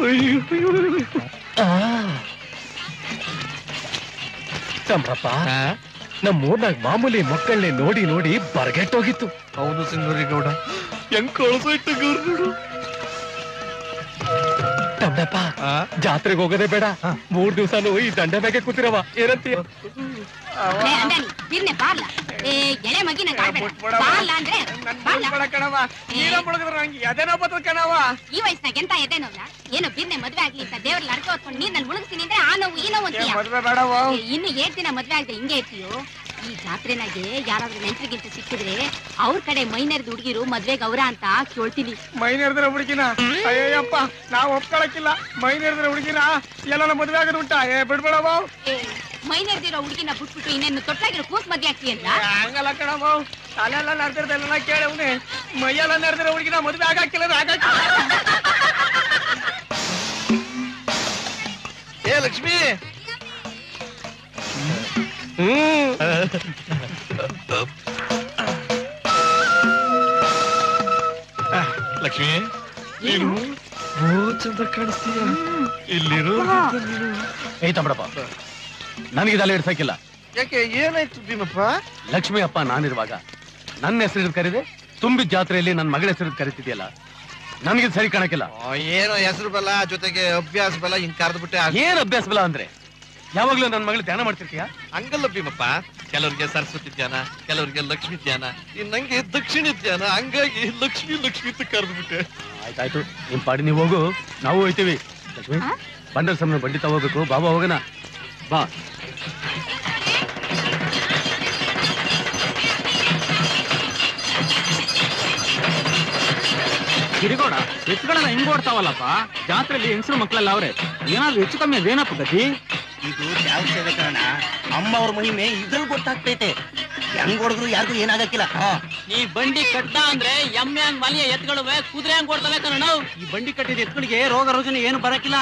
ಚಂದ್ರಪ್ಪ ನಮ್ಮ ಊರ್ನಾಗ ಮಾಮೂಲಿ ಮಕ್ಕಳನ್ನೇ ನೋಡಿ ನೋಡಿ ಬರ್ಗೆಟ್ಟೋಗಿತ್ತು ಹೌದು ಸಿಂಗೂರಿ ಗೌಡ ಹೆಂಗ್ ಕಳ್ಸೋಯ್ತು ಗೌರ್ನರು ತಮ್ಮಪ್ಪ ಜಾತ್ರೆಗೆ ಹೋಗೋದೇ ಬೇಡ ಮೂರ್ ದಿವಸನು ಈ ದಂಡೆ ಮ್ಯಾಗೆ ಕೂತಿರವ ಏನಂತೀಯ ಲೇ, ಅಂದಾನಿ, ಬಿರ್ನೆ ಬಾರ್ಲ ಏ ಎಳೆ ಮಗಿನ ಕಾಡ್ಬೇಡ ಬಾರ್ಲ ಅಂದ್ರೆ ಬಾರ್ಲ. ಕಣವ ನೀರ ಮುಳುಗಿದ್ರ ನಂಗೆ ಎದೆನೋ ಬರ್ತದ ಕಣವ ಈ ವಯಸ್ಸಿನಾಗ ಎಂತ ಎದೆ ನೋವ್ಲ ಏನೋ ಬಿರ್ನೆ ಮದ್ವೆ ಆಗ್ಲಿ ಅಂತ ದೇವ್ರ ಲಡ್ಕ ಹೊತ್ಕೊಂಡು ನೀರ್ನಲ್ಲಿ ಮುಳುಗ್ತೀನಿ ಅಂದ್ರೆ ಆ ನೋವು ಈ ನೋವು ಏ, ಅಂತೀಯ ಮದ್ವೆ ಬೇಡವ ಏ, ಇನ್ನು ಏಳ್ ದಿನ ಮದ್ವೆ ಆಗದೆ ಹಿಂಗೆ ಇರ್ತೀಯೋ ಈ ಜಾತ್ರೆನಾಗೆ ಯಾರಾದ್ರೂ ನೆಂಟ್ರಿಗಿಂತ ಸಿಕ್ಕಿದ್ರೆ ಅವ್ರ ಕಡೆ ಮೈನರ್ದ ಹುಡುಗಿರು ಮದ್ವೆಗೆ ಅವ್ರ ಅಂತ ಕೇಳ್ತೀನಿ ಮೈ ನೆರೆದ್ರೆ ಹುಡುಗಿನ ಅಯ್ಯಪ್ಪ ನಾವ್ ಒಪ್ಕೊಳಕಿಲ್ಲ ಮೈ ನೆರೆದ್ರೆ ಹುಡುಗಿನ ಎಲ್ಲ ಮದ್ವೆ ಆಗೋದು ಉಂಟಾ ಏ ಬಿಡ್ಬೇಡವ ಏ, ಮೈನರ್ದಿರೋ ಹುಡುಗಿನ ಬಿಟ್ಬಿಟ್ಟು ಇನ್ನೇನು ತೊಟ್ಲಾಗಿರೋ ಕೂಸ್ ಮದ್ವೆ ಆಗ್ತೀಯಲ್ಲ ಹಂಗಲ್ಲ ಕಣವ ತಲೆಲ್ಲ ನಡ್ದಿರ್ದೆಲ್ಲ ಕೇಳವ್ನೆ ಮೈಯೆಲ್ಲ ನೆರೆದ್ರೆ ಹುಡುಗಿನ ಮದ್ವೆ ಆಗಾಕಿಲ್ಲ ಆಗಾಕಿಲ್ಲ ಏ ಲಕ್ಷ್ಮಿ ಲಕ್ಷ್ಮಿ ನೀನು ಚಂದ ಕಾಣಿಸ್ತೀಯ ಇಲ್ಲಿರು ಏಯ್ ತಮ್ಮಡಪ್ಪ ನನಗೆ ಇದೆಲ್ಲ ಇಡ್ಸಕ್ಕಿಲ್ಲ ಯಾಕೆ ಏನಾಯ್ತು ಭೀಮಪ್ಪ ಲಕ್ಷ್ಮಿ ಅಪ್ಪ ನಾನಿರುವಾಗ ನನ್ನ ಹೆಸರು ಕರೀದೆ ತುಂಬಿದ ಜಾತ್ರೆಯಲ್ಲಿ ನನ್ನ ಮಗಳ ಹೆಸರು ಕರಿತಿದ್ಯಲ್ಲ ನನಗೆ ಸರಿ ಕಾಣಕ್ಕಿಲ್ಲ ಆ, ಏನೋ ಹೆಸರು ಬಲ ಜೊತೆಗೆ ಅಭ್ಯಾಸ ಬಲ ಹಿಂಗ್ ಕರೆದ್ಬಿಟ್ಟೆ ಏನ್ ಅಭ್ಯಾಸ ಬಲ ಅಂದ್ರೆ ಯಾವಾಗ್ಲೂ ನನ್ನ ಮಗಳು ಧ್ಯಾನ ಮಾಡ್ತಿರ್ತೀಯ ಹಂಗಲ್ಲ ಭೀಮಪ್ಪ ಕೆಲವರಿಗೆ ಸರಸ್ವತಿ ಧ್ಯಾನ ಕೆಲವರಿಗೆ ಲಕ್ಷ್ಮಿ ಧ್ಯಾನ ಇನ್ ನಂಗೆ ದಕ್ಷಿಣ ಧ್ಯಾನ ಹಂಗಾಗಿ ಲಕ್ಷ್ಮಿ ಲಕ್ಷ್ಮಿ ಅಂತ ಕರೆದ್ಬಿಟ್ಟೆ ಆಯ್ತಾಯ್ತು ನಿಮ್ ಪಾಡಿ ನೀವು ಹೋಗು ನಾವು ಹೋಯ್ತೀವಿ ಲಕ್ಷ್ಮಿ ಹಾ? ಬಂಡಲ್ ಸಮಯ ಬಂಡಿ ತಗೋಬೇಕು ಬಾಬಾ ಹೋಗೋಣ ಬಾ ಗಿರಿಗೌಡ ಎತ್ತುಗಳನ್ನ ಹಿಂಗ್ ಓಡ್ತಾವಲ್ಲಪ್ಪ ಜಾತ್ರೆಯಲ್ಲಿ ಹೆಂಗಸರು ಮಕ್ಕಳೆಲ್ಲ ಅವ್ರೆ ಏನಾದ್ರು ಹೆಚ್ಚು ಕಮ್ಮಿ ಅದೇನಪ್ಪ ಗತಿ ಇದು ಯಾವ ಸೇವೆ ಕಾರಣ ಅಮ್ಮ ಅವ್ರ ಮಹಿಮೆ ಇದ್ರಲ್ಲಿ ಗೊತ್ತಾಗ್ತೈತೆ ಹೆಂಗ್ ಹೊಡೆದ್ರು ಯಾರಿಗೂ ಏನಾಗಕ್ಕಿಲ್ಲ ಹಾ ಈ ಬಂಡಿ ಕಟ್ಟ ಅಂದ್ರೆ ಎಮ್ಮೆ ಹಂಗ್ ಮಲಿಯ ಎತ್ಕೊಳ್ಳುವೆ ಕುದುರೆ ಹಂಗ್ ಓಡ್ತವೆ ಕಣ ಈ ಬಂಡಿ ಕಟ್ಟಿದ ಎತ್ತುಗಳಿಗೆ ರೋಗ ರುಜಿನ ಏನು ಬರಕಿಲ್ಲ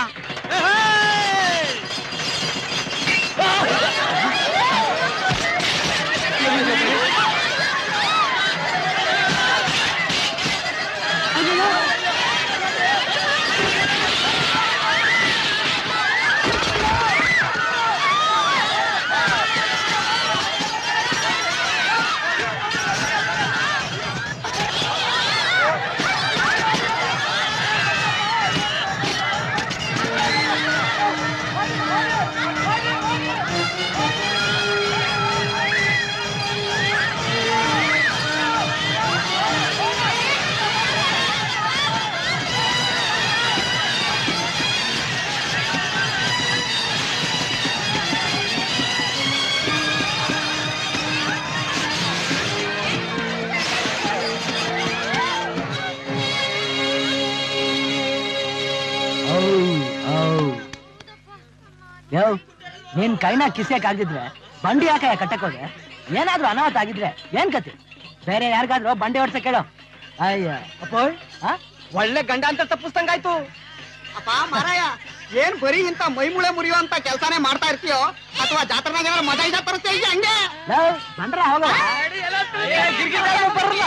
ಯೋ ನಿನ್ ಕೈನ ಕಿಸ್ಯಕ್ ಆಗಿದ್ರೆ ಬಂಡಿ ಯಾಕೆ ಕಟ್ಟಕ್ ಹೋದೆ ಏನಾದ್ರೂ ಅನಾಹುತ ಆಗಿದ್ರೆ ಏನ್ ಕತೆ ಬೇರೆ ಯಾರಿಗಾದ್ರೂ ಬಂಡಿ ಓಡ್ಸಕ್ ಕೇಳು ಅಯ್ಯ ಅಪ್ಪೋ ಆ? ಒಳ್ಳೆ ಗಂಡ ಅಂತ ತಪ್ಪಿಸ್ದಂಗಾಯ್ತು ಅಪ್ಪ ಮಾರಾಯ ಏನ್ ಬರೀ ಇಂತ ಮೈಮುಳೆ ಮುರಿಯುವಂತ ಕೆಲಸನೇ ಮಾಡ್ತಾ ಇರ್ತೀಯೋ ಅಥವಾ ಜಾತ್ರೆನಾಗ ಏನಾರ ಮಜಾ ಇದ ತರಿಸ್ತೀಯ ಈಗ ಹಂಗೆ ಲೋ, ಬಂಡ್ರ ಹೋಗ ಬರಲ್ಲ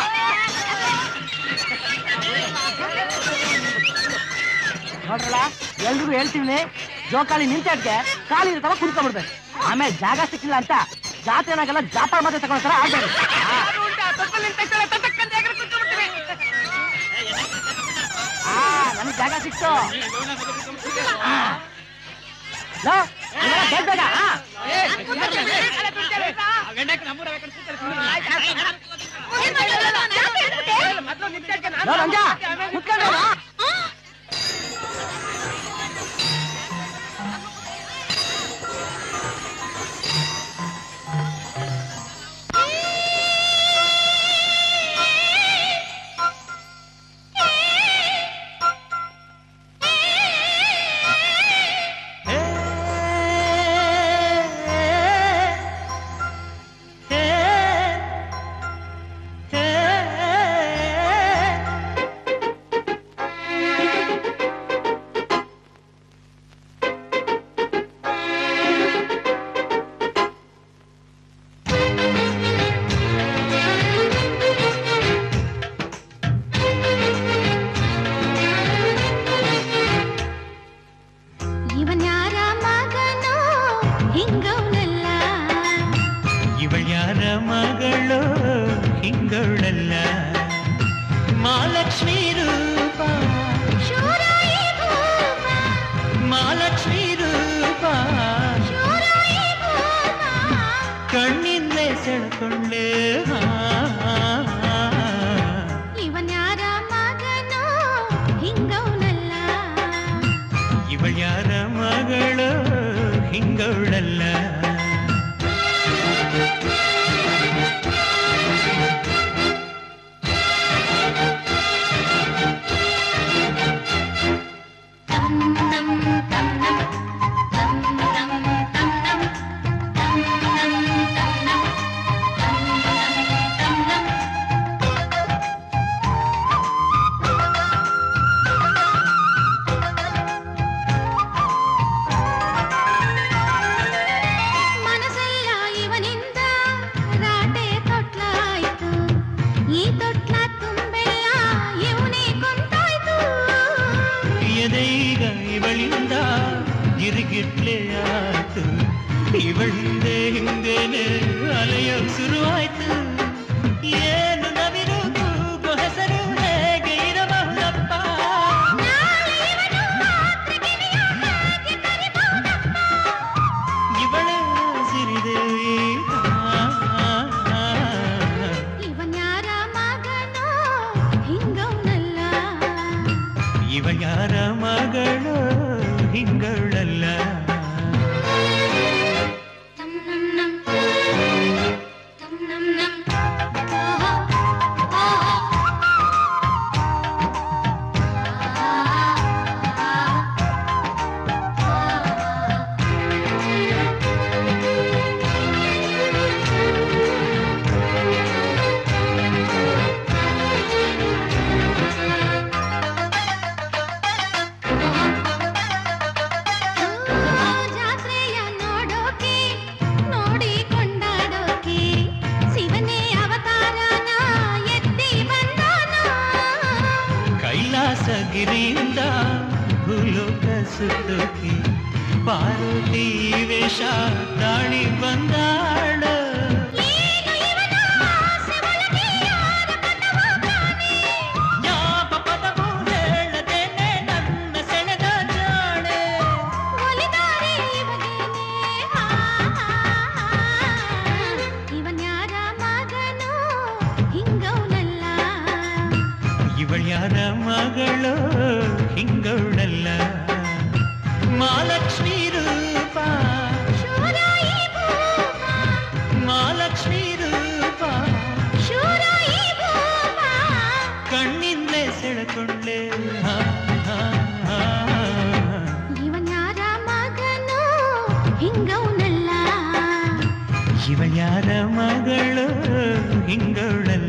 ನೋಡ್ರಲ್ಲ ಎಲ್ರಿಗೂ ಹೇಳ್ತೀನಿ ಜೋಕಾಲಿ ನಿಂತಕ್ಕೆ ಕಾಲಿ ಇರ್ತಾವ ಕುಡ್ಕೊಂಡ್ಬಿಡ್ಬೇಕು ಆಮೇಲೆ ಜಾಗ ಸಿಕ್ಕಿಲ್ಲ ಅಂತ ಜಾತ್ರೆನಾಗೆಲ್ಲ ಜಾಪಾಳ ಮಾತ್ರ ತಗೊಳ್ತಾರ ಆಗ್ಬೇಡಿ ಆ ನಮ್ಗೆ ಜಾಗ ಸಿಕ್ತು ಆ. ಲೋ, ನೀವೆಲ್ಲ ಬೇಗ ಬೇಗ, ಆ. ಲೋ, ರಂಜ, ಕುತ್ಕೊಂಡು ಹೋಗು. ಮಗಳು ಹಿಂಗಳಲ್ಲ ಮಹಾಲಕ್ಷ್ಮೀ ರೂಪ ಮಹಾಲಕ್ಷ್ಮೀ ರೂಪ ಕಣ್ಣಿಂದಲೇ ಸೆಳ್ಕೊಂಡೆ ಇವನ್ಯಾರ ಮಗನೋ ಹಿಂಗವನಲ್ಲ ಇವಳ್ಯಾರ ಮಗಳು ಹಿಂಗಳಲ್ಲ ಮನಸ್ಸೆಲ್ಲ ಇವನಿಂದ ರಾಟೆ ತೊಟ್ಲಾಯ್ತು ಈ ತೊಟ್ಲ ತುಂಬೆಲ್ಲ ಇವನೇ ಕೊಂಡಾಯ್ತು ಎದೆಗ ಇವಳಿಂದ ಗಿರಿಗಿಟ್ಲೆ ಆಯ್ತು ಇವಳಿಂದೆ ಹಿಂದೇನೆ ಅಲೆಯೋ ಶುರುವಾಯ್ತು ಏನು ನವಿರು ಕೂಗು ಹೆಸರು ಹೇಗೆ ಇರಬಹುದಪ್ಪ ಇವಳ ಸಿರಿದೇವಿ ಇವನ್ಯಾರ ಮಗನೋ ಹಿಂಗವನಲ್ಲ ಇವ ಯಾರ ಮಗಳು ಹಿಂಗಳಲ್ಲ ತಮ್ ನಮ್ ನಮ್ ತಮ್ ನಮ್ ನಮ್ ಓಹೋ ಓಹೋ ಜಾತ್ರೆಯ ನೋಡೋಕೆ ನೋಡಿ ಕೊಂಡಾಡೋಕೆ ಶಿವನೇ ಅವತಾರನ ಎತ್ತಿ ಬಂದಾನ ಕೈಲಾಸಗಿರಿಯಿಂದ ಭೂಲೋಕ ಸುತ್ತೋಕೆ ಪಾರ್ವತಿ ವೇಷ ತಾಳಿ ಬಂದಾಳು ಏನು ಇವನ ಆಸೆ ಒಳಗೆ ಯಾರ ಪದವೋ ಕಾಣೆ? ಯಾವ ಪದವೂ ಹೇಳದೇನೆ ನನ್ನ ಸೆಳೆದ ಜಾಣೆ ಒಲಿದಾರೆ ಇವಗೇನೆ, ಹಾ, ಹಾ, ಹಾ. ಇವನ್ಯಾರ ಮಗನೋ ಹಿಂಗವನಲ್ಲ ಇವಳ್ಯಾರ ಮಗಳು ಹಿಂಗಳಲ್ಲ ಮಹಾಲಕ್ಷ್ಮೀ ರೂಪ ಶೂರಾಯಿ ಭೂಪ ಮಹಾಲಕ್ಷ್ಮೀ ರೂಪ ಶೂರಾಯಿ ಭೂಪ ಕಣ್ಣಿಂದಲೇ ಸೆಳೆಕೊಂಡೆ ಹಾ, ಹಾ, ಹಾ. ಇವನ್ಯಾರ ಮಗನೋ ಹಿಂಗವನಲ್ಲ ಇವಳ್ಯಾರ ಮಗಳು ಹಿಂಗಳಲ್ಲ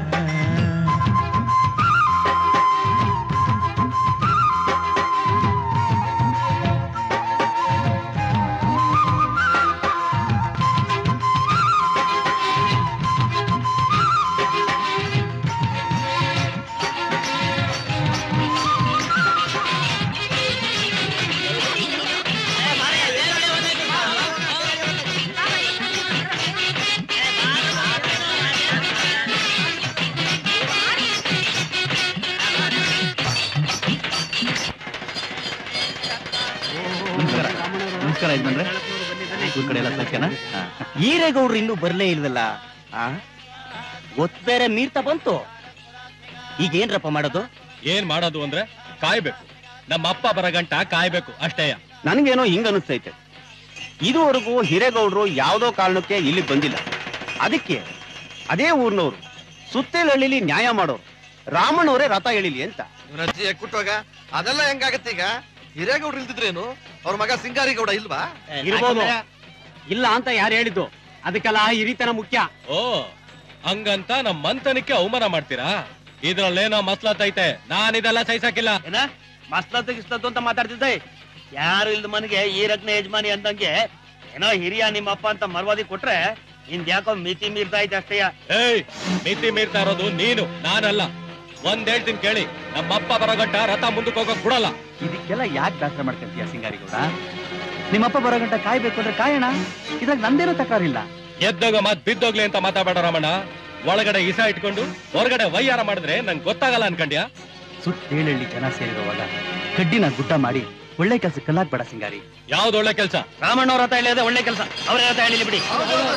ನಮಸ್ಕಾರ ನಮಸ್ಕಾರ ಯಜಮಾನ್ರೆ ಊರ್ ಕಡೆ ಎಲ್ಲ ಸೌಖ್ಯನಾ ಹಾ. ಈರೇಗೌಡ್ರು ಇನ್ನೂ ಬರ್ಲೇ ಇಲ್ವಲ್ಲ ಆ ಒತ್ ಬೇರೆ ಮೀರ್ತಾ ಬಂತು ಈಗ ಏನ್ರಪ್ಪ ಮಾಡೋದು ಏನ್ ಮಾಡೋದು ಅಂದ್ರೆ ಕಾಯ್ಬೇಕು ನಮ್ಮ ಅಪ್ಪ ಬರಗಂಟ ಕಾಯ್ಬೇಕು ಅಷ್ಟೇಯ ನನಗೇನೋ ಹಿಂಗ ಅನಿಸ್ತೈತೆ ಇದುವರೆಗೂ ಹಿರೇಗೌಡರು ಯಾವ್ದೋ ಕಾರಣಕ್ಕೆ ಇಲ್ಲಿ ಬಂದಿಲ್ಲ ಅದಕ್ಕೆ ಅದೇ ಊರ್ನವ್ರು ಸುತ್ತೇಲಹಳ್ಳಿಲಿ ನ್ಯಾಯ ಮಾಡೋರು ರಾಮಣ್ಣವರೇ ರಥ ಎಳಿಲಿ ಅಂತ ಇವ್ನ ಅಜ್ಜಿ ಕುಟ್ಟೋಗ ಅದೆಲ್ಲ ಹೆಂಗಾಗತ್ತೆ ಈಗ ಹಿರೇಗೌಡ್ರು ಇಲ್ದಿದ್ರೇನು ಅವ್ರ ಮಗ ಸಿಂಗಾರಿಗೌಡ ಇಲ್ವಾ ಇರ್ಬೋದು ಇಲ್ಲ ಅಂತ ಯಾರು ಹೇಳಿದ್ದು ಅದಕ್ಕೆಲ್ಲ ಹಿರಿತನ ಮುಖ್ಯ ಓ ಹಂಗಂತ ನಮ್ ಮಂತನಕ್ಕೆ ಅವಮಾನ ಮಾಡ್ತೀರಾ ಇದ್ರಲ್ಲೇನೋ ಮಸ್ಲತ್ತೈತೆ ನಾನ್ ಇದೆಲ್ಲ ಸಹಿಸಕ್ಕಿಲ್ಲ ಏನ ಮಸ್ಲತ್ತು ಗಿಸ್ಲತ್ತು ಅಂತ ಮಾತಾಡ್ತಿದ್ದೆ ಯಾರು ಇಲ್ದ ಮನೆಗೆ ಈ ರತ್ನ ಯಜಮಾನಿ ಅಂದಂಗೆ ಏನೋ ಹಿರಿಯ ನಿಮ್ಮಪ್ಪ ಅಂತ ಮರ್ವಾದಿ ಕೊಟ್ರೆ ಇಂದ್ ಯಾಕೋ ಮಿತಿ ಮೀರ್ತಾ ಐತೆ ಅಷ್ಟೇಯ ಏಯ್ ಮಿತಿ ಮೀರ್ತಾ ಇರೋದು ನೀನು ನಾನಲ್ಲ ಒಂದ್ ಹೇಳ್ತೀನಿ ಕೇಳಿ ನಮ್ಮಪ್ಪ ಬರೋಗಂಟ ರಥ ಮುಂದಕ್ಕೆ ಹೋಗಕ್ ಬಿಡಲ್ಲ ಇದಕ್ಕೆಲ್ಲ ಯಾಕೆ ಬೇಸರ ಮಾಡ್ಕೊಂತೀಯ ಸಿಂಗಾರಿಗೌಡ ನಿಮ್ಮಪ್ಪ ಬರೋ ಗಂಟ ಕಾಯ್ಬೇಕು ಅಂದ್ರೆ ಕಾಯೋಣ ಇದ್ರಾಗ ನಂದೇನೋ ತಕರಾರಿಲ್ಲ ಎದ್ದೋಗ ಮತ್ ಬಿದ್ದೋಗ್ಲಿ ಅಂತ ಮಾತಾಡಬೇಡ ರಾಮಣ್ಣ ಒಳಗಡೆ ಇಸ ಇಟ್ಕೊಂಡು ಹೊರಗಡೆ ವೈಯಾರ ಮಾಡಿದ್ರೆ ನಂಗೆ ಗೊತ್ತಾಗಲ್ಲ ಅನ್ಕಂಡ್ಯಾ ಸುತ್ತೇಳಳ್ಳಿ ಜನ ಸೇರಿರುವಾಗ ಕಡ್ಡಿನ ಗುಡ್ಡ ಮಾಡಿ ಒಳ್ಳೆ ಕೆಲಸ ಕಲ್ಲಾಕ್ಬೇಡ ಸಿಂಗಾರಿ ಯಾವ್ದು ಒಳ್ಳೆ ಕೆಲ್ಸ ರಾಮಣ್ಣವ್ರ ಹತ್ರ ಹೇಳಿದ್ರೆ ಒಳ್ಳೆ ಕೆಲಸ ಅವ್ರ ಹತ್ರ ಹೇಳಿಲಿ ಬಿಡಿ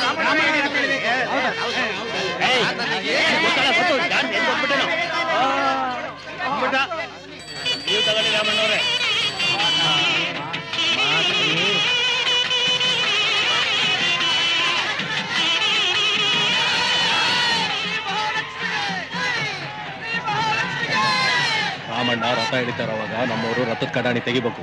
ಏಯ್, ಗೊತ್ತಲ್ಲ, ಗೊತ್ತು, ಯಾರ್ದು ಎಲ್ಲಿ ಗೊತ್ಬಿಟ್ಟೇನೋ? ಆ, ಅಂದ್ಬಿಟ್ಟ. ನೀವು ತಗೊಳ್ಳಿ ರಾಮಣ್ಣವ್ರೆ ರಾಮಣ್ಣ ರಥ ಹಿಡಿತಾರ ಅವಾಗ ನಮ್ಮವರು ರಥದ ಕಡಾಣಿ ತೆಗಿಬೇಕು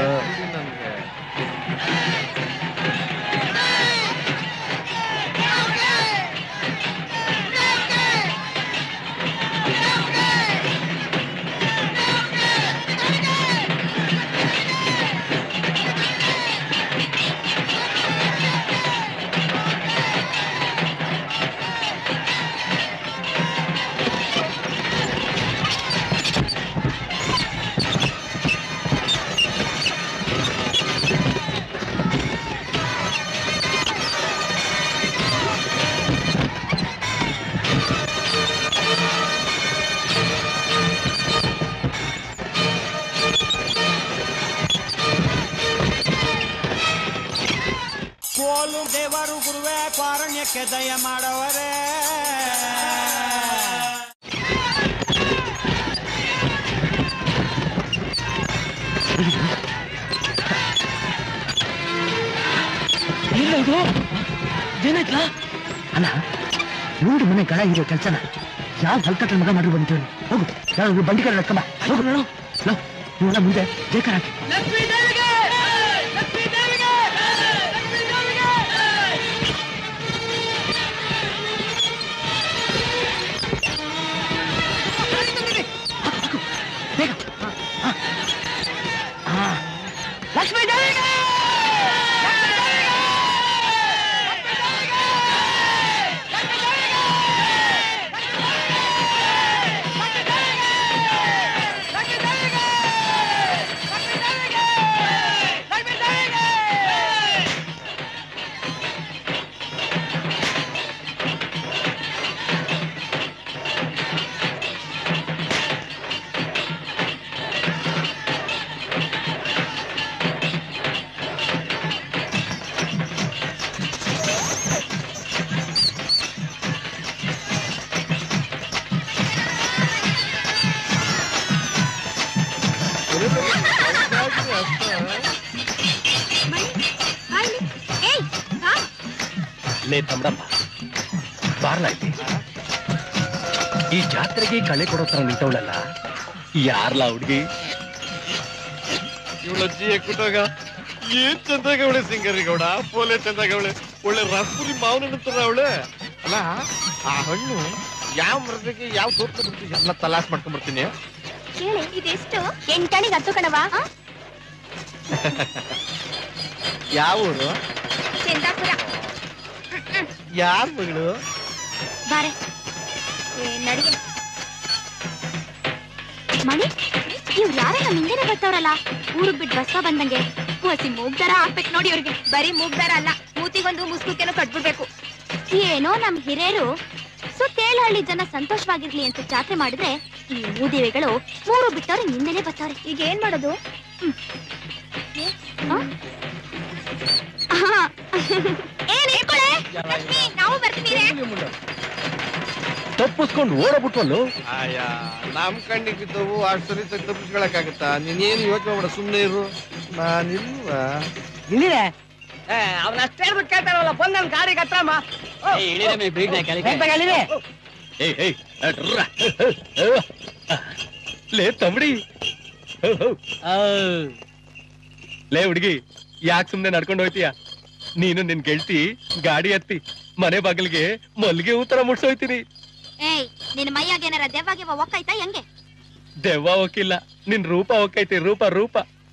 ಕೋಲು ದೇವರು ಗುರುವೇ ಕಾರಣ್ಯಕ್ಕೆ ದಯ ಮಾಡವರೇ ಇಲ್ಲ ಇದು ಏನಾಯ್ತಲ್ಲ ಅಲ್ಲ ಇವ್ರ ಮನೆ ಗಳ ಇರೋ ಕೆಲ್ಸನ ಯಾವ ಹಲ್ಕಟ್ಟ ಮಗ ಮಾಡಿ ಬಂತೇಳಿ ಹೋಗು ಯಾರು ಬಂಡಿ ಕಡೆ ನಡ್ಕೊಂಬ ಹೋಗು ನೋಡು ಇವನ್ನ ಮುಂದೆ ಜೇಕರ್ ಹಾಕಿ ಬೇಗ ಹಾ, ಹಾ. ಹಾ. ಲಕ್ಷ್ಮೀ ದೇವಿಗೆ ಏಯ್ ಬಾ. ಲೇ ತಮ್ಮಡಪ್ಪ ಬಾರ್ಲಾಯ್ತಿ ಈ ಜಾತ್ರೆಗೆ ಕಳೆ ಕೊಡೋ ತರ ನಿಂತವಳಲ್ಲ ಯಾರ್ಲಾ ಹುಡ್ಗಿ ಇವಳ ಅಜ್ಜಿ ಕುಟಾಗ ಏನ್ ಚಂದಾಗ ಅವಳೆ ಸಿಂಗರಿ ಗೌಡ ಪೋಲೆ ಚಂದಾಗ ಅವಳೆ ಒಳ್ಳೆ ರಸ್ಪುರಿ ಮಾವನ ಅವಳೆ ಅಲ್ಲ ಆ ಹಣ್ಣು ಯಾವ ಮರದಿಗೆ ಯಾವ ತೋರ್ತ ಬರ್ತೀವಿ ಎಲ್ಲ ತಲಾಸ್ ಮಾಡ್ಕೊಂಡ್ ಬರ್ತೀನಿ ಕೇಳಿ ಇದೆಷ್ಟು ಎಂಟಣಿಗೆ ಹತ್ತು ಕಣವಾ ಯಾವ ಊರು ಚಂದಾಪುರ ಯಾರ ಮಗಳು ಬಾರೆ ಏ, ನಡಿಗೆ ಮಣಿ ಇವ್ರು ಯಾರೋ ನಮ್ಮ ಹಿಂದೆನೆ ಬರ್ತಾವ್ರಲ್ಲ ಊರಿಗೆ ಬಿಟ್ಟು ಬಸ್ಸ ಬಂದಂಗೆ ಹೊಸಿ ಮೂಗ್ದಾರ ಹಾಕ್ಬೇಕು ನೋಡಿ ಇವ್ರಿಗೆ ಬರೀ ಮೂಗ್ದಾರ ಅಲ್ಲ ಮೂತಿಗೊಂದು ಮುಸ್ಕುಕೆನೋ ಕಟ್ಬಿಡ್ಬೇಕು ಏನೋ ನಮ್ ಹಿರಿಯರು ಸುತ್ತೇಳಹಳ್ಳಿ ಜನ ಸಂತೋಷವಾಗಿರ್ಲಿ ಅಂತ ಜಾತ್ರೆ ಮಾಡಿದ್ರೆ ಈ ಮೂದೇವಿಗಳು ಮೂರು ಬಿಟ್ಟವ್ರೆ ಹಿಂದೆನೆ ಬರ್ತಾವ್ರೆ ಈಗ ಏನ್ ಮಾಡೋದು ಹ್ಮ್. ಏ, ಆ? ಆಹಾ. ಏ, ನಿಂತ್ಕೊಳೆ. ಲಕ್ಷ್ಮಿ, ನಾವು ಬರ್ತೀವಿ ತಪ್ಪಿಸ್ಕೊಂಡು ಓಡಬಿಟ್ವಲ್ಲು ಆಯಾ ನಮ್ ಕಣ್ಣಿಗೆ ಬಿದ್ದವು ಅಷ್ಟು ಸರಿ ತಪ್ಪಿಸ್ಕೊಳಕ್ಕಾಗತ್ತಾ ನೀನೇನು ಯೋಚನೆ ಮಾಡ ಸುಮ್ಮನೆ ಇರು ನಾನಿಲ್ವಾ ಇಲ್ಲಿದೆ ಅವ್ನ ಅಷ್ಟೇ ಹೇಳ್ಬಿಟ್ಟು ಕೇಳ್ತಾರಲ್ಲ ಬಂದ್ ನನ್ ಗಾಡಿಗೆ ಹತ್ರಮ್ಮ ಬೇಗ ಬೇಗ ಇಳಿರಿ. ಏಯ್ ಏಯ್ ಅಡ್ರ. ಲೇ ತಮ್ಮಡಿ ಲೇ ಹುಡುಗಿ ಯಾಕೆ ಸುಮ್ನೆ ನಡ್ಕೊಂಡು ಹೋಯ್ತೀಯ ನೀನು ನಿನ್ ಗೆಳ್ತಿ ಗಾಡಿ ಹತ್ತಿ ಮನೆ ಬಾಗಿಲಿಗೆ ಮಲ್ಗೆ ಉತ್ತರ ಮುಟ್ಸೋಯ್ತೀನಿ ಏಯ್ ನಿನ್ ಮೈಯಾಗ ಏನಾರ ದೆವ್ವಾಗಿವ ಒಕ್ಕಾಯ್ತಾ ಹೆಂಗೆ ದೆವ್ವ ಹೋಗಿಲ್ಲ ನಿನ್ ರೂಪ ಹೋಗೈತಿ ರೂಪ ರೂಪ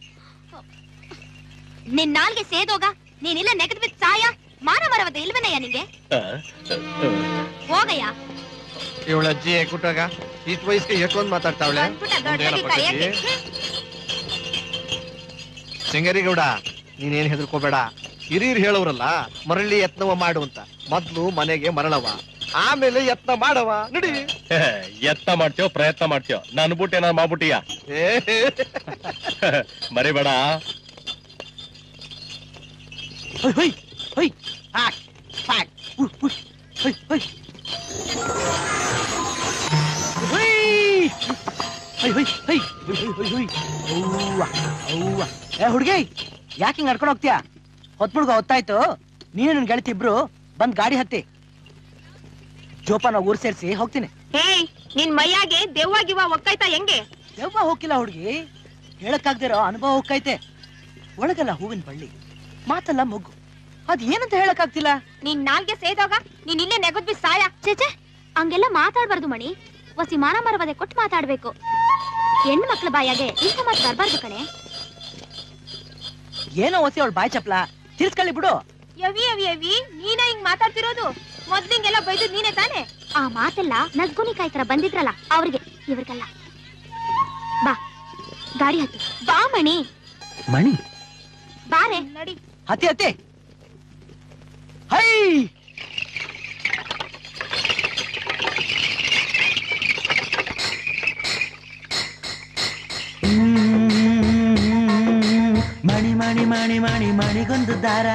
ನಿನ್ ನಾಲ್ಗೆ ಸೇದೋಗ ನೀನಿಲ್ಲ ನೆಗದ್ ಬಿತ್ ಸಾಯ ಮಾನ ಮರವದ ಇಲ್ವೇನಯ್ಯ ನಿಂಗೆ ಆ, ಆ, ಹೋಗಯ್ಯ ಇವಳ ಅಜ್ಜಿ ಕುಟಾಗ ಇಷ್ಟು ವಯಸ್ಸಿಗೆ ಎಷ್ಟೊಂದ್ ಮಾತಾಡ್ತಾವಳೆ ಬಂದ್ಬಿಟ್ಟ ದೊಡ್ಡದಾಗಿ ಕೈಯಾಗೆ ಸಿಂಗರಿ ಗೌಡ ನೀನೇನ್ ಹೆದರ್ಕೋಬೇಡ ಹಿರಿಯರು ಹೇಳೋರಲ್ಲ ಮರಳಿ ಯತ್ನವ ಮಾಡು ಅಂತ ಮೊದ್ಲು ಮನೆಗೆ ಮರಳವ ಆಮೇಲೆ ಯತ್ನ ಮಾಡವ ನಡಿ ಯತ್ನ ಮಾಡ್ತೀಯೋ ಪ್ರಯತ್ನ ಮಾಡ್ತೀಯೋ ನಾನು ಬಿಟ್ಟು ಏನಾರು ಮಾಡ್ಬಿಟ್ಟಿಯ ಏ, ಮರಿಬೇಡ ಹೊಯ್ ಹೊಯ್ ಹೊಯ್ ಹಾಕ್ ಹಾಕ್ ಉಯ್, ಉಯ್, ಹೊಯ್ ಹೊಯ್ ಹೊಯ್ ಹೊಯ್ ಹೊಯ್ ಹೊಯ್ ಹೊಯ್ ಹೊಯ್ ಹೊಯ್ ಅವ್ವ ಅವ್ವ ಏ ಹುಡ್ಗಿ ಯಾಕೆ ಹಿಂಗ್ ನಡ್ಕೊಂಡು ಹೋಗ್ತೀಯಾ ಹೊತ್ಬಿಡ್ಗ ಹೊತ್ತಾಯ್ತು ನೀನು ನನ್ ಗೆಳತಿ ಇಬ್ರು ಬಂದ್ ಗಾಡಿ ಹತ್ತಿ ಜೋಪಾನ ಊರ್ ಸೇರ್ಸಿ ಹೋಗ್ತೀನಿ ಹೇಯ್ ನಿನ್ ಮೈಯಾಗೆ ದೆವ್ವಾಗಿವ ಒಕ್ಕೈತಾ ಹೆಂಗೆ ದೆವ್ವ ಹೋಗಿಲ್ಲ ಹುಡ್ಗಿ ಹೇಳಕ್ಕಾಗ್ದಿರೋ ಅನುಭವ ಹೋಗ್ತೈತೆ ಒಳಗಲ್ಲ ಹೂವಿನ ಬಳ್ಳಿ ಮಾತಲ್ಲ ಮೊಗ್ಗು ಅದ್ ಏನಂತ ಹೇಳಕ್ಕಾಗ್ತಿಲ್ಲ ನಿನ್ ನಾಲ್ಗೆ ಸೇದೋಗ ನೀನ್ ಇಲ್ಲೇ ನೆಗದ್ ಬಿಸ್ ಸಾಯ ಚೇಚೆ ಹಂಗೆಲ್ಲ ಮಾತಾಡ್ಬಾರ್ದು ಮಣಿ ವಸಿ ಮಾನ ಮರವದೆ ಕೊಟ್ಟು ಮಾತಾಡ್ಬೇಕು ಹೆಣ್ಣು ಮಕ್ಳ ಬಾಯಾಗೆ ಇಂಥ ಮಾತು ಬರ್ಬಾರ್ದು ಕಣೆ ಏನೋ ಒಸಿ ಅವಳು ಬಾಯ್ ಚಪ್ಲ ತಿರ್ಸ್ಕೊಳ್ಳಿ ಬಿಡು ಯವಿ ಯವಿ ಯವಿ ನೀನ ಹಿಂಗ್ ಮಾತಾಡ್ತಿರೋದು ಮೊದ್ಲಿಂಗೆಲ್ಲ ಬೈದು ನೀನೇ ತಾನೆ ಆ ಮಾತೆಲ್ಲ ನಸ್ಗುನಿಕಾಯಿ ತರ ಬಂದಿದ್ರಲ್ಲ ಅವ್ರಿಗೆ ಇವ್ರಿಗಲ್ಲ ಬಾ ಗಾಡಿ ಹತ್ತಿ ಬಾ ಮಣಿ ಮಣಿ ಬಾರೆ ನಡಿ ಹತ್ತಿ ಹತ್ತಿ ಹೈ ಮಣಿ ಮಣಿ ಮಣಿ ಮಣಿ ಮಣಿಗೊಂದು ದಾರ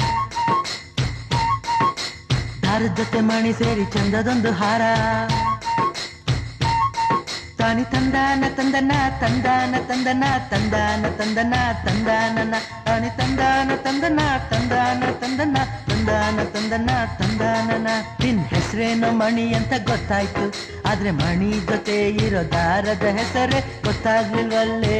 ದಾರದ ಜೊತೆ ಮಣಿ ಸೇರಿ ಚಂದದೊಂದು ಹಾರ ತಾನಿ ತಂದಾನ ತಂದನ ತಂದಾನ ತಂದನ ತಂದಾನ ತಂದನ ತಂದಾನನ ತಾನಿ ತಂದಾನ ತಂದನ ತಂದಾನ ತಂದನ ತಂದಾನ ತಂದನ ತಂದಾನನ ನಿನ್ ಹೆಸರೇನೋ ಮಣಿ ಅಂತ ಗೊತ್ತಾಯ್ತು ಆದ್ರೆ ಮಣಿ ಜೊತೆ ಇರೋ ದಾರದ ಹೆಸರೇ ಗೊತ್ತಾಗ್ಲಿಲ್ವಲ್ಲೇ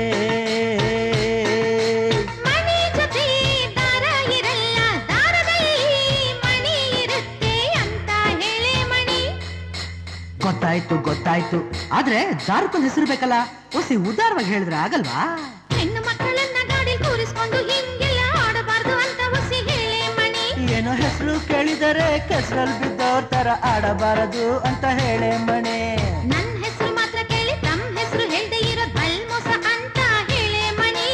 ಮಣಿ ಜೊತೆ ದಾರ ಇರಲ್ಲ ದಾರದಲ್ಲಿ ಮಣಿ ಇರುತ್ತೆ ಅಂತ ಹೇಳಿ ಮಣಿ ಗೊತ್ತಾಯ್ತು ಗೊತ್ತಾಯ್ತು ಆದ್ರೆ ದಾರಕ್ಕೊಂದು ಹೆಸರು ಬೇಕಲ್ಲ ಒಸಿ ಉದಾರವಾಗಿ ಹೇಳಿದ್ರೆ ಆಗಲ್ವಾ ಹೆಣ್ಣು ಮಕ್ಕಳನ್ನ ಗಾಡಿ ಕೂರಿಸ್ಕೊಂಡು ಹಿಂಗೆಲ್ಲ ಆಡಬಾರ್ದು ಅಂತ ಹುಸಿ ಹೇಳಿ ಮಣಿ ಏನೋ ಹೆಸರು ಕೇಳಿದರೆ ಕೆಸರಲ್ಲಿ ಬಿದ್ದವ್ರ ತರ ಆಡಬಾರದು ಅಂತ ಹೇಳೆ ಮಣೆ ನನ್ ಹೆಸರು ಮಾತ್ರ ಕೇಳಿ ತಮ್ಮ ಹೆಸರು ಹೇಳ್ದೆ ಇರೋ ಬಲ್ ಮೋಸ ಅಂತ ಹೇಳಿ ಮಣಿ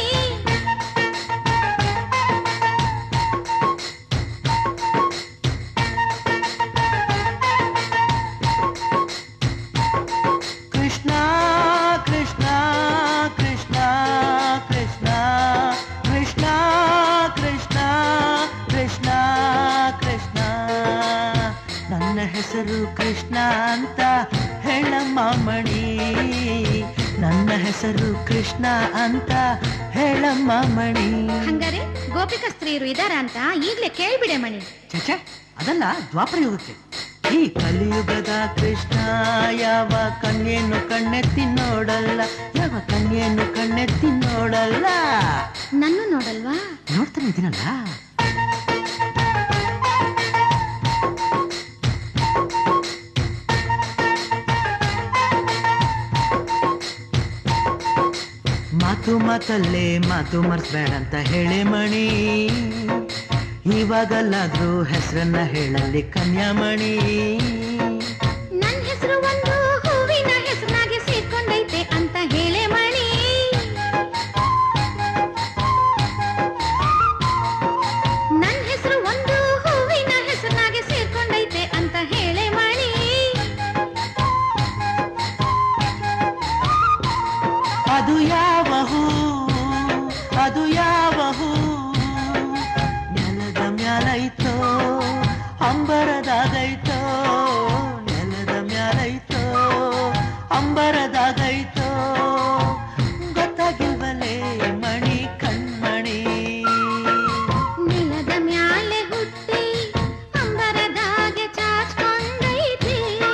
ಕೃಷ್ಣ ಕೃಷ್ಣ ಕೃಷ್ಣ ಕೃಷ್ಣ ಕೃಷ್ಣ ಕೃಷ್ಣ ಕೃಷ್ಣ ಕೃಷ್ಣ ನನ್ನ ಹೆಸರು ಕೃಷ್ಣ ಅಂತ ಹೇಳಮ್ಮ ಮಣಿ ನನ್ನ ಹೆಸರು ಕೃಷ್ಣ ಅಂತ ಹೇಳಮ್ಮ ಮಣಿ ಹಂಗಾರೆ ಗೋಪಿಕ ಸ್ತ್ರೀಯರು ಇದಾರ ಅಂತ ಈಗ್ಲೇ ಕೇಳ್ಬಿಡೆ ಮಣಿ ಚಚೆ ಅದಲ್ಲ ದ್ವಾಪರ ಯುಗಕ್ಕೆ ಈ ಕಲಿಯುಗದ ಕೃಷ್ಣ ಯಾವ ಕನ್ಯೆಯನ್ನು ಕಣ್ಣೆತ್ತಿ ನೋಡಲ್ಲ ಯಾವ ಕನ್ಯೆಯನ್ನು ಕಣ್ಣೆತ್ತಿ ನೋಡಲ್ಲ ನನ್ನ ನೋಡಲ್ವಾ ನೋಡ್ತಾನೆ ಇದೀನಲ್ಲ ಮಾತು ಮಾತಲ್ಲೇ ಮಾತು ಮರ್ಸ್ಬೇಡ ಅಂತ ಹೇಳೆ ಮಣಿ ಇವಾಗಲ್ಲಾದ್ರೂ ಹೆಸರನ್ನ ಹೇಳಲ್ಲಿ ಕನ್ಯಾಮಣಿ ನನ್ ಹೆಸರು ಒಂದು ಹೂವಿನ ಹೆಸರಾಗಿ ಸೇರ್ಕೊಂಡೈತೆ ಅಂತ ಹೇಳೆ ಮಣಿ ನನ್ ಹೆಸರು ಒಂದು ಹೂವಿನ ಹೆಸರಾಗಿ ಸೇರ್ಕೊಂಡೈತೆ ಅಂತ ಹೇಳೆ ಮಣಿ ಅದು ಯಾವ ಹೂ ಅದು ಯಾವ ಹೂ ನೆಲದ ಮ್ಯಾಲೈತೋ ಅಂಬರದಾಗೈತೋ ನೆಲದ ಮ್ಯಾಲೈತೋ ಅಂಬರದಾಗೈತೋ ಗೊತ್ತಾಗಿಲ್ವಲೇ ಮಣಿ ಕಣ್ಮಣಿ ನೆಲದ ಮ್ಯಾಲೆ ಹುಟ್ಟಿ ಅಂಬರದಾಗೆ ಚಾಚ್ಕೊಂಡೈತೆ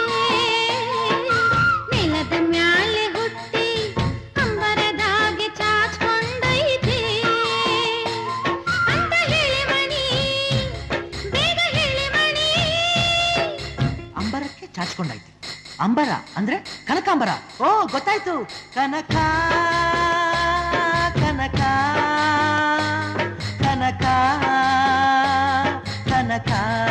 ನೆಲದ ಮ್ಯಾಲೆ ಹುಟ್ಟಿ ಅಂಬರದಾಗೆ ಚಾಚ್ಕೊಂಡೈತೆ ಅಂತ ಹೇಳಿ ಮಣಿ ಬೇಗ ಹೇಳಿ ಮಣಿ ಅಂಬರಕ್ಕೆ ಚಾಚ್ಕೊಂಡೈತೆ ಅಂಬರ ಅಂದ್ರೆ ಕನಕಾಂಬರ ಓ ಗೊತ್ತಾಯ್ತು ಕನಕ ಕನಕ ಕನಕ ಕನಕ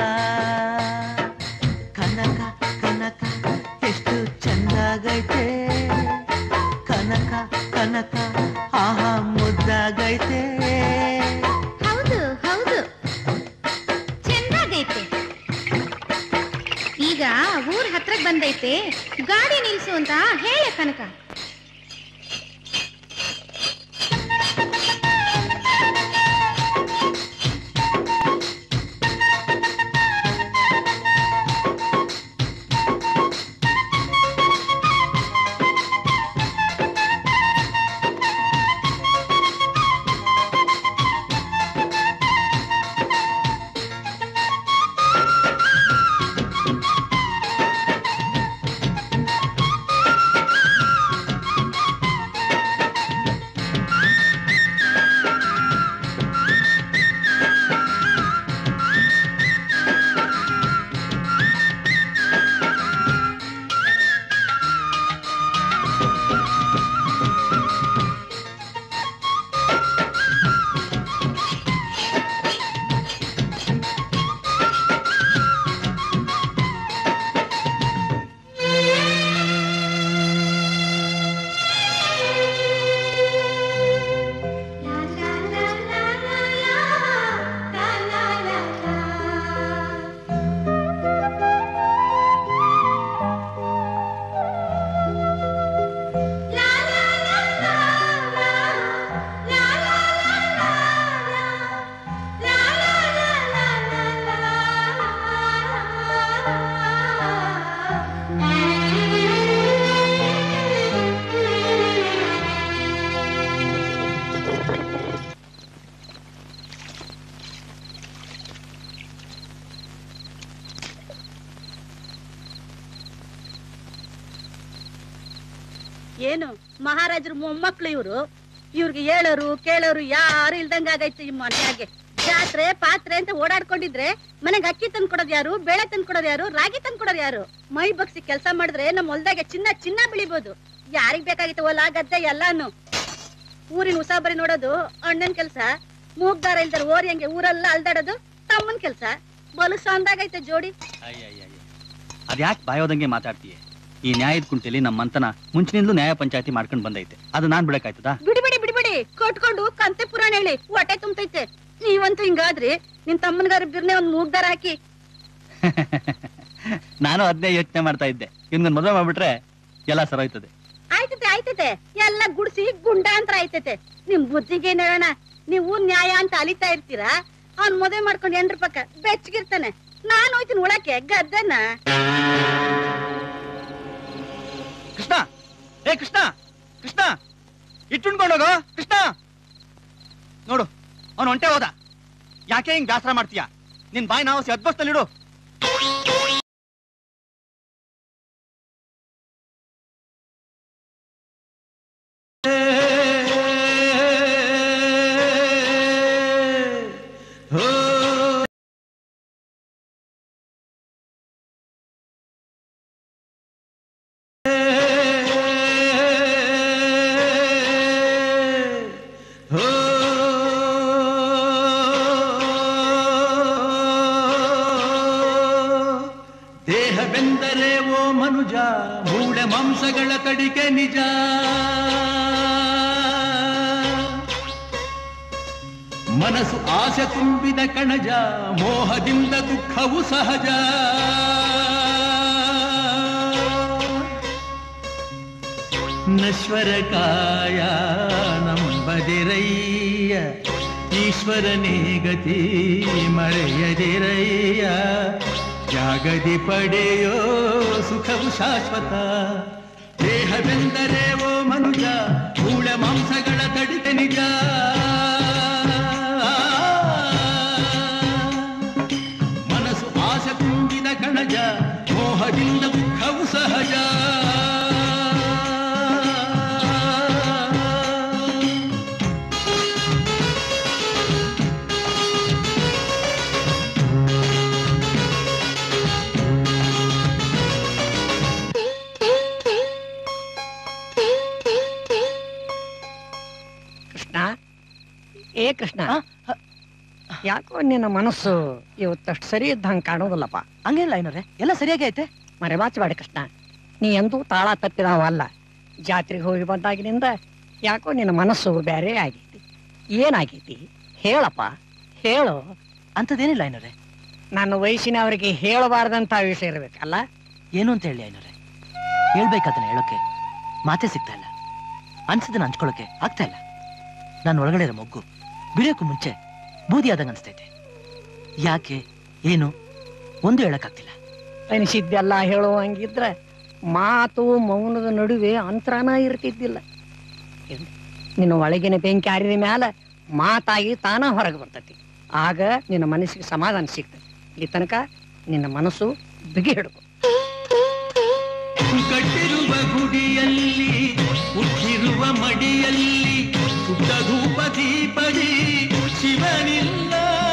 ಕನಕ ಕನಕ ಎಷ್ಟು ಚಂದಾಗೈತೆ ಕನಕ ಕನಕ ಆಹಾ ಮುದ್ದಾಗೈತೆ ಹೌದು ಹೌದು ಈಗ ಊರ್ ಹತ್ರಕ್ ಬಂದೈತೆ ಗಾಡಿ ನಿಲ್ಸು ಅಂತ ಹೇಳೆ ಕನಕ ಏನು ಮಹಾರಾಜರ ಮೊಮ್ಮಕ್ಳು ಇವ್ರು ಇವ್ರಿಗೆ ಹೇಳೋರು ಕೇಳೋರು ಯಾರು ಇಲ್ದಂಗ ಆಗೈತೆ ಈ ಮನೆಯಾಗೆ ಜಾತ್ರೆ ಪಾತ್ರೆ ಅಂತ ಓಡಾಡ್ಕೊಂಡಿದ್ರೆ ಮನೆಗೆ ಅಕ್ಕಿ ತಂದ್ ಕೊಡೋದ್ ಯಾರು ಬೇಳೆ ತಂದ್ ಕೊಡೋದ್ ಯಾರು ರಾಗಿ ತಂದ್ ಕೊಡೋದ್ ಯಾರು ಮೈ ಬಗ್ಸಿ ಕೆಲಸ ಮಾಡಿದ್ರೆ ನಮ್ಮ ಹೊಲ್ದಾಗೆ ಚಿನ್ನ ಚಿನ್ನ ಬೆಳಿಬೋದು ಯಾರಿಗ್ ಬೇಕಾಗಿತ್ತು ಹೊಲ ಗದ್ದೆ ಎಲ್ಲಾನು ಊರಿನ ಉಸಾಬರಿ ನೋಡೋದು ಅಣ್ಣನ್ ಕೆಲ್ಸ ಮೂಗ್ದಾರ ಇಲ್ದಾರ ಓರಿ ಹಂಗೆ ಊರೆಲ್ಲ ಅಲ್ದಾಡೋದು ತಮ್ಮನ್ ಕೆಲ್ಸ ಬಲು ಸಂದಾಗೈತೆ ಜೋಡಿ ಅದ್ಯಾಕೆ ಬಾಯೋದಂಗೆ ಮಾತಾಡ್ತೀಯ ಈ ನ್ಯಾಯದ ಕುಂಟೆಲಿ ನಮ್ಮ ಮಂತನ ಮುಂಚಿನಿಂದಲೂ ನ್ಯಾಯ ಪಂಚಾಯತಿ ಮಾಡ್ಕೊಂಡ್ ಬಂದೈತೆ ಅದು ನಾನ್ ಬಿಡಕ್ಕಾಯ್ತದಾ ಬಿಡಿಬಿಡಿ ಬಿಡಿಬಿಡಿ ಕಟ್ಕೊಂಡು ಕಂತೆ ಪುರಾಣ ಹೇಳಿ ಹೊಟ್ಟೆ ತುಂಬತೈತೆ ನೀವಂತೂ ಹಿಂಗಾದ್ರಿ ನಿನ್ ತಮ್ಮನ್ಗಾರ ಬಿರ್ನೆ ಒಂದ್ ಮೂಗ್ದಾರ ಹಾಕಿ ನಾನು ಅದನ್ನೇ ಯೋಚನೆ ಮಾಡ್ತಾ ಇದ್ದೆ ಇವ್ನ ಮದುವೆ ಮಾಡ್ಬಿಟ್ರೆ ಎಲ್ಲ ಸರೋಯ್ತದೆ ಆಯ್ತತೆ ಆಯ್ತತೆ ಎಲ್ಲ ಗುಡ್ಸಿ ಗುಂಡಾಂತರ ಆಯ್ತತೆ ನಿಮ್ ಬುದ್ಧಿಗೆ ಏನ್ ಹೇಳೋಣ ನೀವು ನ್ಯಾಯ ಅಂತ ಅಲಿತಾ ಇರ್ತೀರಾ ಅವ್ನ್ ಮದುವೆ ಮಾಡ್ಕೊಂಡು ಎಂಡ್ರ ಪಕ್ಕ ಬೆಚ್ಚಗಿರ್ತಾನೆ ನಾನ್ ಹೋಯ್ತೀನಿ ಉಳಕ್ಕೆ ಗದ್ದನ ಕೃಷ್ಣ ಏ ಕೃಷ್ಣ ಕೃಷ್ಣ ಇಟ್ಟುಣ್ಕೊಂಡೋಗೋ ಕೃಷ್ಣ ನೋಡು ಅವನು ಹೊಂಟೆ ಹೋದ ಯಾಕೆ ಹಿಂಗ್ ಬೇಸರ ಮಾಡ್ತೀಯ ನಿನ್ ಬಾಯಿ ನಾವು ಅದ್ಭಸ್ತಲ್ಲಿಡು ದೇಹವೆಂದರೆ ಓ ಮನುಜ ಮೂಳೆ ಮಾಂಸಗಳ ಕಡಿಕೆ ನಿಜ ಮನಸ್ಸು ಆಸೆ ತುಂಬಿದ ಕಣಜ ಮೋಹದಿಂದ ದುಃಖವು ಸಹಜ ನಶ್ವರ ಕಾಯ ನಂಬದಿರಯ್ಯ ಈಶ್ವರನೇ ಗತಿ ಮರೆಯದಿರಯ್ಯ ಜಾಗದಿ ಪಡೆಯೋ ಸುಖವು ಶಾಶ್ವತ ದೇಹವೆಂದರೆ ಓ ಮನುಜ ಮೂಳ ಮಾಂಸಗಳ ತಡಿತೆ ನಿಜ ಮನಸ್ಸು ಆಸೆ ತುಂಬಿದ ಕಣಜ ಮೋಹದಿಂದ ದುಃಖವು ಸಹಜ ಕೃಷ್ಣ ಏ ಕೃಷ್ಣ ಯಾಕೋ ನಿನ್ನ ಮನಸ್ಸು ಇವತ್ತಷ್ಟು ಸರಿ ಇದ್ದಂಗೆ ಕಾಣೋದಿಲ್ಲಪ್ಪ ಹಂಗಿಲ್ಲ ಏನೋರೆ ಎಲ್ಲ ಸರಿಯಾಗಿ ಐತೆ ಮರೆಮಾಚಬೇಡ ಕೃಷ್ಣ ನೀ ಎಂದೂ ತಾಳ ತಪ್ಪಿದವಲ್ಲ ಜಾತ್ರೆಗೆ ಹೋಗಿ ಬಂದಾಗಿನಿಂದ ಯಾಕೋ ನಿನ್ನ ಮನಸ್ಸು ಬೇರೆ ಆಗೈತಿ ಏನಾಗೈತಿ ಹೇಳಪ್ಪ ಹೇಳು ಅಂತದೇನಿಲ್ಲ ಏನೋರೆ ನನ್ನ ವಯಸ್ಸಿನವರಿಗೆ ಹೇಳಬಾರ್ದಂತ ವಿಷಯ ಇರ್ಬೇಕಲ್ಲ ಏನು ಅಂತ ಹೇಳಿ ಐನೋರೆ ಹೇಳ್ಬೇಕಾದನ್ನ ಹೇಳೋಕೆ ಮಾತೇ ಸಿಗ್ತಾ ಇಲ್ಲ ಅನ್ಸದನ್ನ ಹಂಚ್ಕೊಳ್ಳೋಕೆ ಆಗ್ತಾ ಇಲ್ಲ ನಾನು ಒಳಗಡೆ ಇರೋ ಮೊಗ್ಗು ಬಿಡಿಯೋಕ್ಕೂ ಮುಂಚೆ ಬೂದಿ ಆದಂಗೆ ಅನಿಸ್ತೈತೆ ಯಾಕೆ ಏನು ಒಂದು ಹೇಳಕ್ಕಾಗ್ತಿಲ್ಲ ಅನಿಸಿದ್ದೆಲ್ಲ ಹೇಳುವಂಗಿದ್ರೆ ಮಾತು ಮೌನದ ನಡುವೆ ಅಂತರನ ಇರ್ತಿದ್ದಿಲ್ಲ ಏನ್? ನಿನ್ನ ಒಳಗಿನ ಬೆಂಕಿ ಆರಿದ ಮ್ಯಾಲ ಮಾತಾಗಿ ತಾನ ಹೊರಗೆ ಬರ್ತೈತಿ ಆಗ ನಿನ್ನ ಮನಸ್ಸಿಗೆ ಸಮಾಧಾನ ಸಿಗ್ತದೆ ಇಲ್ಲಿ ತನಕ ನಿನ್ನ ಮನಸ್ಸು ಬಿಗಿ ಹಿಡ್ಕೊ ಕಟ್ಟಿರುವ ಗುಡಿಯಲ್ಲಿ ಹುಟ್ಟಿರುವ ಮಡಿಯಲ್ಲಿ ಸುತ್ತ ಧೂಪ ದೀಪದಿ ಶಿವನಿಲ್ಲ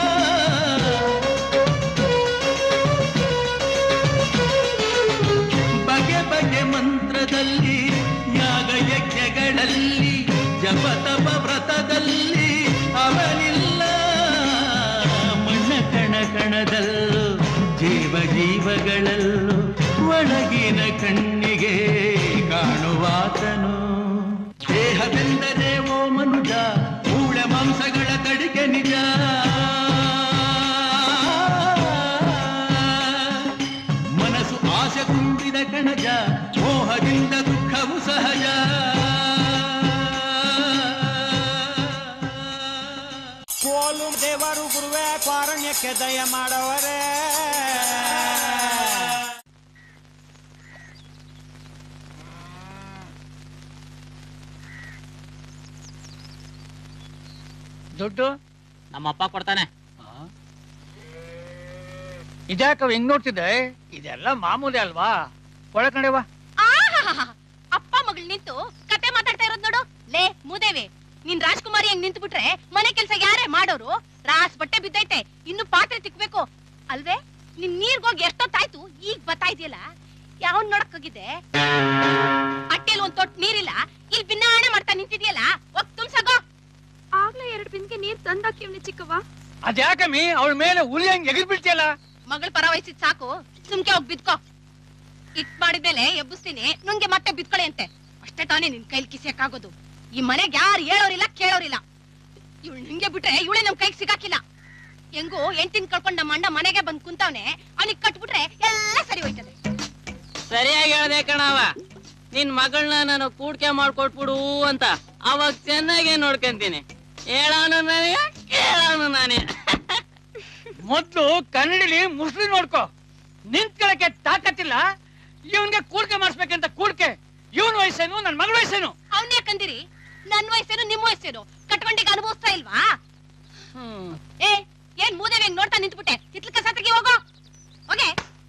ಬಗೆ ಬಗೆ ಮಂತ್ರದಲ್ಲಿ ಯಾಗ ಯಜ್ಞಗಳಲ್ಲಿ ಜಪ ತಪ ವ್ರತದಲ್ಲಿ ಅವನಿಲ್ಲ ಮಣ್ಣ ಕಣ ಕಣದಲ್ಲೂ ಜೀವ ಜೀವಗಳಲ್ಲೂ ಒಳಗಿನ ಕಣ್ಣಿಗೆ ಕಾಣುವಾತನು ದೇಹವೆಂದರೆ ಓ ಮನುಜ ಮೂಳ ಮಾಂಸಗಳ ಕಡಿಗೆ ನಿಜ ಮನಸ್ಸು ಆಸೆ ತುಂಬಿದ ಕಣಜ ಮೋಹದಿಂದ ದುಃಖವು ಸಹಜ ಕೋಲು ದೇವರು ಗುರುವೇ ಕಾರಣ್ಯಕ್ಕೆ ದಯ ಮಾಡವರೇ ದುಡ್ಡು ನಮ್ಮಪ್ಪ ಕೊಡ್ತಾನೆ ಇದ್ಯಾಕ ಹೆಂಗ್ ನೋಡ್ತಿದ್ದೆ ಇದೆಲ್ಲ ಮಾಮೂಲಿ ಅಲ್ವಾ ಒಳಗ್ ನಡೆವಾ ಆಹಾಹಾಹಾ. ಅಪ್ಪ ಮಗಳು ನಿಂತು ಕತೆ ಮಾತಾಡ್ತಾ ಇರೋದ್ ನೋಡು ಲೇ ಮೂದೇವಿ ನಿನ್ ರಾಜ್ಕುಮಾರಿ ಹಂಗ್ ನಿಂತು ಬಿಟ್ರೆ ಮನೆ ಕೆಲ್ಸ ಯಾರೇ ಮಾಡೋರು ರಾಸ್ ಬಟ್ಟೆ ಬಿದ್ದೈತೆ ಇನ್ನು ಪಾತ್ರೆ ತಿಕ್ಬೇಕು ಅಲ್ವೇ ನಿನ್ ನೀರ್ಗೋಗಿ ಎಷ್ಟೊತ್ತಾಯ್ತು ಈಗ ಬರ್ತಾ ಇದೆಯಲ್ಲ ಯಾವನ್ ನೋಡಕ್ ಹೋಗಿದ್ದೆ ಅಟ್ಟೆಲ್ ಒಂದ್ ತೊಟ್ ನೀರಿಲ್ಲ ಇಲ್ಲಿ ಭಿನ್ನಾಣೆ ಮಾಡ್ತಾ ನಿಂತಿದ್ಯಲ್ಲ ಹೋಗ್ ತುಂಬ್ಸಗೋ ಆಗ್ಲೇ ಎರಡ್ ಬಿಂದಿಗೆ ನೀರ್ ತಂದಾಕಿವ್ನಿ ಚಿಕ್ಕವ್ವ ಅದ್ಯಾಕಮ್ಮಿ ಅವಳ ಮೇಲೆ ಹುಲಿ ಹಂಗ್ ಎಗರ್ ಬೀಳ್ತಿಯಲ್ಲ ಮಗಳ್ ಪರ ವಹಿಸಿದ್ ಸಾಕು ಸುಮ್ಕೆ ಹೋಗ್ ಬಿದ್ಕೋ ಇಟ್ ಮಾಡಿದ್ಮೇಲೆ ಎಬ್ಬಿಸ್ತೀನಿ ನುಂಗೆ ಮತ್ತೆ ಬಿದ್ಕೊಳ್ಳಿ ಅಂತೆ ಅಷ್ಟೇ ತಾನೇ ನಿನ್ ಕೈಲಿ ಕಿಸಿಯಕ್ಕಾಗೋದು ಈ ಮನೆಗ್ ಯಾರು ಹೇಳೋರಿಲ್ಲ ಕೇಳೋರಿಲ್ಲ ಇವಳು ನಿಂಗೆ ಬಿಟ್ರೆ ಇವಳೇ ನಮ್ ಕೈಗೆ ಸಿಗಾಕಿಲ್ಲ ಹೆಂಗೋ ಎಂಟಿನ್ ಕಳ್ಕೊಂಡ್ ನಮ್ಮ ಅಣ್ಣ ಮನೆಗೆ ಬಂದ್ ಕುಂತವ್ನೆ ಅವನಿಗೆ ಕಟ್ಬಿಟ್ರೆ ಎಲ್ಲ ಸರಿ ಹೋಯ್ತದೆ ಸರಿಯಾಗಿ ಹೇಳ್ದೆ ಕಣವ ನಿನ್ ಮಗಳನ್ನ ನಾನು ಕೂಡ್ಕೆ ಮಾಡ್ಕೊಟ್ಬಿಡು ಅಂತ ಅವಾಗ ಚೆನ್ನಾಗಿ ನೋಡ್ಕೊಂತೀನಿ ಹೇಳೋನು ನನಗೆ ಕೇಳೋನು ನಾನೇ ಮೊದ್ಲು ಕನ್ನಡಿಲಿ ಮುಸ್ಲಿ ನೋಡ್ಕೋ ನಿಂತ್ಕೊಳಕ್ಕೆ ತಾಕತ್ತಿಲ್ಲ ಇವನ್ಗೆ ಕೂಡ್ಕೆ ಮಾಡಿಸ್ಬೇಕಂತ ಕೂಡ್ಕೆ ಇವನ್ ವಯಸ್ಸೇನು ನನ್ ಮಗಳ ವಯಸ್ಸೇನು ಅವ್ನ್ ಯಾಕಂದಿರಿ ನನ್ ವಯಸ್ಸೇನು ನಿಮ್ ವಯಸ್ಸೇನು ಕಟ್ಕೊಂಡಿಗೆ ಅನುಭವಿಸ್ತಾ ಇಲ್ವಾ ಏ ಏನ್ ಮೂದೇವಿ ಹೆಂಗ್ ನೋಡ್ತಾ ನಿಂತ್ಬಿಟ್ಟೆ ಹಿತ್ಲ ಕಸ ತೆಗಿ ಹೋಗೋ ಹೋಗೆ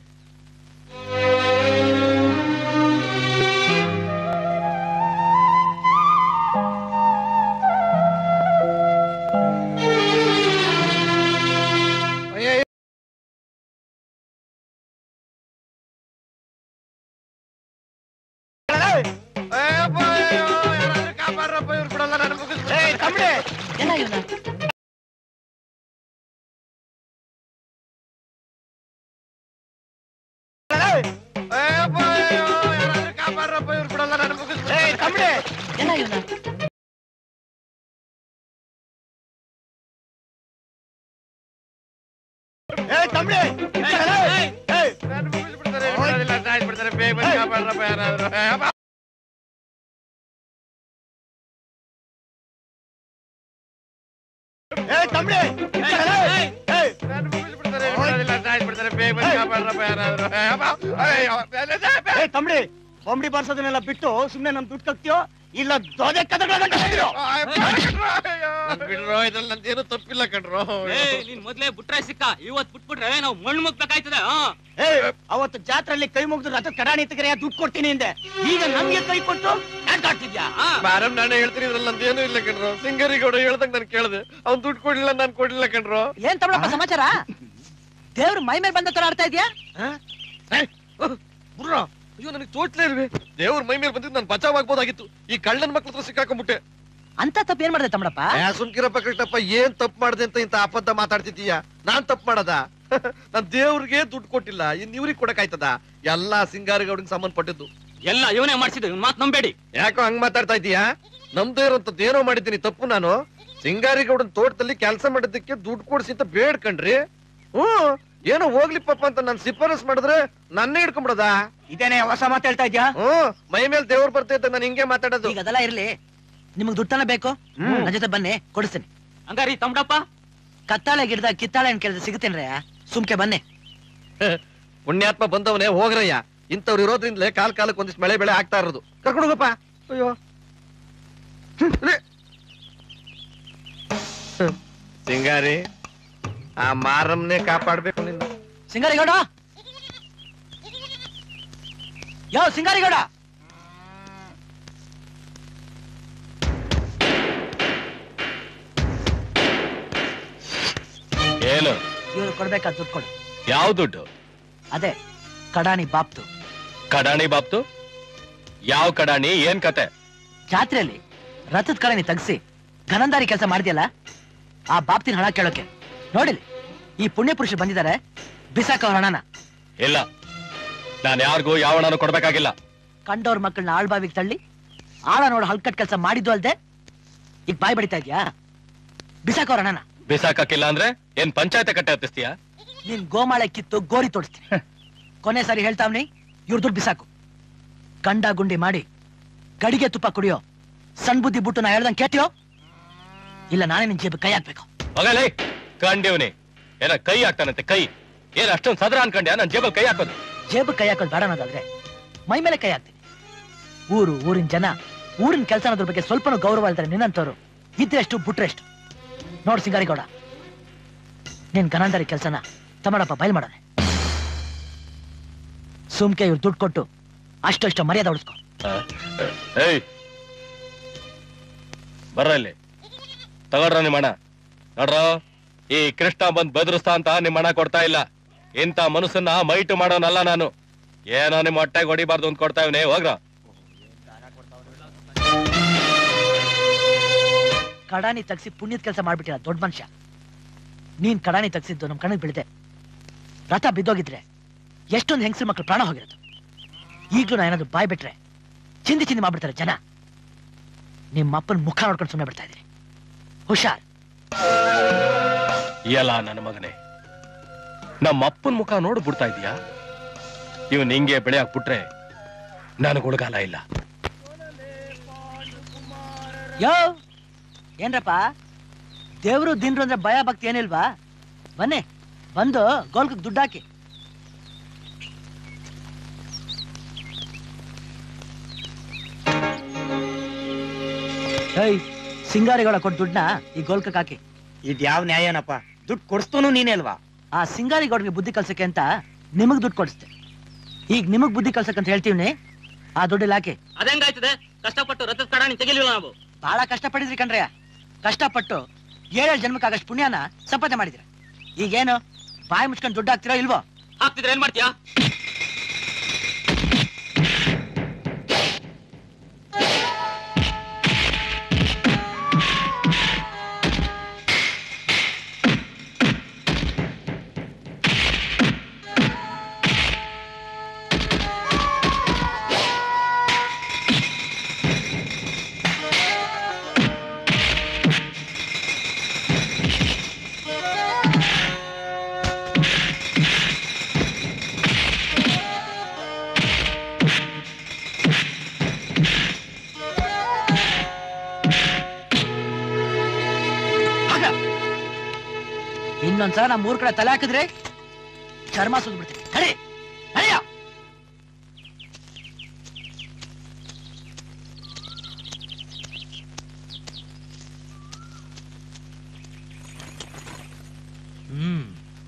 ಕಾಪಾಡ್ರಪ್ಪ ಇವ್ರು ಬಿಡಲ್ಲ ನನ್ನ ಮುಗಿಸ್ ಕಾಪಾಡ್ರಪ್ಪ ಇವ್ರು ಬಿಡಲ್ಲ ನನ್ನ ಮುಗಿಸ್ ನನ್ನ ಮುಗಿಸ್ಬಿಡ್ತಾರೆ ಬಿಡೋದಿಲ್ಲ, ಸಾಯ್ಸ್ಬಿಡ್ತಾರೆ ಬೇಗ ಬಂದು ಕಾಪಾಡ್ರಪ್ಪ ಯಾರಾದ್ರೂ ಏ, ಅಪ್ಪ. ನನ್ನ ಮುಗಿಸ್ಬಿಡ್ತಾರೆ ಬಿಡೋದಿಲ್ಲ, ಸಾಯ್ಸ್ಬಿಡ್ತಾರೆ ಬೇಗ ಬಂದು ಕಾಪಾಡ್ರಪ್ಪ ಯಾರಾದ್ರೂ ಏ, ಅಪ್ಪ. ಅಯ್ಯೋ, ಏ ತಮ್ಡಿ ಬೊಂಬಡಿ ಬಾರ್ಸೋದನ್ನೆಲ್ಲ ಬಿಟ್ಟು ಸುಮ್ನೆ ನಮ್ ದುಡ್ಡು ಕಕ್ತಿಯೋ ಇಲ್ಲ ದೋದೆ ಕದಗಳನ್ನ ಬಿಡ್ರೋ ಇದ್ರಲ್ಲಿ ನಂದೇನು ತಪ್ಪಿಲ್ಲ ಕಣ್ರೋ ನೀನ್ ಮೊದ್ಲೇ ಬಿಟ್ರೆ ಸಿಕ್ಕ ಇವತ್ ಬಿಟ್ಬಿಟ್ರೆ ನಾವು ಮಣ್ಣು ಮುಗ್ಬೇಕಾಯ್ತದೆ ಏ ಅವತ್ತು ಜಾತ್ರೆಯಲ್ಲಿ ಕೈ ಮುಗಿದು ರಥ ಕಡಾಣಿ ತೆಗೆರೆ ದುಡ್ಡು ಕೊಡ್ತೀನಿ ಹಿಂದೆ ಈಗ ನಮ್ಗೆ ಕೈ ಕೊಟ್ಟು ನಾಟಕ ಆಡ್ತಿದ್ಯಾ ಮೇಡಮ್ ನಾನೇ ಹೇಳ್ತೀನಿ ಇದ್ರಲ್ಲಿ ನಂದೇನು ಇಲ್ಲ ಕಣ್ರೋ ಸಿಂಗರಿಗೌಡ ಹೇಳ್ದಂಗ್ ನಾನು ಕೇಳಿದೆ ಅವ್ನ್ ದುಡ್ಡು ಕೊಡ್ಲಿಲ್ಲ ನಾನ್ ಕೊಡ್ಲಿಲ್ಲ ಕಣ್ರೋ ಏನ್ ತಗೊಳಪ್ಪ ಸಮಾಚಾರ ದೇವ್ರ ಮೈ ಮೇಲೆ ಬಂದ ತರ ಆಡ್ತಾ ಇದ್ಯಾ ಬುರ್ರ ಅಯ್ಯೋ ನನಗೆ ತೋಟ್ಲೇ ಇಲ್ವೇ ದೇವ್ರ ಮೈ ಮೇಲೆ ಬಂದಿದ್ದು ನಾನು ಬಚಾವ್ ಆಗ್ಬೋದಾಗಿತ್ತು ಈ ಕಳ್ಳನ ಮಕ್ಳ ಹತ್ರ ಸಿಕ್ಕಾಕೊಂಡ್ಬಿಟ್ಟೆ ಅಂತ ತಪ್ಪ ಏನ್ ಮಾಡ್ದೆ ತಮ್ಮಡಪ್ಪ ಏ, ಸುಮ್ಕಿರಪ್ಪ ಕೃಷ್ಣಪ್ಪ ಏನ್ ತಪ್ಪು ಮಾಡ್ದೆ ಅಂತ ಇಂತ ಅಬದ್ಧ ಮಾತಾಡ್ತಿದ್ದೀಯ ನಾನ್ ತಪ್ಪು ಮಾಡದ ನಾನ್ ದೇವ್ರಿಗೆ ದುಡ್ಡು ಕೊಟ್ಟಿಲ್ಲ ಇನ್ ಇವ್ರಿಗೆ ಕೊಡಕಾಯ್ತದ ಎಲ್ಲಾ ಸಿಂಗಾರಿಗೌಡಿಗೆ ಸಂಬಂಧಪಟ್ಟಿದ್ದು ಎಲ್ಲ ಇವನೇ ಮಾಡ್ಸಿದ್ದು ಇವ್ನ ಮಾತ್ ನಂಬೇಡಿ ಯಾಕೋ ಹಂಗ್ ಮಾತಾಡ್ತಾ ಇದೀಯಾ ನಮ್ದೇ ಇರೋಂಥದ್ದು ಏನೋ ಮಾಡಿದ್ದೀನಿ ತಪ್ಪು ನಾನು ಸಿಂಗಾರಿಗೌಡನ್ ತೋಟದಲ್ಲಿ ಕೆಲಸ ಮಾಡಿದ್ದಕ್ಕೆ ದುಡ್ಡು ಕೊಡ್ಸಿ ಅಂತ ಬೇಡ್ಕಂಡ್ರಿ ಹ್ಮ್ ಏನೋ ಹೋಗ್ಲಿ ಪಾಪ ಅಂತ ನಾನ್ ಸಿಫಾರಸ್ ಮಾಡಿದ್ರೆ ನನ್ನೇ ಹಿಡ್ಕೊಂಡ್ಬಿಡದ ಇದೇನೆ ಹೊಸ ಮಾತು ಹೇಳ್ತಾ ಇದ್ಯಾ ಹ್ಮ್ ಮೈ ಮೇಲೆ ದೇವ್ರು ಬರ್ತೈತೆ ನಾನು ಹಿಂಗೆ ಮಾತಾಡೋದು ಈಗ ಅದೆಲ್ಲ ಇರ್ಲಿ ನಿಮಗ್ ದುಡ್ಡನ ಬೇಕು ನನ್ನ ಜೊತೆ ಬನ್ನಿ ಕೊಡಿಸ್ತೀನಿ ಹಂಗಾರಿ ತಮ್ಮಡಪ್ಪ ಕತ್ತಾಳೆ ಗಿಡದ ಕಿತ್ತಾಳೆ ಅಂತ ಕೇಳಿದ್ರೆ ಸಿಗುತ್ತೇನ್ರೇ ಸುಮ್ಕೆ ಬನ್ನಿ ಪುಣ್ಯಾತ್ಮ ಬಂದವನೇ ಹೋಗ್ರಯ್ಯ ಇಂಥವ್ರು ಇರೋದ್ರಿಂದಲೇ ಕಾಲ್ ಕಾಲಕ್ಕೆ ಒಂದಿಷ್ಟು ಮಳೆ ಬೆಳೆ ಆಗ್ತಾ ಇರೋದು ಕರ್ಕೊಂಡು ಹೋಗಪ್ಪ ಅಯ್ಯೋ ಹ್ಮ್, ಲೇ. ಹ್ಮ್. ಸಿಂಗಾರಿ ಆ ಮಾರಮ್ನೆ ಕಾಪಾಡ್ಬೇಕು ನಿನ್ನ ಸಿಂಗಾರಿಗೌಡ ಯೋ ಸಿಂಗಾರಿಗೌಡ ಏನು ಇವ್ರು ಕೊಡ್ಬೇಕಾದ ದುಡ್ಡು ಕೊಡು ಯಾವ ದುಡ್ಡು ಅದೇ ಕಡಾಣಿ ಬಾಪ್ತು ಕಡಾಣಿ ಬಾಪ್ತು ಯಾವ ಕಡಾಣಿ ಏನ್ ಕತೆ ಜಾತ್ರೆಯಲ್ಲಿ ರಥದ ಕಡಾಣಿ ತಗ್ಸಿ ಘನಂದಾರಿ ಕೆಲಸ ಮಾಡಿದ್ಯಲ್ಲ ಆ ಬಾಪ್ತಿನ ಹಣ ಕೇಳೋಕೆ ನೋಡಿಲಿ ಈ ಪುಣ್ಯ ಪುರುಷರು ಬಂದಿದ್ದಾರೆ ಬಿಸಾಕ ಅವ್ರ ಹಣನ ಇಲ್ಲ ನಾನ್ ಯಾರಿಗೂ ಯಾವ ಹಣನೂ ಕೊಡ್ಬೇಕಾಗಿಲ್ಲ ಕಂಡವ್ರ ಮಕ್ಕಳನ್ನ ಆಳ್ಬಾವಿಗೆ ತಳ್ಳಿ ಆಳ ನೋಡ ಹಲ್ಕಟ್ ಕೆಲಸ ಮಾಡಿದ್ದು ಅಲ್ದೆ ಈಗ ಬಾಯ್ ಬಡಿತಾ ಇದ್ಯಾ ಬಿಸಾಕ ಅವ್ರ ಹಣನ ಬಿಸಾಕಕ್ಕಿಲ್ಲ ಅಂದ್ರೆ ಏನ್ ಪಂಚಾಯತ್ ಕಟ್ಟೆ ಹತ್ತಿಸ್ತೀಯಾ ನೀನ್ ಗೋಮಾಳೆ ಕಿತ್ತು ಗೋರಿ ತೋರಿಸ್ತೀನಿ ಕೊನೆ ಸಾರಿ ಹೇಳ್ತಾವ್ನಿ ಇವ್ರ ದುಡ್ಡು ಬಿಸಾಕು ಗಂಡ ಗುಂಡಿ ಮಾಡಿ ಗಡಿಗೆ ತುಪ್ಪ ಕುಡಿಯೋ ಸಣ್ಣ ಬುದ್ಧಿ ಬಿಟ್ಟು ನಾ ಹೇಳ್ದಂಗ್ ಕೇಳ್ತೀಯೋ ಇಲ್ಲ ನಾನೇ ನಿನ್ ಜೇಬ್ ಕೈ ಹಾಕ್ಬೇಕು ಮಗಲೇ ಕಂಡಿವ್ನಿ ಏನ ಕೈ ಹಾಕ್ತಾನಂತೆ ಕೈ ಏನ್ ಅಷ್ಟೊಂದ್ ಸದ್ರ ಅನ್ಕೊಂಡ್ಯಾ ನನ್ ಜೇಬಲ್ ಕೈ ಹಾಕೋದು ಜೇಬ್ ಕೈ ಹಾಕೋದು ಬೇಡ ಅನ್ನೋದಾದ್ರೆ ಮೈ ಮೇಲೆ ಕೈ ಹಾಕ್ತೀನಿ ಊರು ಊರಿನ ಜನ ಊರಿನ ಕೆಲಸ ಅನ್ನೋದ್ರ ಬಗ್ಗೆ ಸ್ವಲ್ಪನೂ ಗೌರವ ಇಲ್ತಾರೆ ನಿನ್ನಂತವ್ರು ಇದ್ರೆಷ್ಟು ಬಿಟ್ರೆಷ್ಟು ನೋಡ್ ಸಿಂಗಾರಿಗೌಡ ನೀನ್ ಗನಾಂಧಾರಿ ಕೆಲಸನ ತಮ್ಮಡಪ್ಪ ಬಯಲ್ ಮಾಡೋಣ ಸುಮ್ಕೆ ಇವ್ರು ದುಡ್ಡು ಕೊಟ್ಟು ಅಷ್ಟು ಅಷ್ಟು ಮರ್ಯಾದೆ ಉಳಿಸ್ಕೊ ಏಯ್ ಬರ್ರ ಇಲ್ಲಿ ತಗೊಳ್ರ ನಿಮ್ ಹಣ ನೋಡ್ರ ಈ ಕೃಷ್ಣ ಬಂದ್ ಬೆದರಿಸ್ತಾ ಅಂತ ನಿಮ್ ಹಣ ಕೊಡ್ತಾ ಇಲ್ಲ ಇಂಥ ಮನಸ್ಸನ್ನ ಮೈಟು ಮಾಡೋನಲ್ಲ ನಾನು ಏನೋ ನಿಮ್ ಹೊಟ್ಟೆಗೆ ಹೊಡಿಬಾರ್ದು ಅಂತ ಕೊಡ್ತಾ ಇವನೇ ಹೋಗ್ರ ಕಡಾನಿ ತಗ್ಸಿ ಪುಣ್ಯದ ಕೆಲಸ ಮಾಡ್ಬಿಟ್ಟಿಲ್ಲ ದೊಡ್ಡ ಮನುಷ್ಯ ನೀನ್ ಕಡಾನಿ ತಗ್ಸಿದ್ದು ನಮ್ ಕಣ್ಣಿಗೆ ಬೀಳಿದೆ ರಥ ಬಿದ್ದೋಗಿದ್ರೆ ಎಷ್ಟೊಂದು ಹೆಂಗಸರು ಮಕ್ಕಳು ಪ್ರಾಣ ಹೋಗಿರೋದು ಈಗ್ಲೂ ನಾ ಏನಾದ್ರು ಬಾಯ್ ಬಿಟ್ರೆ ಚಿಂದಿ ಚಿಂದಿ ಮಾಡ್ಬಿಡ್ತಾರೆ ಜನ ನಿಮ್ಮ ಅಪ್ಪನ ಮುಖ ನೋಡ್ಕೊಂಡು ಸುಮ್ಮನೆ ಬಿಡ್ತಾ ಇದ್ದೀನಿ ಹುಷಾರ್ ಎಲ್ಲ ನನ್ನ ಮಗನೇ ನಮ್ಮ ಅಪ್ಪನ ಮುಖ ನೋಡು ಬಿಡ್ತಾ ಇದೀಯಾ ಇವನ್ ಹಿಂಗೆ ಬೆಳೆ ಹಾಕ್ಬಿಟ್ರೆ ನನಗೆ ಉಳಗಾಲ ಇಲ್ಲ ಯೋ ಏನ್ರಪ್ಪ ದೇವ್ರು ದಿನ್ರು ಅಂದ್ರೆ ಭಯ ಭಕ್ತಿ ಏನಿಲ್ವಾ ಬನ್ನಿ ಬಂದು ಗೋಲ್ಕ್ ದುಡ್ಡು ಹಾಕಿ ಏಯ್ ಸಿಂಗಾರಿಗಳ ಕೊಟ್ಟು ದುಡ್ಡನ್ನ ಈ ಗೋಲ್ಕಕ್ಕೆ ಹಾಕಿ ಇದ್ಯಾವ ನ್ಯಾಯನಪ್ಪ ದುಡ್ಡು ಕೊಡ್ಸ್ತೋನು ನೀನೇ ಅಲ್ವಾ ಆ ಸಿಂಗಾರಿಗೌಡ್ಗೆ ಬುದ್ಧಿ ಕಲ್ಸಕ್ಕೆ ಅಂತ ನಿಮಗ್ ದುಡ್ಡು ಕೊಡಿಸ್ತೆ ಈಗ ನಿಮಗ್ ಬುದ್ಧಿ ಕಲ್ಸಕ್ಕೆ ಅಂತ ಹೇಳ್ತೀವಿ ಆ ದುಡ್ಡಿಲ್ಲ ಹಾಕಿ ಅದೇಂಗಾಯ್ತದೆ ಕಷ್ಟಪಟ್ಟು ರಥದ ಕಡಾಣಿ ತೆಗಿಲಿಲ್ಲ ನಾವು ಬಹಳ ಕಷ್ಟಪಟ್ಟಿದ್ರಿ ಕಣ್ರಯ್ಯ ಕಷ್ಟಪಟ್ಟು ಏಳೇಳು ಜನ್ಮಕ್ಕಾಗಷ್ಟು ಪುಣ್ಯನ ಸಂಪಾದನೆ ಮಾಡಿದ್ರ ಈಗೇನು ಬಾಯಿ ಮುಚ್ಕೊಂಡು ದುಡ್ಡು ಹಾಕ್ತಿರೋ ಇಲ್ವೋ ಹಾಕ್ತಿದ್ರೆ ಏನ್ ಮಾಡ್ತೀಯಾ ಇನ್ನೊಂದ್ಸಲ ನಮ್ಮ ಊರ್ ಕಡೆ ತಲೆ ಹಾಕಿದ್ರೆ ಚರ್ಮ ಸುದ್ ಬಿಡ್ತೀನಿ ನಡಿ ನಡಿಯ ಹ್ಮ್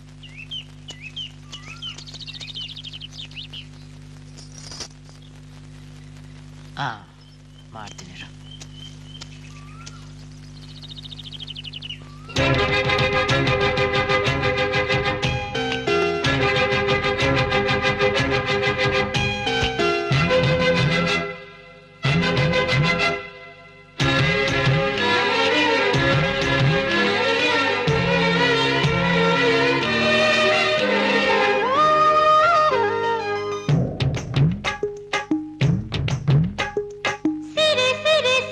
ಆ ಮಾಡ್ತೀನಿ ಇರು. ಸಿರಿ ಸಿರಿ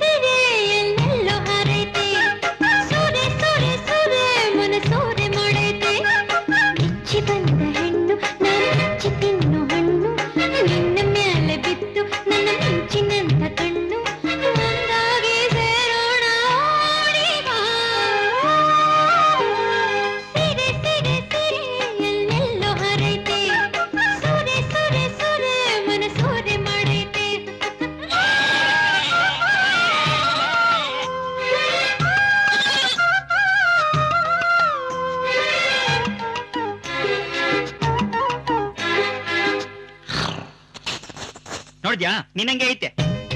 ನೋಡ್ದ್ಯಾ ನಿನ್ನಂಗೆ ಐತೆ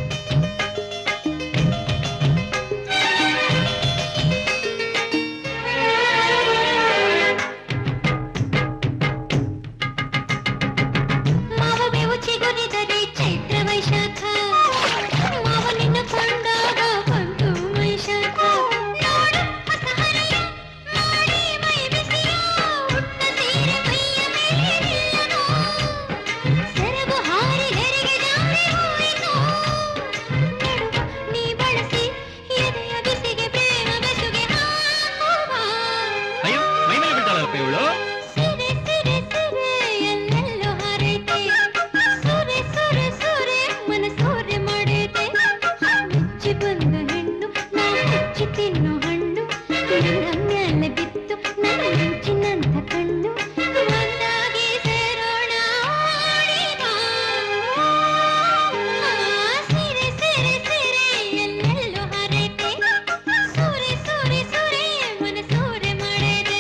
ಮಾವ ಬೇವು ಚಿಗುರಿದರೆ ಚೈತ್ರ ವೈಶಾಖ ಮಾವನಿನ್ನು ಕೊಂಡಾಗ ಬಂತು ವೈಶಾಖ ನೋಡು ಹೊಸ ಹರೆಯ ಮಾಡಿ ಮೈ ಬಿಸಿಯ ಉಟ್ಟ ಸೀರೆ ಮೈಯ ಮೇಲೆ ನಿಲ್ಲನು ಸೆರಗು ಹಾರಿ ಹೆರಿಗೆ ಜಾರಿ ಹೋಯಿತು ನಡುವ ನೀ ಬಳಸಿ ಎದೆಯ ಬಿಸಿಗೆ ಪ್ರೇಮ ಬೆಸುಗೆ ಹಾಕುವ ಅಯ್ಯೋ ಮೈ ಮೇಲೆ ಬಿಡ್ತಾಳಪ್ಪ ಇವಳು ಸಿರೆ ಸಿರೆ ಸಿರೆ ಎಲ್ಲೆಲ್ಲೋ ಹಾರೈತೆ ಸುರೆ ಸುರೆ ಸುರೆ ಮನ ಸೂರೆ ಮಾಡೈತೆ ಮುಚ್ಚಿ ಬಂದ ಹೆಣ್ಣು ನಾನು ಮುಚ್ಚಿ ತಿನ್ನು ಹಣ್ಣು ನನ್ನ ಮ್ಯಾಲೆ ಬಿತ್ತು ನನ್ನ ಮಿಂಚಿನಂತ ಕಣ್ಣು ಒಂದಾಗಿ ಸೇರೋಣ ಓಡಿ ಬಾ. ಸಿರೆ ಸಿರೆ ಸಿರೆ ಎಲ್ಲೆಲ್ಲೋ ಹಾರೈತೆ ಸುರೆ ಸುರೆ ಸುರೆ ಮನ ಸೂರೆ ಮಾಡೈತೆ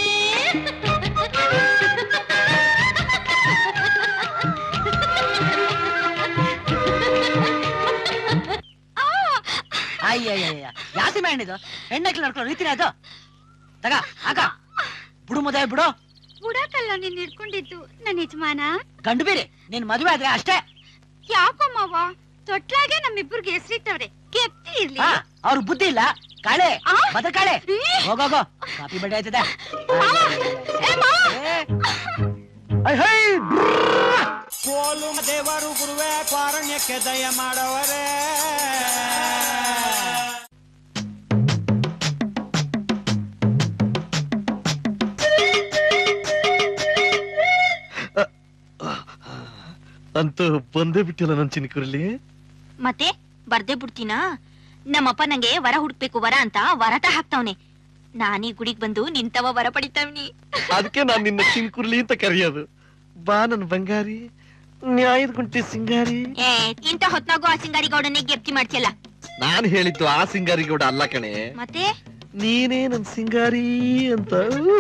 ಅಯ್ಯಯ್ಯ ಯಾತಿ ಮಾಡಿದ್ದು ಹೆಣ್ಣಕ್ಲಿ ನಡ್ಕೊಳ್ಳೋ ರೀತಿನೇ ಅದು ತಗ ಆಗ ಬಿಡು ಮುದ ಬಿಡು ಬುಡಕಲ್ಲ ನೀನ್ ಹಿಡ್ಕೊಂಡಿದ್ದು ನನ್ನ ಯಜಮಾನ ಗಂಡು ಬೇರೆ ನೀನ್ ಮದುವೆ ಆದ್ರೆ ಅಷ್ಟೇ ಯಾಕೋ ಮಾವ ತೊಟ್ಲಾಗೆ ನಮ್ಮಿಬ್ಬರಿಗೆ ಹೆಸರಿಟ್ಟವ್ರೆ ಕೆಪ್ತಿ ಇರ್ಲಿ ಹಾ ಅವ್ರ ಬುದ್ಧಿ ಇಲ್ಲ ಕಾಳೆ ಆ? ಮದ್ರ ಕಾಳೆ ಹೋಗೋಗೋ ಕಾಪಿ ಬಡ್ಡೆ ಆಯ್ತದೆ ಕೋಲು ದೇವರು ಗುರುವೇ ಕಾರಣ್ಯಕ್ಕೆ ದಯ ಮಾಡವರೇ ಅಂತೂ ಬಂದೇ ಬಿಟ್ಟಿಲ್ಲ ನನ್ ಚಿನ್ಕುರ್ಲಿ ಮತ್ತೆ ಬರ್ದೇ ಬಿಡ್ತೀನಾ ನಮ್ಮಪ್ಪ ನಂಗೆ ವರ ಹುಡ್ಕ್ಬೇಕು ವರ ಅಂತ ವರಟ ಹಾಕ್ತಾವ್ನೆ ನಾನೀ ಗುಡಿಗ್ ಬಂದು ನಿಂತವ ವರ ಪಡಿತಾವ್ನಿ ಅದಕ್ಕೆ ನಾನ್ ನಿನ್ನ ಚಿನ್ಕುರ್ಲಿ ಅಂತ ಕರೆಯೋದು ಬಾ ನನ್ ಬಂಗಾರಿ ನ್ಯಾಯದ ಗುಂಟಿ ಸಿಂಗಾರಿ ಏ ಇಂತ ಹೊತ್ನಾಗೂ ಆ ಸಿಂಗಾರಿ ಗೌಡನೇ ಗೆಪ್ತಿ ಮಾಡ್ತಿಯಲ್ಲ ನಾನ್ ಹೇಳಿದ್ದು ಆ ಸಿಂಗಾರಿ ಗೌಡ ಅಲ್ಲ ಕಣೆ ಮತ್ತೆ ನೀನೇ ನನ್ ಸಿಂಗಾರಿ ಅಂತ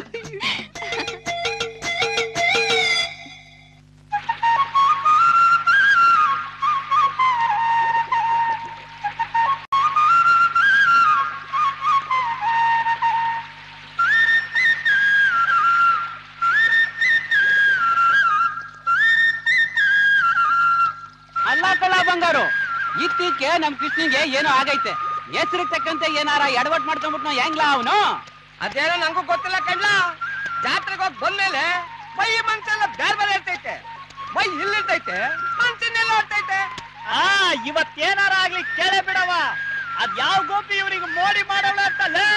ಅಲ್ಲ ಕಳ್ಳ ಬಂಗಾರು ಇತ್ತೀಚೆಗೆ ನಮ್ ಕೃಷ್ಣನ್ಗೆ ಏನೋ ಆಗೈತೆ ಹೆಸರಿಗೆ ತಕ್ಕಂತೆ ಏನಾರ ಎಡವಟ್ ಮಾಡ್ಕೊಂಡ್ಬಿಟ್ನೋ ಹೆಂಗ್ಲ ಅವನು ಅದೇನೋ ನಂಗೂ ಗೊತ್ತಿಲ್ಲ ಕಣ್ಲ ಜಾತ್ರೆಗೆ ಹೋಗಿ ಬಂದ್ಮೇಲೆ ಮೈ ಮನ್ಸೆಲ್ಲ ಬೇರೆ ಬೇರೆ ಇರ್ತೈತೆ ಮೈ ಇಲ್ಲಿರ್ತೈತೆ ಮನ್ಸಿನೆಲ್ಲ ಇರ್ತೈತೆ ಆ ಇವತ್ತೇನಾರ ಆಗ್ಲಿ ಕೇಳೇ ಬಿಡವ ಅದ್ ಯಾವ ಗೋಪಿ ಇವ್ರಿಗೆ ಮೋಡಿ ಮಾಡವಳ ಅಂತಲೇ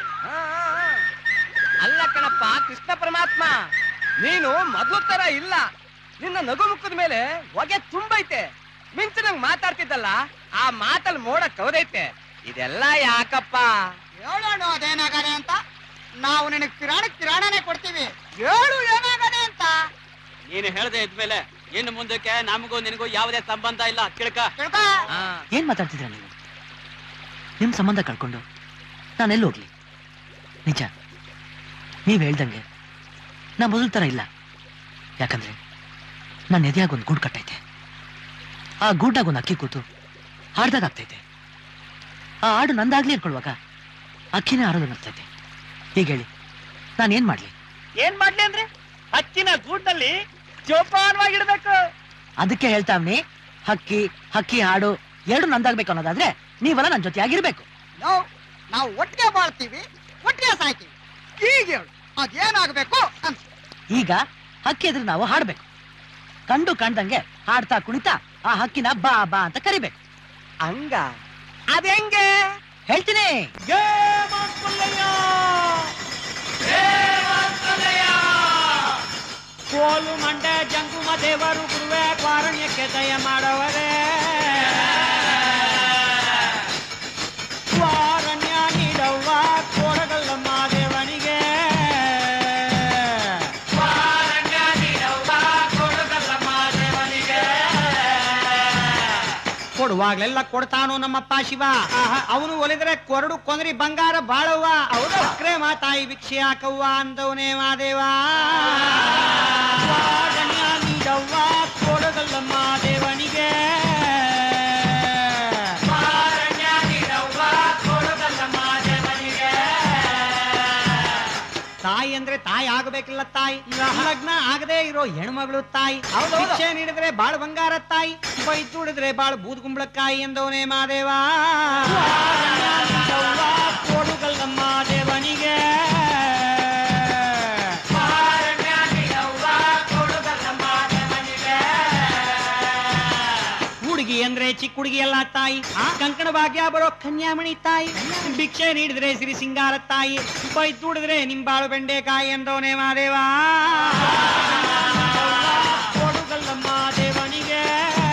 ಅಲ್ಲ ಕಣಪ್ಪ ಕೃಷ್ಣ ಪರಮಾತ್ಮ ನೀನು ಮೊದ್ಲು ತರ ಇಲ್ಲ ನಿನ್ನ ನಗು ಮುಖದ ಮೇಲೆ ಹೊಗೆ ತುಂಬೈತೆ ಮಿಂಚಿನಂಗ್ ಮಾತಾಡ್ತಿದ್ದಲ್ಲ ಆ ಮಾತಲ್ಲಿ ಮೋಡ ಕವದೈತೆ ಇದೆಲ್ಲ ಯಾಕಪ್ಪ ಹೇಳೋಣ ಅದೇನಾಗದೆ ಅಂತ ನಾವು ನಿನಗೆ ಕಿರಾಣಕ್ ಕಿರಾಣನೇ ಕೊಡ್ತೀವಿ ಹೇಳು ಏನಾಗದೆ ಅಂತ ನೀನು ಹೇಳ್ದೆ ಇದ್ಮೇಲೆ ಇನ್ನು ಮುಂದಕ್ಕೆ ನಮಗೂ ನಿನಗೂ ಯಾವುದೇ ಸಂಬಂಧ ಇಲ್ಲ ತಿಳ್ಕ ಏನ್ ಮಾತಾಡ್ತಿದ್ರ ನೀವು ನಿಮ್ ಸಂಬಂಧ ಕಳ್ಕೊಂಡು ನಾನು ಎಲ್ಲಿ ಹೋಗ್ಲಿ ನಿಜ ನೀವ್ ಹೇಳ್ದಂಗೆ ನಾ ಮೊದಲ ತರ ಇಲ್ಲ ಯಾಕಂದ್ರೆ ನನ್ನ ಎದೆಯಾಗ ಒಂದು ಗೂಡು ಕಟ್ಟೈತೆ ಆ ಗೂಡ್ನಾಗ ಒಂದು ಅಕ್ಕಿ ಕೂತು ಹಾಡ್ದಾಗ ಆಗ್ತೈತೆ ಆ ಹಾಡು ನಂದಾಗ್ಲಿ ಅನ್ಕೊಳ್ವಾಗ ಅಕ್ಕಿನೇ ಹಾರೋದು ಅನ್ನಿಸ್ತೈತೆ ಹೀಗೆ ಹೇಳಿ ನಾನು ಏನ್ ಮಾಡ್ಲಿ ಏನ್ ಮಾಡ್ಲಿ ಅಂದ್ರೆ ಹಕ್ಕಿನ ಗೂಡ್ನಲ್ಲಿ ಜೋಪಾನವಾಗಿಡ್ಬೇಕು ಅದಕ್ಕೆ ಹೇಳ್ತಾವ್ನಿ ಹಕ್ಕಿ ಹಕ್ಕಿ ಹಾಡು ಎರಡು ನಂದಾಗ್ಬೇಕು ಅನ್ನೋದಾದ್ರೆ ನೀವೆಲ್ಲ ನನ್ನ ಜೊತೆಯಾಗಿರ್ಬೇಕು ನಾವು ನಾವು ಒಟ್ಟಿಗೆ ಬಾಳ್ತೀವಿ ಒಟ್ಟಿಗೆ ಸಾಯ್ತೀವಿ ಈಗ ಹೇಳು ಅದೇನಾಗಬೇಕು ಅಂತ ಈಗ ಹಕ್ಕಿ ಎದುರು ನಾವು ಹಾಡ್ಬೇಕು ಕಂಡು ಕಂಡಂಗೆ ಹಾಡ್ತಾ ಕುಣಿತಾ ಆ ಹಕ್ಕಿನ ಬಾ ಬಾ ಅಂತ ಕರಿಬೇಕು ಹಂಗ ಅದೆಂಗೆ ಹೇಳ್ತೀನಿ ಕೋಲು ಮಂಡ ಜಂಗುಮ ದೇವರು ಗುರುವೇ ಕಾರಣ್ಯಕ್ಕೆ ದಯ ಮಾಡವರೇ ಕಾರಣ್ಯ ನೀಡವ್ವ ಕೋಡಗಲ್ಲ ಮಾದೇವನಿಗೆ ಕಾರಣ್ಯ ನೀಡವ್ವ ಕೋಡಗಲ್ಲ ಮಾದೇವನಿಗೆ ಕೊಡುವಾಗ್ಲೆಲ್ಲ ಕೊಡ್ತಾನು ನಮ್ಮಪ್ಪ ಶಿವ ಅವನು ಒಲಿದ್ರೆ ಕೊರಡು ಕೊಂದ್ರಿ ಬಂಗಾರ ಬಾಳವ್ವ ಅವರು ಅಕ್ರೆ ಮಾತಾಯಿ ಭಿಕ್ಷೆ ಹಾಕವ್ವ ಅಂದವನೇ ಮಾದೇವ ಕಾರಣ್ಯ ನೀಡವ್ವ ಕೊಡಗಲ್ಲ ಮಾದೇವನಿಗೆ ಅಂದ್ರೆ ತಾಯಿ ಆಗಬೇಕಿಲ್ಲ ತಾಯಿ ಲಗ್ನ ಆಗದೆ ಇರೋ ಹೆಣ್ಮಗಳು ತಾಯಿ ಹೌದೌದು. ಶಿಕ್ಷೆ ನೀಡಿದ್ರೆ ಬಾಳ ಬಂಗಾರ ತಾಯಿ ಬೈದು ದುಡಿದ್ರೆ ಬಾಳ ಬೂದ್ ಕುಂಬಳಕಾಯಿ ಎಂದವನೇ ಮಾದೇವ ಕೊಡುಗಲ್ಲಮ್ಮ ದೇವನಿಗೆ ಹುಡುಗಿ ಅಂದ್ರೆ ಚಿಕ್ಕ ಹುಡುಗಿ ಎಲ್ಲ ತಾಯಿ ಕಂಕಣ ಭಾಗ್ಯ ಬರೋ ಕನ್ಯಾಮಣಿ ತಾಯಿ ಭಿಕ್ಷೆ ನೀಡಿದ್ರೆ ಸಿರಿ ಸಿಂಗಾರ ತಾಯಿ ಬೈದ್ ದುಡಿದ್ರೆ ನಿಂಬಾಳು ಬೆಂಡೆಕಾಯಿ ಎಂದವನೇ ಮಾದೇವ ಕೊಡುಗಲ್ಲಮ್ಮ ದೇವನಿಗೆ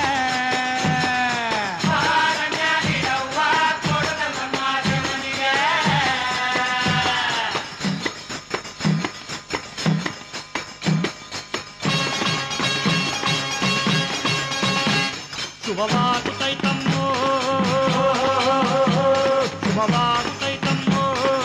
ಶುಭವಾಗುತ್ತೈತಮ್ಮೋ ಶುಭವಾಗುತ್ತೈತಮ್ಮೋ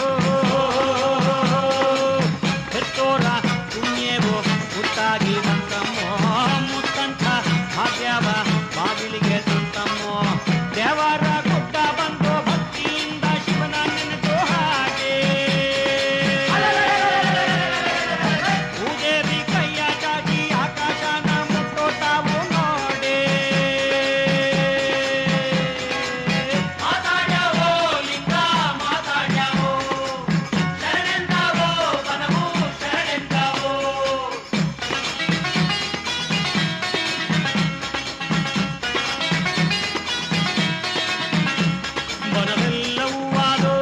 ಹೆತ್ತೋರ ಪುಣ್ಯವು ಮುತ್ತಾಗಿ ಬಂತಮ್ಮೋ ಮುತ್ತಂತ ಭಾಗ್ಯವ ಬಾಗಿಲಿಗೆ ತಂತಮ್ಮೋ ದೇವರ ಗುಡ್ಡ ಬಂದು ಭಕ್ತಿಯಿಂದ ಶಿವನ ನೆನೆದು ಹಾಗೆ ಭೂದೇವಿ ಕೈಯ ಚಾಚಿ ಆಕಾಶನ ಮುಟ್ಟೋ ತಾವು ನೋಡೆ ಮಾತಾಡ್ಯಾವೋ ಲಿಂಗ ಮಾತಾಡ್ಯಾವೋ ಶರಣೆಂದಾವೋ ಬನವು ಶರಣೆಂದಾವೋ ಬನವೆಲ್ಲವೂ ಆದೋ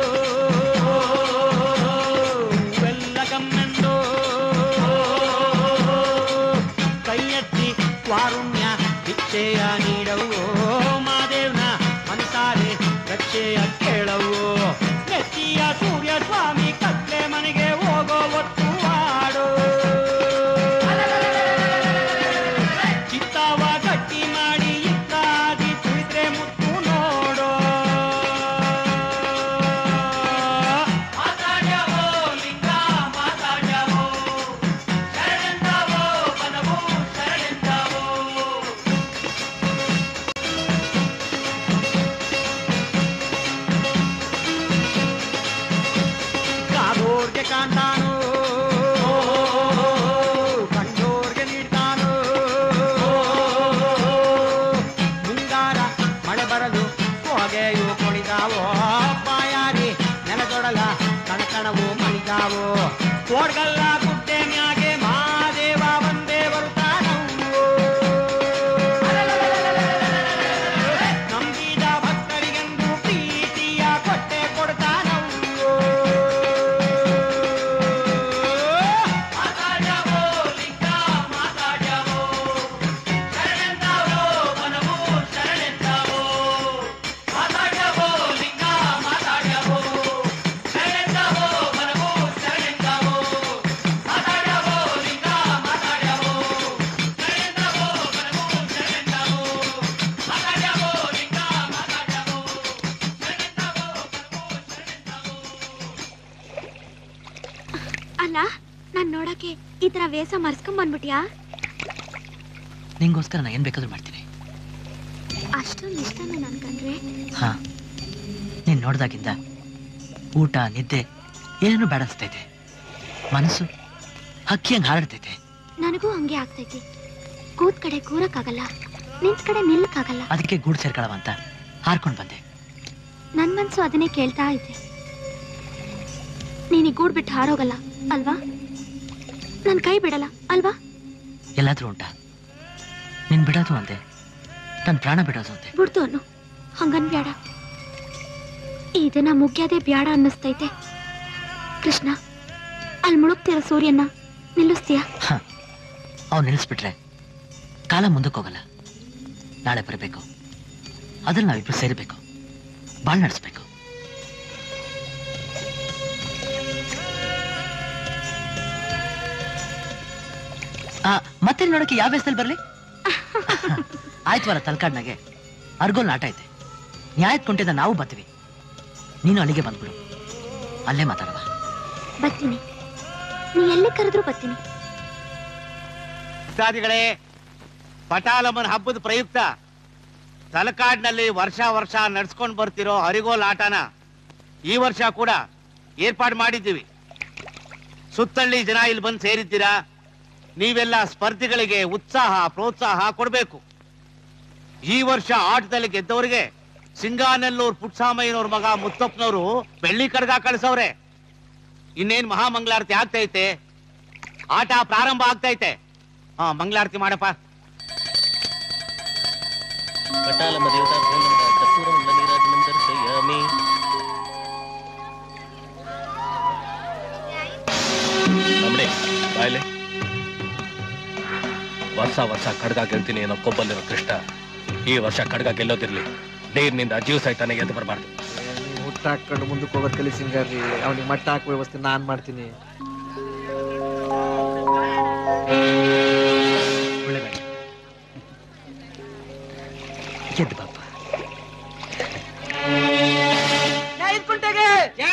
ಹೂವೆಲ್ಲ ಕಮ್ಮೆಂದೋ ಕೈ ಎತ್ತಿ ವಾರುಣ್ಯ ಭಿಕ್ಷೆಯ ನೀಡವು ಮಾದೇವ್ನ ಮನಸಾರೆ ರಕ್ಷೆಯ ಕೇಳವು ನೆತ್ತಿಯ ಸೂರ್ಯ ಸ್ವಾಮಿ ಕತ್ಲೆ ಮನೆಗೆ ಹೋಗೋ ಒತ್ತು ಆಡೋ ಚಿತ್ತಾವ ಗಟ್ಟಿ ಮಾಡಿ ಇತ್ತಾಗಿ ಕುಳಿದ್ರೆ ಮುತ್ತು ನೋಡೋ ಮಾತಾಡ್ಯಾವೋ ಲಿಂಗ ಮಾತಾಡ್ಯಾವೋ ಶರಣೆಂದಾವೋ ಬನವು ಶರಣೆಂದಾವೋ ಕಾದೋರ್ಗೆ ಕಾಣ್ತಾನೋ ಕಂಡೋರ್ಗೆ ನೀಡ್ತಾನೋ ಮುಂಗಾರ ಮಳೆ ಬರಲು ಹೊಗೆಯು ಕೊಡಿದಾವೋ ಬಾಯಾರಿ ನೆಲದೊಡಲ ಕಣಕಣವು ಮಣಿದಾವೋ ಕೋಡ್ಗಲ್ಲ ಗುಡ್ಡೆ ಮ್ಯಾಗೆ ಮಾದೇವ ಬಂದೇ ಬರುತ್ತಾನವು ನಂಬಿದ ಭಕ್ತರಿಗೆಂದು ಪ್ರೀತಿಯ ಕೊಟ್ಟೆ ಕೊಡ್ತಾನವು ಮಾತಾಡ್ಯಾವೋ ಲಿಂಗ ಮಾತಾಡ್ಯಾವೋ ಶರಣೆಂದಾವೋ ಬನವು ಶರಣೆಂದಾವೋ ಮಾತಾಡ್ಯಾವೋ ಲಿಂಗ ಮಾತಾಡ್ಯಾವೋ ಶರಣೆಂದಾವೋ ಬನವು ಶರಣೆಂದಾವೋ ಮಾತಾಡ್ಯಾವೋ ಲಿಂಗ ಮಾತಾಡ್ಯಾವೋ ಶರಣೆಂದಾವೋ ಬನವು ಶರಣೆಂದಾವೋ ಮಾತಾಡ್ಯಾವೋ ಲಿಂಗ ಮಾತಾಡ್ಯಾವೋ ಅಲ್ಲ ನಾನ್ ನೋಡಕ್ಕೆ ಈ ತರ ವೇಷ ಮರ್ಸ್ಕೊಂಡ್ ಬಂದ್ಬಿಟ್ಯಾ ನಿಂಗೋಸ್ಕರ ನಾ ಏನ್ ಬೇಕಾದ್ರೂ ಮಾಡ್ತೀನಿ ಅಷ್ಟೊಂದು ಇಷ್ಟನ ನನ್ ಕಂಡ್ರೆ ಹಾ ನೀನ್ ನೋಡ್ದಾಗಿಂದ ಊಟ ನಿದ್ದೆ ಏನೇನು ಬೇಡ ಅನ್ಸ್ತೈತೆ ಮನಸ್ಸು ಹಕ್ಕಿ ಹಂಗ್ ಹಾರಾಡ್ತೈತೆ ನನಗೂ ಹಂಗೆ ಆಗ್ತೈತಿ ಕೂತ್ ಕಡೆ ಕೂರಕ್ಕಾಗಲ್ಲ ನಿಂತ್ ಕಡೆ ನಿಲ್ಲಕ್ಕಾಗಲ್ಲ ಅದಕ್ಕೆ ಗೂಡು ಸೇರ್ಕೊಳವ ಅಂತ ಹಾರ್ಕೊಂಡ್ ಬಂದೆ ನನ್ ಮನ್ಸು ಅದನ್ನೇ ಕೇಳ್ತಾ ಇದೆ ನೀನ್ ಈ ಗೂಡ್ ಬಿಟ್ಟು ಹಾರೋಗಲ್ಲ ಅಲ್ವಾ ನನ್ ಕೈ ಬಿಡಲ್ಲ ಅಲ್ವಾ ಎಲ್ಲಾದ್ರೂ ಉಂಟಾ ನಿನ್ ಬಿಡೋದು ಅಂದೆ ನನ್ ಪ್ರಾಣ ಬಿಡೋದು ಅಂದೆ ಬಿಡ್ತು ಅನ್ನು ಹಂಗನ್ಬ್ಯಾಡ ಈ ದಿನ ಮುಗ್ಯದೇ ಬ್ಯಾಡ ಅನ್ನಿಸ್ತೈತೆ ಕೃಷ್ಣ ಅಲ್ಲಿ ಮುಳುಗ್ತಿರೋ ಸೂರ್ಯನ ನಿಲ್ಲಿಸ್ತೀಯ ಅವ್ ನಿಲ್ಲಿಸ್ಬಿಟ್ರೆ ಕಾಲ ಮುಂದಕ್ಕೆ ಹೋಗಲ್ಲ ನಾಳೆ ಬರಬೇಕು ಅದ್ರಲ್ಲಿ ನಾವಿಬ್ರು ಸೇರಬೇಕು ಬಾಳ್ ನಡೆಸ್ಬೇಕು ಆ, ಮತ್ತೆ ನೋಡಕ್ಕೆ ಯಾವ ವೇಷದಲ್ಲಿ ಬರ್ಲಿ ಆಯ್ತವಲ್ಲ ತಲ್ಕಾಡ್ನಾಗೆ ಅರ್ಗೋಲ್ ನಾಟ ಐತೆ ನ್ಯಾಯದ ಕೊಂಟಿದ ನಾವು ಬರ್ತೀವಿ ನೀನು ಅಲ್ಲಿಗೆ ಬಂದ್ಬಿಡು ಅಲ್ಲೇ ಮಾತಾಡುವ ಬರ್ತೀನಿ ನೀ ಎಲ್ಲಿ ಕರೆದ್ರೂ ಬರ್ತೀನಿ ಭಕ್ತಾದಿಗಳೇ ಪಟಾಲಮ್ಮನ ಹಬ್ಬದ ಪ್ರಯುಕ್ತ ತಲಕಾಡ್ನಲ್ಲಿ ವರ್ಷ ವರ್ಷ ನಡ್ಸ್ಕೊಂಡ್ ಬರ್ತಿರೋ ಹರಿಗೋಲ್ ಆಟನ ಈ ವರ್ಷ ಕೂಡ ಏರ್ಪಾಡು ಮಾಡಿದ್ದೀವಿ ಸುತ್ತಳ್ಳಿ ಜನ ಇಲ್ಲಿ ಬಂದು ಸೇರಿದ್ದೀರಾ ನೀವೆಲ್ಲ ಸ್ಪರ್ಧಿಗಳಿಗೆ ಉತ್ಸಾಹ ಪ್ರೋತ್ಸಾಹ ಕೊಡಬೇಕು ಈ ವರ್ಷ ಆಟದಲ್ಲಿ ಗೆದ್ದವರಿಗೆ ಸಿಂಗಾನೆಲ್ಲೂರ್ ಪುಟ್ಸಾಮಯ್ಯನವ್ರ ಮಗ ಮುತ್ತಪ್ಪನವರು ಬೆಳ್ಳಿ ಕಡ್ಗ ಕಳಿಸವ್ರೆ ಇನ್ನೇನ್ ಮಹಾಮಂಗಳಾರತಿ ಆಗ್ತೈತೆ ಆಟ ಪ್ರಾರಂಭ ಆಗ್ತೈತೆ ಹಾ ಮಂಗಳಾರತಿ ಮಾಡಪ್ಪ ಕಟಾಲಮ್ಮ ದೇವತಾ ಕರ್ಪೂರಂ ನೀರಾಜನಂ ದರ್ಶಯಾಮಿ ನಮ್ಡೆ ಬಾಯ್ಲೆ ವರ್ಷ ವರ್ಷ ಖಡ್ಗ ಗೆಲ್ತೀನಿ ಅನ್ನೋ ಕೊಬ್ಬಲ್ಲಿರೋ ಕೃಷ್ಣ ಈ ವರ್ಷ ಖಡ್ಗ ಗೆಲ್ಲೋದಿರ್ಲಿ ನೀರಿನಿಂದ ಜೀವ ಸಹಿತಾನೆ ಎದ್ದು ಬರಬಾರ್ದು ನೀವು ಹುಟ್ಟ ಹಾಕೊಂಡು ಮುಂದಕ್ಕೆ ಹೋಗೋದ್ ಕಲಿ ಸಿಂಗಾರಿ ಅವ್ನಿಗೆ ಮಟ್ಟ ಹಾಕೋ ವ್ಯವಸ್ಥೆ ನಾನ್ ಮಾಡ್ತೀನಿ ಒಳ್ಳೆದಾಗಿ ಗೆದ್ದು ಬಾಪ ಕುಂಟೆಗೆ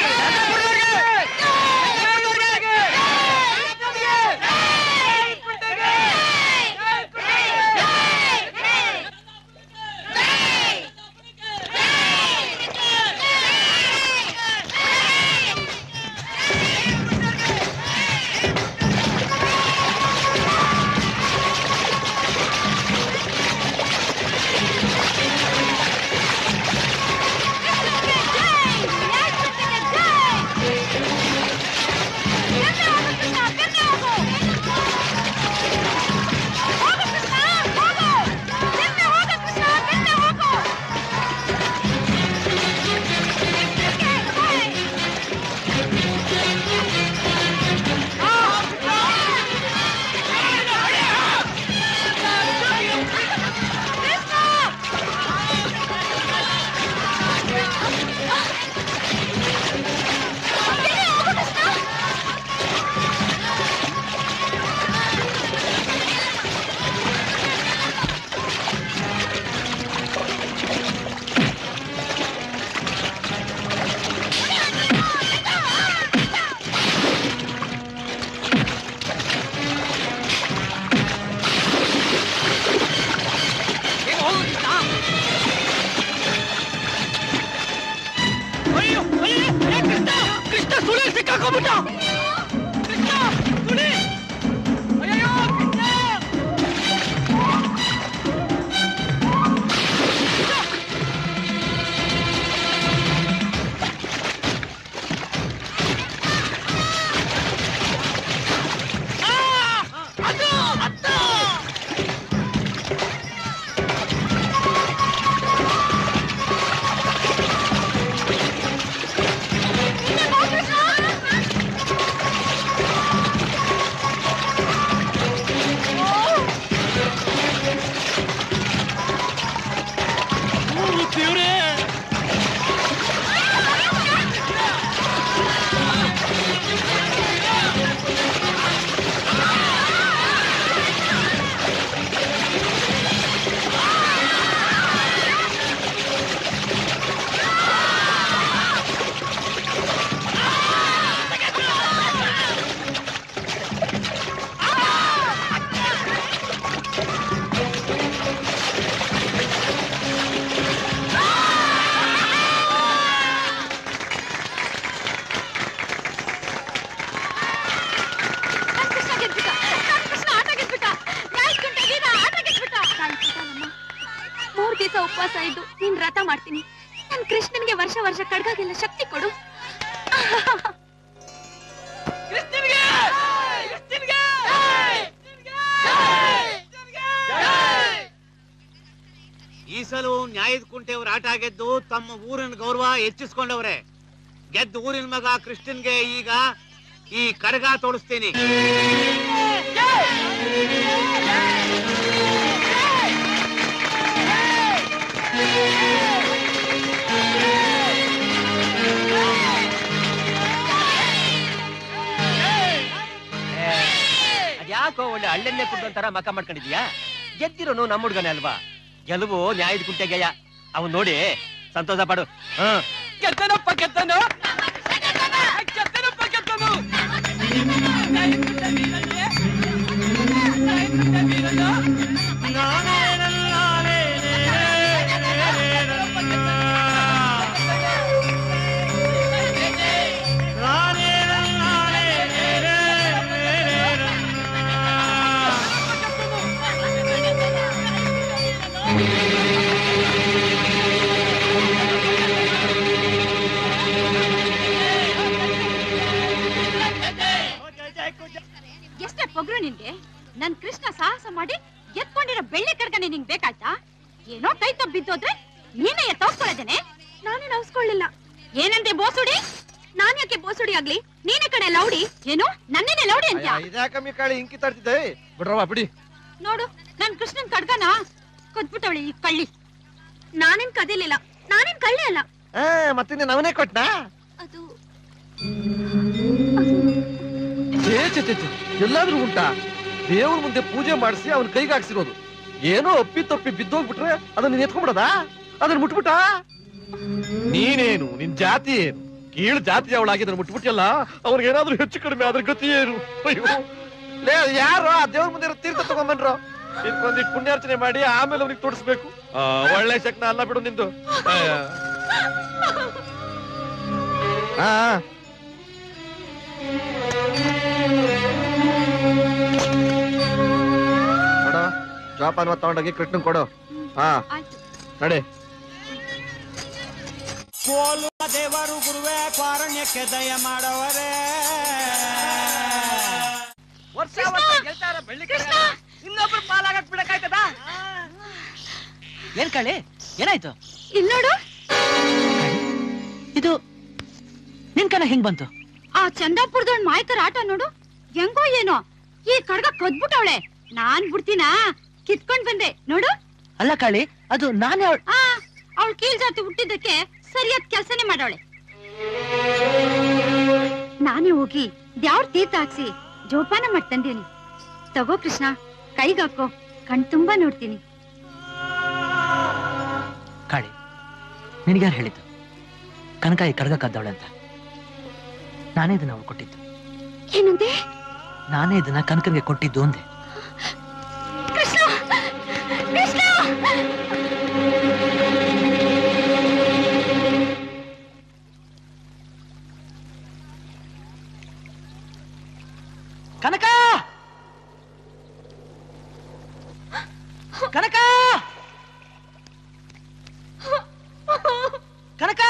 ಅಯ್ಯೋ ಅಯ್ಯೋ ಏ ಕೃಷ್ಣ ಕೃಷ್ಣ ಸುಳಿ ಸಿಕ್ಕಾಕೊಂಡ್ಬಿಟ್ಟ ಕೃಷ್ಣ ಸುಳಿ ಅಯ್ಯೋ ಕೃಷ್ಣ ಮೂರ್ ದಿವಸ ಉಪವಾಸ ಇದ್ದು ನೀನ್ ವ್ರತ ಮಾಡ್ತೀನಿ ನನ್ ಕೃಷ್ಣನ್ಗೆ ವರ್ಷ ವರ್ಷ ಕಡ್ಗಾಗೆಲ್ಲ ಶಕ್ತಿ ಕೊಡು ಈ ಸಲ ನ್ಯಾಯದ ಕುಂಟೆಯವ್ರ ಆಟ ಗೆದ್ದು ತಮ್ಮ ಊರಿನ ಗೌರವ ಹೆಚ್ಚಿಸ್ಕೊಂಡವ್ರೆ ಗೆದ್ದ ಊರಿನ ಮಗ ಕೃಷ್ಣನ್ಗೆ ಈಗ ಈ ಕರಗ ತೋರಿಸ್ತೀನಿ ಅದ್ಯಾಕೋ ಒಳ್ಳೆ ಹಳ್ಳೆಣ್ಣೆ ಕುಡ್ದಂತರ ಮಕ್ಕ ಮಾಡ್ಕೊಂಡಿದ್ಯಾ ಗೆದ್ದಿರೋನು ನಮ್ಮ ಹುಡ್ಗನೇ ಅಲ್ವಾ ಗೆಲುವು ನ್ಯಾಯದ ಕುಂಟೆಗೆಯ ಅವನ್ ನೋಡಿ ಸಂತೋಷ ಪಡು ಹ್ಮ್ ಗೆದ್ದನಪ್ಪ ಗೆದ್ದನು ಗೆದ್ದನಪ್ಪ ಗೆದ್ದನು ರಾಣಿ ನನ್ ಕೃಷ್ಣ ಸಾಹಸ ಮಾಡಿ ಎತ್ಕೊಂಡಿರೋ ಬೆಳ್ಳಿ ಕಡ್ಗನೆ ನಿಂಗ್ ಬೇಕಾಯ್ತಾ ಏನೋ ಕೈ ತಪ್ಪು ಬಿದ್ದೋದ್ರೆ ನೀನೇ ಎತ್ತೋಸ್ಕೊಳ್ಳೋದೇನೆ ನಾನೇನ್ ಅವಸ್ಕೊಳ್ಳಿಲ್ಲ ಏನಂತೆ ಬೋಸುಡಿ ನಾನ್ ಯಾಕೆ ಬೋಸುಡಿ ಆಗ್ಲಿ ನೀನೇ ಕಡೆ ಲೌಡಿ ಏನು ನನ್ನೇನೆ ಲೌಡಿ ಅಂತ ಇದ್ಯಾಕಮ್ಮಿ ಕಾಳಿ ಇಂಕಿ ತರ್ತಿದ್ದೆ ಬಿಡ್ರವ ಬಿಡಿ ನೋಡು ನನ್ ಕೃಷ್ಣನ್ ಕಡ್ಗನ ಕದ್ಬಿಟ್ಟವಳಿ ಈ ಕಳ್ಳಿ ನಾನೇನ್ ಕದಿಲಿಲ್ಲ ನಾನೇನ್ ಕಳ್ಳಿ ಅಲ್ಲ ಆ ಮತ್ತಿನ್ನ ಅವನೇ ಕೊಟ್ನಾ ಅದು ಛೇ ಛೇ ಛೇ ಛೇ, ಎಲ್ಲಾದ್ರೂ ಉಂಟಾ ದೇವ್ರ ಮುಂದೆ ಪೂಜೆ ಮಾಡಿಸಿ ಅವನ ಕೈಗೆ ಹಾಕ್ಸಿರೋದು ಏನೋ ಅಪ್ಪಿ ತಪ್ಪಿ ಬಿದ್ದೋಗ್ಬಿಟ್ರೆ ಅದನ್ನ ನೀನ್ ಎತ್ಕೊಂಡ್ಬಿಡದ ಅದನ್ನ ಮುಟ್ಬಿಟ್ಟ ನೀನೇನು ನಿನ್ ಜಾತಿ ಏನು ಕೀಳು ಜಾತಿ ಅವಳಾಗಿದ್ರೆ ಮುಟ್ಬಿಟ್ಟಿಯಲ್ಲ ಅವ್ರಿಗೇನಾದ್ರೂ ಹೆಚ್ಚು ಕಡಿಮೆ ಆದ್ರೆ ಗತಿ ಏನು ಅಯ್ಯೋ ಲೇ ಅದ್ ಯಾರು ಆ ದೇವ್ರ ಮುಂದೆ ಇರೋ ತೀರ್ಥ ತಗೊಂಬನ್ರು ಇದಕ್ಕೊಂದಿಟ್ಟು ಪುಣ್ಯಾರ್ಚನೆ ಮಾಡಿ ಆಮೇಲೆ ಅವ್ನಿಗೆ ತೋರಿಸ್ಬೇಕು ಆ, ಒಳ್ಳೆ ಶಕ್ನ ಅಲ್ಲ ಬಿಡು ನಿಂದು ಆ, ಆ ನೋಡು ಜೋಪಾನ ತಗೊಂಡೋಗಿ ಕೃಷ್ಣನ್ ಕೊಡು ಹಾ ನಡಿ ಕೋಲುವ ದೇವರು ಗುರುವೇ ಕಾರಣ್ಯಕ್ಕೆ ದಯ ಮಾಡವರೇ ವರ್ಷ ವರ್ಷ ಗೆಲ್ತಾರ ಬೆಳ್ಳಿ ಕೃಷ್ಣ ಇನ್ನೊಬ್ರು ಪಾಲಾಗಕ್ ಬಿಡಕ್ಕಾಯ್ತದ ಏನ್ ಕಳೆ ಏನಾಯ್ತು ಇಲ್ ನೋಡು ಇದು ನಿನ್ ಕಣ ಹೆಂಗ್ ಬಂತು ಆ ಚಂದಾಪುರದೊಳ್ ಮಾಯ್ಕರ ಆಟ ನೋಡು ಹೆಂಗೋ ಏನೋ ಈ ಕಡ್ಗ ಕದ್ಬಿಟ್ಟವಳೆ ನಾನ್ ಬಿಡ್ತೀನಾ ಕಿತ್ಕೊಂಡ್ ಬಂದೆ ನೋಡು ಅಲ್ಲ ಕಾಳಿ ಅದು ನಾನೇ ಅವಳ ಆ ಅವಳ ಕೀಳ್ ಜಾತಿ ಹುಟ್ಟಿದ್ದಕ್ಕೆ ಸರಿಯಾದ ಕೆಲ್ಸನೇ ಮಾಡವಳೆ ನಾನೇ ಹೋಗಿ ದ್ಯಾವ್ರ ತೀರ್ಥ ಹಾಕ್ಸಿ ಜೋಪಾನ ಮಾಡ್ತಂದೀನಿ ತಗೋ ಕೃಷ್ಣ ಕೈಗಾಕೋ ಕಣ್ ತುಂಬಾ ನೋಡ್ತೀನಿ ಕಾಳಿ ನಿನಗ್ಯಾರು ಹೇಳಿದ್ದು ಕನಕ ಈ ಕಡ್ಗ ಕದ್ದವಳೆ ಅಂತ ನಾನೇ ಇದನ್ನ ಅವಳು ಕೊಟ್ಟಿದ್ದು ಏನಂದೆ ನಾನೇ ಇದನ್ನ ಕನಕನಿಗೆ ಕೊಟ್ಟಿದ್ದು ಅಂದೆ ಕೃಷ್ಣ ಕೃಷ್ಣ ಕನಕ ಕನಕ ಕನಕ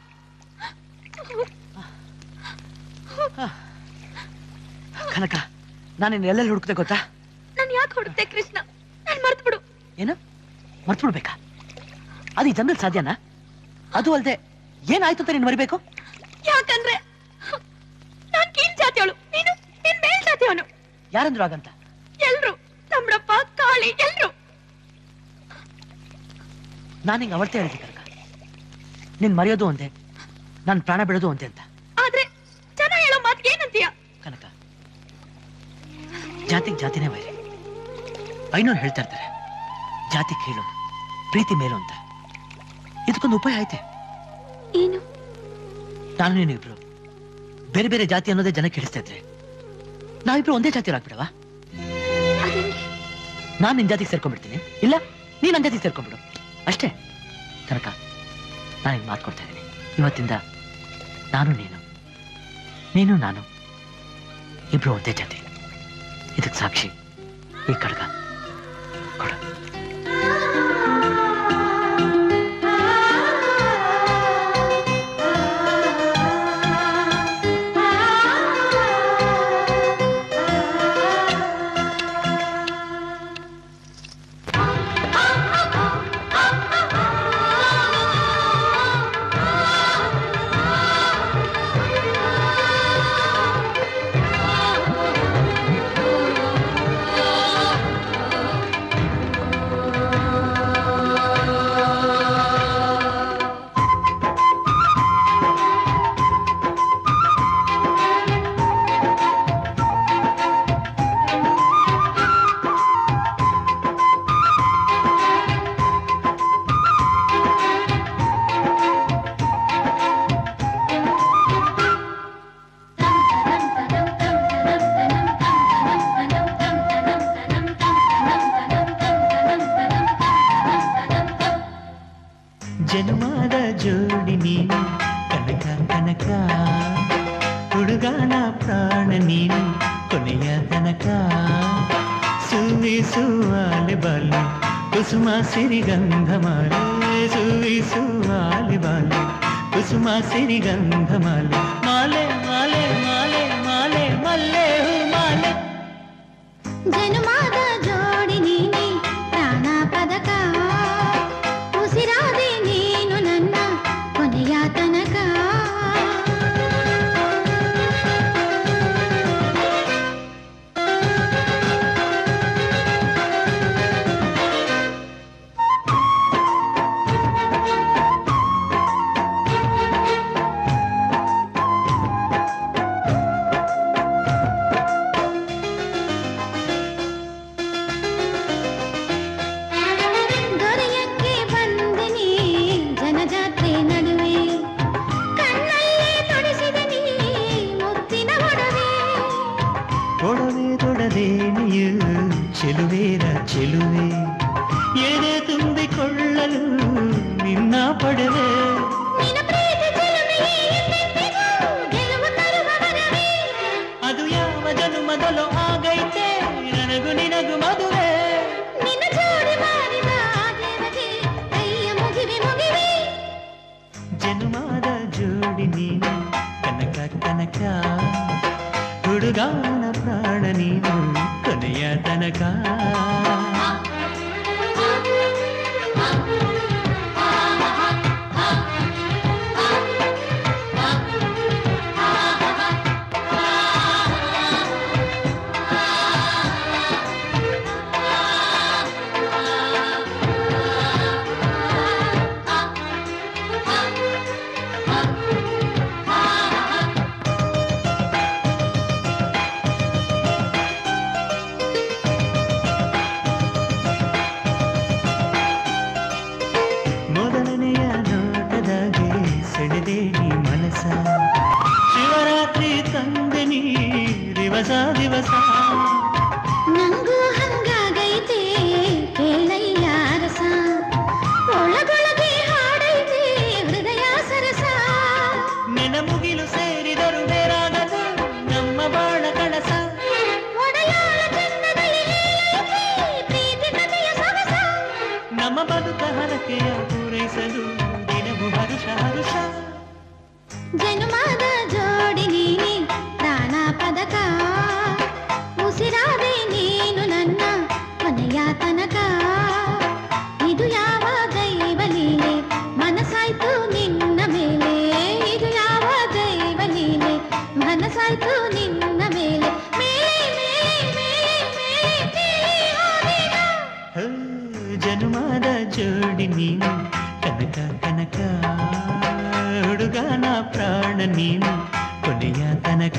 ಕನಕ ನಾನು ನಿನ್ನ ಎಲ್ಲೆಲ್ಲಿ ಹುಡುಕ್ದೆ ಗೊತ್ತಾ ನಾನ್ ಯಾಕೆ ಹುಡುಕ್ತೆ ಕೃಷ್ಣ ನಾನ್ ಮರ್ತು ಬಿಡು ಏನು ಮರ್ತು ಬಿಡ್ಬೇಕಾ ಅದು ಈ ಜನರಲ್ಲಿ ಸಾಧ್ಯನಾ ಅದು ಅಲ್ದೆ ಏನಾಯ್ತು ಅಂತ ನೀನು ಮರಿಬೇಕು ಯಾಕಂದ್ರೆ ನಾನ್ ಕೀಳ್ ಜಾತಿಯವಳು ನೀನು ನಿನ್ ಮೇಲ್ ಜಾತಿಯವನು ಯಾರಂದ್ರು ಹಾಗಂತ ಎಲ್ರು ತಮ್ಮಡಪ್ಪ ಕಾಳಿ ಎಲ್ರು ನಾನು ಹಿಂಗೆ ಅವಳ್ತೆ ಹೇಳಿದ್ದೆ ಕನಕ ನೀನ್ ಮರೆಯೋದು ಒಂದೇ ನಾನು ಪ್ರಾಣ ಬಿಡೋದು ಒಂದೇ ಅಂತ ಆದ್ರೆ ಜನ ಹೇಳೋ ಮಾತ್ಗೆ ಏನಂತೀಯ ಕನಕ ಜಾತಿಗೆ ಜಾತಿನೇ ವೈರಿ ಐನೋರು ಹೇಳ್ತಾ ಇರ್ತಾರೆ ಜಾತಿ ಕೀಳು ಪ್ರೀತಿ ಮೇಲು ಅಂತ ಇದಕ್ಕೊಂದು ಉಪಾಯ ಐತೆ ಏನು ನಾನು ನೀನಿಬ್ರು ಬೇರೆ ಬೇರೆ ಜಾತಿ ಅನ್ನೋದೇ ಜನಕ್ಕೆ ಹೇಳಿಸ್ತಾ ಇದ್ರೆ ನಾವಿಬ್ರು ಒಂದೇ ಜಾತಿಯವ್ರಾಗ್ಬಿಡವಾ ನಾನ್ ನಿನ್ ಜಾತಿಗೆ ಸೇರ್ಕೊಂಡ್ಬಿಡ್ತೀನಿ ಇಲ್ಲ ನೀನ್ ನನ್ ಜಾತಿಗೆ ಸೇರ್ಕೊಂಡ್ಬಿಡು ಅಷ್ಟೇ ಕನಕ ನಾನು ಹಿಂಗ್ ಮಾತ್ಕೊಡ್ತಾ ಇದ್ದೀನಿ ಇವತ್ತಿಂದ ನಾನು ನೀನು ನೀನು ನಾನು ಇಬ್ರು ಒಂದೇ ಜಾತಿ ಇದಕ್ಕೆ ಸಾಕ್ಷಿ ಈ ಕಡ್ಗ ಕೊಡು ಜನ್ಮದ ಜೋಡಿ ನೀನು ಕನಕ ಕನಕ ಹುಡುಗನ ಪ್ರಾಣ ನೀನು ಕೊನೆಯ ತನಕ ಸುವಿಸುವಾಲೆ ಬಾಲೆ ಕುಸುಮ ಸಿರಿಗಂಧ ಮಾಲೆ ಸುವಿಸುವಾಲೆ ಬಾಲೆ ಕುಸುಮ ಸಿರಿಗಂಧ ಮಾಲೆ ಮಾಲೆ ಮಾಲೆ ಮಾಲೆ ಮಾಲೆ ಮಲ್ಲೆ ಹೂ ಮಾಲೆ ಜನುಮಾ ಪಡೆವೆ ಅದು ಯಾವ ಜನುಮದಲು ಆಗೈತೆ ನನಗೂ ನಿನಗೂ ಮದುವೆ ಜನುಮಾದ ಜೋಡಿ ನೀನು ಕನಕ ಕನಕ ಹುಡುಗಾನ ಪ್ರಾಣ ನೀನು ಕೊನೆಯ ತನಕ ಮೊದಲನೆಯ ನೋಟದಾಗೆ ಸೆಳೆದೆ ನೀ ಮನಸ ಶಿವರಾತ್ರಿ ತಂದೆ ನೀ ದಿವಸ ದಿವಸ ನಂಗೂ ಹಂಗಾಗೈತೆ ಕೇಳಯ್ಯ ರಸ ಒಳಗೊಳಗೆ ಹಾಡೈತೆ ಹೃದಯ ಸರಸ ನೆನ ಮುಗಿಲು ಸೇರಿದರು ಬೇರಾಗದು ನಮ್ಮ ಬಾಳ ಕಳಸ ಒಡೆಯಾಳ ಚಂದದಲ್ಲಿ ಹೇಳೈತೆ ಪ್ರೀತಿ ಕಥೆಯ ಸೊಗಸ ನಮ್ಮ ಬದುಕ ಹರಕೆಯ ಪೂರೈಸಲು ದಿನವು ಹರುಷ ಹರುಷ ಜನುಮಾದ ಜೋಡಿ ನೀನೆ ಪ್ರಾಣ ಪದಕ ಉಸಿರಾದೆ ನೀನು ನನ್ನ ಕೊನೆಯ ತನಕ ಇದು ಯಾವ ದೈವ ಲೀಲೆ ಮನಸ್ಸಾಯ್ತು ನಿನ್ನ ಮೇಲೆ ಇದು ಯಾವ ದೈವ ಲೀಲೆ ಮನಸ್ಸಾಯ್ತು ನಿನ್ನ ಮೇಲೆ ಮೇಲೆ ಮೇಲೆ ಮೇಲೆ ಮೇಲೆ ಹೋದೆನಾ? ಹೋ, ಜನುಮಾದ ಜೋಡಿ ನೀನು ಕನಕ ಕನಕ ಹುಡುಗನ ಪ್ರಾಣ ನೀನು ಕೊನೆಯ ತನಕ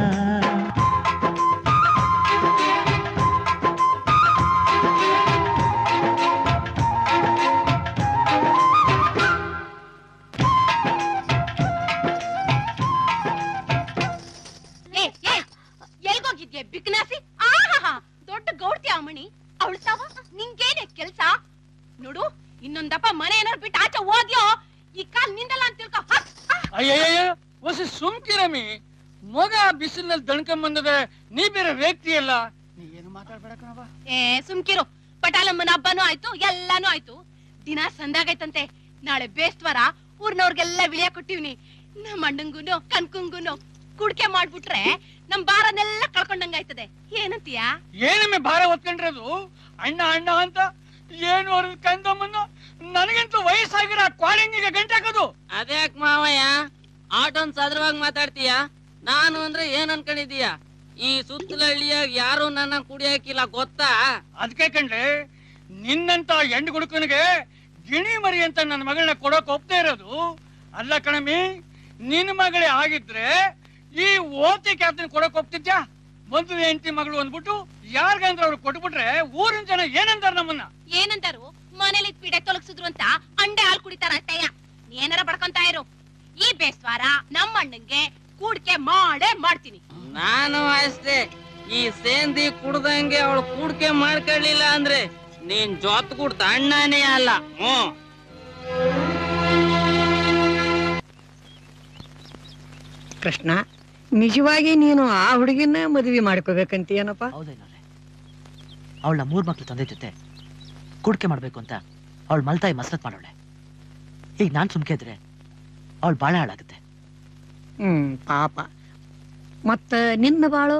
ಏ ಏ ಎಲ್ಗೋಗಿದ್ಯೆ ಬಿಕ್ನಾಸಿ ಆಹಾ ದೊಡ್ಡ ಗೌಡ್ತಿ ಅಮ್ಮಣಿ ಅವಳು ಸಾವ ನಿಂಗೇನೆ ಕೆಲ್ಸ ನೋಡು ಇನ್ನೊಂದಪ್ಪ ಮನೆ ಏನಾರು ಬಿಟ್ಟು ಆಚೆ ಹೋದ್ಯೋ ಈ ಕಾಲ್ ನಿಂದಲ್ಲ ಅಂತ ತಿಳ್ಕೊ ಹ, ಹ. ಅಯ್ಯಯ್ಯ ಹೊಸ ಸುಮ್ಕಿರಮಿ ಮೊಗ ಬಿಸಿಲಿನಲ್ಲಿ ದಣ್ಕೊಂಬಂದದೆ ನೀ ಬೇರೆ ವ್ಯಕ್ತಿ ಅಲ್ಲ ನೀ ಏನು ಮಾತಾಡ್ಬೇಡ ಕಣವ ಏ ಸುಮ್ಕಿರು ಪಟಾಲಮ್ಮನ ಹಬ್ಬನೂ ಆಯ್ತು ಎಲ್ಲಾನು ಆಯ್ತು ದಿನ ಸಂದಾಗೈತಂತೆ ನಾಳೆ ಬೇಸ್ತ್ವಾರ ಊರ್ನವ್ರಿಗೆಲ್ಲ ವಿಳಿಯ ಕೊಟ್ಟಿವ್ನಿ ನಮ್ಮ ಅಣ್ಣಂಗುನು ಕನ್ಕುಂಗುನು ಕುಡ್ಕೆ ಮಾಡ್ಬಿಟ್ರೆ ನಮ್ ಬಾರನೆಲ್ಲ ಕಳ್ಕೊಂಡಂಗಾಯ್ತದೆ ಏನಂತೀಯಾ ಏನಮ್ಮೆ ಭಾರ ಹೊತ್ಕೊಂಡ್ರದು ಅಣ್ಣ ಅಣ್ಣ ಅಂತ ಏನು ಅವ್ರ ಕಂದಮ್ಮನ್ನು ನನಗಂತೂ ವಯಸ್ಸಾಗಿರೋ ಕ್ವಾಲಿಂಗಿಗೆ ಗಂಟೆ ಹಾಕೋದು ಅದ್ಯಾಕ್ ಮಾವಯ್ಯ ಆಟೋನ್ ಸದ್ರವಾಗಿ ಮಾತಾಡ್ತೀಯ ನಾನು ಅಂದ್ರೆ ಏನ್ ಅನ್ಕೊಂಡಿದೀಯ ಈ ಸುತ್ತಲ ಹಳ್ಳಿಯಾಗ ಯಾರು ನನ್ನ ಕುಡಿಯಾಕಿಲ್ಲ ಗೊತ್ತಾ ಅದಕ್ಕೆ ಕಂಡ್ರೆ ನಿನ್ನಂತ ಹೆಣ್ಣು ಹುಡುಕನಿಗೆ ಗಿಣಿ ಮರಿ ಅಂತ ನನ್ನ ಮಗಳನ್ನ ಕೊಡೋಕ್ ಒಪ್ತಾ ಇರೋದು ಅಲ್ಲ ಕಣಮಿ ನಿನ್ನ ಮಗಳೇ ಆಗಿದ್ರೆ ಈ ಓತಿ ಕ್ಯಾಪ್ಟನ್ ಕೊಡೋಕ್ ಒಪ್ತಿದ್ಯಾ ಒಂದು ಹೆಂಡತಿ ಮಗಳು ಅಂದ್ಬಿಟ್ಟು ಯಾರಿಗಂದ್ರೆ ಅವ್ರು ಕೊಟ್ಬಿಟ್ರೆ ಊರಿನ ಜನ ಏನಂತಾರ ನಮ್ಮನ್ನ ಏನಂತಾರು ಮನೇಲಿ ಪೀಡೆ ತೊಲಗ್ಸಿದ್ರು ಅಂತ ಅಂಡೆ ಹಾಲು ಕುಡಿತಾರ ಅಷ್ಟಯ್ಯ ಏನಾರ ಬಡ್ಕೊಂತ ಇರು ಈ ಬೇಸ್ವಾರ ನಮ್ಮ ಅಣ್ಣಂಗೆ ಕೂಡ್ಕೆ ಮಾಡೇ ಮಾಡ್ತೀನಿ ನಾನು ಅಷ್ಟೇ ಈ ಸೇಂದಿ ಕುಡ್ದಂಗೆ ಅವಳು ಕೂಡ್ಕೆ ಮಾಡ್ಕೊಳ್ಳಿಲ್ಲ ಅಂದ್ರೆ ನೀನ್ ಜೊತ್ ಕುಡ್ತ ಅಣ್ಣನೇ ಅಲ್ಲ ಹ್ಮ್ ಕೃಷ್ಣ ನಿಜವಾಗಿ ನೀನು ಆ ಹುಡುಗಿನ ಮದುವೆ ಮಾಡ್ಕೋಬೇಕಂತೀಯನಪ್ಪ ಹೌದೇನೋರೆ ಅವಳ ಮೂರ್ ಮಕ್ಳು ತಂದೆ ಜೊತೆ ಕುಡ್ಕೆ ಮಾಡ್ಬೇಕು ಅಂತ ಅವಳ ಮಲ್ತಾಯಿ ಮಸರತ್ ಮಾಡೋಳೆ ಈಗ ನಾನ್ ಸುಮ್ಕೆ ಇದ್ರೆ ಅವಳು ಬಾಳ ಹಾಳಾಗುತ್ತೆ ಹ್ಮ್ ಪಾಪ ಮತ್ತ ನಿನ್ನ ಬಾಳು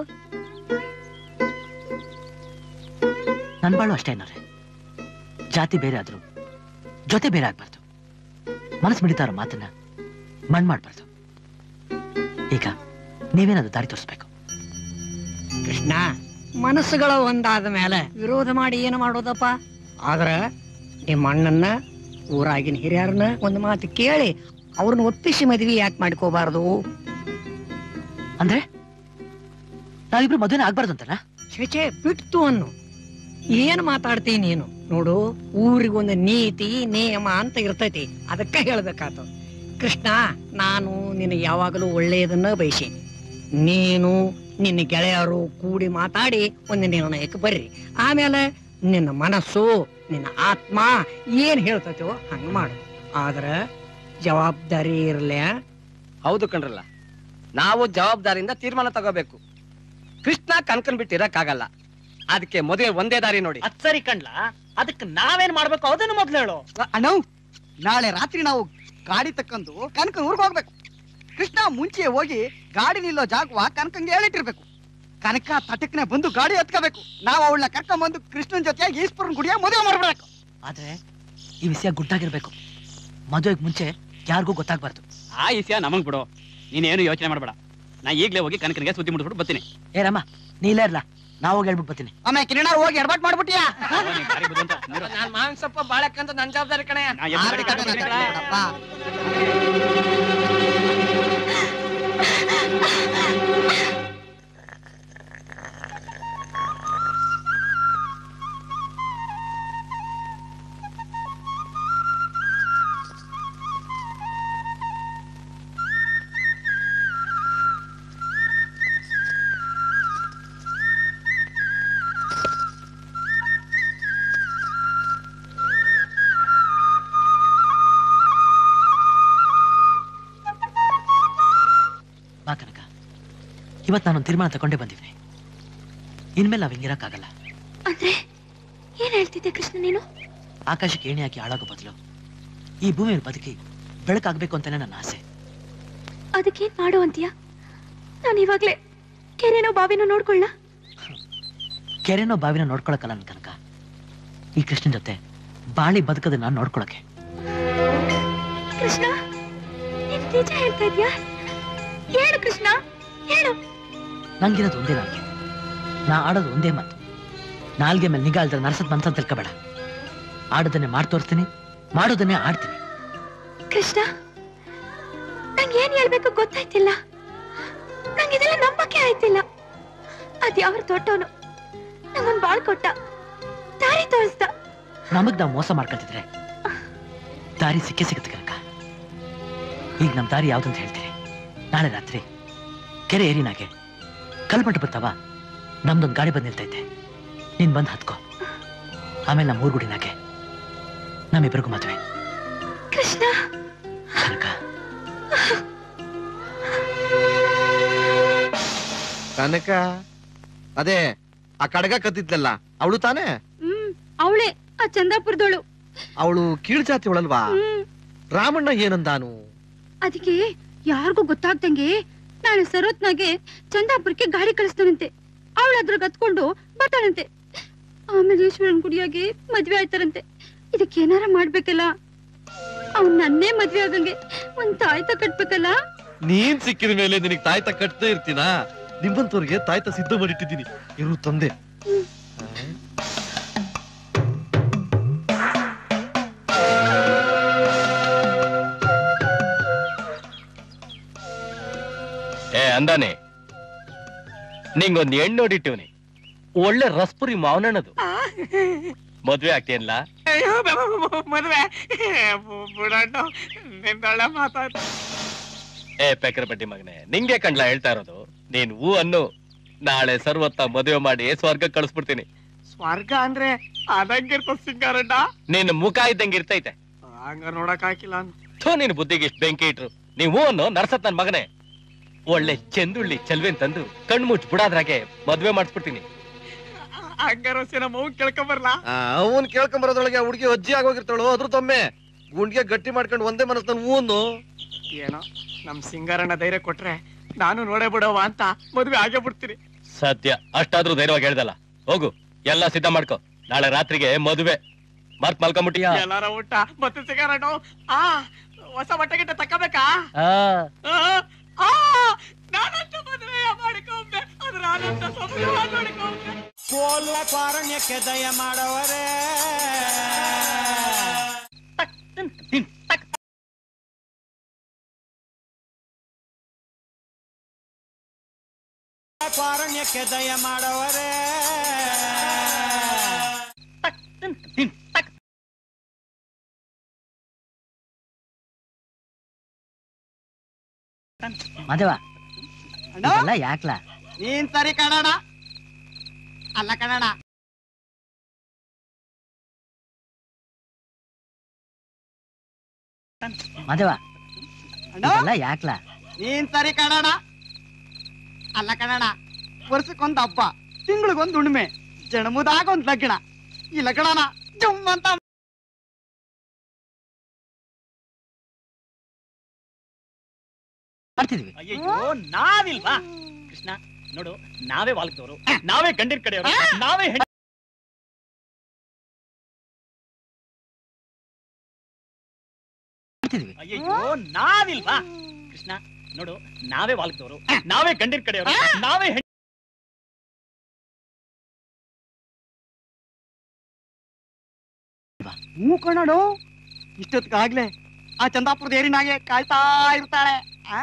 ನನ್ ಬಾಳು ಅಷ್ಟೇ ಏನೋರೆ ಜಾತಿ ಬೇರೆ ಆದ್ರೂ ಜೊತೆ ಬೇರೆ ಆಗ್ಬಾರ್ದು ಮನಸ್ಸು ಮಿಡಿತಾ ಇರೋ ಮಾತನ್ನ ಮಣ್ ಮಾಡ್ಬಾರ್ದು ಈಗ ನೀವೇನಾದ್ರು ದಾರಿ ತೋರಿಸ್ಬೇಕು ಕೃಷ್ಣ ಮನಸ್ಸುಗಳ ಒಂದಾದ ಮೇಲೆ ವಿರೋಧ ಮಾಡಿ ಏನು ಮಾಡೋದಪ್ಪ ಆದ್ರ ನಿಮ್ಮ ಅಣ್ಣನ್ನ ಊರಾಗಿನ ಹಿರಿಯರನ್ನ ಒಂದು ಮಾತು ಕೇಳಿ ಅವ್ರನ್ನ ಒಪ್ಪಿಸಿ ಮದ್ವಿ ಯಾಕೆ ಮಾಡ್ಕೋಬಾರ್ದು ಅಂದ್ರೆ ನಾವಿಬ್ರು ಮದುವೆನ ಆಗ್ಬಾರ್ದು ಅಂತನಾ ಛೇ ಬಿಟ್ಟು ಅನ್ನು ಏನ್ ಮಾತಾಡ್ತೀನಿ ನೀನು ನೋಡು ಊರಿಗೊಂದು ನೀತಿ ನಿಯಮ ಅಂತ ಇರ್ತೈತಿ ಅದಕ್ಕ ಹೇಳ್ಬೇಕಾತು ಕೃಷ್ಣ ನಾನು ನಿನಗೆ ಯಾವಾಗಲೂ ಒಳ್ಳೆಯದನ್ನ ಬಯಸಿ ನೀನು ನಿನ್ನ ಗೆಳೆಯರು ಕೂಡಿ ಮಾತಾಡಿ ಒಂದು ನಿರ್ಣಯಕ್ಕೆ ಬರ್ರಿ ಆಮೇಲೆ ನಿನ್ನ ಮನಸ್ಸು ನಿನ್ನ ಆತ್ಮ ಏನ್ ಹೇಳ್ತೈತೋ ಹಂಗ ಮಾಡು ಆದ್ರ ಜವಾಬ್ದಾರಿ ಇರ್ಲಿ ಆ? ಹೌದು ಕಣ್ರಲ್ಲ ನಾವು ಜವಾಬ್ದಾರಿಯಿಂದ ತೀರ್ಮಾನ ತಗೋಬೇಕು ಕೃಷ್ಣ ಕನ್ಕನ್ ಬಿಟ್ಟು ಇರಕ್ಕಾಗಲ್ಲ ಅದಕ್ಕೆ ಮದುವೆ ಒಂದೇ ದಾರಿ ನೋಡಿ ಅದ್ ಸರಿ ಕಣ್ಲ ಅದಕ್ಕೆ ನಾವೇನ್ ಮಾಡ್ಬೇಕು ಅದನ್ನು ಮೊದ್ಲು ಹೇಳು ಅಣ್ಣ ನಾಳೆ ರಾತ್ರಿ ನಾವು ಗಾಡಿ ತಕ್ಕಂದು ಕನಕನ್ ಊರ್ಗ್ ಹೋಗ್ಬೇಕು ಕೃಷ್ಣ ಮುಂಚೆ ಹೋಗಿ ಗಾಡಿ ನಿಲ್ಲೋ ಜಾಗವ ಕನಕಂಗೆ ಹೇಳಿಟ್ಟಿರ್ಬೇಕು ಕನಕ ತಟಕ್ನೆ ಬಂದು ಗಾಡಿ ಹತ್ಕೋಬೇಕು ನಾವು ಅವಳನ್ನ ಕರ್ಕೊಂಡ್ ಬಂದು ಕೃಷ್ಣನ್ ಜೊತೆ ಈಶ್ವರನ್ ಗುಡಿಯ ಮದುವೆ ಮಾಡ್ಬಿಡ್ಬೇಕು ಆದ್ರೆ ಈ ವಿಷಯ ಗುಟ್ಟಾಗಿರ್ಬೇಕು ಮದುವೆಗೆ ಮುಂಚೆ ಯಾರಿಗೂ ಗೊತ್ತಾಗ್ಬಾರ್ದು ಆ ಈಸ್ಯ ನಮಗ್ ಬಿಡು ನೀನೇನು ಯೋಚನೆ ಮಾಡ್ಬೇಡ ನಾ ಈಗ್ಲೇ ಹೋಗಿ ಕನಕನಿಗೆ ಸುದ್ದಿ ಮುಟ್ಬಿಟ್ಟು ಬರ್ತೀನಿ ಏ ರಮ್ಮ ನೀ ಇಲ್ಲೇ ಇರ್ಲಾ ನಾವು ಹೋಗಿ ಹೇಳ್ಬಿಟ್ಟು ಬರ್ತೀನಿ ಆಮೇಲೆ ಕಿರಣ ಹೋಗಿ ಎಡಬಾಟ್ ಮಾಡ್ಬಿಟ್ಟಿಯಾ ನಾನ್ ಮಾವಿನ ಸೊಪ್ಪ ಬಾಳೆಕಂತ ನನ್ ಜವಾಬ್ದಾರಿ ಕಣೆ ಆರ್ತಿ ಕತೆ ನನ್ನ ಕಡೆ ಬಿಡಪ್ಪ. ಬಾ ಕನಕ ಇವತ್ತು ನಾನೊಂದು ತೀರ್ಮಾನ ತಗೊಂಡೇ ಬಂದಿದ್ದೀನಿ ಇನ್ಮೇಲೆ ನಾವ್ ಹಿಂಗಿರಕ್ಕಾಗಲ್ಲ ಅಂದ್ರೆ ಏನ್ ಹೇಳ್ತಿದ್ದೆ ಕೃಷ್ಣ ನೀನು ಆಕಾಶಕ್ಕೆ ಏಣಿ ಹಾಕಿ ಹಾಳಾಗೋ ಬದಲು ಈ ಭೂಮಿ ಮೇಲೆ ಬದುಕಿ ಬೆಳಕಾಗ್ಬೇಕು ಅಂತಾನೆ ನನ್ನ ಆಸೆ ಅದಕ್ಕೇನ್ ಮಾಡು ಅಂತೀಯ ನಾನು ಇವಾಗ್ಲೇ ಕೆರೆನೋ ಬಾವಿನೋ ನೋಡ್ಕೊಳ್ಳ ಕೆರೆನೋ ಬಾವಿನ ನೋಡ್ಕೊಳಕ್ಕಲ್ಲ ನನ್ ಕನಕ ಈ ಕೃಷ್ಣನ್ ಜೊತೆ ಬಾಳಿ ಬದುಕದನ್ನ ನೋಡ್ಕೊಳಕ್ಕೆ ಕೃಷ್ಣ ನೀನ್ ನಿಜ ಹೇಳ್ತಾ ಇದ್ಯಾ ಹೇಳು ಕೃಷ್ಣ ಹೇಳು ನಂಗಿರೋದು ಒಂದೇ ನಾಲ್ಗೆ ನಾ ಆಡೋದು ಒಂದೇ ಮಾತು ನಾಲ್ಗೆ ಮೇಲೆ ನಿಗಾ ಇಲ್ದ್ರೆ ನರ್ಸದ್ ಮನ್ಸದ್ ತಿಳ್ಕೊಬೇಡ ಆಡೋದನ್ನೇ ಮಾಡಿ ತೋರಿಸ್ತೀನಿ ಮಾಡೋದನ್ನೇ ಆಡ್ತೀನಿ ಕೃಷ್ಣ ನಂಗೆ ಏನ್ ಹೇಳ್ಬೇಕು ಗೊತ್ತಾಯ್ತಿಲ್ಲ ನಂಗೆ ಇದೆಲ್ಲ ನಂಬಕ್ಕೆ ಆಯ್ತಿಲ್ಲ ಅದ್ ಯಾವ ದೊಡ್ಡವನು ನಂಗೊಂದ್ ಬಾಳ್ ಕೊಟ್ಟ ದಾರಿ ತೋರಿಸ್ದ ನಮಗ್ ನಾವು ಮೋಸ ಮಾಡ್ಕೊಳ್ತಿದ್ರೆ ದಾರಿ ಸಿಕ್ಕೇ ಸಿಗುತ್ತೆ ಕನಕ ಈಗ ನಮ್ ದಾರಿ ಯಾವ್ದಂತ ಹೇಳ್ತೀರಿ ನಾಳೆ ರಾತ್ರಿ ಕೆರೆ ಏರಿನಾಗೆ ಕಲ್ಮಠ ಬರ್ತಾವ ನಮ್ದೊಂದು ಗಾಡಿ ಬಂದ್ ನಿಲ್ತೈತೆ ನೀನ್ ಬಂದ್ ಹತ್ಕೋ ಆಮೇಲೆ ನಮ್ಮ ಊರ್ಗುಡಿನಾಗೆ ನಮ್ಮಿಬ್ಬರಿಗೂ ಮದುವೆ ಕೃಷ್ಣ ಕನಕ ಕನಕ ಅದೇ ಆ ಕಡಗ ಕತ್ತಿದ್ಲಲ್ಲ ಅವಳು ತಾನೇ ಹ್ಮ್ ಅವಳೆ ಆ ಚಂದಾಪುರದವಳು ಅವಳು ಕೀಳ್ ಜಾತಿ ಒಳಲ್ವಾ ರಾಮಣ್ಣ ಏನಂದಾನು ಅದಕ್ಕೆ ಯಾರಿಗೂ ಗೊತ್ತಾಗ್ದಂಗೆ ನಾಳೆ ಸರೋತ್ನಾಗೆ ಚಂದಾಪುರಕ್ಕೆ ಗಾಡಿ ಕಳಿಸ್ತಾನಂತೆ ಅವಳು ಅದ್ರಾಗ ಹತ್ಕೊಂಡು ಬರ್ತಾಳಂತೆ ಆಮೇಲೆ ಈಶ್ವರನ್ ಗುಡಿಯಾಗೆ ಮದ್ವೆ ಆಯ್ತಾರಂತೆ ಇದಕ್ಕೆ ಏನಾರ ಮಾಡ್ಬೇಕಲ್ಲ ಅವ್ನ್ ನನ್ನೇ ಮದ್ವೆ ಆಗಂಗೆ ಒಂದ್ ತಾಯ್ತ ಕಟ್ಬೇಕಲ್ಲ ನೀನ್ ಸಿಕ್ಕಿದ ಮೇಲೆ ನಿನಗ್ ತಾಯ್ತ ಕಟ್ತಾ ಇರ್ತೀನಾ ನಿಮ್ಮಂತವ್ರಿಗೆ ತಾಯ್ತ ಸಿದ್ಧ ಮಾಡಿಟ್ಟಿದ್ದೀನಿ ಇರು ತಂದೆ ಏ ಅಂದಾನೆ ನಿಂಗೊಂದ್ ಹೆಣ್ಣು ನೋಡಿಟ್ಟಿವ್ನಿ ಒಳ್ಳೆ ರಸ್ಪುರಿ ಮಾವನಣ್ಣದು ಮದ್ವೆ ಆಗ್ತೀಯಲ್ಲ ಅಯ್ಯೋ ಮದುವೆ ಬಿಡಣ್ಣ ನಿಂದೊಳ್ಳೆ ಮಾತಾಡ ಏ ಪೆಕರ ಬಡ್ಡಿ ಮಗನೆ ನಿಂಗೆ ಕಂಡ್ಲ ಹೇಳ್ತಾ ಇರೋದು ನೀನ್ ಹೂ ಅನ್ನು ನಾಳೆ ಸರ್ವತ್ತ ಮದುವೆ ಮಾಡಿ ಸ್ವರ್ಗ ಕಳಿಸ್ಬಿಡ್ತೀನಿ ಸ್ವರ್ಗ ಅಂದ್ರೆ ಅದಂಗಿರ್ತ ಸಿಂಗಾರಣ್ಣ ನಿನ್ ಮುಖ ಇದ್ದಂಗೆ ಇರ್ತೈತೆ ಹಂಗ ನೋಡಕ್ ಹಾಕಿಲ್ಲ ಥೂ ನಿನ್ ಬುದ್ಧಿಗೆ ಇಷ್ಟ ಬೆಂಕಿ ಇಟ್ರು ನೀವ್ ಹೂ ಅನ್ನು ನರ್ಸತ್ ನನ್ ಮಗನೇ ಒಳ್ಳೆ ಚೆಂದುಳ್ಳಿ ಚೆಲ್ವೆನ್ ತಂದು ಕಣ್ ಮುಚ್ಚ್ ಬಿಡಾದ್ರಾಗೆ ಮದ್ವೆ ಮಾಡಿಸ್ಬಿಡ್ತೀನಿ ಹಂಗಾರ ನಮ್ಮ ಮಗು ಕೇಳ್ಕೊಂಬರ್ಲಾ ಅವನ್ ಕೇಳ್ಕೊಂಬರೋದ್ರೊಳಗೆ ಆ ಹುಡುಗಿ ಅಜ್ಜಿ ಆಗೋಗಿರ್ತಾಳು ಅದ್ರ ತೊಮ್ಮೆ ಗುಂಡ್ಗೆ ಗಟ್ಟಿ ಮಾಡ್ಕೊಂಡು ಒಂದೇ ಮನಸ್ಸಲ್ಲಿ ಹೂವನ್ನು ಏನೋ ನಮ್ ಸಿಂಗಾರಣ್ಣ ಧೈರ್ಯ ಕೊಟ್ರೆ ನಾನು ನೋಡೇ ಬಿಡವ ಅಂತ ಮದ್ವೆ ಆಗೇ ಬಿಡ್ತೀನಿ ಸತ್ಯ ಅಷ್ಟಾದ್ರೂ ಧೈರ್ಯವಾಗಿ ಹೇಳ್ದಲ್ಲ ಹೋಗು ಎಲ್ಲ ಸಿದ್ಧ ಮಾಡ್ಕೊ ನಾಳೆ ರಾತ್ರಿಗೆ ಮದುವೆ ಮರ್ತ್ ಮಲ್ಕೊಂಬಿಟ್ಟಿಯಾ ಎಲ್ಲಾರ ಊಟ ಮತ್ತೆ ಸಿಂಗಾರಣ್ಣ ಆ ಹೊಸ ಬಟ್ಟೆ ಗಿಟ್ಟ ತಕ್ಕಬೇಕಾ ಆ ಆ, ಆ, ನಾನಂತ ಮದುವೆ ಮಾಡಿಕೊಂಬೆ ಅದ್ರ ಆನಂದ ಸಂಭ್ರಮ ನೋಡಿಕೊಂಬೆ ಕೋಲ ಕಾರಣ್ಯಕ್ಕೆ ದಯ ಮಾಡವರೇ ಕಾರಣ್ಯಕ್ಕೆ ದಯ ಮಾಡವರೇ ಮಾದೇವ ಇದೆಲ್ಲ ಯಾಕ್ಲಾ ನೀನ್ ಸರಿ ಕಣಣ ಅಲ್ಲ ಕಣಣ ಮಾದೇವ ಅಣ್ಣ ಇದೆಲ್ಲ ಯಾಕ್ಲಾ ನೀನ್ ಸರಿ ಕಣಣ ಅಲ್ಲ ಕಣಣ ವರ್ಷಕ್ಕೊಂದ್ ಹಬ್ಬ ತಿಂಗಳಿಗೊಂದ್ ಉಣ್ಮೆ ಜನ್ಮದಾಗ ಒಂದ್ ಲಗ್ನ ಈ ಲಗ್ನನ ಜುಮ್ ಅಂತ ಮಾಡ್ತಿದ್ವಿ ಅಯ್ಯೋ ನಾವಿಲ್ವಾ ಕೃಷ್ಣ ನೋಡು ನಾವೇ ವಾಲ್ಕದವರು ನಾವೇ ಗಂಡಿನ ಕಡೆಯವರು ನಾವೇ ಹೆಣ್ಣು ಮಾಡ್ತಿದ್ವಿ ಅಯ್ಯೋ ನಾವಿಲ್ವಾ ಕೃಷ್ಣ ನೋಡು ನಾವೇ ವಾಲ್ಕದವರು ನಾವೇ ಗಂಡಿನ ಕಡೆಯವರು ನಾವೇ ಹೆಣ್ಣು ಹ್ಞೂ ಕಣಡು ಇಷ್ಟೊತ್ತಿಗಾಗ್ಲೇ ಆ ಚಂದಾಪುರದ ಏರಿನಾಗೆ ಕಾಯ್ತಾ ಇರ್ತಾಳೆ ಆ?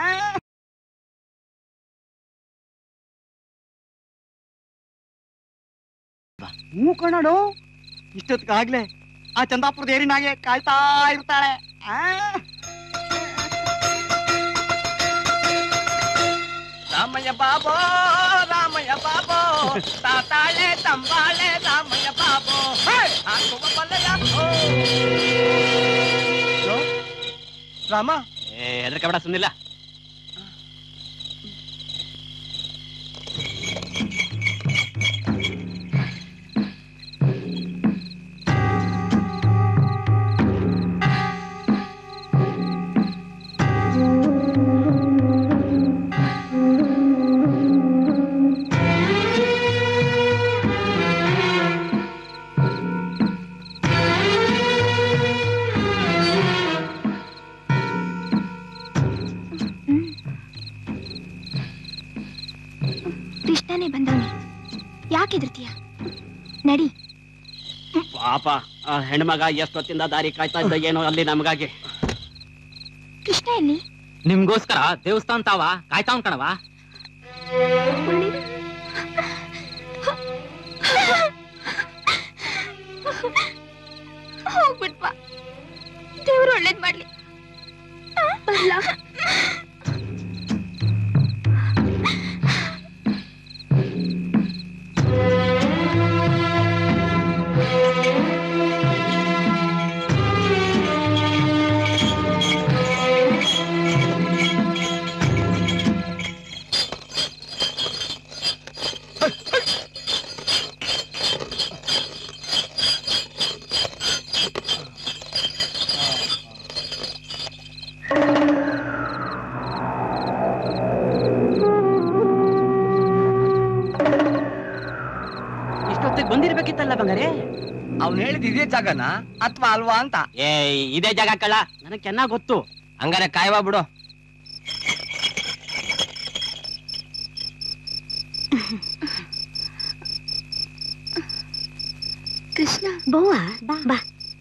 ಹ್ಞೂ ಕಣಡು ಇಷ್ಟೊತ್ತಿಗಾಗ್ಲೇ ಆ ಚಂದಾಪುರದ ಏರಿನಾಗೆ ಕಾಯ್ತಾ ಇರ್ತಾಳೆ ಆ? ರಾಮಯ್ಯ ಬಾಬೋ ರಾಮಯ್ಯ ಬಾಬೋ ತಾತಾಳೆ ತಂಬಾಳೆ ರಾಮಯ್ಯ ಬಾಬೋ ಹಾಕುವ ಬಲ್ಲಯ ರಾಮ ಹೆದರ್ಕ ಬೇಡ ಸುಮ್ನಿಲ್ಲ ಕೃಷ್ಣನೇ ಬಂದವನೆ ಯಾಕೆ ಹೆದರ್ತೀಯ ನಡಿ ಪಾಪ ಆ ಹೆಣ್ಮಗ ಎಷ್ಟೊತ್ತಿಂದ ದಾರಿ ಕಾಯ್ತಾ ಇದ್ದ ಏನೋ ಅಲ್ಲಿ ನಮಗಾಗಿ ಕೃಷ್ಣ ಎಲ್ಲಿ ನಿಮ್ಗೋಸ್ಕರ ದೇವಸ್ಥಾನ ತಾವ ಕಾಯ್ತಾವ್ ಕಣವ ಹೋಗ್ಬಿಟ್ವಾ ದೇವ್ರು ಒಳ್ಳೇದ್ ಮಾಡ್ಲಿ ಬರ್ಲಾ? ಇಷ್ಟೊತ್ತಿಗೆ ಬಂದಿರ್ಬೇಕಿತ್ತಲ್ಲ ಬಂಗಾರೆ ಅವ್ನು ಹೇಳಿದ ಇದೇ ಜಾಗನ ಅಥವಾ ಅಲ್ವಾ ಅಂತ ಏ ಇದೇ ಜಾಗ ಕಳ್ಳ ನನಗ್ ಚೆನ್ನಾಗ್ ಗೊತ್ತು ಹಂಗಾರೆ ಕಾಯ್ವಾ ಬಿಡು ಕೃಷ್ಣ ಬೋವಾ ಬಾ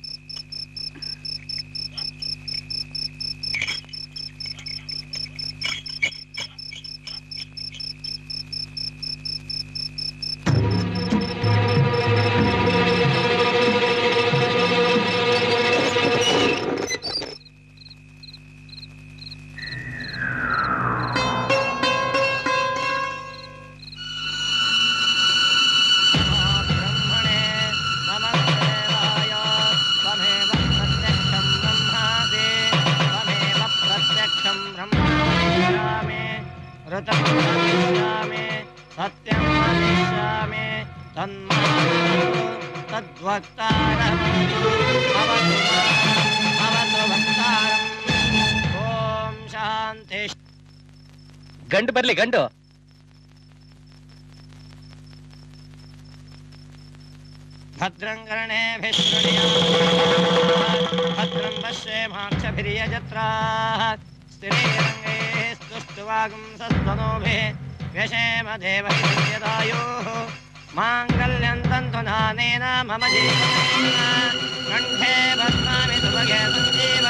ಸತ್ಯಂ ವದಿಷ್ಯಾಮಿ ತನ್ಮಾತು ತದ್ವಕ್ತಾರಂ ಅವತು ಮಾಂ, ಅವತು ವಕ್ತಾರಂ ಓಂ ಶಾಂತಿ ಗಂಡು ಬರ್ಲಿ ಗಂಡು ಭದ್ರಂ ಕರ್ಣೇಭಿः ಭದ್ರಂ ಪಶ್ಯೇಮಾಕ್ಷಭಿರ್ಯಜತ್ರಾः ಸ್ಥಿರೈರಂಗೈः ಸ್ತುಷ್ಟುವಾಗುಂಸಸ್ತನೋभिः व्यशेम देवहिर्यदायोः माङ्गल्यं तन्तु नानेन मम जीवनेन कण्ठे बध्नामि सुभगे सञ्जीव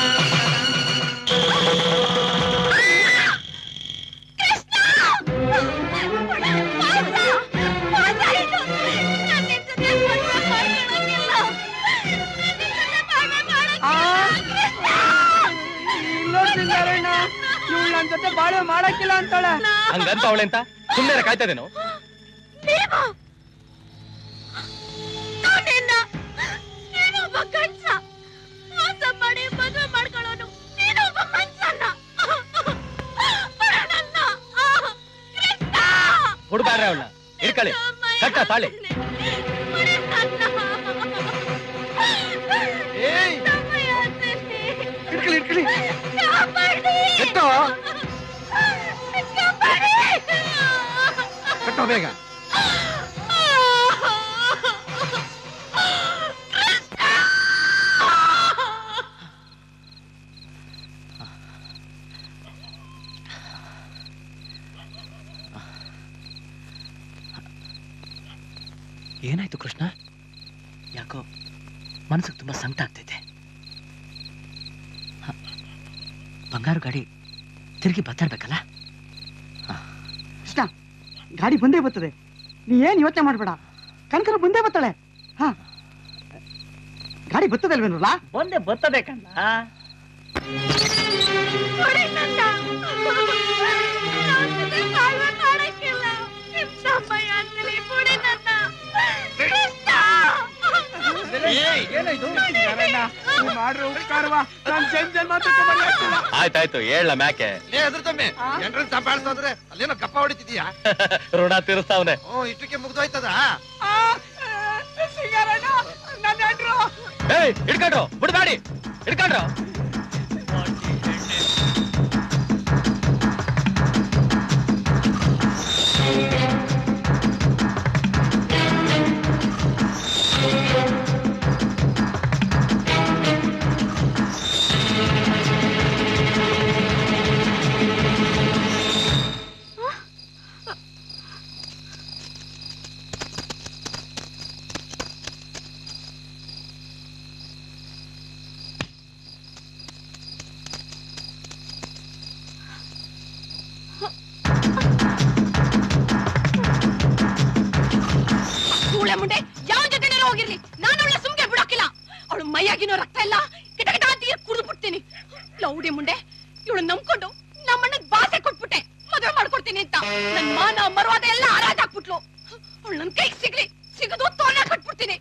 ಇವಳು ನನ್ ಜೊತೆ ಬಾಳೆ ಮಾಡಕ್ಕಿಲ್ಲ ಅಂತಾಳೆ ಹಂಗಂತ ಅವಳೆಂತ ಸುಮ್ಮನೆ ಕಾಯ್ತಾ ಇದೇನು ನೀನು ನಾನಿನ್ನ ನೀನೊಬ್ಬ ಗಂಡ್ಸ ಮೋಸ ಮಾಡಿ ಮದುವೆ ಮಾಡ್ಕೊಳ್ಳೋನು ತಾಳಿ ಇಟ್ಕೊಳ್ಳಿ ಇಟ್ಕೊಳ್ಳಿ ಎತ್ತೋ ಕಟ್ಟೋ ಬೇಗ ಏನಾಯ್ತು ಕೃಷ್ಣ ಯಾಕೋ ಮನಸ್ಸಿಗೆ ತುಂಬಾ ಸಂಕಟ ಆಗ್ತೈತೆ ಹ, ಬಂಗಾರು ಗಾಡಿ ತಿರುಗಿ ಬರ್ತಾರ್ಬೇಕಲ್ಲ ಕೃಷ್ಣ ಗಾಡಿ ಬಂದೇ ಬರ್ತದೆ ನೀ ಏನ್ ಯೋಚನೆ ಮಾಡ್ಬೇಡ ಕನಕನ ಬಂದೇ ಬರ್ತಾಳೆ ಹಾ ಗಾಡಿ ಬರ್ತದೆ ಅಲ್ವೇನಲ್ಲ ಒಂದೇ ಬರ್ತದೆ ಕಣ್ಣ ಮಾಡ್ರಿ ಉಪಕಾರವ ನಾನ್ ಜನ್ ಜನ್ಮ ಆಯ್ತಾಯ್ತು ಹೇಳ ಮ್ಯಾಕೆ ಏ ಎದ್ರ ತಮ್ಮಿ ಎಂಟ್ರನ್ ಸಂಭಾಳಿಸೋದ್ರೆ ಅಲ್ಲೇನೋ ಗಪ್ಪ ಹೊಡಿತಿದ್ಯಾ ಋಣ ತೀರಿಸ್ತಾವ್ನೆ ಹ್ಞೂ ಇಷ್ಟಕ್ಕೆ ಮುಗ್ದೋಯ್ತದ ಏಯ್ ಹಿಡ್ಕೊಂಡ್ರು ಬಿಡ್ಬೇಡಿ ಹಿಡ್ಕೊಂಡ್ರು ಕೂಳೆ ಮುಂಡೆ ಯಾವ ಜೊತೆನಾರು ಹೋಗಿರ್ಲಿ ನಾನು ಅವಳ ಸುಮ್ಗೆ ಬಿಡೋಕಿಲ್ಲ ಅವಳು ಮೈಯಾಗಿನೋ ರಕ್ತ ಎಲ್ಲ ಕಿಟ ಕಿಟ ಅಂತ ನೀರ್ ಕುಡಿದು ಬಿಡ್ತೀನಿ ಲೌಡಿ ಮುಂಡೆ ಇವಳು ನಂಬ್ಕೊಂಡು ನಮ್ಮಣ್ಣಗ್ ಬಾಸೆ ಕೊಟ್ಬಿಟ್ಟೆ ಮದುವೆ ಮಾಡ್ಕೊಡ್ತೀನಿ ಅಂತ ನನ್ ಮಾನ ಮರುವಾದ ಎಲ್ಲ ಹರಾಜ್ ಹಾಕ್ಬಿಟ್ಲು ಅವಳು ನನ್ ಕೈಗೆ ಸಿಗ್ಲಿ ಸಿಗದು ತೋನ ಕಟ್ಬಿಡ್ತೀನಿ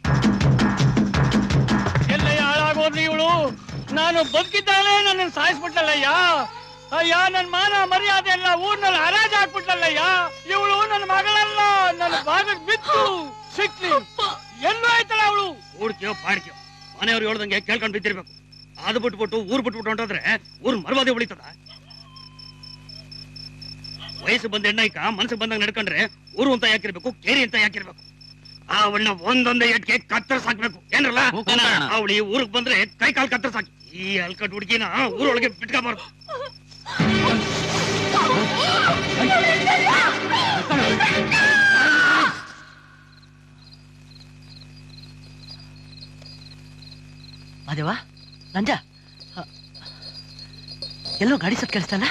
ಎಲ್ಲಯ್ಯ ಹಾಳಾಗೋದ್ರಿ ಇವಳು ನಾನು ಬದುಕಿದ್ದಾಳೆ ನನ್ನ ಸಾಯಿಸ್ಬಿಟ್ಟಲ್ಲಯ್ಯ ಅಯ್ಯ ನನ್ ಮಾನ ಮರ್ಯಾದೆ ಎಲ್ಲ ಊರ್ನಲ್ಲಿ ಹರಾಜ್ ಹಾಕ್ಬಿಟ್ಟಲ್ಲಯ್ಯ ಇವಳು ನನ್ನ ಮಗಳಲ್ಲ ನನ್ನ ಭಾಗಕ್ಕೆ ಬಿತ್ತು ಸಿಕ್ಲಿ ಎಲ್ಲೂ ಆಯ್ತಲ್ಲ ಅವಳು ಕೂಡ್ಕ್ಯೋ ಪಾಡ್ಕ್ಯೋ ಮನೆಯವ್ರು ಹೇಳ್ದಂಗೆ ಕೇಳ್ಕೊಂಡ್ ಬಿದ್ದಿರ್ಬೇಕು ಅದು ಬಿಟ್ಬಿಟ್ಟು ಊರ್ ಬಿಟ್ಬಿಟ್ಟು ಹೊಂಟೋದ್ರೆ ಊರ್ ಮರ್ವಾದೆ ಉಳಿತದ ವಯಸ್ಸು ಬಂದ ಹೆಣ್ಣೈಕ ಮನಸ್ಸು ಬಂದಾಗ ನಡ್ಕೊಂಡ್ರೆ ಊರು ಅಂತ ಯಾಕಿರ್ಬೇಕು ಕೇರಿ ಅಂತ ಯಾಕಿರ್ಬೇಕು ಅವಳನ್ನ ಒಂದೊಂದೇ ಎಟ್ಗೆ ಕತ್ತರ್ಸ್ ಹಾಕ್ಬೇಕು ಏನ್ರಲ್ಲ ಅವಳು ಈ ಊರಿಗೆ ಬಂದ್ರೆ ಕೈ ಕಾಲ್ ಕತ್ತರ್ಸ್ ಹಾಕಿ ಈ ಅಲ್ಕಟ್ ಹುಡುಗಿನ ಊರೊಳಗೆ ಬಿಟ್ಕೋಬಾರ್ದು ಮಾದೇವ ನಂಜ ಹ, ಎಲ್ಲೋ ಗಾಡಿ ಸತ್ ಕೇಳಿಸ್ತಲ್ಲ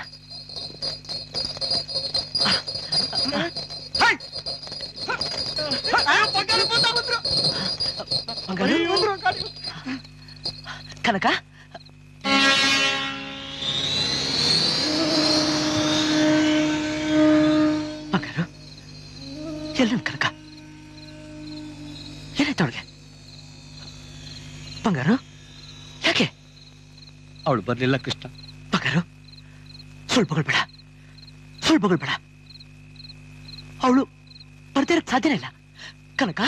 ಕನಕ ಬಂಗಾರು ಎಲ್ಲ ಕನಕ ಏನಾಯ್ತು ಅವಳಿಗೆ ಬಂಗಾರು ಯಾಕೆ ಅವಳು ಬರ್ಲಿಲ್ಲ ಕೃಷ್ಣ ಬಂಗಾರು ಸುಳ್ಳು ಬಗಳ್ಬೇಡ ಸುಳ್ಳು ಬಗಳ್ಬೇಡ ಅವಳು ಬರ್ದೇ ಇರಕ್ ಸಾಧ್ಯನೇ ಇಲ್ಲ ಕನಕ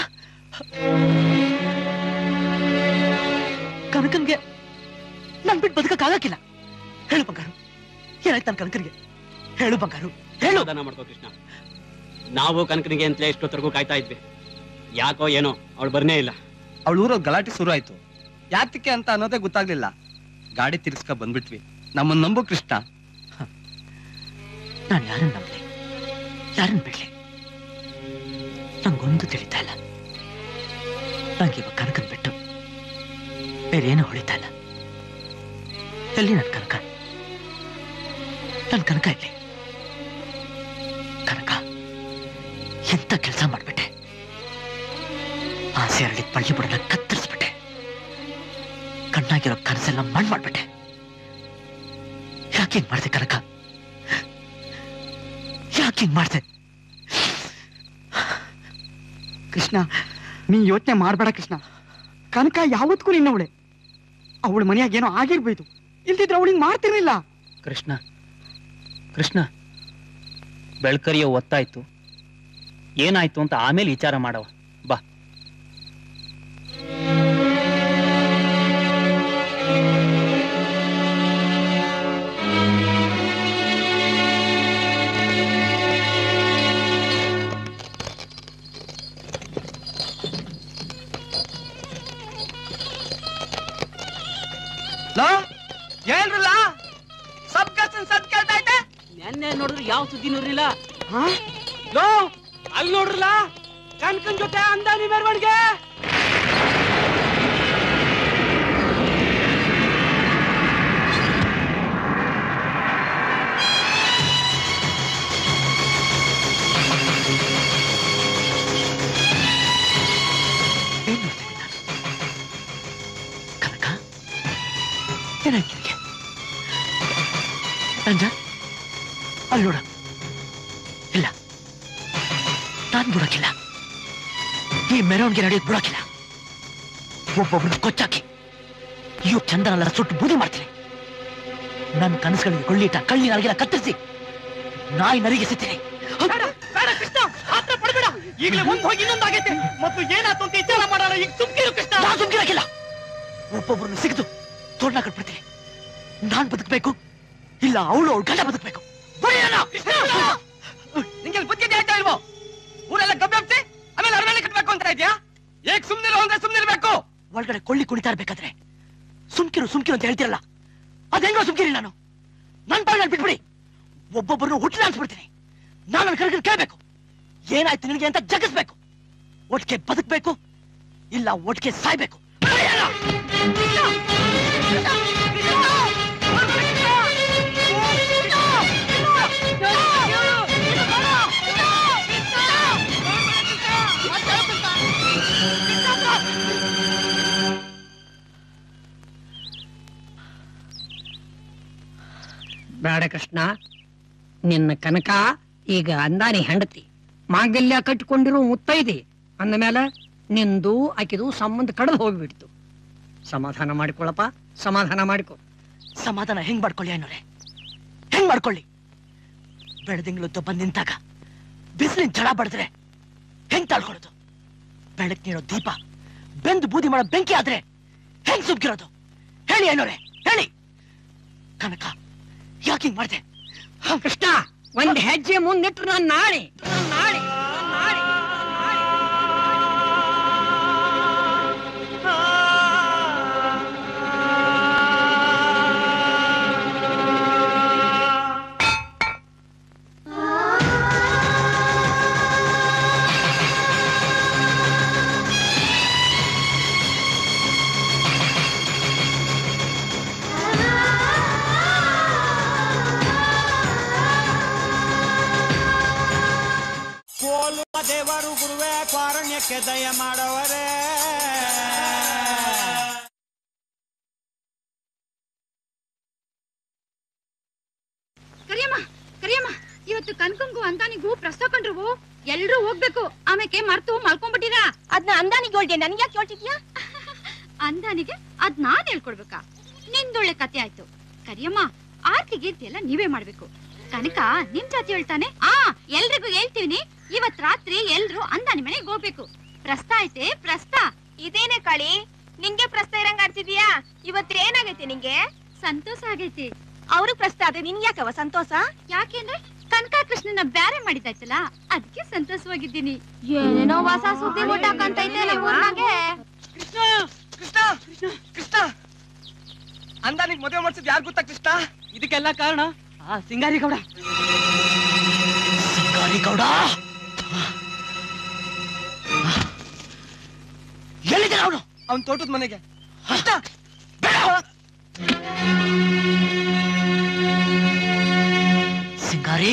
ಕನಕನ್ಗೆ ನನ್ ಬಿಟ್ಟು ಬದುಕಕ್ ಆಗಕ್ಕಿಲ್ಲ ಹೇಳು ಬಂಗಾರು ಏನಾಯ್ತು ನನ್ ಕನಕನ್ಗೆ ಹೇಳು ಬಂಗಾರು ಹೇಳು ಸಮಾಧಾನ ಮಾಡ್ಕೋ ಕೃಷ್ಣ ನಾವು ಕನಕನಿಗೆ ಅಂತಲೇ ಇಷ್ಟೊತ್ತರೆಗೂ ಕಾಯ್ತಾ ಇದ್ವಿ ಯಾಕೋ ಏನೋ ಅವಳು ಬರ್ನೇ ಇಲ್ಲ ಅವಳ ಊರಲ್ಲಿ ಗಲಾಟೆ ಶುರು ಆಯ್ತು ಯಾತಕ್ಕೆ ಅಂತ ಅನ್ನೋದೇ ಗೊತ್ತಾಗ್ಲಿಲ್ಲ ಗಾಡಿ ತಿರ್ಸ್ಕ ಬಂದ್ಬಿಟ್ವಿ ನಮ್ಮನ್ನ ನಂಬು ಕೃಷ್ಣ ನಾನು ಯಾರನ್ನ ನಂಬಲಿ ಯಾರನ್ನ ಬಿಡ್ಲಿ ನಂಗೊಂದು ತಿಳಿತಾ ಇಲ್ಲ ನಂಗೆ ಇವಾಗ ಕನಕನ್ ಬಿಟ್ಟು ಬೇರೆ ಏನು ಹೊಳಿತಾ ಇಲ್ಲ ಎಲ್ಲಿ ನನ್ ಕನಕ ನನ್ ಕನಕ ಇಲ್ಲಿ ಕನಕ ಎಂತ ಕೆಲಸ ಮಾಡ್ಬಿಟ್ಟೆ ಆಸೆ ಅರಳಿ ಪಳ್ಳಿ ಬುಡನ ಕತ್ತರಿಸ್ಬಿಟ್ಟೆ ಕಣ್ಣಾಗಿರೋ ಕನಸೆಲ್ಲ ಮಣ್ಣು ಮಾಡ್ಬಿಟ್ಟೆ ಯಾಕೆ ಹಿಂಗ್ ಮಾಡ್ದೆ ಕನಕ ಯಾಕೆ ಹಿಂಗ್ ಮಾಡ್ದೆ ಕೃಷ್ಣ ನೀ ಯೋಚನೆ ಮಾಡ್ಬೇಡ ಕೃಷ್ಣ ಕನಕ ಯಾವತ್ತಿಗೂ ನಿನ್ನವಳೆ ಅವಳ ಮನೆಯಾಗ ಏನೋ ಆಗಿರ್ಬೋದು ಇಲ್ದಿದ್ರೆ ಅವಳಿಗೆ ಮಾಡ್ತಿರ್ಲಿಲ್ಲ ಕೃಷ್ಣ ಕೃಷ್ಣ ಬೆಳ್ಕರಿಯ ಒತ್ತಾಯ್ತು ಏನಾಯ್ತು ಅಂತ ಆಮೇಲೆ ವಿಚಾರ ಮಾಡವ ಬಾ ಲೋ ಏನ್ರಲ್ಲ ಸಬ್ ಕಸನ್ ಸದ್ ಕೇಳ್ತಾ ಐತೆ ನೆನ್ನೆ ನೋಡಿದ್ರೆ ಯಾವ ಸುದ್ದಿನೂ ಇರ್ಲಿಲ್ಲ ಹಾ ಲೋ ಅಲ್ಲಿ ನೋಡ್ರಲ್ಲ ಕಣ್ಕನ್ ಜೊತೆ ಅಂದಾನಿ ಮೆರವಣಿಗೆ ಏನಾಯ್ತು ನಿನಗೆ ನಂಜ ಅಲ್ಲಿ ನೋಡ ಇಲ್ಲ ನಾನ್ ಬಿಡೋಕಿಲ್ಲ ಈ ಮೆರವಣಿಗೆ ನಡೆಯೋದು ಬಿಡೋಕಿಲ್ಲ ಒಬ್ಬೊಬ್ರನ್ನ ಕೊಚ್ಚಾಕಿ ಇವ್ ಚಂದನೆಲ್ಲ ಸುಟ್ಟು ಬೂದಿ ಮಾಡ್ತೀನಿ ನನ್ನ ಕನಸುಗಳಿಗೆ ಕೊಳ್ಳಿಟ ಕಳ್ಳಿ ನಾಲ್ಗೆಲ್ಲ ಕತ್ತರಿಸಿ ನಾಯಿ ನರಿಗೆ ಸಿಗ್ತೀನಿ ಬೇಡ ಕೃಷ್ಣ ಆತ್ರ ಪಡಬೇಡ ಈಗಲೇ ಒಂದ್ ಹೋಗಿ ಇನ್ನೊಂದಾಗೈತೆ ಮತ್ತು ಏನಾಯ್ತು ಅಂತ ವಿಚಾರ ಮಾಡೋಣ ಈಗ ಸುಮ್ಕಿರು ಕೃಷ್ಣ ನಾ ಸುಮ್ಕಿರಕ್ಕಿಲ್ಲ ಒಬ್ಬೊಬ್ರನ್ನ ಸಿಗದು ತೋರ್ಣ ಕಟ್ಬಿಡ್ತೀನಿ ನಾನ್ ಬದುಕಬೇಕು ಇಲ್ಲ ಅವಳು ಅವಳು ಗಂಡ ಬದುಕಬೇಕು ನಿಂಗೆ ಬುದ್ಧಿ ಆಯ್ತಾ ಇಲ್ವೋ ಊರೆಲ್ಲ ಗಬ್ಬೆಬ್ಸಿ ಆಮೇಲೆ ಅರಮನೆ ಕಟ್ಬೇಕು ಅಂತ ಇದೆಯಾ ಏಕ್ ಸುಮ್ನಿರು ಅಂದ್ರೆ ಸುಮ್ನಿರ್ಬೇಕು ಒಳಗಡೆ ಕೊಳ್ಳಿ ಕುಣಿತಾ ಇರ್ಬೇಕಾದ್ರೆ ಸುಮ್ಕಿರು ಸುಮ್ಕಿರು ಅಂತ ಹೇಳ್ತಿರಲ್ಲ ಅದ್ ಹೆಂಗೋ ಸುಮ್ಕಿರಿ ನಾನು ನನ್ ಪಾಲ್ ನಾನು ಬಿಟ್ಬಿಡಿ ಒಬ್ಬೊಬ್ಬರನ್ನು ಹುಟ್ಟಿನ ಅನ್ಸ್ಬಿಡ್ತೀನಿ ನಾನು ನನ್ನ ಕರೆಗೆ ಕೇಳ್ಬೇಕು ಏನಾಯ್ತು ನಿನಗೆ ಅಂತ ಜಗಿಸ್ಬೇಕು ಒಟ್ಟಿಗೆ ಬದುಕ್ಬೇಕು ಇಲ್ಲ ಒಟ್ಟಿಗೆ ಸಾಯ್ಬೇಕು ಬೇಡ ಕೃಷ್ಣ ನಿನ್ನ ಕನಕ ಈಗ ಅಂದಾನಿ ಹೆಂಡತಿ ಮಾಂಗಲ್ಯ ಕಟ್ಟಿಕೊಂಡಿರೋ ಮುತ್ತೈದಿ ಅಂದ ಮೇಲೆ ನಿಂದು ಆಕಿದು ಸಂಬಂಧ ಕಳೆದು ಹೋಗ್ಬಿಡ್ತು ಸಮಾಧಾನ ಮಾಡಿಕೊಳ್ಳಪ್ಪ ಸಮಾಧಾನ ಮಾಡಿಕೊ ಸಮಾಧಾನ ಹೆಂಗ್ ಮಾಡ್ಕೊಳ್ಳಿ ಅನ್ನೋರೆ ಹೆಂಗ್ ಮಾಡ್ಕೊಳ್ಳಿ ಬೆಳದಿಂಗ್ಳದ್ದು ಬಂದ್ ನಿಂತಾಗ ಬಿಸಿಲಿನ ಜಡ ಬಡಿದ್ರೆ ಹೆಂಗ್ ತಾಳ್ಕೊಳ್ಳೋದು ಬೆಳಕ್ ನೀಡೋ ದೀಪ ಬೆಂದು ಬೂದಿ ಮಾಡೋ ಬೆಂಕಿ ಆದ್ರೆ ಹೆಂಗ್ ಸುಮ್ಕಿರೋದು ಹೇಳಿ ಏನೋರೆ ಹೇಳಿ ಕನಕ ಯಾಕೆ ಹಿಂಗ್ ಮಾಡ್ದೆ ಕೃಷ್ಣ ಒಂದ್ ಹೆಜ್ಜೆ ಮುಂದಿಟ್ರು ನಾನು ನಾಳೆ ನಾಳೆ ನಾಳೆ ಕೋಲುವ ದೇವರು ಗುರುವೇ ಕಾರಣ್ಯಕ್ಕೆ ದಯ ಮಾಡವರೇ ಕರಿಯಮ್ಮ ಕರಿಯಮ್ಮ ಇವತ್ತು ಕನ್ಕಂಗು ಅಂದಾನಿಗೂ ಪ್ರಸ್ತಾವ ಕಂಡ್ರು ಎಲ್ರೂ ಹೋಗ್ಬೇಕು ಆಮೇಲೆ ಮರ್ತು ಮಲ್ಕೊಂಡ್ಬಿಟ್ಟಿರ ಅದ್ನ ಅಂದಾನಿಗೆ ಹೇಳ್ದೆ ನನ್ಗೆ ಯಾಕೆ ಹೇಳ್ತಿದ್ಯಾ ಅಂದಾನಿಗೆ ಅದ್ ನಾನ್ ಹೇಳ್ಕೊಡ್ಬೇಕಾ ನಿಂದೊಳ್ಳೆ ಕತೆ ಆಯ್ತು ಕರಿಯಮ್ಮ ಆರ್ತಿ ಗೀರ್ತಿ ಎಲ್ಲ ನೀವೇ ಮಾಡ್ಬೇಕು ಕನಕ ನಿಮ್ ಜಾತಿ ಹೇಳ್ತಾನೆ ಆ ಎಲ್ರಿಗೂ ಹೇಳ್ತೀವಿ ಇವತ್ ರಾತ್ರಿ ಎಲ್ರು ಅಂದಾನಿ ಮನೆಗೆ ಹೋಗ್ಬೇಕು ಪ್ರಸ್ತ ಐತೆ ಪ್ರಸ್ತ ಇದೇನೆ ಕಳಿ ನಿಂಗೆ ಪ್ರಸ್ತ ಇರಂಗ ಆಡ್ತಿದ್ಯಾ ಇವತ್ತು ಏನಾಗೈತೆ ನಿಂಗೆ ಸಂತೋಷ ಆಗೈತಿ ಅವ್ರಿಗೆ ಪ್ರಸ್ತ ಆದ್ರೆ ನಿನ್ಗೆ ಯಾಕವ ಸಂತೋಷ ಯಾಕೆಂದ್ರೆ ಕನಕ ಕೃಷ್ಣನ ಬ್ಯಾರೆ ಮಾಡಿದಾಯ್ತಲ್ಲ ಅದಕ್ಕೆ ಸಂತೋಷವಾಗಿದ್ದೀನಿ ಏನೇನೋ ಹೊಸ ಸುದ್ದಿ ಮುಟ್ಟಾಕಂತೈತೆ ನಮ್ಮೂರ್ನಾಗೆ ಕೃಷ್ಣ ಕೃಷ್ಣ ಕೃಷ್ಣ ಅಂದಾನಿಗೆ ಮದುವೆ ಮಾಡ್ಸಿದ್ ಯಾರು ಗೊತ್ತಾ ಕೃಷ್ಣ ಇದಕ್ಕೆಲ್ಲ ಕಾರಣ ಆ ಸಿಂಗಾರಿ ಗೌಡ ಸಿಂಗಾರಿ ಗೌಡ ಎಲ್ಲಿದ್ದಾನೆ ಅವನು ಅವ್ನ್ ತೋಟದ ಮನೆಗೆ ಸಿಂಗಾರಿ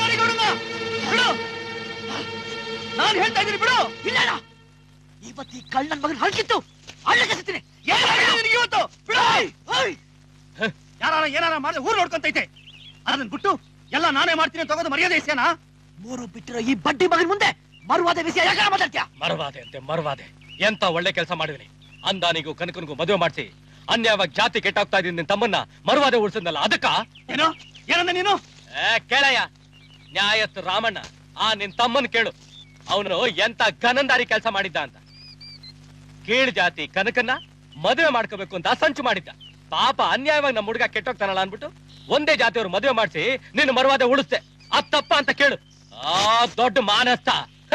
ನೋಡಿ ಗೌಡಣ್ಣ ಬಿಡು ನಾನು ಹೇಳ್ತಾ ಇದ್ದೀನಿ ಬಿಡು ಇಲ್ಲ ಇವತ್ತು ಈ ಕಳ್ಳ ನನ್ ಮಗನ ಹಲ್ಕಿತ್ತು ಅಳ್ಳ ಕಸಿತೀನಿ ನಿನಗೆ ಇವತ್ತು ಬಿಡು ಯಾರ ಏನಾರ ಮಾಡಿದ್ರೆ ಊರ್ ನೋಡ್ಕೊಂತೈತೆ ಅದನ್ನ ಬಿಟ್ಟು ಎಲ್ಲ ನಾನೇ ಮಾಡ್ತೀನಿ ಅಂತ ತಗೋದು ಮರ್ಯಾದೆ ವಿಷಯನಾ ಮೂರು ಬಿಟ್ಟಿರೋ ಈ ಬಡ್ಡಿ ಮಗನ ಮುಂದೆ ಮರುವಾದ ವಿಷಯ ಯಾಕೆ ಮಾತಾಡ್ತೀಯ ಮರವಾದೆ ಅಂತೆ ಮರವಾದೆ ಎಂತ ಒಳ್ಳೆ ಕೆಲಸ ಮಾಡಿದೀನಿ ಅಂದಾನಿಗೂ ಕನಕನಿಗೂ ಮದುವೆ ಮಾಡಿಸಿ ಅನ್ಯವಾಗಿ ಜಾತಿ ಕೆಟ್ಟಾಗ್ತಾ ಇದ್ದೀನಿ ನಿನ್ ತಮ್ಮನ್ನ ಮರವಾದೆ ಉಳ್ಸದ್ನಲ್ಲ ಅದಕ್ಕ ಏನೋ ಏನಂದ ನೀನು ಏ ಕೇಳಯ್ಯ ನ್ಯಾಯತ್ ರಾಮಣ್ಣ ಆ ನಿನ್ ತಮ್ಮನ್ ಕೇಳು ಅವನು ಎಂತ ಗನಂದಾರಿ ಕೆಲಸ ಮಾಡಿದ್ದ ಅಂತ ಕೀಳ್ ಜಾತಿ ಕನಕನ್ನ ಮದುವೆ ಮಾಡ್ಕೋಬೇಕು ಅಂತ ಸಂಚು ಮಾಡಿದ್ದ ಪಾಪ ಅನ್ಯಾಯವಾಗಿ ನಮ್ಮ ಹುಡುಗ ಕೆಟ್ಟೋಗ್ತಾನಲ್ಲ ಅನ್ಬಿಟ್ಟು ಒಂದೇ ಜಾತಿಯವ್ರು ಮದುವೆ ಮಾಡಿಸಿ ನಿನ್ನ ಮರವಾದ ಉಳಿಸ್ತೆ ಅದ್ ತಪ್ಪ ಅಂತ ಕೇಳು ಆ ದೊಡ್ಡ ಮಾನಸ್ತ ಹ.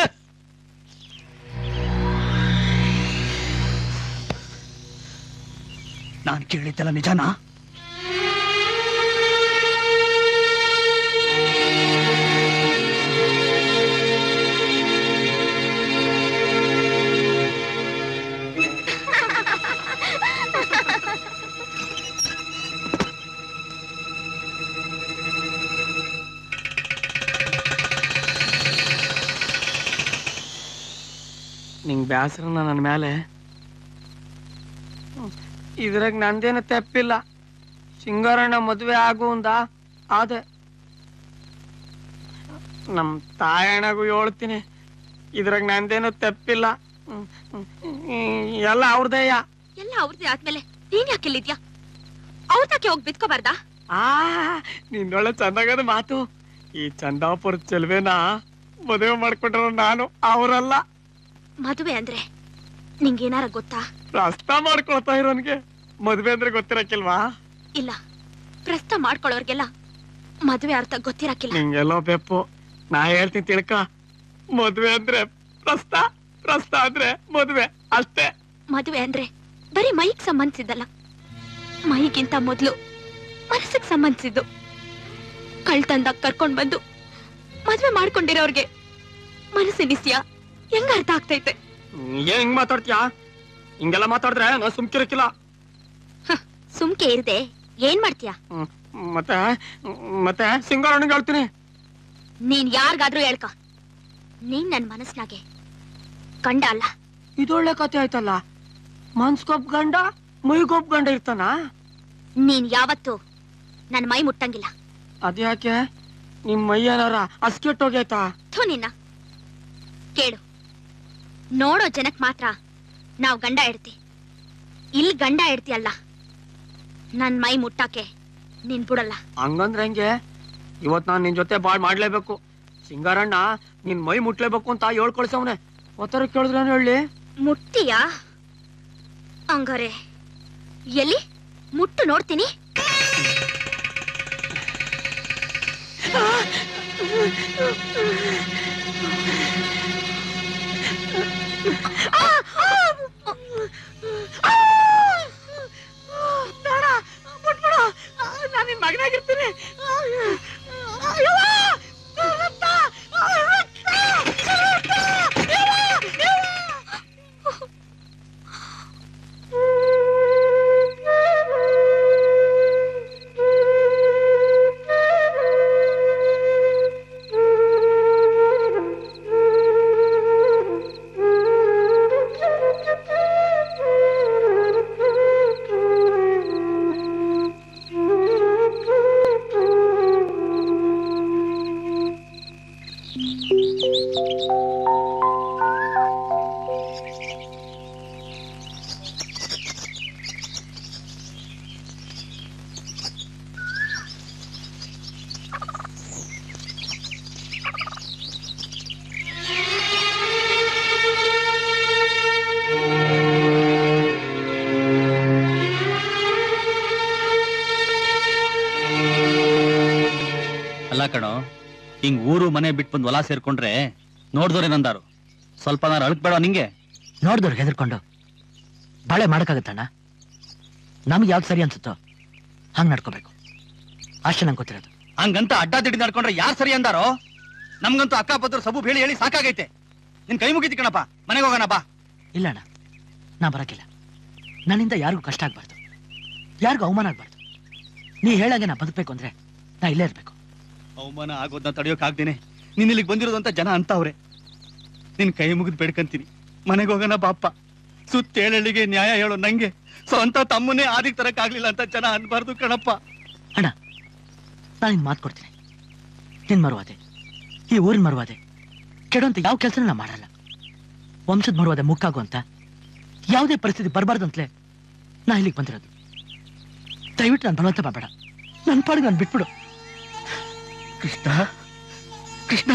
ನಾನು ಕೇಳಿದ್ದಲ್ಲ ನಿಜನಾ ನಿಂಗ್ ಬ್ಯಾಸರನ ನನ್ನ ಮೇಲೆ ಇದ್ರಾಗ ನಂದೇನು ತೆಪ್ಪಿಲ್ಲ ಸಿಂಗಾರಣ್ಣ ಮದುವೆ ಆಗುವಂದ ಆದೆ ನಮ್ ತಾಯಣ್ಣಗೂ ಹೇಳ್ತೀನಿ ಇದ್ರಾಗ ನಂದೇನು ತೆಪ್ಪಿಲ್ಲ ಹ್ಮ್, ಹ್ಮ್, ಹ್ಮ್, ಎಲ್ಲ ಅವ್ರದೇಯ ಎಲ್ಲ ಅವ್ರದ್ದೇ ಆದ್ಮೇಲೆ ನೀನ್ ಯಾಕೆ ಇಲ್ಲಿದ್ಯಾ ಅವ್ರ ತಕ್ಕೆ ಹೋಗಿ ಬಿತ್ಕೋಬಾರ್ದಾ ಆ ನಿನ್ನೊಳ್ಳೆ ಚಂದಾಗದ ಮಾತು ಈ ಚಂದಾಪುರ ಚೆಲುವೆನ ಮದುವೆ ಮಾಡ್ಕೊಂಡ್ರ ನಾನು ಅವರಲ್ಲ ಮದುವೆ ಅಂದ್ರೆ ನಿಂಗೇನಾರ ಗೊತ್ತಾ ರಸ್ತ ಮಾಡ್ಕೊಳ್ತಾ ಇರೋನ್ಗೆ ಮದ್ವೆ ಅಂದ್ರೆ ಗೊತ್ತಿರಕ್ಕಿಲ್ವಾ ಇಲ್ಲ ಪ್ರಸ್ತ ಮಾಡ್ಕೊಳ್ಳೋರ್ಗೆಲ್ಲ ಮದುವೆ ಅರ್ಥ ಗೊತ್ತಿರಕ್ಕಿಲ್ಲ ನಿಂಗೆಲ್ಲೋ ಬೆಪ್ಪು ನಾ ಹೇಳ್ತೀನಿ ತಿಳ್ಕ ಮದ್ವೆ ಅಂದ್ರೆ ಪ್ರಸ್ತ ಪ್ರಸ್ತ ಅಂದ್ರೆ ಮದ್ವೆ ಅಷ್ಟೇ ಮದುವೆ ಅಂದ್ರೆ ಬರೀ ಮೈಗ್ ಸಂಬಂಧಿಸಿದ್ದಲ್ಲ ಮೈಗಿಂತ ಮೊದ್ಲು ಮನಸ್ಸಿಗೆ ಸಂಬಂಧಿಸಿದ್ದು ಕಳ್ತಂದಾಗ ಕರ್ಕೊಂಡ್ ಬಂದು ಮದ್ವೆ ಮಾಡ್ಕೊಂಡಿರೋರ್ಗೆ ಮನಸ್ಸಿನ ವಿಷಯ ಹೆಂಗ ಅರ್ಥ ಆಗ್ತೈತೆ ಏನ್ ಹಿಂಗ್ ಮಾತಾಡ್ತೀಯಾ ಹಿಂಗೆಲ್ಲ ಮಾತಾಡಿದ್ರೆ ನಾ ಸುಮ್ಕಿರಕ್ಕಿಲ್ಲ ಸುಮ್ಕೆ ಇರ್ದೆ ಏನ್ ಮಾಡ್ತೀಯ ಮತ್ತೆ ಮತ್ತೆ ಸಿಂಗಾರಣ್ಣಗೆ ಹೇಳ್ತೀನಿ ನೀನ್ ಯಾರ್ಗಾದ್ರೂ ಹೇಳ್ಕ ನೀನ್ ನನ್ ಮನಸ್ನಾಗೆ ಕಂಡ ಅಲ್ಲ ಇದೊಳ್ಳೆ ಕತೆ ಆಯ್ತಲ್ಲ ಮನ್ಸ್ಕೊಪ್ ಗಂಡ ಮೈಗೊಪ್ ಗಂಡ ಇರ್ತಾನ ನೀನ್ ಯಾವತ್ತು ನನ್ ಮೈ ಮುಟ್ಟಂಗಿಲ್ಲ ಅದ್ಯಾಕೆ ನಿಮ್ ಮೈ ಏನಾರ ಅಸ್ಕೆಟ್ಟೋಗೈತಾ ಥು ನಿನ್ನ ಕೇಳು ನೋಡೋ ಜನಕ್ ಮಾತ್ರ ನಾವ್ ಗಂಡ ಇಡ್ತಿ ಇಲ್ ಗಂಡ ಇಡ್ತಿಯಲ್ಲ ನನ್ ಮೈ ಮುಟ್ಟಾಕೆ ನೀನ್ ಬಿಡಲ್ಲ ಹಂಗಂದ್ರೆ ಹೆಂಗೆ ಇವತ್ ನಾನ್ ನಿನ್ ಜೊತೆ ಬಾಳ್ ಮಾಡ್ಲೇಬೇಕು ಸಿಂಗಾರಣ್ಣ ನಿನ್ ಮೈ ಮುಟ್ಲೇಬೇಕು ಅಂತ ಹೇಳ್ ಕಳ್ಸವ್ನೆ ಒತ್ತರ ಕೇಳಿದ್ರೆ ಹೇಳಿ ಮುಟ್ತೀಯಾ ಹಂಗಾರೆ ಎಲ್ಲಿ ಮುಟ್ಟು ನೋಡ್ತೀನಿ ನಾನು ನಿನ್ ಮಗನಾಗಿರ್ತೀನಿ ಅಲ್ಲ ಕಣೋ ಹಿಂಗ್ ಊರು ಮನೆ ಬಿಟ್ಟು ಬಂದು ಹೊಲ ಸೇರ್ಕೊಂಡ್ರೆ ನೋಡ್ದೋರೇನಂದಾರು ಸ್ವಲ್ಪ ನಾನು ಅಳಕ್ಬೇಡ ನಿಂಗೆ ನೋಡ್ದವ್ರಿಗೆ ಹೆದರ್ಕೊಂಡು ಬಾಳೆ ಮಾಡಕ್ಕಾಗತ್ತಣ್ಣ ನಮ್ಗೆ ಯಾವ್ದು ಸರಿ ಅನ್ಸುತ್ತೋ ಹಂಗ್ ನಡ್ಕೋಬೇಕು ಅಷ್ಟೇ ನಂಗೆ ಗೊತ್ತಿರೋದು ಹಂಗಂತ ಅಡ್ಡ ದಿಡ್ಡಿ ನಡ್ಕೊಂಡ್ರೆ ಯಾರು ಸರಿ ಅಂದಾರೋ ನಮ್ಗಂತೂ ಅಕ್ಕಪತ್ರ ಸಬು ಹೇಳಿ ಹೇಳಿ ಸಾಕಾಗೈತೆ ನಿನ್ ಕೈ ಮುಗಿತಿ ಕಣಪ್ಪ ಮನೆಗೆ ಹೋಗೋಣ ಬಾ ಇಲ್ಲ ಅಣ್ಣ ನಾ ಬರಕಿಲ್ಲ ನನ್ನಿಂದ ಯಾರಿಗೂ ಕಷ್ಟ ಆಗ್ಬಾರ್ದು ಯಾರಿಗೂ ಅವಮಾನ ಆಗ್ಬಾರ್ದು ನೀ ಹೇಳಂಗೆ ನಾ ಬದುಕಬೇಕು ಅಂದ್ರೆ ನಾ ಇಲ್ಲೇ ಇರ್ಬೇಕು ಅವಮಾನ ಆಗೋದನ್ನ ತಡೆಯೋಕಾಗ್ದೇನೆ ನೀನ್ ಇಲ್ಲಿಗೆ ಬಂದಿರೋದು ಅಂತ ಜನ ಅಂತವ್ರೆ ನಿನ್ ಕೈ ಮುಗಿದು ಬೇಡ್ಕಂತೀನಿ ಮನೆಗೆ ಹೋಗೋಣ ಬಾಪ್ಪ ಸುತ್ತೇಳಳ್ಳಿಗೆ ನ್ಯಾಯ ಹೇಳೋ ನಂಗೆ ಸ್ವಂತ ತಮ್ಮನ್ನೇ ಆದಿಕ್ ತರಕ್ಕಾಗ್ಲಿಲ್ಲ ಅಂತ ಜನ ಅನ್ಬಾರ್ದು ಕಣಪ್ಪ ಅಣ್ಣ ನಾನು ನಿನ್ ಮಾತು ಕೊಡ್ತೀನಿ ನಿನ್ ಮರುವಾದೆ ಈ ಊರಿನ ಮರುವಾದೆ ಕೆಡುವಂತ ಯಾವ ಕೆಲಸ ನಾ ಮಾಡಲ್ಲ ವಂಶದ ಮರುವಾದೆ ಮುಕ್ಕಾಗು ಅಂತ ಯಾವುದೇ ಪರಿಸ್ಥಿತಿ ಬರಬಾರ್ದು ಅಂತಲೇ ನಾ ಇಲ್ಲಿಗೆ ಬಂದಿರೋದು ದಯವಿಟ್ಟು ನಾನು ಬಲವಂತ ಮಾಡಬೇಡ ನನ್ನ ಪಾಡಿಗೆ ನಾನು ಬಿಟ್ಬಿಡು ಕೃಷ್ಣ ಕೃಷ್ಣ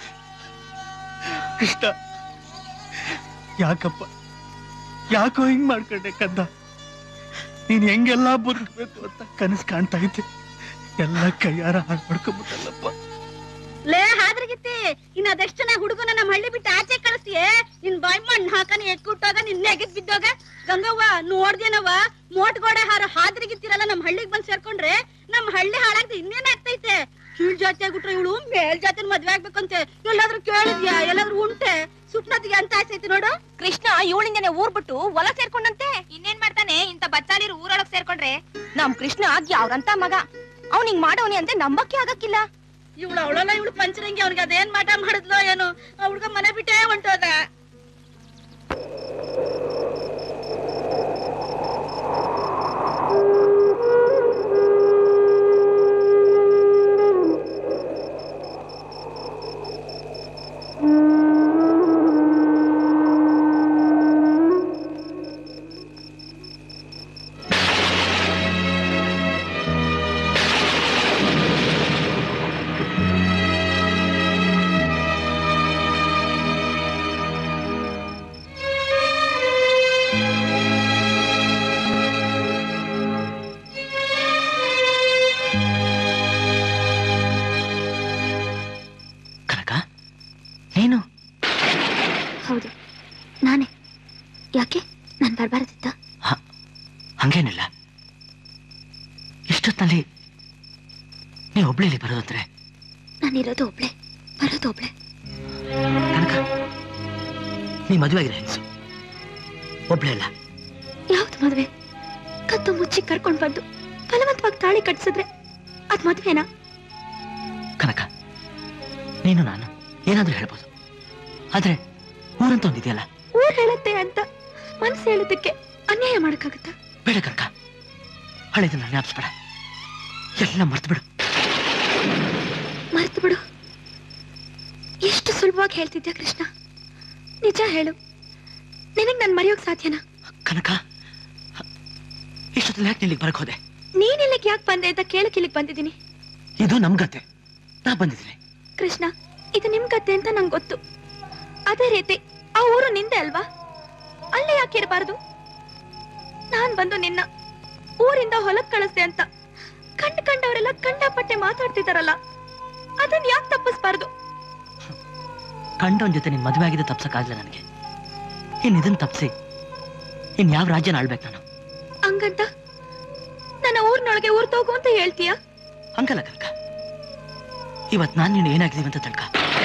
ಕೃಷ್ಣ ಯಾಕಪ್ಪ ಯಾಕೋ ಹಿಂಗ್ ಮಾಡ್ಕೊಂಡೆ ಕಂದ ನೀನ್ ಹೆಂಗೆಲ್ಲ ಬದುಕಬೇಕು ಅಂತ ಕನಸು ಕಾಣ್ತಾ ಇದ್ದೆ ಎಲ್ಲ ಕೈಯಾರ ಹಾಳು ಮಾಡ್ಕೊಂಬಿಟ್ಟಲ್ಲಪ್ಪ ಲೇ ಹಾದ್ರಗಿತ್ತಿ ಇನ್ನ ಅದೆಷ್ಟ್ ಜನ ಹುಡುಗನ ನಮ್ಮ ಹಳ್ಳಿ ಬಿಟ್ಟು ಆಚೆ ಕಳಿಸ್ತೀಯೇ ನಿನ್ ಬಾಯ್ ಮಣ್ಣು ಹಾಕನ ಎಕ್ಕುಟ್ಟಾಗ ನಿನ್ನೆ ಎಗಿದ್ ಬಿದ್ದೋಗ ಗಂಗವ್ವ ನೋಡ್ದೇನವ್ವ ಮೋಟ್ ಗೋಡೆ ಹಾರ ಹಾದ್ರಗಿತ್ತಿರಲ್ಲ ನಮ್ ಹಳ್ಳಿಗ್ ಬಂದ್ ಸೇರ್ಕೊಂಡ್ರೆ ನಮ್ ಹಳ್ಳಿ ಹಾಳಾಗ್ದು ಇನ್ನೇನ್ ಆಗ್ತೈತೆ ಕೀಳ್ ಜಾತಿ ಆಗ್ಬಿಟ್ರೆ ಇವಳು ಮೇಲ್ ಜಾತಿನ ಮದ್ವೆ ಆಗ್ಬೇಕಂತೆ ಎಲ್ಲಾದ್ರೂ ಕೇಳಿದ್ಯಾ ಎಲ್ಲಾದ್ರೂ ಉಂಟೆ ಸುಪ್ನತಿಗೆ ಅಂತ ಆಸೈತಿ ನೋಡು ಕೃಷ್ಣ ಇವಳಿಂದನೆ ಊರ್ ಬಿಟ್ಟು ಹೊಲ ಸೇರ್ಕೊಂಡಂತೆ ಇನ್ನೇನ್ ಮಾಡ್ತಾನೆ ಇಂತ ಬಚ್ಚಾಲಿರು ಊರೊಳಗ್ ಸೇರ್ಕೊಂಡ್ರೆ ನಮ್ ಕೃಷ್ಣ ಯಾವ್ರಂತ ಮಗ ಅವ್ನಿಗ್ ಮಾಡೋನಿ ಅಂತ ನಂಬಕ್ಕೆ ಆಗಕ್ಕಿಲ್ಲ ಇವಳು ಅವಳಲ್ಲ ಇವಳು ಪಂಚರಂಗಿ ಅವ್ನಿಗೆ ಅದೇನ್ ಮಾಟ ಮಾಡಿದ್ಲೋ ಏನೋ ಆ ಹುಡ್ಗ ಮನೆ ಬಿಟ್ಟೇ ಹೊಂಟೋದ ಕನಕ ನೀನು ಹೌದು ನಾನೇ ಯಾಕೆ ನಾನ್ ಬರ್ಬಾರ್ದಿತ್ತ ಹಂಗೇನಿಲ್ಲ ಇಷ್ಟೊತ್ತಿನಲ್ಲಿ ನೀವು ಒಬ್ಳೆ ಇಲ್ಲಿ ಬರೋದಂದ್ರೆ ನಾನಿರೋದು ಒಬ್ಳೆ ಬರೋದು ಒಬ್ಳೆ ಕನಕ ನೀ ಮದುವೆ ಆಗಿದೆ ಹೆಂಗಸು ಒಬ್ಳೆ ಅಲ್ಲ ಯಾವ್ದು ಮದ್ವೆ ಕತ್ತು ಮುಚ್ಚಿ ಕರ್ಕೊಂಡ್ ಬಂದು ಬಲವಂತವಾಗಿ ತಾಳಿ ಕಟ್ಸಿದ್ರೆ ಅದ್ ಮದ್ವೆನಾ ಕನಕ ನೀನು ನಾನು ಏನಾದ್ರೂ ಹೇಳ್ಬೋದು ಆದ್ರೆ ಊರಂತ ಒಂದಿದೆಯಲ್ಲ ಊರ್ ಹೇಳತ್ತೆ ಅಂತ ಮನ್ಸು ಹೇಳೋದಕ್ಕೆ ಅನ್ಯಾಯ ಮಾಡಕ್ಕಾಗತ್ತಾ ಬೇಡ ಕನಕ ಹಳೆದನ್ನ ಜ್ಞಾಪಿಸ್ಬೇಡ ಎಲ್ಲ ಮರ್ತು ಬಿಡು ಮರ್ತು ಬಿಡು ಎಷ್ಟು ಸುಲಭವಾಗಿ ಹೇಳ್ತಿದ್ಯಾ ಕೃಷ್ಣ ನಿಜ ಹೇಳು ನಿನಗ್ ನನ್ ಮರೆಯೋಕ್ ಸಾಧ್ಯನಾ ಕನಕ ಇಷ್ಟೊತ್ತಲ್ಲಿ ಯಾಕೆ ನಿಲ್ಲಿಗೆ ಬರಕ್ ಹೋದೆ ನೀನ್ ಇಲ್ಲಿಗೆ ಯಾಕೆ ಬಂದೆ ಅಂತ ಕೇಳಕ್ ಇಲ್ಲಿಗೆ ಬಂದಿದ್ದೀನಿ ಇದು ನಮ್ ಗತೆ ನಾ ಬಂದಿದ್ದೀನಿ ಕೃಷ್ಣ ಇದು ನಿಮ್ ಗದ್ದೆ ಅಂತ ನಂಗೆ ಗೊತ್ತು ಅದೇ ರೀತಿ ಆ ಊರು ನಿಂದೆ ಅಲ್ವಾ ಅಲ್ಲೇ ಯಾಕೆ ಇರಬಾರ್ದು ನಾನ್ ಬಂದು ನಿನ್ನ ಊರಿಂದ ಹೊಲಕ್ ಕಳಿಸ್ದೆ ಅಂತ ಕಂಡ್ ಕಂಡವರೆಲ್ಲ ಕಂಡಪಟ್ಟೆ ಮಾತಾಡ್ತಿದಾರಲ್ಲ ಅದನ್ನ ಯಾಕೆ ತಪ್ಪಿಸ್ಬಾರ್ದು ಕಂಡವನ್ ಜೊತೆ ನಿನ್ ಮದುವೆ ಆಗಿದೆ ತಪ್ಸಕ್ಕಾಗ್ಲಿಲ್ಲ ನನಗೆ ಇನ್ ಇದನ್ ತಪ್ಸಿ ಇನ್ ಯಾವ ರಾಜ್ಯನ ಆಳ್ಬೇಕು ನಾನು ಹಂಗಂತ ನನ್ನ ಊರ್ನೊಳಗೆ ಊರ್ ತೋಗು ಅಂತ ಹೇಳ್ತೀಯಾ ಹಂಗಲ್ಲ ಕನಕ ಇವತ್ ನಾನ್ ನೀನು ಏನಾಗಿದೀವಿ ಅಂತ ತಿಳ್ಕ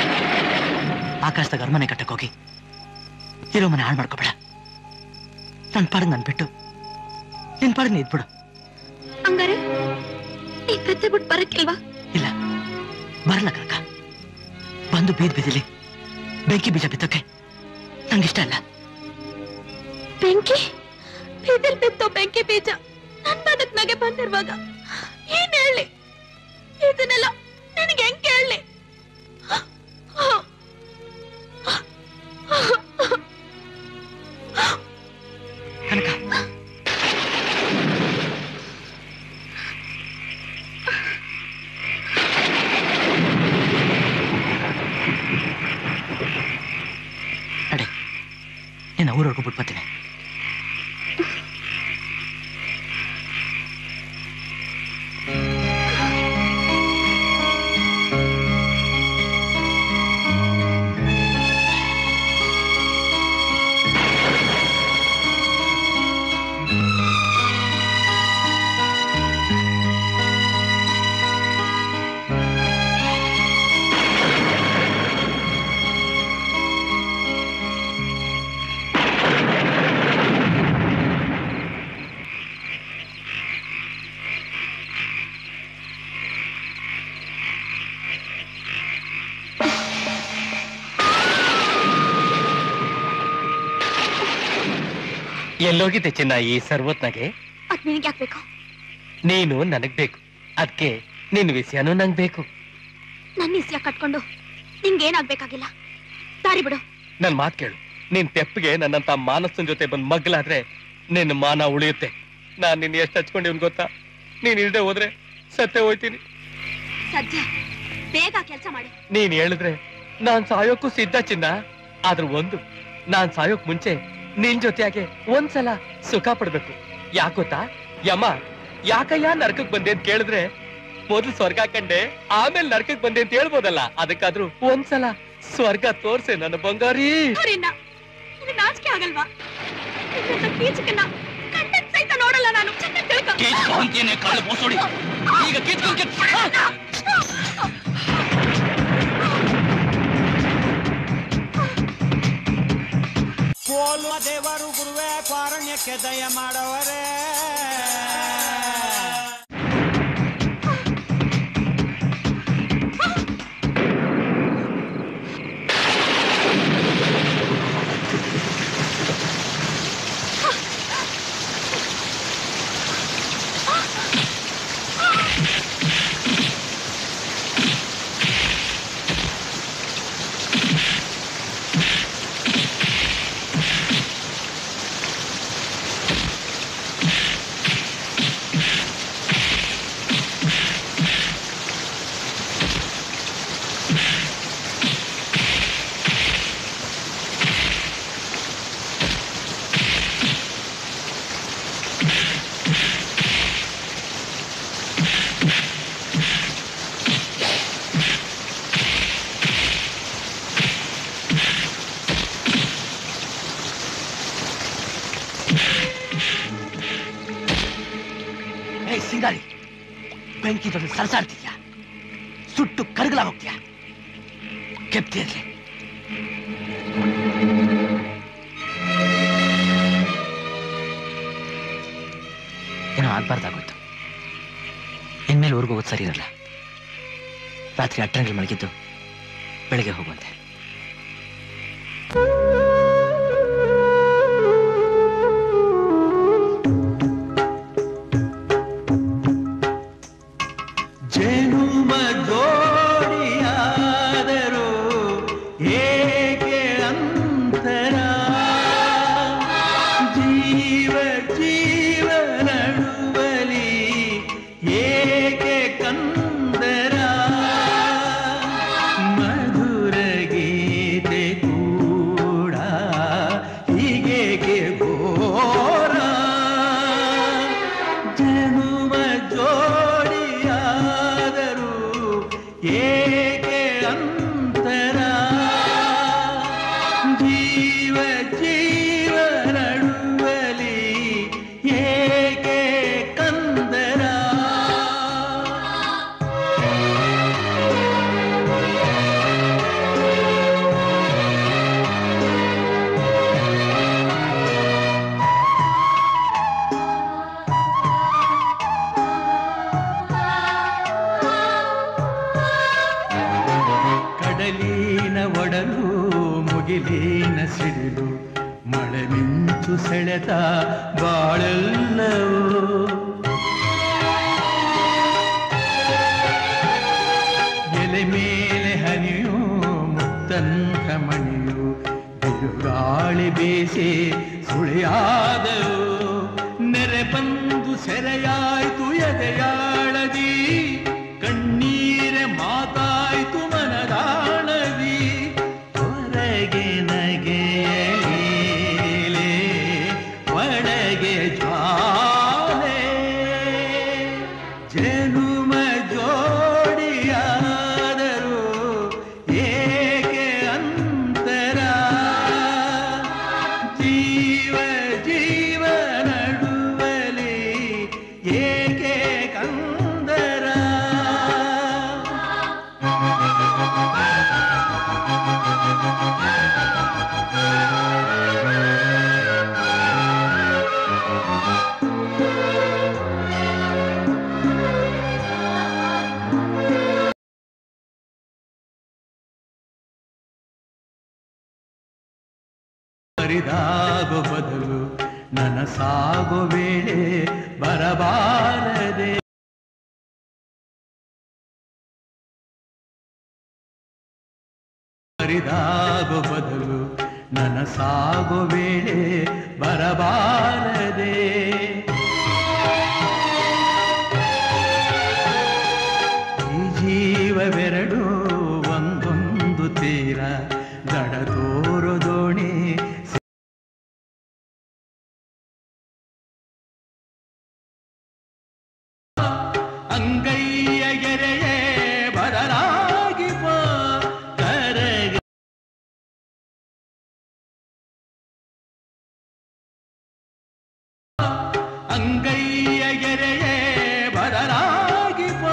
ಆಕಾಶದಾಗ ಅರಮನೆ ಕಟ್ಟಕ್ ಹೋಗಿ ಇರೋ ಮನೆ ಹಾಳು ಮಾಡ್ಕೋಬೇಡ ನನ್ ಪಾಡಿಗೆ ನನ್ ಬಿಟ್ಟು ನಿನ್ ಪಾಡಿಗೆ ನೀ ಇದ್ಬಿಡು ಹಂಗಾರೆ ನೀನ್ ಕತ್ತೆ ಬಿಟ್ಟು ಬರಕ್ಕಿಲ್ವಾ ಇಲ್ಲ ಬರಲ್ಲ ಕನಕ ಬಂದು ಬೀದ್ ಬೀದಿಲಿ ಬೆಂಕಿ ಬೀಜ ಬಿತ್ತಕ್ಕೆ ನಂಗಿಷ್ಟ ಇಲ್ಲ ಬೆಂಕಿ ಬೀದಿಲ್ ಬಿತ್ತೋ ಬೆಂಕಿ ಬೀಜ ನನ್ ಬದುಕ್ನಾಗೆ ಬಂದಿರುವಾಗ ಏನ್ ಹೇಳಿ ಇದನ್ನೆಲ್ಲ ನಿನಗೆ ಹೆಂಗ್ ಕೇಳಲಿ ನಡೆ ನಿನ್ನ ಊರವರೆಗೂ ಬಿಟ್ಟು ಬರ್ತೀನಿ ಆ ಎಲ್ಲೋಗಿದ್ದೆ ಚಿನ್ನ ಈ ಸರ್ವತ್ನಾಗೆ ಅದ್ ನಿನಗೆ ಯಾಕೆ ಬೇಕು ನೀನು ನನಗ್ ಬೇಕು ಅದಕ್ಕೆ ನಿನ್ ವಿಷಯನೂ ನಂಗ್ ಬೇಕು ನನ್ನ ಇಸ್ಯ ಕಟ್ಕೊಂಡು ನಿಂಗೇನಾಗ್ಬೇಕಾಗಿಲ್ಲ ದಾರಿ ಬಿಡು ನನ್ ಮಾತ್ ಕೇಳು ನಿನ್ ತೆಪ್ಪಿಗೆ ನನ್ನಂತ ಮಾನಸನ್ ಜೊತೆ ಬಂದ್ ಮಗ್ಲಾದ್ರೆ ನಿನ್ನ ಮಾನ ಉಳಿಯುತ್ತೆ ನಾನ್ ನಿನ್ ಎಷ್ಟು ಹಚ್ಕೊಂಡಿವ್ನ್ ಗೊತ್ತಾ ನೀನ್ ಇಲ್ದೆ ಹೋದ್ರೆ ಸತ್ತೆ ಹೋಯ್ತೀನಿ ಸದ್ಯ ಬೇಗ ಕೆಲಸ ಮಾಡು ನೀನ್ ಹೇಳಿದ್ರೆ ನಾನ್ ಸಾಯೋಕ್ಕೂ ಸಿದ್ಧ ಚಿನ್ನ ಆದ್ರ ಒಂದು ನಾನ್ ಸಾಯೋಕ್ ಮುಂಚೆ ನಿನ್ ಜೊತೆಯಾಗೆ ಒಂದ್ಸಲ ಸುಖ ಪಡ್ಬೇಕು ಯಾಕೊತ್ತಾ ಯಮ ಯಾಕಯ್ಯ ನರಕಕ್ ಬಂದೆ ಅಂತ ಕೇಳಿದ್ರೆ ಮೊದ್ಲು ಸ್ವರ್ಗ ಕಂಡೆ ಆಮೇಲೆ ನರಕಕ್ ಬಂದೆ ಅಂತ ಹೇಳ್ಬೋದಲ್ಲ ಅದಕ್ಕಾದ್ರೂ ಒಂದ್ಸಲ ಸ್ವರ್ಗ ತೋರ್ಸೆ ನನ್ನ ಬಂಗಾರಿ ಸರಿನಾ ನಿನಗೆ ನಾಚಿಕೆ ಆಗಲ್ವಾ ನಿನ್ನಂತ ಕೀಚಕನ್ನ ಕಣ್ಣನ್ ಸಹಿತ ನೋಡಲ್ಲ ನಾನು ಚೆನ್ನಾಗಿ ತಿಳ್ಕೊ ಅಂತೀನಿ ಕಳ್ಳ ಬೋಸೋಡಿ ಈಗ ಕಿತ್ಕೊಂಡ್ ಕೋಲುವ ದೇವರು ಗುರುವೇ ಕಾರುಣ್ಯಕ್ಕೆ ದಯ ಮಾಡವರೇ ಏಯ್ ಸಿಂಗಾರಿ ಬೆಂಕಿ ಜೊತೆ ಸರಸಾಡ್ತಿದ್ಯಾ ಸುಟ್ಟು ಕರಗಲ ಹೋಗ್ತೀಯಾ ಕೆಪ್ತಿರ್ಲಿ ಏನೋ ಆಗ್ಬಾರ್ದಾಗೋಯ್ತು ಇನ್ಮೇಲೆ ಊರಿಗೆ ಹೋಗೋದು ಸರಿ ಇರಲ್ಲ ರಾತ್ರಿ ಅಟ್ಟಂಗೆ ಮಲಗಿದ್ದು ಬೆಳಗ್ಗೆ ಹೋಗುವಂತೆ ಜನುಮ ಜೋಡಿಯಾದರು ಏಕೆ ಅಂತರ ಜೀವ ಜೀವ ನಡುವಲಿ ಏಕೆ ಕಂದರ ಮಧುರ ಗೀತೆ ಕೂಡ ಹೀಗೇಕೆ ಘೋರ ಜನುಮ ಜೋಡಿಯಾದರು ಏಕೆ ಅಂತರ ಜೀವ ಜೀವ ನಡುವಲಿ ಏಕೆ ಕಂದರ ಕಡಲಿನ ಒಡಲು ಮುಗಿಲಿನ ಸಿಡಿಲು ಮಳೆ ಮಿಂಚು ಸೆಳೆತ ಬಾಳೆಲ್ಲವೂ ಎಲೆ ಮೇಲೆ ಹನಿಯು ಮುತ್ತಂತ ಮಣಿಯು ಬಿರುಗಾಳಿ ಬೀಸಿ ಸುಳಿಯಾದವು ನೆರೆ ಬಂದು ಸೆರೆಯಾಯ್ತು ಎದೆಯಾಳದಿ ಕಣ್ಣೀರೆ ಮಾತಾಯ್ತು ಮನದಾಳದಿ ಹೊರಗೆ ನಗೆಯಲೀಲೆ ಒಳಗೆ ಜ್ವಾಲೆ ಜನುಮ ಜೋಡಿಯಾದರು ಏಕೆ ಅಂತರ ಜೀವ ಜೀವ ನಡುವಲಿ ಏಕೆ ಕಂದರ ಹರಿದಾಗೋ ಬದಲು ನನಸಾಗೋ ವೇಳೆ ಬರಬಾರದೆ ಹರಿದಾಗೋ ಬದಲು ನನಸಾಗೋ ವೇಳೆ ಬರಬಾರದೆ ಈ ಜೀವವೆರಡು ಒಂದೊಂದು ತೀರ ದಡ ತೋರು ದೋಣಿ ಅಂಗೈಯ ಗೆರೆಯೇ ಬದಲಾಗಿ ಬಾ ಕರಗ ಅಂಗೈಯ ಗೆರೆಯೇ ಬದಲಾಗಿ ಬಾ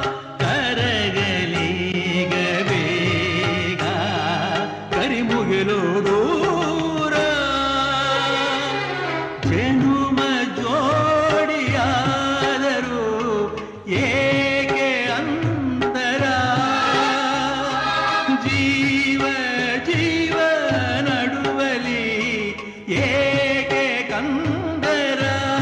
ಕರಗಲೀಗ ಬೇಗ ಕರಿಮುಗಿಲು ದೂರ ಜನುಮ ಜೋಡಿಯಾದರು ಏಕೆ ಅಂತರ ಜೀವ ಜೀವ ನಡುವಲಿ ಏಕೆ ಕಂದರ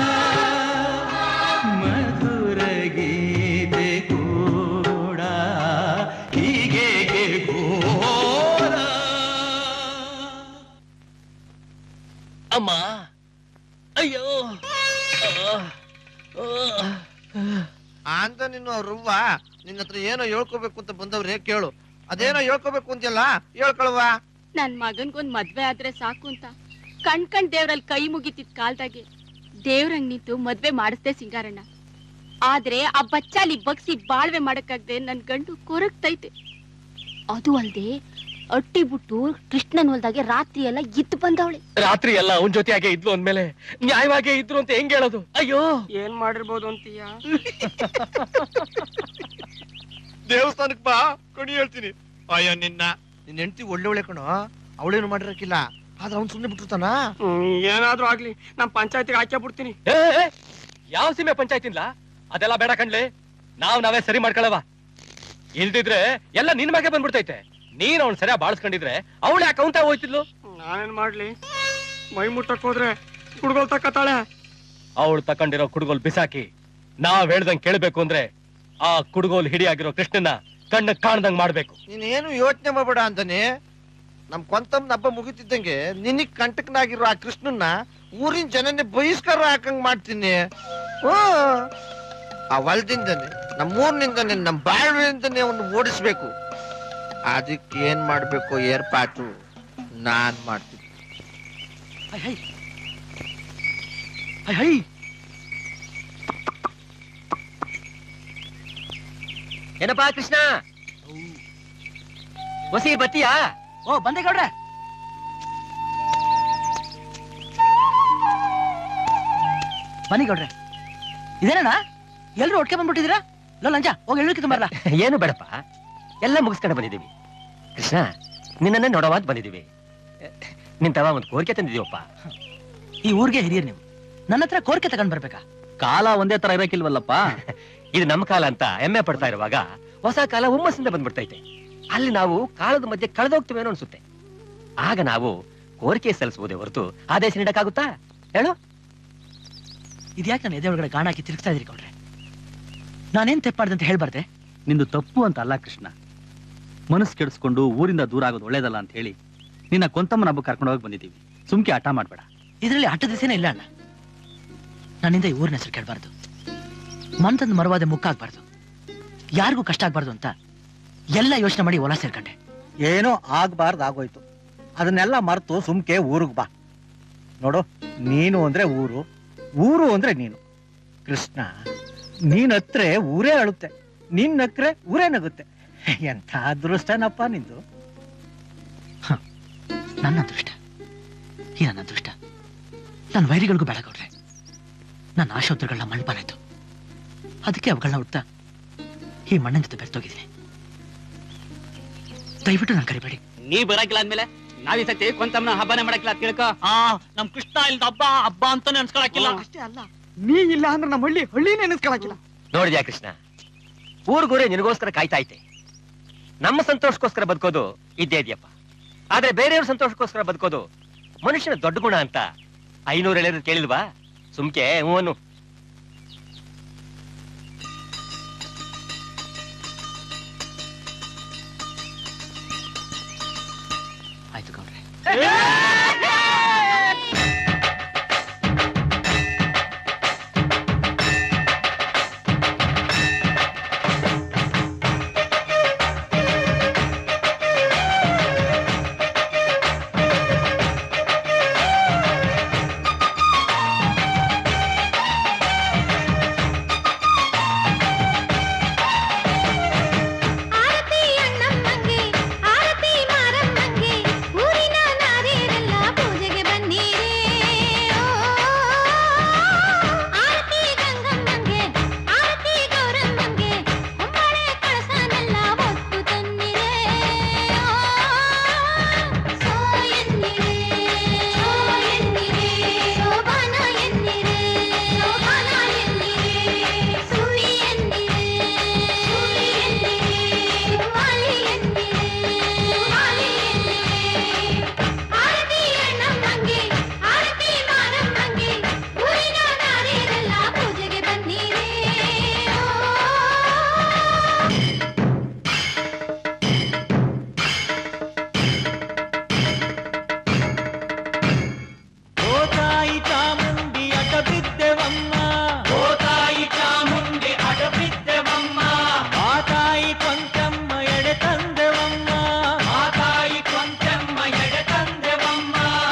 ಮಧುರ ಗೀತೆ ಕೂಡ ಹೀಗೆ ಘೋರ ಅಮ್ಮ ಅಯ್ಯೋ ಅಂತ ನೀನು ರುವ್ವ ನಿನ್ನ ಹತ್ರ ಏನೋ ಹೇಳ್ಕೋಬೇಕು ಅಂತ ಬಂದವ್ರೆ ಕೇಳು ಅದೇನೋ ಹೇಳ್ಕೋಬೇಕು ಅಂತಿಲ್ಲ ಹೇಳ್ಕೊಳ್ವಾ ನನ್ ಮಗನ್ಗೊಂದ್ ಮದ್ವೆ ಆದ್ರೆ ಸಾಕು ಅಂತ ಕಣ್ ಕಣ್ ದೇವ್ರಲ್ಲಿ ಕೈ ಮುಗಿತಿದ್ ಕಾಲ್ದಾಗೆ ದೇವ್ರಂಗ್ ನಿಂತು ಮದ್ವೆ ಮಾಡಿಸ್ದೆ ಸಿಂಗಾರಣ್ಣ ಆದ್ರೆ ಆ ಬಚ್ಚಾಲಿ ಬಗ್ಸಿ ಬಾಳ್ವೆ ಮಾಡಕ್ಕಾಗ್ದೆ ನನ್ ಗಂಡು ಕೊರಗ್ತೈತೆ ಅದು ಅಲ್ದೆ ಅಟ್ಟಿ ಬಿಟ್ಟು ಕೃಷ್ಣನ್ ಹೊಲ್ದಾಗೆ ರಾತ್ರಿ ಎಲ್ಲ ಇದ್ದು ಬಂದವಳೆ ರಾತ್ರಿ ಎಲ್ಲ ಅವನ್ ಜೊತೆಯಾಗೆ ಇದ್ಲು ಅಂದ್ಮೇಲೆ ನ್ಯಾಯವಾಗೇ ಇದ್ರು ಅಂತ ಹೆಂಗ್ ಹೇಳೋದು ಅಯ್ಯೋ ಏನ್ ಮಾಡಿರ್ಬೋದು ಅಂತೀಯ ದೇವಸ್ಥಾನಕ್ ಬಾ ಕಣಿ ಹೇಳ್ತೀನಿ ಅಯ್ಯೋ ನಿನ್ನ ನಿನ್ನ ಹೆಂಡತಿ ಒಳ್ಳೆ ಒಳ್ಳೆ ಕಣೋ ಅವಳೇನು ಮಾಡಿರಕ್ಕಿಲ್ಲ ಆದ್ರೆ ಅವ್ನು ಸುಮ್ಮನೆ ಬಿಟ್ಟಿರ್ತಾನ ಏನಾದ್ರೂ ಆಗ್ಲಿ ನಮ್ ಪಂಚಾಯತಿಗೆ ಹಾಕೇ ಬಿಡ್ತೀನಿ ಏ, ಏ, ಯಾವ ಸೀಮೆ ಪಂಚಾಯತಿನ್ಲ ಅದೆಲ್ಲ ಬೇಡ ಕಣ್ಲೆ ನಾವ್ ನಾವೇ ಸರಿ ಮಾಡ್ಕೊಳವ ಇಲ್ದಿದ್ರೆ ಎಲ್ಲ ನಿನ್ ಮಗೆ ಬಂದ್ಬಿಡ್ತೈತೆ ನೀನ್ ಅವ್ನ್ ಸರಿಯಾಗಿ ಬಾಳ್ಸ್ಕೊಂಡಿದ್ರೆ ಅವಳು ಯಾಕೆ ಅವಂತ ಹೋಯ್ತಿದ್ಲು ನಾನೇನ್ ಮಾಡ್ಲಿ ಮೈ ಮುಟ್ಟಕ್ ಹೋದ್ರೆ ಕುಡ್ಗೋಲ್ ತಕ್ಕತಾಳೆ ಅವಳು ತಕೊಂಡಿರೋ ಕುಡುಗೋಲ್ ಬಿಸಾಕಿ ನಾವ್ ಹೇಳ್ದಂಗ್ ಕೇಳ್ಬೇಕು ಅಂದ್ರೆ ಆ ಕುಡುಗೋಲ್ ಹಿಡಿಯಾಗಿರೋ ಕೃಷ್ಣನ ಕಣ್ಣ ಕಾಣ್ದಂಗ್ ಮಾಡ್ಬೇಕು ನೀನೇನು ಯೋಚನೆ ಮಾಡಬೇಡ ಅಂತಾನೆ ನಮ್ ಕೊಂತಮ್ಮನ ಹಬ್ಬ ಮುಗಿತಿದ್ದಂಗೆ ನಿನಗ್ ಕಂಟಕನಾಗಿರೋ ಆ ಕೃಷ್ಣನ್ನ ಊರಿನ ಜನನೇ ಬಹಿಷ್ಕಾರ ಹಾಕಂಗ್ ಮಾಡ್ತೀನಿ ಓ ಆ ಹೊಲದಿಂದನೇ ನಮ್ಮ ಊರಿನಿಂದನೇ ನಮ್ಮ ಬಾಳ್ವೆಯಿಂದನೇ ಅವನು ಓಡಿಸ್ಬೇಕು ಅದಕ್ಕೆ ಏನ್ ಮಾಡ್ಬೇಕು ಏರ್ಪಾಟು ನಾನ್ ಮಾಡ್ತೀನಿ ಹೈ ಏನಪ್ಪಾ ಕೃಷ್ಣ ಹೊಸಿ ಬತ್ತೀಯಾ ಓ ಬಂದೆ ಗೌಡ್ರೆ ಬನ್ನಿ ಗೌಡ್ರೆ ಇದೇನಣ್ಣ ಎಲ್ರು ಒಟ್ಟಿಗೆ ಬಂದ್ಬಿಟ್ಟಿದ್ದೀರಾ ಲೋ ಲಂಜ ಹೋಗಿ ಎಳ್ಳಿಕ್ಕೆ ಬರಲ್ಲ ಏನು ಬೇಡಪ್ಪ ಎಲ್ಲ ಮುಗಿಸ್ಕೊಂಡು ಬಂದಿದ್ದೀವಿ ಕೃಷ್ಣ ನಿನ್ನನ್ನೇ ನೋಡವ ಅಂತ ಬಂದಿದ್ದೀವಿ ನಿನ್ ತವ ಒಂದು ಕೋರಿಕೆ ತಂದಿದೀವಪ್ಪ ಈ ಊರಿಗೆ ಹಿರಿಯರ್ ನೀವು ನನ್ನ ಹತ್ರ ಕೋರಿಕೆ ತಗೊಂಡ್ ಬರ್ಬೇಕಾ ಕಾಲ ಒಂದೇ ತರ ಇರಕ್ಕಿಲ್ವಲ್ಲಪ್ಪ ಇದು ನಮ್ಮ ಕಾಲ ಅಂತ ಹೆಮ್ಮೆ ಪಡ್ತಾ ಇರುವಾಗ ಹೊಸ ಕಾಲ ಹುಮ್ಮಸ್ಸಿಂದ ಬಂದ್ಬಿಡ್ತೈತೆ ಅಲ್ಲಿ ನಾವು ಕಾಲದ ಮಧ್ಯೆ ಕಳೆದೋಗ್ತೀವೇನೋ ಅನ್ಸುತ್ತೆ ಆಗ ನಾವು ಕೋರಿಕೆ ಸಲ್ಲಿಸಬಹುದೇ ಹೊರತು ಆದೇಶ ನೀಡಕ್ಕಾಗುತ್ತಾ ಹೇಳು ಇದ್ಯಾಕೆ ನನ್ನ ಎದೆ ಒಳಗಡೆ ಗಾಣ ಹಾಕಿ ತಿರುಗಿಸ್ತಾ ಇದೀರಿ ಗೌಡ್ರೆ ನಾನೇನ್ ತೆಪ್ಪ ಮಾಡ್ದೆ ಅಂತ ಹೇಳ್ಬಾರ್ದೆ ನಿಂದು ತಪ್ಪು ಅಂತ ಅಲ್ಲ ಕೃಷ್ಣ ಮನಸ್ಸು ಕೆಡಿಸ್ಕೊಂಡು ಊರಿಂದ ದೂರ ಆಗೋದು ಒಳ್ಳೇದಲ್ಲ ಅಂತ ಹೇಳಿ ನಿನ್ನ ಕೊಂತಮ್ಮನ ಹಬ್ಬ ಕರ್ಕೊಂಡು ಹೋಗಿ ಬಂದಿದ್ದೀವಿ ಸುಮ್ಕೆ ಹಠ ಮಾಡ್ಬೇಡ ಇದರಲ್ಲಿ ಆಟ ದಿಸೇನೆ ಇಲ್ಲ ಅಣ್ಣ ನನ್ನಿಂದ ಈ ಊರಿನ ಹೆಸರು ಕೆಡಬಾರ್ದು ಮನ್ತಂದ್ ಮರವಾದ ಮುಕ್ಕ ಆಗ್ಬಾರ್ದು ಯಾರಿಗೂ ಕಷ್ಟ ಆಗ್ಬಾರ್ದು ಅಂತ ಎಲ್ಲ ಯೋಚನೆ ಮಾಡಿ ಹೊಲ ಸೇರ್ಕೊಂಡೆ ಏನೋ ಆಗ್ಬಾರ್ದು ಆಗೋಯ್ತು ಅದನ್ನೆಲ್ಲ ಮರೆತು ಸುಮ್ಕೆ ಊರಿಗೆ ಬಾ ನೋಡು ನೀನು ಅಂದ್ರೆ ಊರು ಊರು ಅಂದ್ರೆ ನೀನು ಕೃಷ್ಣ ನೀನ್ ಹತ್ರೆ ಊರೇ ಅಳುತ್ತೆ ನೀನ್ ನಕ್ರೆ ಊರೇ ನಗುತ್ತೆ ಎಂಥ ಅದೃಷ್ಟನಪ್ಪ ನಿಂದು ನನ್ನ ಅದೃಷ್ಟ ಈ ನನ್ನ ಅದೃಷ್ಟ ನನ್ನ ವೈರಿಗಳಿಗೂ ಬೇಡ ಗೌಡ್ರೆ ನನ್ನ ಆಶೋತ್ತರಗಳನ್ನ ಮಣ್ಪಾನಾಯ್ತು ಅದಕ್ಕೆ ಅವುಗಳನ್ನ ಹುಡ್ತಾ ಈ ಮಣ್ಣಿನ ಜೊತೆ ಬೆರ್ತೋಗಿದ್ದೀನಿ ದಯವಿಟ್ಟು ನಾನು ಕರಿಬೇಡಿ ನೀ ಬರಕಿಲ್ಲ ಅಂದ್ಮೇಲೆ ನಾವ್ ಈ ಸತಿ ಕೊಂತಮ್ಮನ ಹಬ್ಬನೇ ಮಾಡಕ್ಕಿಲ್ಲ ತಿಳ್ಕೊ ಆ ನಮ್ ಕೃಷ್ಣ ಇಲ್ದ ಹಬ್ಬ ಹಬ್ಬ ಅಂತಾನೆ ಅನ್ಸ್ಕೊಳಕಿಲ್ಲ ಅಷ್ಟೇ ಅಲ್ಲ ನೀ ಇಲ್ಲ ಅಂದ್ರೆ ನಮ್ಮ ಹಳ್ಳಿ ಹಳ್ಳಿ ನೆನೆಸ್ಕೊಳಕಿಲ್ಲ ನೋಡಿದ್ಯಾ ಕೃಷ್ಣ ಊರ್ಗೂರೇ ನಿನಗೋಸ್ಕರ ಕಾಯ್ತಾ ಐತೆ ನಮ್ಮ ಸಂತೋಷಕ್ಕೋಸ್ಕರ ಬದುಕೋದು ಇದ್ದೇ ಇದೆಯಪ್ಪ ಆದ್ರೆ ಬೇರೆಯವ್ರ ಸಂತೋಷಕ್ಕೋಸ್ಕರ ಬದುಕೋದು ಮನುಷ್ಯನ ದೊಡ್ಡ ಗುಣ ಅಂತ ಐನೂರು ಹೇಳಿದ್ರು ಕೇಳಿಲ್ವಾ ಸುಮ್ಕೆ ಹೂವನು ಆಯ್ತು ಗೌಡ್ರೆ ಆರತಿ ಅಣ್ಣಮ್ಮಂಗೆ ಆರತಿ ಮಾರಮ್ಮಂಗೆ ಊರಿನ ನಾರಿಯರೆಲ್ಲ ಪೂಜೆಗೆ ಬನ್ನಿರೇ ಓ, ಆರತಿ ಗಂಗಮ್ಮಂಗೆ ಆರತಿ ಗೌರಮ್ಮಂಗೆ ಹೊಂಬಾಳೆ ಕಳಸನೆಲ್ಲ ಹೊತ್ತು ತನ್ನಿರೇ ಓ, ಸೋ ಎನ್ನಿರೇ ಸೋ ಎನ್ನಿರೇ ಶೋಭಾನ ಎನ್ನಿರೇ ಶೋಭಾನ ಎನ್ನಿರೇ ಸುವಿ ಎನ್ನಿರೇ ಸುವಿ ಎನ್ನಿರೇ ವಾಲಿ ಎನ್ನಿರೇ ವಾಲಿ ಎನ್ನಿರೇ ಆರತಿ ಅಣ್ಣಮ್ಮಂಗೆ ಆರತಿ ಮಾರಮ್ಮಂಗೆ ಊರಿನ ನಾರಿಯರೆಲ್ಲ ಪೂಜೆಗೆ ಬನ್ನಿರೇ ಓ ತಾಯಿ ಚಾಮುಂಡಿ ಅಟ ಬಿದ್ದೆವಮ್ಮ ಓ ತಾಯಿ ಚಾಮುಂಡಿ ಅಟ ಬಿದ್ದೆವಮ್ಮ ಆ ತಾಯಿ ಕೊಂಚಮ್ಮ ಎಡೆ ತಂದೆವಮ್ಮ ಆ ತಾಯಿ ಕೊಂಚಮ್ಮ ಎಡೆ ತಂದೆವಮ್ಮ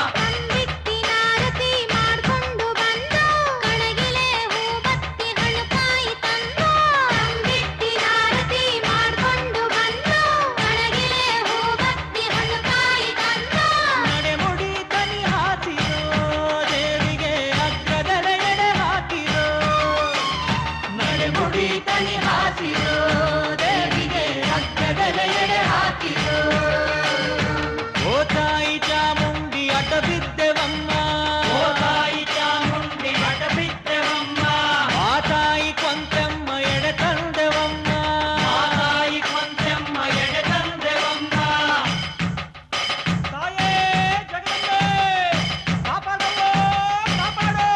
ಆರತಿ ಮಾಡ್ಕೊಂಡು ಬಂದು ಕಣಗಿಲೆ ಹೂ ಬತ್ತಿ ಹಣ್ಣುಕಾಯಿ ತಂದು ಅಂಬಿಟ್ಟಿನ ಆರತಿ ಮಾಡ್ಕೊಂಡು ಬಂದು ಕಣಗಿಲೆ ಹೂ ಬತ್ತಿ ಹಣ್ಣುಕಾಯಿ ತಂದು ನಡೆಮುಡಿ ತನಿ ಹಾಕಿರೋ ದೇವಿಗೆ ಅಗ್ರದರ ಎಡೆ ಹಾಕಿರೋ ನಡೆಮುಡಿ ತನಿ ಹಾಕಿರೋ ದೇವಿಗೆ ಅಗ್ರದರ ಎಡೆ ಹಾಕಿರೋ ಓ ತಾಯಿ ಚಾಮುಂಡಿ ಅಟ ಬಿದ್ದೆವಮ್ಮ ಓ ತಾಯಿ ಚಾಮುಂಡಿ ಅಟ ಬಿದ್ದೆವಮ್ಮ ಆ ತಾಯಿ ಕೊಂಚಮ್ಮ ಎಡೆ ತಂದೆವಮ್ಮ ಆ ತಾಯಿ ಕೊಂಚಮ್ಮ ಎಡೆ ತಂದೆವಮ್ಮ ತಾಯೇ ಜಗದಂಬೆ ಕಾಪಾಡೋ ಕಾಪಾಡೋ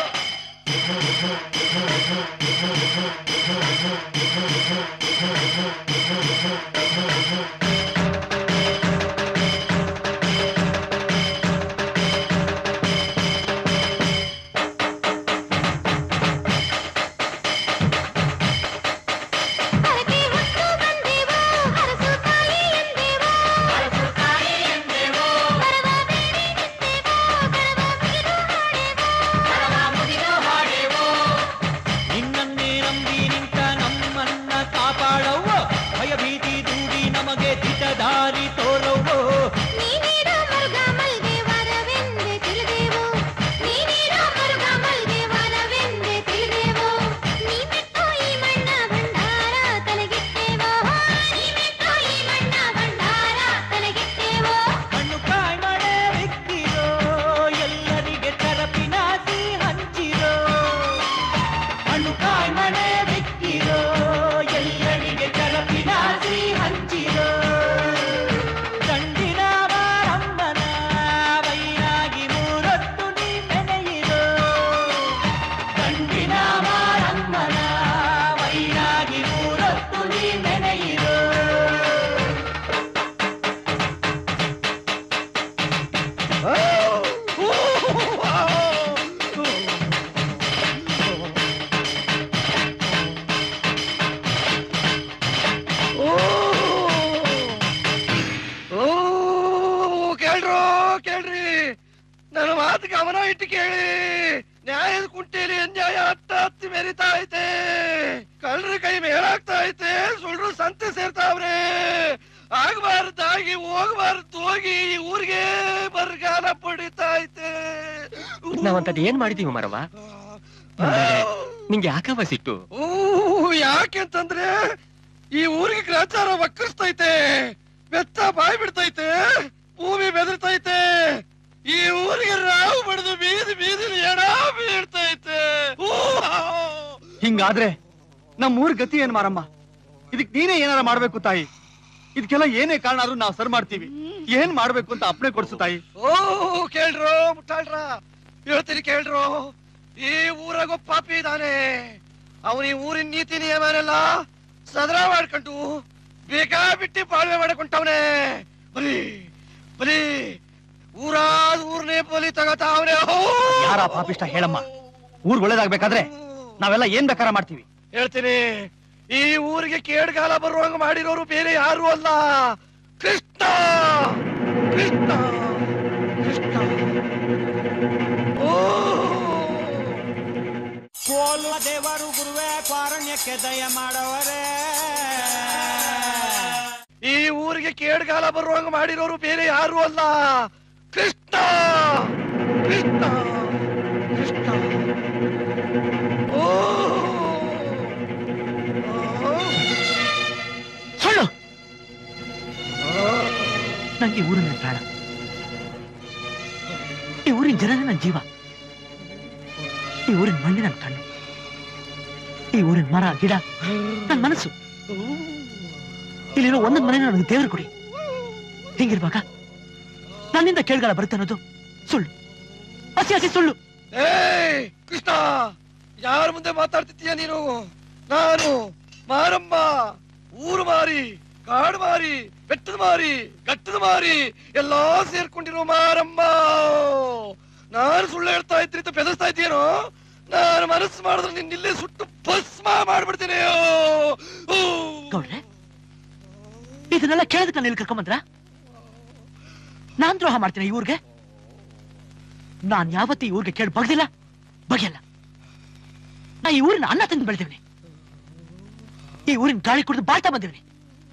ಹರಕೆ ಹೊತ್ತು ಬಂದೆವು ಹರಸು ತಾಯಿ ಎಂದೆವು ಹರಸು ತಾಯಿ ಎಂದೆವು ಕರವ ಬೇಡಿ ನಿಂತೆವು ಕರವ ಮುಗಿದು ಹಾಡೆವು ಕರವ ಮುಗಿದು ಹಾಡೆವು ನಿನ್ನನ್ನೇ ನಂಬಿ ನಿಂತ ನಮ್ಮನ್ನ ಕಾಪಾಡವ್ವ ಭಯಭೀತಿ ದೂಡಿ ನಮಗೆ ದಿಟ ದಾರಿ ತೋರವ್ವ ನೀನೀಡೋ ಮರುಗ ಮಲ್ಗೆ ವರವೆಂದೆ ತಿಳಿದೆವು ನೀನೀಡೋ ಮರುಗ ಮಲ್ಗೆ ವರವೆಂದೆ ತಿಳಿದೆವು ನೀ ಮೆಟ್ಟೋ ಈ ಮಣ್ಣ ಭಂಡಾರ ತಲೆಗಿಟ್ಟೆವೋ ನೀ ಮೆಟ್ಟೋ ಈ ಮಣ್ಣ ಭಂಡಾರ ತಲೆಗಿಟ್ಟೆವೋ ಹಣ್ಣು ಕಾಯಿ ಮಳೆ ಬಿಕ್ಕಿರೋ ಎಲ್ಲರಿಗೆ ತರಪಿನಾಸಿ ಹಂಚಿರೋ ಹಣ್ಣು ಕಾಯಿ ಮಳೆ ಬಿಕ್ಕಿರೋ ಎಲ್ಲರಿಗೆ ತರಪಿನಾಸಿ ಹಂಚಿರೋ ದಂಡಿನ ಮಾರಮ್ಮನ ವೈರಾಗಿ ಮೂರೊತ್ತು ನೀ ನೆನೆಯಿರೋ ದಂಡಿನ ಮಾರಮ್ಮನ ವೈರಾಗಿ ಮೂರೊತ್ತು ನೀ ನೆನೆಯಿರೋ ಓ ಕೇಳ್ರೋ ಕೇಳ್ರಿ ನನ್ನ ಮಾತು ಗಮನ ಇಟ್ಟು ಕೇಳಿ ನ್ಯಾಯದ ಕುಂಟೆಯಲ್ಲಿ ಅನ್ಯಾಯ ಹತ್ತ ಹತ್ತಿ ಮೆರಿತಾ ಐತೆ ಕಳ್ಳರ ಕೈ ಮೇಲಾಗ್ತಾ ಐತೆ ಸುಳ್ಳು ಸಂತೆ ಸೇರ್ತಾವ್ರೆ ಆಗಬಾರ್ದಾಗಿ ಹೋಗಬಾರ್ದು ಹೋಗಿ ಈ ಊರಿಗೆ ಬರಗಾಲ ಪಡಿತಾ ಐತೆ ನಾವಂತದ್ ಏನ್ ಮಾಡಿದೀವಿ ಮರವ ನಿಂಗೆ ಯಾಕವ ಸಿಟ್ಟು ಓ ಯಾಕೆಂತಂದ್ರೆ ಈ ಊರಿಗೆ ಗ್ರಾಚಾರ ವಕ್ಕರಿಸ್ತೈತೆ ಬೆತ್ತ ಬಾಯಿ ಬಿಡ್ತೈತೆ ಭೂಮಿ ಬೆದರ್ತೈತೆ ಈ ಊರಿಗೆ ರಾವು ಬಡಿದು ಬೀದಿ ಬೀದಿಲಿ ಎಡ ಬೀಳ್ತೈತೆ ಊ, ಹಿಂಗಾದ್ರೆ ನಮ್ಮ ಊರ್ ಗತಿ ಏನ್ ಮಾರಮ್ಮ ಇದಕ್ ನೀನೇ ಏನಾರ ಮಾಡ್ಬೇಕು ತಾಯಿ ಇದಕ್ಕೆಲ್ಲ ಏನೇ ಕಾರಣ ಆದ್ರೂ ನಾವು ಸರ್ ಮಾಡ್ತೀವಿ ಏನ್ ಮಾಡ್ಬೇಕು ಅಂತ ಅಪ್ಪಣೆ ಕೊಡ್ಸು ತಾಯಿ ಓ ಕೇಳ್ರೋ ಮುಟ್ಟಾಳ್ರ ಹೇಳ್ತೀನಿ ಕೇಳ್ರು ಈ ಊರಾಗ ಒಬ್ಬ ಪಾಪಿ ಇದ್ದಾನೆ ಅವನ ಈ ಊರಿನ ನೀತಿ ನಿಯಮನೆಲ್ಲ ಸದರ ಮಾಡ್ಕೊಂಡು ಬೇಕಾಬಿಟ್ಟಿ ಬಾಳ್ವೆ ಮಾಡ್ಕೊಂಡವನೆ ಬರೀ ಬರೀ ಊರಾದ ಊರ್ನೇ ಬಲಿ ತಗತಾವನೆ ಯಾರ ಪಾಪಿಷ್ಟ ಹೇಳಮ್ಮ ಊರ್ ಒಳ್ಳೇದಾಗ್ಬೇಕಾದ್ರೆ ನಾವೆಲ್ಲ ಏನ್ ಬೇಕಾರ ಮಾಡ್ತೀವಿ ಹೇಳ್ತೀನಿ ಈ ಊರಿಗೆ ಕೇಡ್ಗಾಲ ಬರುವಂಗ ಮಾಡಿರೋರು ಬೇರೆ ಯಾರು ಅಲ್ಲ ಕೃಷ್ಣ ಕೃಷ್ಣ ಕೃಷ್ಣ ಕೋಲ್ವ ದೇವರು ಗುರುವೇ ಕಾರುಣ್ಯಕ್ಕೆ ದಯ ಮಾಡವರೇ ಈ ಊರಿಗೆ ಕೇಡ್ಗಾಲ ಬರುವಂಗ ಮಾಡಿರೋರು ಬೇರೆ ಯಾರು ಅಲ್ಲ ಕೃಷ್ಣ ಕೃಷ್ಣ ಕೃಷ್ಣ ಓ ಸುಳ್ಳು ನಂಗೆ ಈ ಊರಿನ ಪ್ರಾಣ ಈ ಊರಿನ ಜನನೇ ನನ್ನ ಜೀವ ಈ ಊರಿನ ಮಣ್ಣಿ ನನ್ನ ಕಣ್ಣು ಈ ಊರಿನ ಮರ ಗಿಡ ನನ್ನ ಮನಸ್ಸು ಇಲ್ಲಿರೋ ಒಂದೊಂದು ಮನೆ ನನಗೆ ದೇವರು ಕೊಡಿ ಹಿಂಗಿರುವಾಗ ನನ್ನಿಂದ ಕೇಳ್ಗಾಲ ಬರುತ್ತೆ ಅನ್ನೋದು ಸುಳ್ಳು ಹಸಿ ಹಸಿ ಸುಳ್ಳು ಏಯ್ ಕೃಷ್ಣ ಯಾರ ಮುಂದೆ ಮಾತಾಡ್ತಿದ್ದೀಯ ನೀನು ನಾನು ಮಾರಮ್ಮ ಊರು ಮಾರಿ ಕಾಡು ಮಾರಿ ಬೆಟ್ಟದ ಮಾರಿ ಗಟ್ಟದ ಮಾರಿ ಎಲ್ಲಾ ಸೇರ್ಕೊಂಡಿರೋ ಮಾರಮ್ಮ ನಾನು ಸುಳ್ಳು ಹೇಳ್ತಾ ಇದ್ರಿ ಅಂತ ಬೆದಸ್ತಾ ಇದ್ದೀನೋ ನಾನು ಮನಸ್ಸು ಮಾಡಿದ್ರೆ ನಿನ್ನ ಇಲ್ಲೇ ಸುಟ್ಟು ಭಸ್ಮ ಮಾಡ್ಬಿಡ್ತೀನಿ ಓ! ಗೌಡ್ರೆ ಇದನ್ನೆಲ್ಲ ಕೇಳದಕ್ಕೆ ನಾನು ಇಲ್ಲಿ ಕರ್ಕೊಂಬಂದ್ರ ನಾನ್ ದ್ರೋಹ ಮಾಡ್ತೀನಿ ಈ ಊರ್ಗೆ ನಾನ್ ಯಾವತ್ತೂ ಈ ಊರ್ಗೆ ಕೇಳಿ ಬಗ್ದಿಲ್ಲ ಬಗೆಯಲ್ಲ ನಾ ಈ ಊರಿನ ಅನ್ನ ತಿಂದು ಬೆಳೆದಿವ್ನಿ ಈ ಊರಿನ ಗಾಳಿ ಕುಡಿದು ಬಾಳ್ತಾ ಬಂದಿವ್ನಿ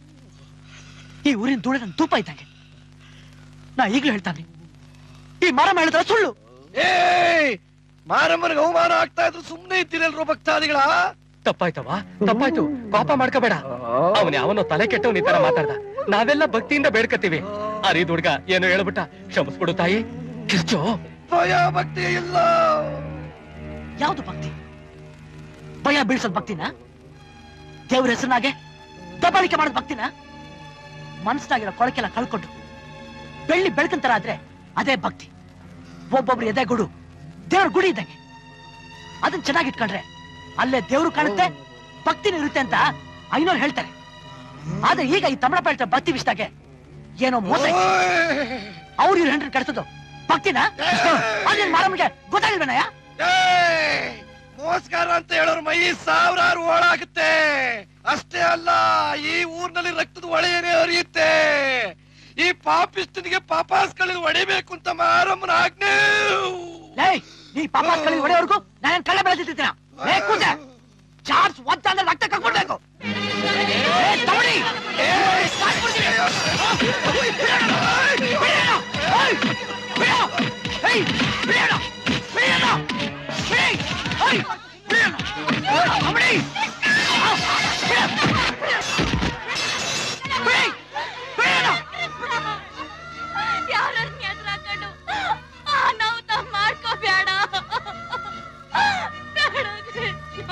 ಈ ಊರಿನ ಧೂಳೆ ನನ್ ತೂಪ ಇದ್ದಂಗೆ ನಾ ಈಗಲೂ ಹೇಳ್ತಾನೆ ಈ ಮರ ಮಾಡಿದ್ರ ಸುಳ್ಳು ಏಯ್ ಮಾರಮ್ಮನಿಗೆ ಅವಮಾನ ಆಗ್ತಾ ಇದ್ರು ಸುಮ್ನೆ ಇದ್ದೀರಲ್ರೋ ಭಕ್ತಾದಿಗಳ ತಪ್ಪಾಯ್ತವ ತಪ್ಪಾಯ್ತು ಪಾಪ ಮಾಡ್ಕೋಬೇಡ ಅವನ ಅವನು ತಲೆ ಕೆಟ್ಟವನ್ ಈ ತರ ಮಾತಾಡ್ದ ನಾವೆಲ್ಲ ಭಕ್ತಿಯಿಂದ ಬೇಡ್ಕತ್ತೀವಿ ಅರಿದ ಹುಡ್ಗ ಏನು ಹೇಳ್ಬಿಟ್ಟ ಕ್ಷಮಿಸ್ಬಿಡು ತಾಯಿ ಕಿರ್ಚೋ ಭಯ ಭಕ್ತಿ ಇಲ್ಲ ಯಾವ್ದು ಭಕ್ತಿ ಭಯ ಬೀಳ್ಸೋದ್ ಭಕ್ತಿನ ದೇವ್ರ ಹೆಸರಿನಾಗೆ ದಬ್ಬಾಳಿಕೆ ಮಾಡೋದ್ ಭಕ್ತಿನ ಮನಸ್ಸಿನಾಗಿರೋ ಕೊಳಕೆಲ್ಲ ಕಳ್ಕೊಂಡು ಬೆಳ್ಳಿ ಬೆಳಕಂತರ ಆದ್ರೆ ಅದೇ ಭಕ್ತಿ ಒಬ್ಬೊಬ್ರು ಎದೆ ಗುಡು ದೇವ್ರ ಗುಡಿ ಇದ್ದಂಗೆ ಅದನ್ನ ಚೆನ್ನಾಗಿ ಇಟ್ಕೊಂಡ್ರೆ ಅಲ್ಲೇ ದೇವ್ರು ಕಾಣುತ್ತೆ ಭಕ್ತಿನೂ ಇರುತ್ತೆ ಅಂತ ಐನೋರು ಹೇಳ್ತಾರೆ ಆದ್ರೆ ಈಗ ಈ ತಮಿಳ ಪೇಟೆ ಭಕ್ತಿ ವಿಷಯದಾಗೆ ಏನೋ ಮೋಸ ಅವ್ರು ಇವ್ರ ಹೆಂಡ್ರನ್ ಕಡ್ಸೋದು ಭಕ್ತಿನ ಅದೇನ್ ಮಾರಮ್ಮಗೆ ಗೊತ್ತಾಗಿಲ್ವೇನಯ್ಯ ಏಯ್! ಮೋಸ್ಕಾರ ಅಂತ ಹೇಳೋರ್ ಮೈ ಸಾವಿರಾರು ಓಳಾಗುತ್ತೆ ಅಷ್ಟೇ ಅಲ್ಲ ಈ ಊರ್ನಲ್ಲಿ ರಕ್ತದ ಒಳೆಯೇನೆ ಹರಿಯುತ್ತೆ ಈ ಪಾಪಿಸ್ತನಿಗೆ ಪಾಪಾಸ್ಗಳಲ್ಲಿ ಹೊಡಿಬೇಕು ಅಂತ ಮಾರಮ್ಮನ ಆಜ್ಞೆ ಲೇ ನೀ ಪಾಪ ಕಳಿ ಹೊಡೆಯವರೆಗೂ ನಾನು ಕಳ್ಳ ಬೆಳೆದಿರ್ತೀನ ಲೇ ಕೂತೆ ಚಾರ್ಜ್ ಒತ್ತ ಅಂದ್ರೆ ರಕ್ತ ಕಕ್ಕೊಡ್ಬೇಕು ಏ, ತಗೊಳ್ಳಿ. ಏ, ಸಾಯ್ಸ್ಬಿಡ್ತೀನಿ. ಬಿಡೋಣ. ಬಿಡೋಣ. ಏಯ್, ಬಿಡು. ಏಯ್, ಬಿಡೋಣ. ಬಿಡೋಣ. ಬಿಡಿ. ಏಯ್, ಬಿಡೋಣ. ತಗೊಳ್ಳಿ. ಆ, ಬಿಡು. ಬಿಡಿ. ಬಿಡೋಣ. ಯಾರನ್ನ ಎದುರು ಹಾಕೊಂಡು ಅನಾಹುತ ಮಾಡ್ಕೋಬೇಡ ಬೇಡ ಕೃಷ್ಣ.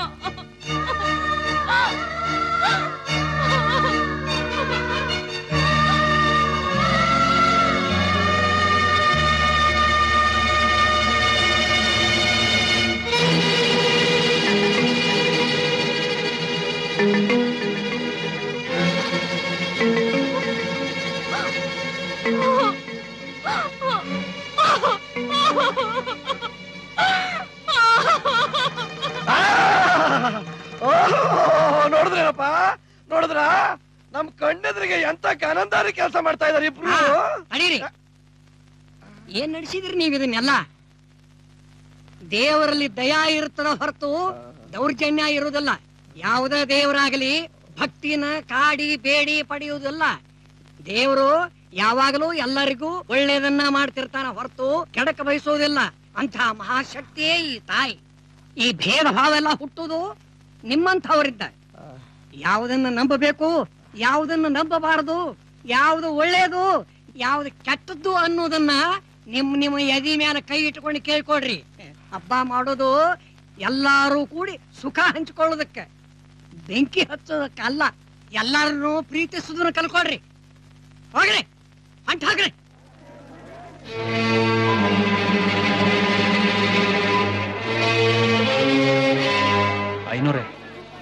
ನೋಡಿದ್ರೇನಪ್ಪ ನೋಡಿದ್ರ ನಮ್ ಕಣ್ಣೆದ್ರಿಗೆ ಎಂತ ಗನಂದಾರಿ ಕೆಲಸ ಮಾಡ್ತಾ ಇದಾರೆ ಇಬ್ರು ನಡೀರಿ ಏನ್ ನಡೆಸಿದ್ರಿ ನೀವ್ ಇದನ್ನೆಲ್ಲ ದೇವರಲ್ಲಿ ದಯಾ ಇರ್ತದ ಹೊರತು ದೌರ್ಜನ್ಯ ಇರುವುದಿಲ್ಲ ಯಾವುದೇ ದೇವರಾಗಲಿ ಭಕ್ತಿನ ಕಾಡಿ ಬೇಡಿ ಪಡೆಯುವುದಿಲ್ಲ ದೇವರು ಯಾವಾಗಲೂ ಎಲ್ಲರಿಗೂ ಒಳ್ಳೆಯದನ್ನ ಮಾಡ್ತಿರ್ತಾನ ಹೊರತು ಕೆಡಕ ಬಯಸೋದಿಲ್ಲ ಅಂತ ಮಹಾಶಕ್ತಿಯೇ ಈ ತಾಯಿ ಈ ಭೇದ ಭಾವ ಎಲ್ಲ ಹುಟ್ಟುವುದು ನಿಮ್ಮಂಥವರಿದ್ದ ಯಾವುದನ್ನ ನಂಬಬೇಕು ಯಾವುದನ್ನ ನಂಬಬಾರದು ಯಾವುದು ಒಳ್ಳೆಯದು ಯಾವ್ದು ಕೆಟ್ಟದ್ದು ಅನ್ನೋದನ್ನ ನಿಮ್ ನಿಮ್ಮ ಎದಿ ಮೇಲೆ ಕೈ ಇಟ್ಕೊಂಡು ಕೇಳ್ಕೊಡ್ರಿ ಹಬ್ಬ ಮಾಡೋದು ಎಲ್ಲಾರು ಕೂಡಿ ಸುಖ ಹಂಚ್ಕೊಳ್ಳೋದಕ್ಕೆ ಬೆಂಕಿ ಹಚ್ಚೋದಕ್ಕೆ ಅಲ್ಲ ಎಲ್ಲಾರನ್ನು ಪ್ರೀತಿಸೋದನ್ನ ಕಲ್ಕೊಡ್ರಿ ಹೋಗ್ರಿ ಅಂಟ್ ಹಾಕ್ರಿ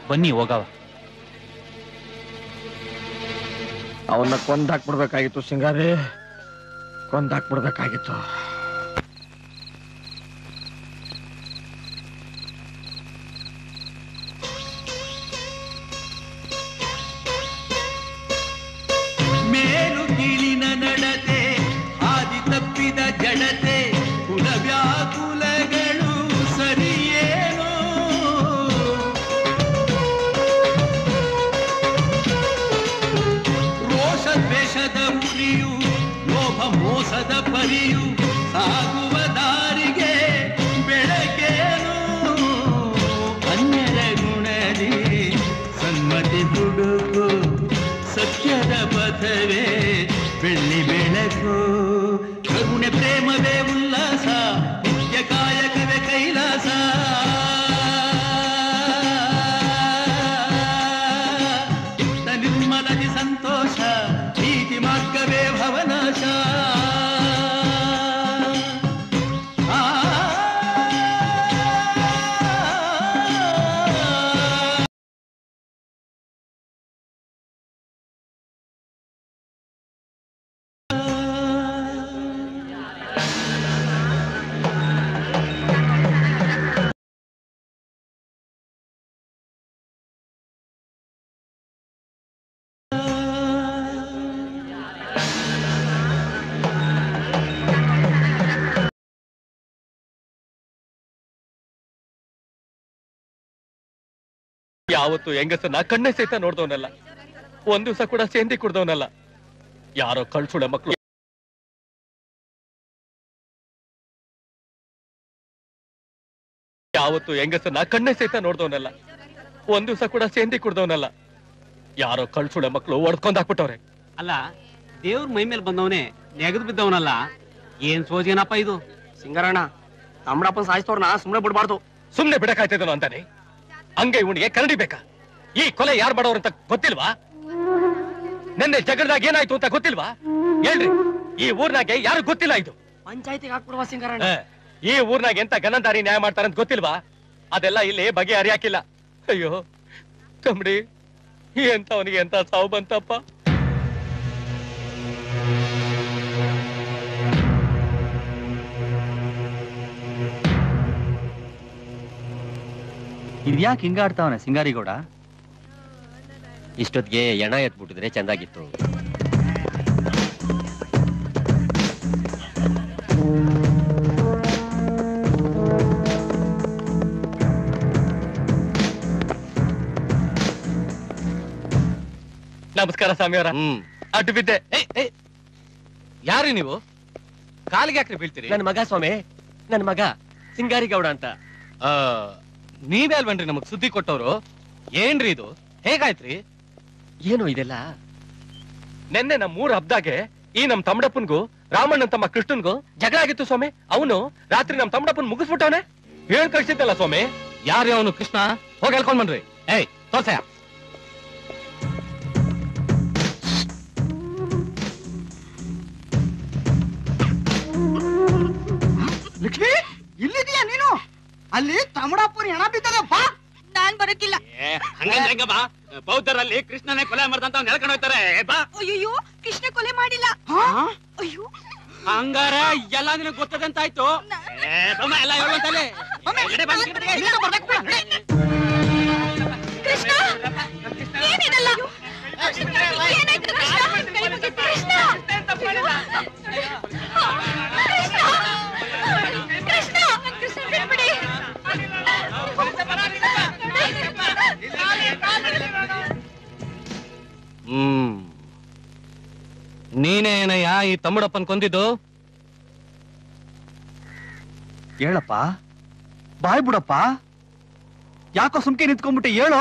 ಬನ್ನಿ ಹೋಗವ ಅವನ್ನ ಕೊಂದಾಕ್ಬಿಡ್ಬೇಕಾಗಿತ್ತು ಸಿಂಗಾರಿ ಕೊಂದಾಕ್ಬಿಡ್ಬೇಕಾಗಿತ್ತು ಮೇಲು ಕೀಳಿನ ನಡತೆ ಆದಿ ತಪ್ಪಿದ ಜಡತೆ ಕುಲವ್ಯಾಕುಲಗಳು ಸರಿಯೇನೋ ರೋಷ ದ್ವೇಷದ ಉರಿಯು ಲೋಭ ಮೋಸದ ಪರಿಯು ಸಾಗುವ ದಾರಿಗೆ ಬೆಳಕೇನು ಅನ್ಯರ ಗುಣದಿ ಸನ್ಮತಿ ಹುಡುಕು ಸತ್ಯದ ಪಥವೇ ಬೆಳ್ಳಿ ಬೆಳಕು ಕರುಣೆ ಪ್ರೇಮವೇ ಉಲ್ಲಾಸ ನಿತ್ಯ ಕಾಯಕವೇ ಕೈಲಾಸ ಚಿತ್ತ ನಿರ್ಮಲದಿ ಸಂತೋಷ ನೀತಿ ಮಾರ್ಗವೇ ಭವನಾಶ ಆ ಯಾವತ್ತು ಹೆಂಗಸನ್ನ ಕಣ್ಣೆ ಸಹಿತ ನೋಡ್ದವನಲ್ಲ ಒಂದ್ ದಿವಸ ಕೂಡ ಸೇಂದಿ ಕುಡ್ದವನಲ್ಲ ಯಾರೋ ಕಳ್ಸುಳ ಮಕ್ಕಳು ಯಾವತ್ತು ಹೆಂಗಸನ್ನ ಕಣ್ಣೆ ಸಹಿತ ನೋಡ್ದವನಲ್ಲ ಒಂದ್ ದಿವಸ ಕೂಡ ಸೇಂದಿ ಕುಡ್ದವನಲ್ಲ ಯಾರೋ ಕಳ್ಸುಳ ಮಕ್ಕಳು ಒಡ್ಕೊಂಡ್ ಹಾಕ್ಬಿಟ್ಟವ್ರೆ ಅಲ್ಲ ದೇವ್ರ ಮೈ ಮೇಲೆ ಬಂದವನೇ ನೆಗದು ಬಿದ್ದವನಲ್ಲ ಏನ್ ಸೋಜೇನಪ್ಪ ಇದು ಸಿಂಗರಣ್ಣ ತಮ್ಮಡಪ್ಪನ್ ಸಾಯಿಸ್ತವ್ರನ್ನ ಸುಮ್ನೆ ಬಿಡ್ಬಾರ್ದು ಸುಮ್ನೆ ಬಿಡಕಾಯ್ತಿದ್ದನು ಅಂತಾನೆ ಹಂಗೆ ಇವನಿಗೆ ಕರಡಿ ಬೇಕಾ ಈ ಕೊಲೆ ಯಾರು ಮಾಡೋರು ಅಂತ ಗೊತ್ತಿಲ್ವಾ ನಿನ್ನೆ ಜಗಳದಾಗ ಏನಾಯ್ತು ಅಂತ ಗೊತ್ತಿಲ್ವಾ ಹೇಳ್ರಿ ಈ ಊರ್ನಾಗೆ ಯಾರು ಗೊತ್ತಿಲ್ಲ ಇದು ಪಂಚಾಯತಿಗೆ ಹಾಕ್ಬಿಡುವ ಸಿಂಗರಣ್ಣ ಏ, ಈ ಊರ್ನಾಗ ಎಂತ ಗನಂದಾರಿ ನ್ಯಾಯ ಮಾಡ್ತಾರಂತ ಗೊತ್ತಿಲ್ವಾ ಅದೆಲ್ಲ ಇಲ್ಲಿ ಬಗೆ ಹರಿಯಾಕಿಲ್ಲ ಅಯ್ಯೋ ತಮ್ಮಡಿ ಎಂತ ಅವನಿಗೆ ಎಂತ ಸಾವು ಬಂತಪ್ಪ ಇದ್ಯಾಕೆ ಹಿಂಗಾಡ್ತಾವನೆ ಸಿಂಗಾರಿಗೌಡ ಇಷ್ಟೊತ್ತಿಗೆ ಎಣ ಎತ್ಬಿಟ್ಟಿದ್ರೆ ಚೆಂದಾಗಿತ್ತು ನಮಸ್ಕಾರ ಸ್ವಾಮಿಯವರ ಅಡ್ಡು ಬಿದ್ದೆ ಯಾರು ನೀವು ಕಾಲಿಗೆ ಯಾಕ್ರಿ ಬೀಳ್ತೀರಿ ನನ್ನ ಮಗ ಸ್ವಾಮಿ ನನ್ನ ಮಗ ಸಿಂಗಾರಿಗೌಡ ಅಂತ ನೀವೇ ಅಲ್ವನ್ರಿ ನಮಗ್ ಸುದ್ದಿ ಕೊಟ್ಟವ್ರು ಏನ್ರಿ ಇದು ಹೇಗಾಯ್ತ್ರಿ ಏನು ಇದೆಲ್ಲ ನಿನ್ನೆ ನಮ್ಮ ಮೂರ್ ಹಬ್ದಾಗೆ ಈ ನಮ್ ತಮ್ಮಡಪ್ಪನ್ಗೂ ರಾಮಣ್ಣನ್ ತಮ್ಮ ಕೃಷ್ಣನ್ಗೂ ಜಗಳ ಆಗಿತ್ತು ಸ್ವಾಮಿ ಅವನು ರಾತ್ರಿ ನಮ್ ತಮ್ಮಡಪ್ಪನ್ ಮುಗಿಸ್ಬಿಟ್ಟವನೆ ಹೇಳ್ ಕಳ್ಸಿದ್ದಲ್ಲ ಸ್ವಾಮಿ ಯಾರು ಅವನು ಕೃಷ್ಣ ಹೋಗಿ ಹೇಳ್ಕೊಂಡ್ ಬನ್ರಿ ಏಯ್ ತೋರ್ಸಯ್ಯ ಲಕ್ಷ್ಮಿ ಇಲ್ಲಿದೀಯಾ ನೀನು ಅಲ್ಲಿ ತಮಡಪ್ಪನ ಹೆಣ ಬಿದ್ದದ ಬಾ ನಾನ್ ಬರಕ್ಕಿಲ್ಲ ಹಂಗಂದ್ರೆ ಹೆಂಗ ಬಾ ಬೌದ್ಧರಲ್ಲಿ ಕೃಷ್ಣನೇ ಕೊಲೆ ಮಾಡ್ದಂತ ನೆಲ್ಕೊಂಡು ಹೋಗ್ತಾರೆ ಬಾ ಅಯ್ಯೋ ಕೃಷ್ಣ ಕೊಲೆ ಮಾಡಿಲ್ಲ ಅಯ್ಯೋ ಹಂಗಾರ ಎಲ್ಲ ನಿನಗೆ ಗೊತ್ತದಂತ ಆಯ್ತು ಏ, ಬಮ್ಮ, ಎಲ್ಲ ಹೇಳುವಂತಲೇ ನಡೆ ಬಾ, ನಡೆ. ಕೃಷ್ಣ ಏನಿದೆಲ್ಲ ಏನಾಯ್ತು ಕೃಷ್ಣ ಕೈ ಮುಗಿತು ಕೃಷ್ಣ ಕೃಷ್ಣ ಕೃಷ್ಣ ಕೃಷ್ಣ ಬಿಟ್ಬಿಡಿ ಹ್ಮ್ ನೀನೇ ಏನಯ್ಯ ಈ ತಮ್ಮಡಪ್ಪನ್ ಕೊಂದಿದ್ದು ಹೇಳಪ್ಪ ಬಾಯ್ ಬಿಡಪ್ಪ ಯಾಕೋ ಸುಮ್ಕೆ ನಿಂತ್ಕೊಂಡ್ಬಿಟ್ಟೆ ಹೇಳು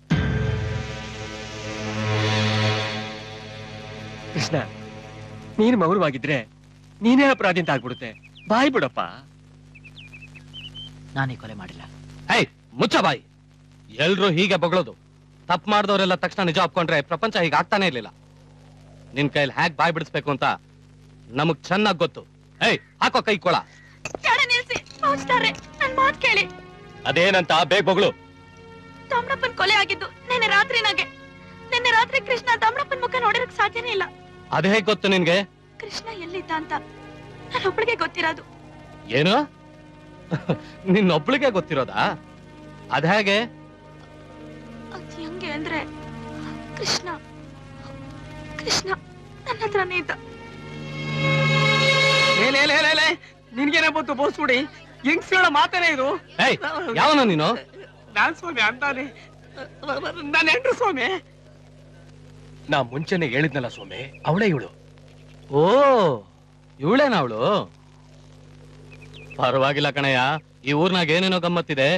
ಕೃಷ್ಣ ನೀನು ಮೌನವಾಗಿದ್ರೆ ನೀನೇ ಅಪರಾಧಿ ಅಂತ ಆಗ್ಬಿಡುತ್ತೆ ಬಾಯ್ ಬಿಡಪ್ಪ ನಾನೇ ಕೊಲೆ ಮಾಡಿಲ್ಲ ಹೇ ಮುಚ್ಚ ಬಾಯಿ ಎಲ್ರು ಹೀಗೆ ಬಗಳೋದು ತಪ್ಪು ಮಾಡಿದವರೆಲ್ಲ ತಕ್ಷಣ ನಿಜ ಒಪ್ಕೊಂಡ್ರೆ ಪ್ರಪಂಚ ಹೀಗೆ ಆಗ್ತಾನೆ ಇರ್ಲಿಲ್ಲ ನಿನ್ ಕೈಲಿ ಹ್ಯಾಕ್ ಬಾಯ್ ಬಿಡಿಸ್ಬೇಕು ಅಂತ ನಮಗ್ ಚೆನ್ನಾಗ್ ಗೊತ್ತು ಏಯ್ ಹಾಕೋ ಕೈ ಕೊಳ ಜಡ ನಿಲ್ಸಿ ಪೌಚ್ತಾರೆ ನನ್ ಮಾತ್ ಕೇಳಿ ಅದೇನಂತ ಬೇಗ ಬಗಳು ತಮ್ಮಪ್ಪನ್ ಕೊಲೆ ಆಗಿದ್ದು ನಿನ್ನೆ ರಾತ್ರಿನಾಗೆ ನಿನ್ನೆ ರಾತ್ರಿ ಕೃಷ್ಣ ತಮ್ಮಪ್ಪನ್ ಮುಖ ನೋಡಿರಕ್ ಸಾಧ್ಯನೇ ಇಲ್ಲ ಅದ್ ಹೇಗ್ ಗೊತ್ತು ನಿನ್ಗೆ ಕೃಷ್ಣ ಎಲ್ಲಿದ್ದ ಅಂತ ನನ್ನೊಬ್ಳಿಗೆ ಗೊತ್ತಿರೋದು ಏನು ನಿನ್ನೊಬ್ಳಿಗೆ ಗೊತ್ತಿರೋದಾ ಅದ್ ಹೇಗೆ ಅದ್ ಹೆಂಗೆ ಅಂದ್ರೆ ಕೃಷ್ಣ ಕೃಷ್ಣ ನನ್ನ ಹತ್ರನೇ ಇದ್ದ ಲೇ ಲೇ ಲೇ ಲೇ ಲೇ ನಿನ್ಗೇನೆ ಬಂತು ಬೋಸ್ಬಿಡಿ ಹೆಂಗ್ಸ್ಗಳ ಮಾತೇನೆ ಇದು ಏಯ್ ಯಾವನ ನೀನು ನಾನ್ ಸ್ವಾಮಿ ಅಂತಾನೆ ನಾನು ಹೆಂಡ್ರು ಸ್ವಾಮಿ ನಾ ಮುಂಚೆನೆ ಹೇಳಿದ್ನಲ್ಲ ಸ್ವಾಮಿ ಅವಳೇ ಇವಳು ಓ ಇವಳೇನ ಅವಳು ಪರವಾಗಿಲ್ಲ ಕಣಯ್ಯ ಈ ಊರ್ನಾಗ ಏನೇನೋ ಗಮ್ಮತ್ತಿದೆ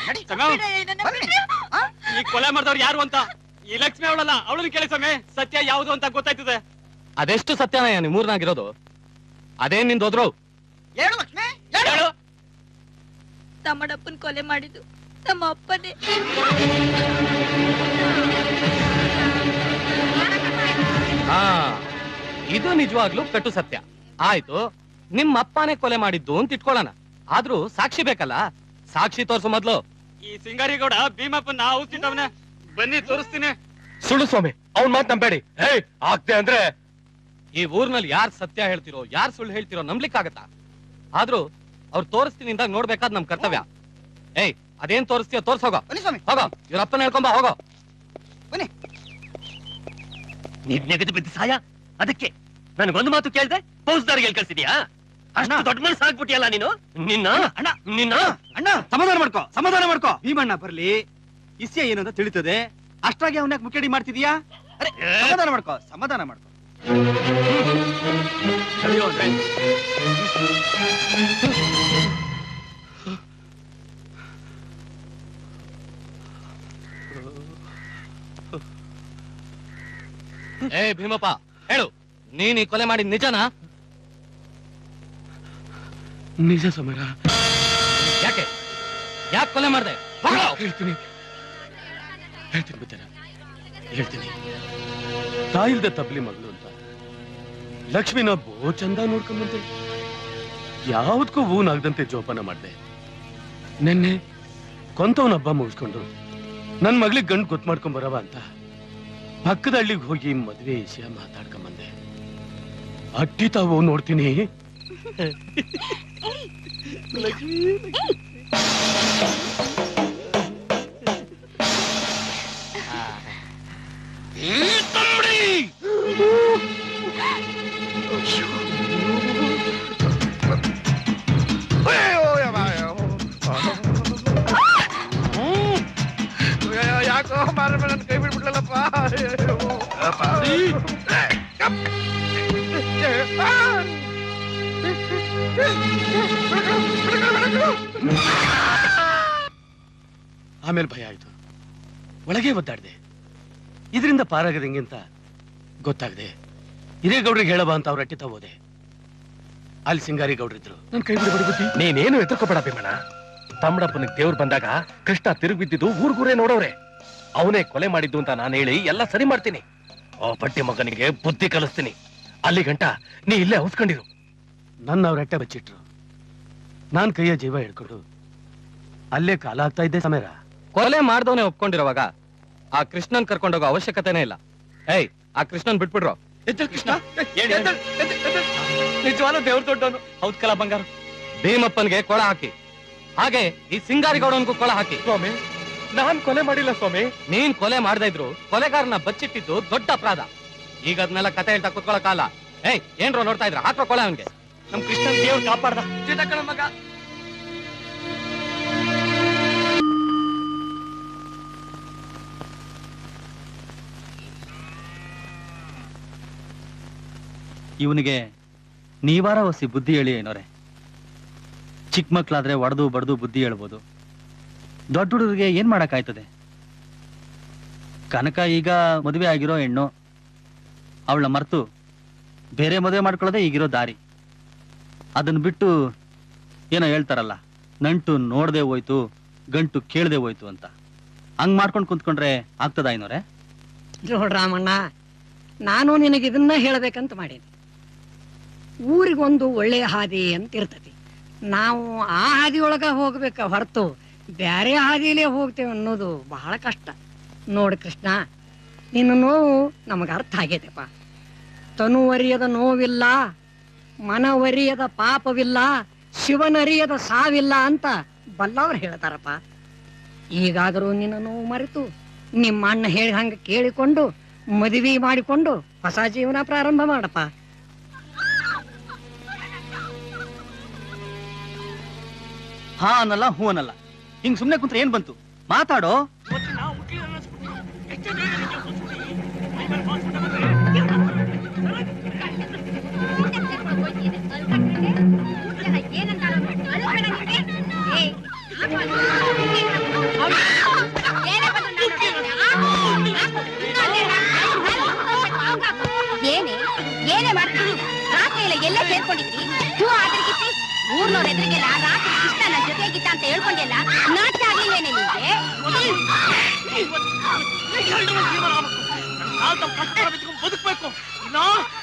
ಈ ಕೊಲೆ ಮಾಡಿದವ್ರು ಯಾರು ಅಂತ ಈ ಲಕ್ಷ್ಮಿ ಅವಳಲ್ಲ ಅವಳನ್ನ ಕೇಳಿ ಸ್ವಾಮಿ ಸತ್ಯ ಯಾವುದು ಅಂತ ಗೊತ್ತಾಯ್ತದೆ ಅದೆಷ್ಟು ಸತ್ಯನಯ್ಯ ನಿಮ್ ಊರ್ನಾಗಿರೋದು ಅದೇನ್ ನಿಂದ ಹೋದ್ರು ಹೇಳು ಲಕ್ಷ್ಮಿ ಹೇಳು ತಮ್ಮಡಪ್ಪನ್ ಕೊಲೆ ಮಾಡಿದ್ದು ನಮ್ಮ ಅಪ್ಪನೇ ಹಾ ಇದು ನಿಜವಾಗ್ಲೂ ಕಟು ಸತ್ಯ ಆಯ್ತು ನಿಮ್ ಅಪ್ಪನೇ ಕೊಲೆ ಮಾಡಿದ್ದು ಅಂತ ಇಟ್ಕೊಳ್ಳೋಣ ಆದ್ರೂ ಸಾಕ್ಷಿ ಬೇಕಲ್ಲ ಸಾಕ್ಷಿ ತೋರ್ಸು ಮೊದ್ಲು ಈ ಸಿಂಗಾರಿಗೌಡ ಭೀಮಪ್ಪನ ಔಸಿಟ್ಟವನ ಬನ್ನಿ ತೋರಿಸ್ತೀನಿ ಸುಳ್ಳು ಸ್ವಾಮಿ ಅವ್ನ್ ಮಾತ್ ನಂಬೇಡಿ ಏಯ್ ಆಗ್ತೆ ಅಂದ್ರೆ ಈ ಊರ್ನಲ್ಲಿ ಯಾರ್ ಸತ್ಯ ಹೇಳ್ತಿರೋ ಯಾರ್ ಸುಳ್ಳು ಹೇಳ್ತಿರೋ ನಂಬ್ಲಿಕ್ಕಾಗತ್ತಾ ಆದ್ರೂ ಅವ್ರು ತೋರಿಸ್ತೀನಿ ಅಂದಾಗ ನೋಡ್ಬೇಕಾದ್ ನಮ್ ಕರ್ತವ್ಯ ಏಯ್ ಅದೇನ್ ತೋರಿಸ್ತೀಯೋ ತೋರ್ಸ್ ಹೋಗೋ ಹೋಗೋ ಇವ್ರ ಅಪ್ಪನ ಹೇಳ್ಕೊಂಬ ಹೋಗೋ ನೀನ್ ನೆಗೆದು ಬಿದ್ದು ಸಾಯ ಅದಕ್ಕೆ ನನಗೊಂದು ಮಾತು ಕೇಳ್ದೆ ಫೌಜ್ದಾರಿಗೆ ಎಲ್ಲಿ ಕಳ್ಸಿದ್ಯಾ ಅಷ್ಟು ದೊಡ್ಡ ಮನಸ್ಸು ಆಗ್ಬಿಟ್ಟಿಯಲ್ಲ ನೀನು ನಿನ್ನ ಅಣ್ಣ ನಿನ್ನ ಅಣ್ಣ ಸಮಾಧಾನ ಮಾಡ್ಕೋ ಸಮಾಧಾನ ಮಾಡ್ಕೋ ಭೀಮಣ್ಣ ಬರ್ಲಿ ಇಸ್ಯ ಏನು ಅಂತ ತಿಳಿತದೆ ಅಷ್ಟಾಗಿ ಅವನ್ಯಾಕ ಮುಕ್ಕೇಡಿ ಮಾಡ್ತಿದೀಯಾ ಅರೆ ಸಮಾಧಾನ ಮಾಡ್ಕೋ ಸಮಾಧಾನ ಮಾಡ್ಕೋ ನಡೆಯೋ ಅಂದ್ರೆ ಏ ಭೀಮಪ್ಪ ಹೇಳು ನೀನ್ ಈ ಕೊಲೆ ಮಾಡಿದ್ ನಿಜನಾ ನಿಜ ಸಮರ ಯಾಕೆ ಯಾಕೆ ಕೊಲೆ ಮಾಡ್ದೆ ಹೇಳ್ತೀನಿ ಹೇಳ್ತೀನಿ ಬಿದ್ದಾರ ಹೇಳ್ತೀನಿ ತಾಯಿಲ್ದ ತಬ್ಲಿ ಮಗಳು ಅಂತ ಲಕ್ಷ್ಮಿನ ಬೋ ಚಂದ ನೋಡ್ಕೊಂಬಂತೆ ಯಾವ್ದಕ್ಕೂ ಊನಾಗ್ದಂತೆ ಜೋಪಾನ ಮಾಡ್ದೆ ನಿನ್ನೆ ಕೊಂತವನ ಹಬ್ಬ ಮುಗಿಸ್ಕೊಂಡು ನನ್ ಮಗಳಿಗೆ ಗಂಡು ಗೊತ್ತು ಮಾಡ್ಕೊಂಡ್ ಬರವ ಅಂತ ಪಕ್ಕದ ಹಳ್ಳಿಗೆ ಹೋಗಿ ಮದ್ವೆ ವಿಷಯ ಮಾತಾಡ್ಕೊಂಬಂದೆ ಅಟ್ಟಿ ತಾವು ನೋಡ್ತೀನಿ ಯಾಕೋ ಮಾರ ನನ್ನ ಕೈ ಬಿಡ್ಬಿಡ್ಲಲ್ಲಪ್ಪ ಆಮೇಲೆ ಭಯ ಆಯ್ತು ಒಳಗೆ ಒದ್ದಾಡ್ದೆ ಇದರಿಂದ ಪಾರಾಗದ ಹೆಂಗೆ ಅಂತ ಗೊತ್ತಾಗದೆ ಹಿರೇಗೌಡ್ರಿಗೆ ಹೇಳಬ ಅಂತ ಅವ್ರ ಅಟ್ಟಿ ಹೋದೆ ಅಲ್ಲಿ ಸಿಂಗಾರಿ ಗೌಡ್ರಿದ್ರು ನನ್ ಕೈ ಬಿಡಬೇಡಿ ಬುದ್ಧಿ ನೀನೇನು ಎದುರ್ಕೋಬೇಡ ಭೀಮಣ್ಣ ತಮ್ಮಡಪ್ಪನಿಗೆ ದೇವ್ರು ಬಂದಾಗ ಕೃಷ್ಣ ತಿರುಗಿ ಬಿದ್ದಿದ್ದು ಊರ್ಗೂರೇ ನೋಡೋರೆ ಅವನೇ ಕೊಲೆ ಮಾಡಿದ್ದು ಅಂತ ನಾನು ಹೇಳಿ ಎಲ್ಲ ಸರಿ ಮಾಡ್ತೀನಿ ಆ ಬಡ್ಡಿ ಮಗನಿಗೆ ಬುದ್ಧಿ ಕಲಿಸ್ತೀನಿ ಅಲ್ಲಿ ಗಂಟ ನೀ ಇಲ್ಲೇ ಔಸ್ಕೊಂಡಿರು ನನ್ನ ಅವ್ರ ಅಟ್ಟೆ ಬಚ್ಚಿಟ್ರು ನಾನ್ ಕೈಯ ಜೀವ ಹಿಡ್ಕೊಂಡು ಅಲ್ಲೇ ಕಾಲ ಆಗ್ತಾ ಇದ್ದೆ ಸಮೀರ ಕೊಲೆ ಮಾಡ್ದವನೇ ಒಪ್ಕೊಂಡಿರೋವಾಗ ಆ ಕೃಷ್ಣನ್ ಕರ್ಕೊಂಡೋಗೋ ಅವಶ್ಯಕತೆನೇ ಇಲ್ಲ ಏಯ್ ಆ ಕೃಷ್ಣನ್ ಬಿಟ್ಬಿಡ್ರು ಕೃಷ್ಣ ನಿಜವಾದ ದೇವ್ರ ದೊಡ್ಡವನು ಹೌದ್ ಕಲ ಬಂಗಾರ ಭೀಮಪ್ಪನ್ಗೆ ಕೊಳ ಹಾಕಿ ಹಾಗೆ ಈ ಸಿಂಗಾರಿಗೌಡನ್ಗೂ ಕೊಳ ಹಾಕಿ ಸ್ವಾಮಿ ನಾನ್ ಕೊಲೆ ಮಾಡಿಲ್ಲ ಸ್ವಾಮಿ ನೀನ್ ಕೊಲೆ ಮಾಡದೇ ಇದ್ರು ಕೊಲೆಗಾರನ ಬಚ್ಚಿಟ್ಟಿದ್ದು ದೊಡ್ಡ ಅಪರಾಧ ಈಗ ಅದನ್ನೆಲ್ಲ ಕತೆ ಹೇಳ್ತಾ ಕುತ್ಕೊಳ್ಳೋಕಾಲ ಏಯ್ ಏನ್ರೋ ನೋಡ್ತಾ ಇದ್ರ ಹಾಕೋ ಕೊಳೆ ಅವನ್ಗೆ ನಮ್ ಕೃಷ್ಣನ್ ದೇವ್ರು ಕಾಪಾಡ್ದ ಚಿದಕ್ಕಣ ಮಗ ಇವನಿಗೆ ನೀವಾರ ಹೊಸಿ ಬುದ್ಧಿ ಹೇಳಿ ಏನೋರೆ ಚಿಕ್ಕ ಮಕ್ಳಾದ್ರೆ ಒಡೆದು ಬಡ್ದು ಬುದ್ಧಿ ಹೇಳ್ಬೋದು ದೊಡ್ಡ ಹುಡುಗರಿಗೆ ಏನ್ ಮಾಡಕ್ಕಾಯ್ತದೆ ಕನಕ ಈಗ ಮದುವೆ ಆಗಿರೋ ಹೆಣ್ಣು ಅವಳ ಮರ್ತು ಬೇರೆ ಮದುವೆ ಮಾಡ್ಕೊಳ್ಳೋದೇ ಈಗಿರೋ ದಾರಿ ಅದನ್ನ ಬಿಟ್ಟು ಏನೋ ಹೇಳ್ತಾರಲ್ಲ ನಂಟು ನೋಡ್ದೆ ಹೋಯ್ತು ಗಂಟು ಕೇಳ್ದೆ ಹೋಯ್ತು ಅಂತ ಹಂಗ್ ಮಾಡ್ಕೊಂಡು ಕುಂತ್ಕೊಂಡ್ರೆ ಆಗ್ತದ ಐನೋರೆ ನೋಡ್ರಾಮಣ್ಣ ನಾನು ನಿನಗೆ ಇದನ್ನ ಹೇಳಬೇಕಂತ ಮಾಡೀನಿ ಊರಿಗೊಂದು ಒಳ್ಳೆಯ ಹಾದಿ ಅಂತ ಇರ್ತತಿ ನಾವು ಆ ಹಾದಿಯೊಳಗ ಹೋಗ್ಬೇಕ ಹೊರತು ಬ್ಯಾರೆ ಹಾದಿಲೇ ಹೋಗ್ತೇವೆ ಅನ್ನೋದು ಬಹಳ ಕಷ್ಟ ನೋಡು ಕೃಷ್ಣ ನಿನ್ನ ನೋವು ನಮಗೆ ಅರ್ಥ ಆಗೈತೆಪ್ಪ ತನುವರಿಯದ ನೋವಿಲ್ಲ ಮನವರಿಯದ ಪಾಪವಿಲ್ಲ ಶಿವನರಿಯದ ಸಾವಿಲ್ಲ ಅಂತ ಬಲ್ಲವ್ರು ಹೇಳ್ತಾರಪ್ಪ ಈಗಾದರೂ ನಿನ್ನ ನೋವು ಮರೆತು ನಿಮ್ಮ ಅಣ್ಣ ಹೇಳಿ ಹಂಗ ಕೇಳಿಕೊಂಡು ಮದುವೆ ಮಾಡಿಕೊಂಡು ಹೊಸ ಜೀವನ ಪ್ರಾರಂಭ ಮಾಡಪ್ಪ ಹಾ ಅನ್ನಲ್ಲ ಹೂ ಅನ್ನಲ್ಲ ಹಿಂಗ್ ಸುಮ್ನೆ ಕುಂತ್ರೆ ಏನ್ ಬಂತು ಮಾತಾಡೋ ಏನೇ ಏನೇ ಮಾಡ್ತೀವಿ ರಾತ್ರಿ ಎಲ್ಲ ಎಲ್ಲ ಸೇರ್ಕೊಂಡಿದ್ರಿ ಹೂ ಆದ್ರಿಗಿತ್ತಿ ಊರ್ನವ್ರ ಎದುರಿಗೆಲ್ಲ ರಾತ್ರಿ ಕೃಷ್ಣ ನನ್ನ ಜೊತೆಗಿದ್ದ ಅಂತ ಹೇಳ್ಕೊಂಡೆಲ್ಲ ನಾಟ್ಯ ಆಗ್ಲಿಲ್ಲೇನೆ ನಿಮ್ಗೆ ಬದುಕ್ಬೇಕು ಇಲ್ಲ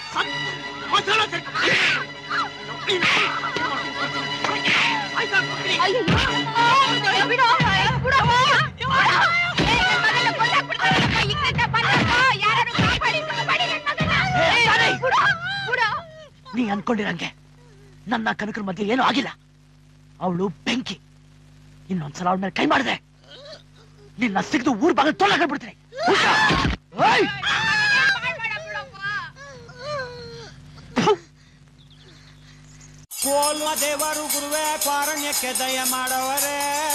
ನೀ ಅನ್ಕೊಂಡಿರಂಗೆ ನನ್ನ ಕನಕರ ಮಧ್ಯೆ ಏನೂ ಆಗಿಲ್ಲ ಅವಳು ಬೆಂಕಿ ಇನ್ನೊಂದ್ಸಲ ಅವಳ ಮೇಲೆ ಕೈ ಮಾಡಿದೆ ನಿನ್ನ ಸಿಗ್ದು ಊರ್ ಬಾಗಿಲು ತೊಲಗಾಡ್ಬಿಡ್ತೀನಿ ಕೋಲ್ವ ದೇವರು ಗುರುವೇ ಕಾರಣ್ಯಕ್ಕೆ ದಯ ಮಾಡವರೇ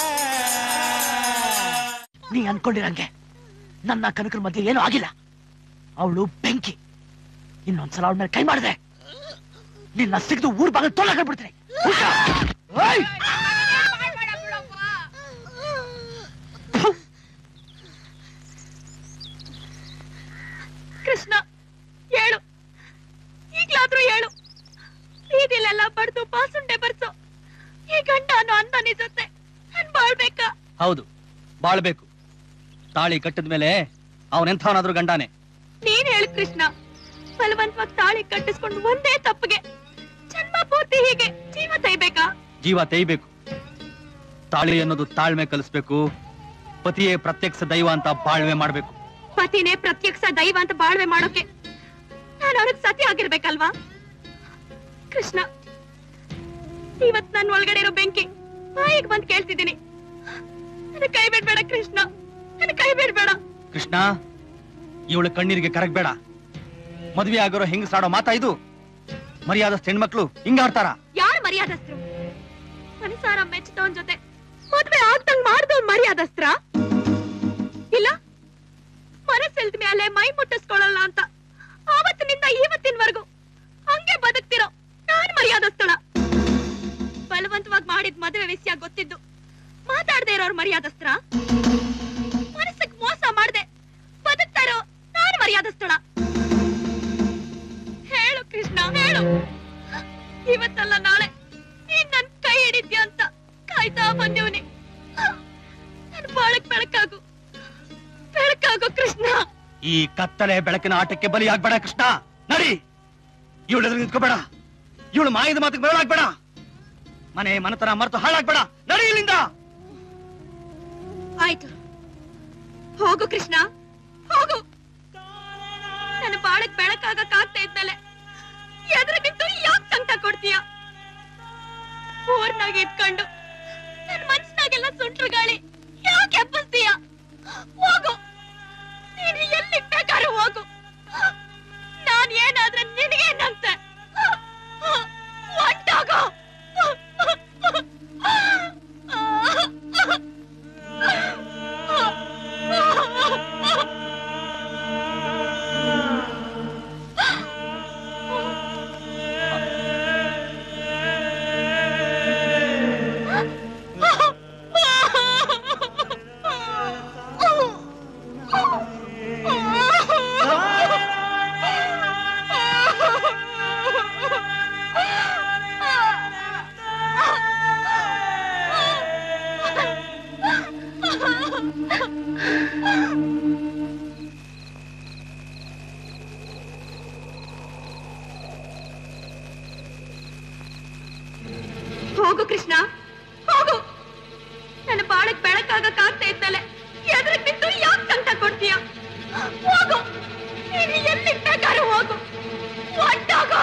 ನೀ ಅನ್ಕೊಂಡಿರಂಗೆ ನನ್ನ ಕನಕರ ಮಧ್ಯೆ ಏನೂ ಆಗಿಲ್ಲ ಅವಳು ಬೆಂಕಿ ಇನ್ನೊಂದ್ಸಲ ಅವಳ ಮೇಲೆ ಕೈ ಮಾಡಿದೆ ನಿನ್ನ ಸಿಗ್ದು ಊರ್ ಬಾಗಿಲು ತೊಲಗಾಡ್ಬಿಡ್ತೀನಿ ಕೃಷ್ಣ ಹೇಳು ಈಗ್ಲಾದ್ರೂ ಹೇಳು ಬೀದಿಲೆಲ್ಲ ಬಡ್ದು ಪಾಸುಂಡೆ ಬರ್ಸು ಈ ಗಂಡ ಅನ್ನೋ ಅಂದ ನಿನ್ ಜೊತೆ ನಾನ್ ಬಾಳ್ಬೇಕಾ ಹೌದು ಬಾಳ್ಬೇಕು ತಾಳಿ ಕಟ್ಟಿದ ಮೇಲೆ ಅವನೆಂಥವನಾದ್ರೂ ಗಂಡಾನೆ ನೀನ್ ಹೇಳು ಕೃಷ್ಣ ಬಲವಂತವಾಗಿ ತಾಳಿ ಕಟ್ಟಿಸ್ಕೊಂಡು ಒಂದೇ ತಪ್ಪಿಗೆ ಜನ್ಮ ಪೂರ್ತಿ ಹೀಗೆ ಜೀವ ತೈಬೇಕಾ ಜೀವ ತೈಬೇಕು ತಾಳಿ ಅನ್ನೋದು ತಾಳ್ಮೆ ಕಲಿಸ್ಬೇಕು ಪತಿಯೇ ಪ್ರತ್ಯಕ್ಷ ದೈವ ಅಂತ ಬಾಳ್ವೆ ಮಾಡ್ಬೇಕು ಪತಿನೇ ಪ್ರತ್ಯಕ್ಷ ದೈವ ಅಂತ ಬಾಳ್ವೆ ಮಾಡೋಕೆ ನಾನು ಅವ್ರಿಗೆ ಸತಿ ಆಗಿರ್ಬೇಕಲ್ವಾ ಕೃಷ್ಣ ಇವತ್ ನನ್ ಒಳಗಡೆ ಇರೋ ಬೆಂಕಿ ಬಾಯಿಗೆ ಬಂದ್ ಕೇಳ್ತಿದ್ದೀನಿ ನನ್ನ ಕೈ ಬಿಡ್ಬೇಡ ಕೃಷ್ಣ ನನ್ನ ಕೈ ಬಿಡ್ಬೇಡ ಕೃಷ್ಣ ಇವಳ ಕಣ್ಣೀರಿಗೆ ಕರಗ್ಬೇಡ ಮದ್ವೆ ಆಗಿರೋ ಹೆಂಗ್ ಸಾಡೋ ಮಾತಾ ಇದು ಮರ್ಯಾದಸ್ಥ ಹೆಣ್ಮಕ್ಳು ಹಿಂಗಾಡ್ತಾರ ಯಾರ್ ಮರ್ಯಾದಸ್ತ್ರು ಮನಸಾರ ಮೆಚ್ಚಿದವನ್ ಜೊತೆ ಮದ್ವೆ ಆಗ್ದಂಗ್ ಮಾಡ್ದವ್ ಮರ್ಯಾದಸ್ತ್ರ ಇಲ್ಲ ಮನಸ್ಸೆಲ್ದ ಮೇಲೆ ಮೈ ಮುಟ್ಟಿಸ್ಕೊಳ್ಳಲ್ಲ ಅಂತ ಆವತ್ತಿನಿಂದ ಇವತ್ತಿನವರೆಗೂ ಹಂಗೆ ಬದುಕ್ತಿರೋ ನಾನ್ ಮರ್ಯಾದಸ್ಥಳ ಬಲವಂತವಾಗಿ ಮಾಡಿದ್ ಮದುವೆ ವಿಷಯ ಗೊತ್ತಿದ್ದು ಮಾತಾಡದೆ ಇರೋರ್ ಮರ್ಯಾದಸ್ತ್ರ ಮನಸ್ಸಿಗೆ ಮೋಸ ಮಾಡ್ದೆ ಬದುಕ್ತಾ ಇರೋ ನಾನ್ ಮರ್ಯಾದಸ್ಥಳ ಹೇಳು ಕೃಷ್ಣ ಹೇಳು ಇವತ್ತಲ್ಲ ನಾಳೆ ನೀನ್ ನನ್ ಕೈ ಹಿಡಿದ್ಯಾ ಅಂತ ಕಾಯ್ತಾ ಬಂದಿವ್ನಿ ನನ್ ಬಾಳಕ್ ಬೆಳಕಾಗು ಬೆಳಕಾಗು ಕೃಷ್ಣ ಈ ಕತ್ತಲೆ ಬೆಳಕಿನ ಆಟಕ್ಕೆ ಬಲಿಯಾಗ್ಬೇಡ ಕೃಷ್ಣ ನಡಿ ಇವಳ ಎದುರು ನಿಂತ್ಕೋಬೇಡ ಇವಳು ಮಾಯದ ಮಾತಿಗೆ ಬರಲಾಗ್ಬೇಡ ಮನೆ ಮನತನ ಮರೆತು ಹಾಳಾಗ್ಬೇಡ ನಡಿ ಇಲ್ಲಿಂದ ಆಯ್ತು ಹೋಗು ಕೃಷ್ಣ ಹೋಗು ನನ್ನ ಬಾಳಕ್ ಬೆಳಕಾಗಕ್ ಆಗ್ತಾ ಇದ್ಮೇಲೆ ಎದುರು ನಿಂತು ಯಾಕ್ ಸಂಕಟ ಕೊಡ್ತೀಯ ಊರ್ನಾಗ ಇದ್ಕೊಂಡು ನನ್ ಮನ್ಸ್ನಾಗೆಲ್ಲ ಸುಂಟ್ರು ಗಾಳಿ ಯಾಕೆ ಎಬ್ಬಿಸ್ತೀಯ ಹೋಗು ನೀನು ಎಲ್ಲಿ ಬೇಕಾದ್ರೂ ಹೋಗು ನಾನ್ ಏನಾದ್ರೆ ನಿನಗೇನಂತೆ ಹೊಂಟೋಗು ಹೋಗು ಕೃಷ್ಣ ಹೋಗು ನನ್ನ ಬಾಳ ಬಾಳಕ್ ಬೆಳಕಾಗಕ್ ಆಗ್ತಾ ಇದ್ದಲೆ ಎದುರು ಬಿದ್ದು ಯಾಕೆ ತಂಟ ಕೊಡ್ತೀಯ ಹೋಗು ನೀನು ಎಲ್ಲಿ ಬೇಕಾದ್ರೂ ಹೋಗು ಒಟ್ಟಾಗೋ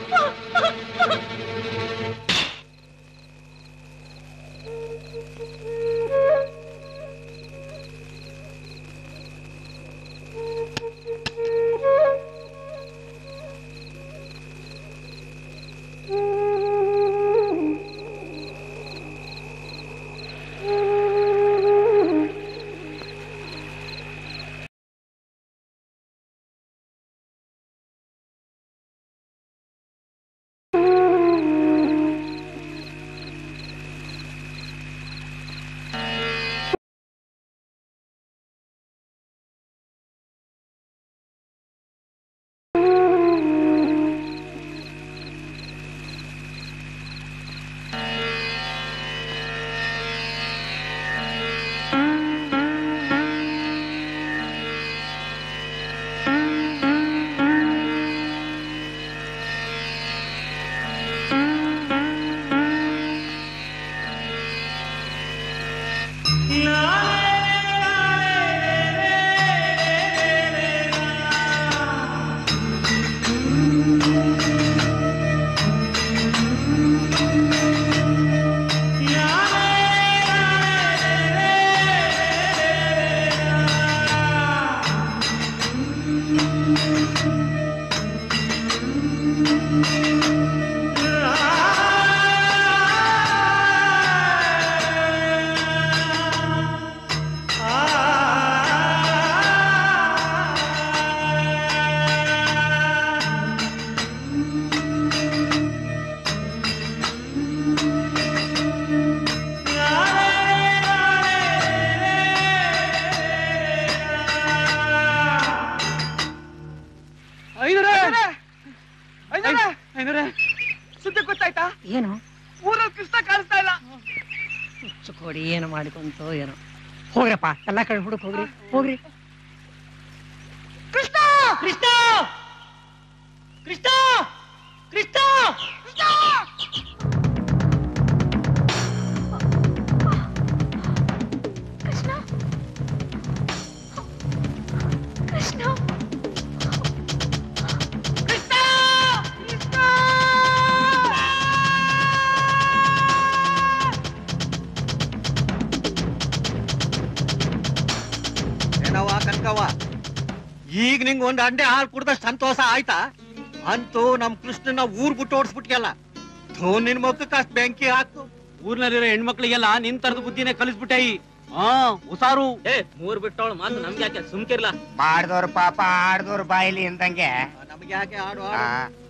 ಐನೂರೇ ಐನೂರೇ ಐನೂರೇ ಸುದ್ದಿ ಗೊತ್ತಾಯ್ತಾ ಏನು ಊರಲ್ಲಿ ಕೃಷ್ಣ ಕಾಣಿಸ್ತಾ ಇಲ್ಲ ಕೊಡಿ ಏನು ಮಾಡಿಕೊಂತೋ ಏನೋ ಹೋಗ್ರಪ್ಪ ಎಲ್ಲಾ ಕಡೆ ಹುಡುಕ್ ಹೋಗ್ರಿ ಹೋಗ್ರಿ ಕೃಷ್ಣ ಕೃಷ್ಣ ಕೃಷ್ಣ ಕೃಷ್ಣ ಕೃಷ್ಣ ಕೃಷ್ಣ ಏನವ್ವ ಕನಕವ್ವ ಈಗ ನಿಂಗ್ ಒಂದ್ ಅಂಡೆ ಹಾಲು ಕುಡ್ದಷ್ಟು ಸಂತೋಷ ಆಯ್ತಾ ಅಂತೂ ನಮ್ ಕೃಷ್ಣನ ಊರ್ ಬಿಟ್ಟು ಓಡಿಸ್ಬಿಟ್ಟಿಯಲ್ಲ ಥೂ ನಿನ್ ಮುಖಕ್ಕೆ ಅಷ್ಟ್ ಬೆಂಕಿ ಹಾಕು ಊರ್ನಲ್ಲಿರೋ ಹೆಣ್ಮಕ್ಳಿಗೆಲ್ಲ ನಿನ್ ತರದ ಬುದ್ಧಿನೇ ಕಲಿಸ್ಬಿಟ್ಟೈ ಹಾ ಹುಷಾರು ಏ ಮೂರ್ ಬಿಟ್ಟವಳು ಮಾತು ನಮ್ಗೆ ಯಾಕೆ ಸುಮ್ಕಿರ್ಲ ಮಾಡ್ದವ್ರ ಪಾಪ ಆಡ್ದವ್ರ ಬಾಯಿಲಿ ಎಂದಂಗೆ ನಮ್ಗೆ ಯಾಕೆ ಆಡು ಆ,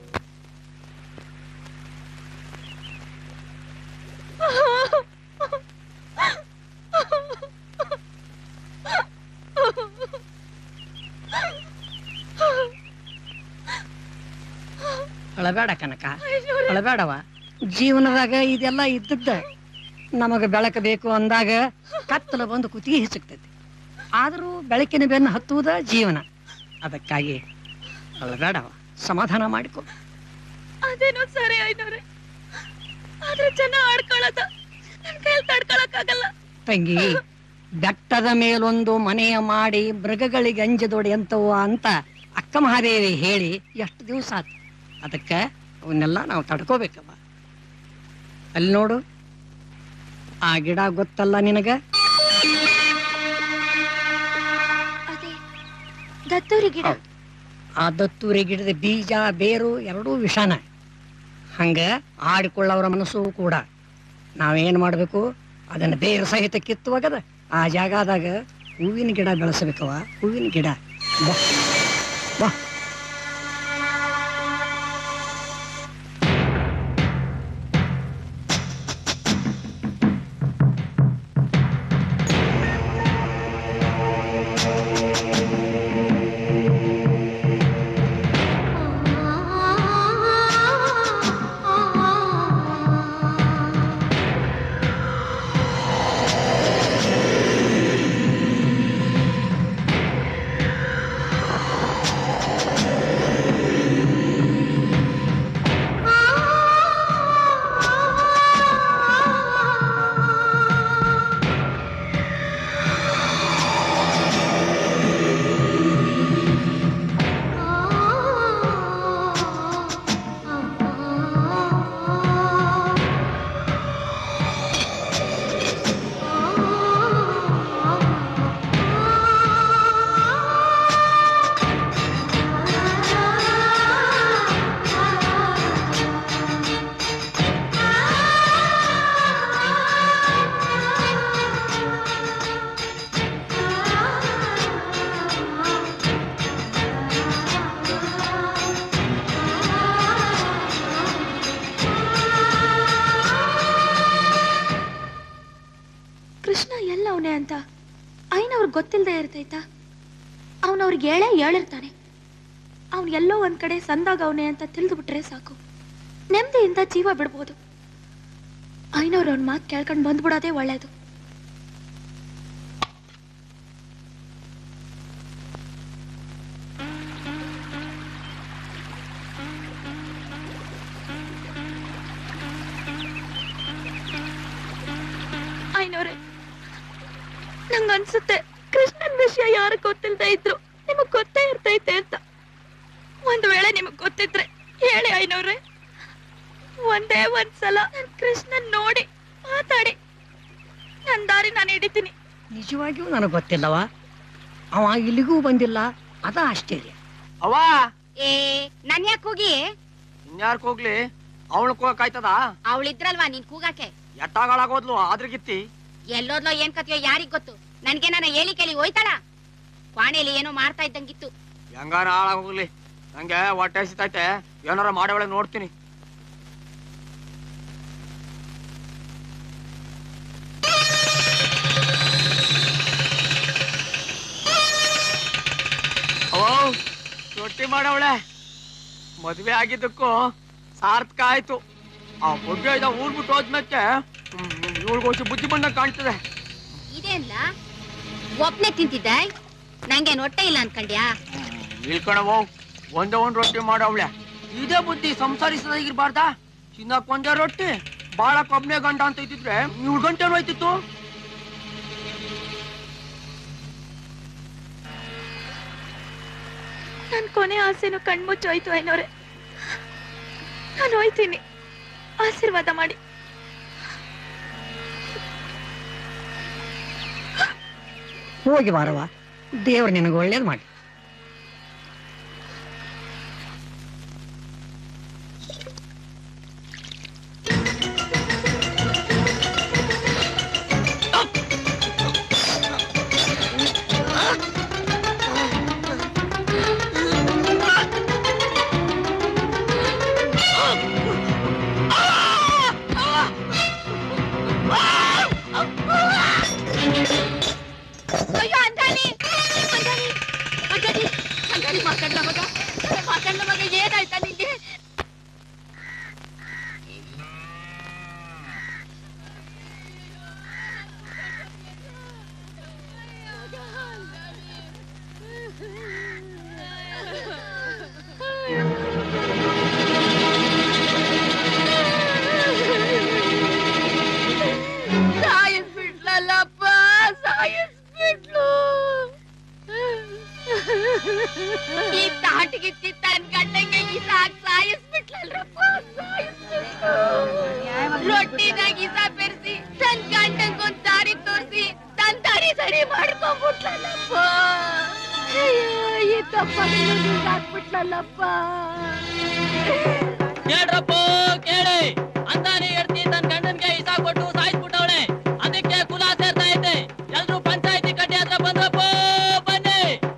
ಅಳಬೇಡ ಕನಕ ಅಳಬೇಡವ ಜೀವನದಾಗ ಇದೆಲ್ಲ ಇದ್ದದ್ದ ನಮಗ ಬೆಳಕ ಬೇಕು ಅಂದಾಗ ಕತ್ತಲ ಬಂದು ಕುತ್ತಿಗೆ ಹಿಸುಕ್ತೈತಿ ಆದರೂ ಬೆಳಕಿನ ಬೆನ್ನು ಹತ್ತುವುದ ಜೀವನ ಅದಕ್ಕಾಗಿ ಅಳಬೇಡವ ಸಮಾಧಾನ ಮಾಡಿಕೊ ಅದೇನೋ ಸರಿ ಐನವ್ರೆ ಆದ್ರೆ ಜನ ಆಡ್ಕೊಳ್ಳೋದ ನನ್ ಕೈಯಲ್ಲಿ ತಡ್ಕೊಳಕ್ಕಾಗಲ್ಲ ತಂಗಿ ಬೆಟ್ಟದ ಮೇಲೊಂದು ಮನೆಯ ಮಾಡಿ ಮೃಗಗಳಿಗೆ ಅಂಜದೊಡೆ ಅಂತವು ಅಂತ ಅಕ್ಕ ಮಹಾದೇವಿ ಹೇಳಿ ಎಷ್ಟು ದಿವಸ ಆತು ಅದಕ್ಕೆ ಅವನ್ನೆಲ್ಲ ನಾವು ತಡ್ಕೋಬೇಕವ್ವ ಅಲ್ಲಿ ನೋಡು ಆ ಗಿಡ ಗೊತ್ತಲ್ಲ ನಿನಗ ಅದೇ ದತ್ತೂರಿ ಗಿಡ ಆ ದತ್ತೂರಿ ಗಿಡದ ಬೀಜ ಬೇರು ಎರಡೂ ವಿಷಾನ ಹಂಗ ಆಡಿಕೊಳ್ಳೋರ ಮನಸ್ಸು ಕೂಡ ನಾವೇನ್ ಮಾಡ್ಬೇಕು ಅದನ್ನ ಬೇರು ಸಹಿತ ಕಿತ್ತುವಾಗದ ಆ ಜಾಗದಾಗ ಹೂವಿನ ಗಿಡ ಬೆಳೆಸಬೇಕವ ಹೂವಿನ ಗಿಡ ಬಾ ಬಾ ಆ ಅವನೇ ಅಂತ ಐನವ್ರಿಗೆ ಗೊತ್ತಿಲ್ಲದೆ ಇರ್ತೈತಾ ಅವನು ಅವ್ರಿಗೆ ಹೇಳೇ ಹೇಳಿರ್ತಾನೆ ಅವ್ನು ಎಲ್ಲೋ ಒಂದ್ ಕಡೆ ಸಂದಾಗ ಅವನೇ ಅಂತ ತಿಳಿದು ಬಿಟ್ರೆ ಸಾಕು ನೆಮ್ಮದಿಯಿಂದ ಜೀವ ಬಿಡ್ಬೋದು ಐನವ್ರು ಅವ್ನ ಮಾತು ಕೇಳ್ಕೊಂಡು ಬಂದ್ಬಿಡೋದೇ ಒಳ್ಳೇದು ಐನವ್ರೆ ನಂಗನ್ಸುತ್ತೆ ಕೃಷ್ಣನ್ ವಿಷಯ ಯಾರು ಗೊತ್ತಿಲ್ಲದೆ ಇದ್ರು ನಿಮಗ್ ಗೊತ್ತೇ ಇರ್ತೈತೆ ಅಂತ ಒಂದ್ ವೇಳೆ ನಿಮಗ್ ಗೊತ್ತಿದ್ರೆ ಹೇಳಿ ಐನವ್ರೆ ಒಂದೇ ಒಂದ್ಸಲ ನನ್ ಕೃಷ್ಣನ್ ನೋಡಿ ಮಾತಾಡಿ ನನ್ ದಾರಿ ನಾನು ಹಿಡಿತೀನಿ ನಿಜವಾಗಿಯೂ ನನಗೆ ಗೊತ್ತಿಲ್ಲವ ಅವ ಇಲ್ಲಿಗೂ ಬಂದಿಲ್ಲ ಅದ ಆಶ್ಚರ್ಯ ಅವ್ವ ಏ ನನ್ ಯಾಕೆ ಹೋಗಿ ಇನ್ಯಾರ್ಕ್ ಹೋಗ್ಲಿ ಅವಳು ಕೂಗಾಯ್ತದ ಅವಳಿದ್ರಲ್ವಾ ನೀನ್ ಕೂಗಾಕೆ ಎತ್ತಾಗಳಾಗೋದ್ಲು ಆದ್ರಗಿತ್ತಿ ಎಲ್ಲೋದ್ಲೋ ಏನ್ ಕತಿಯೋ ಯಾರಿಗ್ ಗೊತ್ತು ನನ್ಗೆ ನನ್ನ ಹೇಳಿ ಕೇಳಿ ಹೋಯ್ತಾಳ ಕ್ವಾಣೆಲಿ ಏನೋ ಮಾಡ್ತಾ ಇದ್ದಂಗಿತ್ತು ಹೆಂಗಾರ ಹಾಳಾಗೋಗ್ಲಿ ನಂಗೆ ಹೊಟ್ಟೆ ಹಸಿತೈತೆ ಏನಾರ ಮಾಡೋ ಒಳಗೆ ನೋಡ್ತೀನಿ ಓ ರೊಟ್ಟಿ ಮಾಡವಳೆ ಮದ್ವೆ ಆಗಿದ್ದಕ್ಕೂ ಸಾರ್ಥಕ ಆಯ್ತು ಆ ಬಗ್ಗೆ ಇದ ಊರ್ ಬಿಟ್ಟು ಹೋದ್ಮೇಲೆ ಇವಳಿಗೋಸಿ ಬುದ್ಧಿ ಬಂದಂಗ್ ಕಾಣ್ತದೆ ಇದೇನ್ಲ ಒಬ್ನೇ ತಿಂತಿದ್ದ ನಂಗೇನ್ ಹೊಟ್ಟೆ ಇಲ್ಲ ಅನ್ಕಂಡ್ಯಾ ಇಳ್ಕಣವೋ ಒಂದೇ ಒಂದ್ ರೊಟ್ಟಿ ಮಾಡವಳೆ ಇದೇ ಬುದ್ಧಿ ಸಂಸಾರಿಸದಾಗಿರ್ಬಾರ್ದಾ ತಿನ್ನಕ್ ಒಂದೇ ರೊಟ್ಟಿ ಬಾಳ ಕಬ್ನೆ ಗಂಡ ಅಂತ ಇದ್ದಿದ್ರೆ ಏಳು ಗಂಟೆ ಹೋಯ್ತಿತ್ತು ನನ್ ಕೊನೆ ಆಸೆನು ಕಣ್ಮುಚ್ಚೋಯ್ತು ಐನವ್ರೆ ನಾನು ಹೋಯ್ತೀನಿ ಆಶೀರ್ವಾದ ಮಾಡಿ ಹೋಗಿ ಬಾರವ ದೇವ್ರು ನಿನಗೆ ಒಳ್ಳೇದು ಮಾಡಿ ಅಯ್ಯೋ ಅಂದಾನಿ ಅಂದಾನಿ ಅಂದಾನಿ ಅಂದಾನಿ ಮಾತಾಡ್ಲ ಮಗ ಮಾತಾಡ್ಲ ಮಗ ಏನಾಯ್ತಾ ನಿಂಗೆ ಸಾಯಿಸ್ಬಿಟ್ಲಲ್ಲಪ್ಪ ಸಾಯಿಸ್ಬಿಟ್ಲು ಈ ತಾಟಿಗಿತ್ತಿ ತನ್ ಗಂಡಂಗೆ ಈ ಸಾಕ್ ಸಾಯಿಸ್ಬಿಟ್ಲಲ್ರಪ್ಪ ಸಾಯಿಸ್ಬಿಟ್ಲು ರೊಟ್ಟಿನಾಗ ಇಸ ಬೆರೆಸಿ ತನ್ ಗಂಡಂಗ್ ಒಂದ್ ದಾರಿ ತೋರಿಸಿ ತನ್ ದಾರಿ ಸರಿ ಮಾಡ್ಕೊಂಡ್ಬಿಟ್ಲಲ್ಲಪ್ಪ ಅಯ್ಯೋ, ಈ ತಪ್ಪನ್ನು ಹಾಕ್ಬಿಟ್ಲಲ್ಲಪ್ಪ ಕೇಳ್ರಪ್ಪ ಕೇಳಿ ಅಂತಾನೆ ಎಡ್ತಿ ತನ್ನ ಗಂಡನ್ಗೆ ಇಸ ಕೊಟ್ಟು ಸಾಯಿಸ್ಬಿಟ್ಟವಳೆ ಅದಕ್ಕೆ ಕುಲ ಸೇರ್ತಾ ಐತೆ ಎಲ್ರು ಪಂಚಾಯತಿ ಕಟ್ಟಿ ಹತ್ರ ಬಂದ್ರಪ್ಪ ಬನ್ನಿ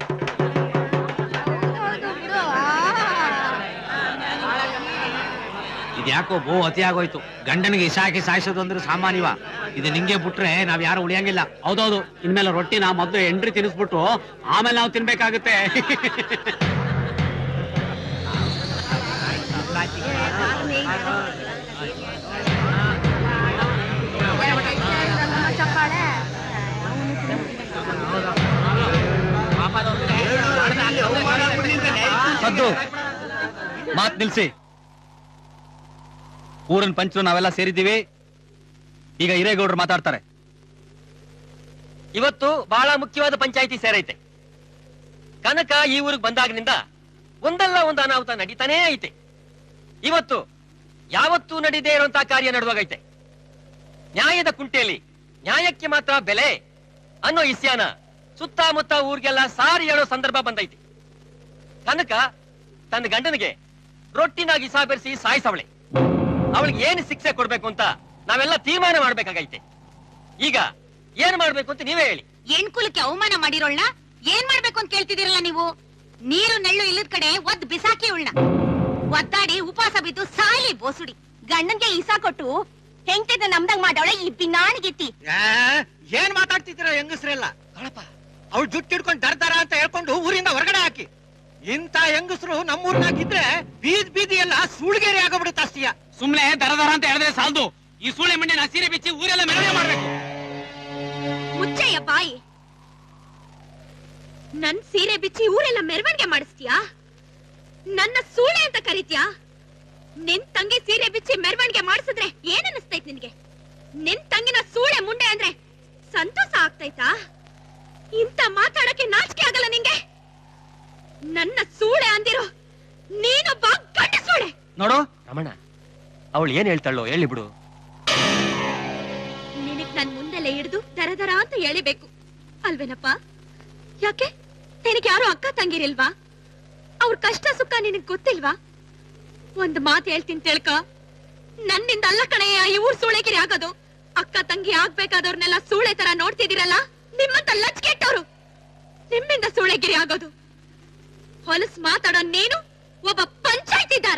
ಇದ್ಯಾಕೋ ಬೋ ಅತಿ ಆಗೋಯ್ತು ಗಂಡನಿಗೆ ಇಸ ಹಾಕಿ ಸಾಯಿಸೋದು ಅಂದ್ರೆ ಸಾಮಾನ್ಯವ ಇದು ನಿಂಗೆ ಬಿಟ್ರೆ ನಾವ್ ಯಾರು ಉಳಿಯಂಗಿಲ್ಲ ಹೌದೌದು ಇನ್ಮೇಲೆ ರೊಟ್ಟಿನ ಮೊದ್ಲು ಎಂಡ್ರಿ ತಿನ್ನಿಸ್ಬಿಟ್ಟು ಆಮೇಲೆ ನಾವು ತಿನ್ಬೇಕಾಗುತ್ತೆ ಸದ್ದು ಮಾತ್ ನಿಲ್ಸಿ ಊರಿನ ಪಂಚರು ನಾವೆಲ್ಲ ಸೇರಿದ್ದೀವಿ ಈಗ ಹಿರೇಗೌಡರು ಮಾತಾಡ್ತಾರೆ ಇವತ್ತು ಬಹಳ ಮುಖ್ಯವಾದ ಪಂಚಾಯಿತಿ ಸೇರೈತೆ ಕನಕ ಈ ಊರಿಗೆ ಬಂದಾಗಿನಿಂದ ಒಂದಲ್ಲ ಒಂದು ಅನಾಹುತ ನಡೀತಾನೇ ಐತೆ ಇವತ್ತು ಯಾವತ್ತೂ ನಡೀದೇ ಇರುವಂತಹ ಕಾರ್ಯ ನಡೆದೋಗೈತೆ ನ್ಯಾಯದ ಕುಂಟೆಯಲ್ಲಿ ನ್ಯಾಯಕ್ಕೆ ಮಾತ್ರ ಬೆಲೆ ಅನ್ನೋ ಇಸ್ಯಾನ ಸುತ್ತಮುತ್ತ ಊರಿಗೆಲ್ಲ ಸಾರಿ ಹೇಳೋ ಸಂದರ್ಭ ಬಂದೈತಿ ಕನಕ ತನ್ನ ಗಂಡನಿಗೆ ರೊಟ್ಟಿನಾಗಿ ಇಸಾ ಬೆರೆಸಿ ಸಾಯಿಸವಳೆ ಅವಳಿಗೆ ಏನು ಶಿಕ್ಷೆ ಕೊಡ್ಬೇಕು ಅಂತ ನಾವೆಲ್ಲ ತೀರ್ಮಾನ ಮಾಡ್ಬೇಕಾಗೈತೆ ಈಗ ಏನ್ ಮಾಡ್ಬೇಕು ಅಂತ ನೀವೇ ಹೇಳಿ ಹೆಣ್ಕುಲಕ್ಕೆ ಅವಮಾನ ಮಾಡಿರೋಳ್ನ ಏನ್ ಮಾಡ್ಬೇಕು ಅಂತ ಕೇಳ್ತಿದ್ದೀರಲ್ಲ ನೀವು ನೀರು ನೆಳ್ಳು ಇಲ್ಲದ ಕಡೆ ಒದ್ ಬಿಸಾಕಿ ಉಳ್ನ ಒದ್ದಾಡಿ ಉಪವಾಸ ಬಿದ್ದು ಸಾಯ್ಲಿ ಬೋಸುಡಿ ಗಂಡನ್ಗೆ ಈಸಾ ಕೊಟ್ಟು ಹೆಂಗ್ತಿದ್ರೆ ನಮ್ದಂಗ್ ಮಾಡವಳೆ ಈ ಬಿನಾಣಿಗಿತ್ತಿ ಏನ್ ಮಾತಾಡ್ತಿದ್ದೀರ ಹೆಂಗಸ್ರೆಲ್ಲ ಕಳಪ ಅವ್ಳು ಜುಟ್ಟು ಹಿಡ್ಕೊಂಡು ದರ್ ದರ ಅಂತ ಹೇಳ್ಕೊಂಡು ಊರಿಂದ ಹೊರಗಡೆ ಹಾಕಿ ಇಂಥ ಹೆಂಗಸರು ನಮ್ಮೂರ್ನಾಗಿದ್ರೆ ಬೀದ್ ಬೀದಿ ಎಲ್ಲ ಸೂಳ್ಗೇರಿ ಆಗೋಗ್ಬಿಡುತ್ತೆ ಅಸ್ತಿಯ ಸುಮ್ನೆ ದರ ದರ ಅಂತ ಹೇಳಿದ್ರೆ ಸಾಲದು ಈ ಸೂಳೆ ಮಂಡಿನ ಸೀರೆ ಬಿಚ್ಚಿ ಊರೆಲ್ಲ ಮೆರವಣಿಗೆ ಮಾಡ್ಬೇಕು ಮುಚ್ಚಯ್ಯ ಬಾಯಿ ನನ್ ಸೀರೆ ಬಿಚ್ಚಿ ಊರೆಲ್ಲ ಮೆರವಣಿಗೆ ಮಾಡಿಸ್ತೀಯಾ ನನ್ನ ಸೂಳೆ ಅಂತ ಕರಿತ್ಯಾ ನಿನ್ ತಂಗಿ ಸೀರೆ ಬಿಚ್ಚಿ ಮೆರವಣಿಗೆ ಮಾಡಿಸಿದ್ರೆ ಏನ್ ಅನಿಸ್ತೈತ್ ನಿನ್ಗೆ ನಿನ್ ತಂಗಿನ ಸೂಳೆ ಮುಂಡೆ ಅಂದ್ರೆ ಸಂತೋಷ ಆಗ್ತೈತಾ ಇಂತ ಮಾತಾಡಕ್ಕೆ ನಾಚಿಕೆ ಆಗಲ್ಲ ನಿಂಗೆ ನನ್ನ ಸೂಳೆ ಅಂದಿರೋ ನೀನೊಬ್ಬ ಗಂಡ ಸೂಳೆ ನೋಡು ರಮಣ ಅವಳು ಏನ್ ಹೇಳ್ತಾಳೋ ಹೇಳಿ ಬಿಡು ನಿನಗ್ ನನ್ ಮುಂದೆಲೆ ಹಿಡಿದು ದರ ದರ ಅಂತ ಎಳಿಬೇಕು ಅಲ್ವೇನಪ್ಪ ಯಾಕೆ ನಿನಗೆ ಯಾರು ಅಕ್ಕ ತಂಗಿರಿಲ್ವಾ ಅವ್ರ ಕಷ್ಟ ಸುಖ ನಿನಗ್ ಗೊತ್ತಿಲ್ವಾ ಒಂದ್ ಮಾತು ಹೇಳ್ತೀನಿ ತಿಳ್ಕ ನನ್ನಿಂದ ಅಲ್ಲ ಕಣೆಯ ಈ ಊರ್ ಸೂಳೆಗಿರಿ ಆಗೋದು ಅಕ್ಕ ತಂಗಿ ಆಗ್ಬೇಕಾದವ್ರನ್ನೆಲ್ಲ ಸೂಳೆ ತರ ನೋಡ್ತಿದಿರಲ್ಲ ನಿಮ್ಮಂತ ಲಚ್ಕೆಟ್ಟವ್ರು ನಿಮ್ಮಿಂದ ಸೂಳೆಗಿರಿ ಆಗೋದು ಹೊಲಸ್ ಮಾತಾಡೋ ನೀನು ಒಬ್ಬ ಪಂಚಾಯ್ತಿದಾರ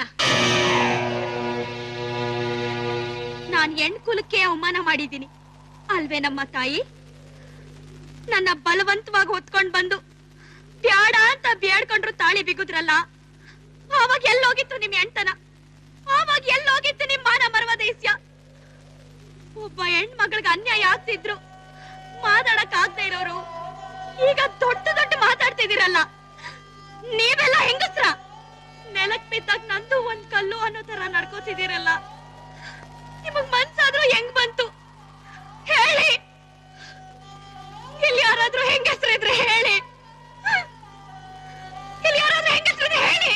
ನಾನ್ ಹೆಣ್ಕುಲಕ್ಕೆ ಅವಮಾನ ಮಾಡಿದ್ದೀನಿ ಅಲ್ವೇ ನಮ್ಮ ತಾಯಿ ನನ್ನ ಬಲವಂತವಾಗಿ ಹೊತ್ಕೊಂಡ್ ಬಂದು ಬ್ಯಾಡ ಅಂತ ಬೇಡ್ಕೊಂಡ್ರು ತಾಳಿ ಬಿಗುದ್ರಲ್ಲ ಆವಾಗ ಎಲ್ಲೋಗಿತ್ತು ನಿಮ್ ಹೆಣ್ತನ ಆವಾಗ ಎಲ್ಲೋಗಿತ್ತು ನಿಮ್ ಮಾನ ಮರವದ ಇಸ್ಯ ಒಬ್ಬ ಹೆಣ್ಮಗಳಿಗೆ ಅನ್ಯಾಯ ಆಗ್ತಿದ್ರು ಮಾತಾಡಕ್ ಆಗ್ತಾ ಇರೋರು ಈಗ ದೊಡ್ಡ ದೊಡ್ಡ ಮಾತಾಡ್ತಿದ್ದೀರಲ್ಲ ನೀವೆಲ್ಲ ಹೆಂಗಸ್ರ ನೆಲಕ್ ಬಿದ್ದಾಗ ನಂದು ಒಂದ್ ಕಲ್ಲು ಅನ್ನೋ ತರ ನಡ್ಕೋತಿದ್ದೀರಲ್ಲ ನಿಮಗ್ ಮನ್ಸಾದ್ರೂ ಹೆಂಗ್ ಬಂತು ಹೇಳಿ ಇಲ್ಲಿ ಯಾರಾದ್ರೂ ಹೆಂಗಸ್ರಿದ್ರೆ ಹೇಳಿ ಇಲ್ಲಿ ಯಾರಾದ್ರೂ ಹೆಂಗಸ್ರಿದ್ರೆ ಹೇಳಿ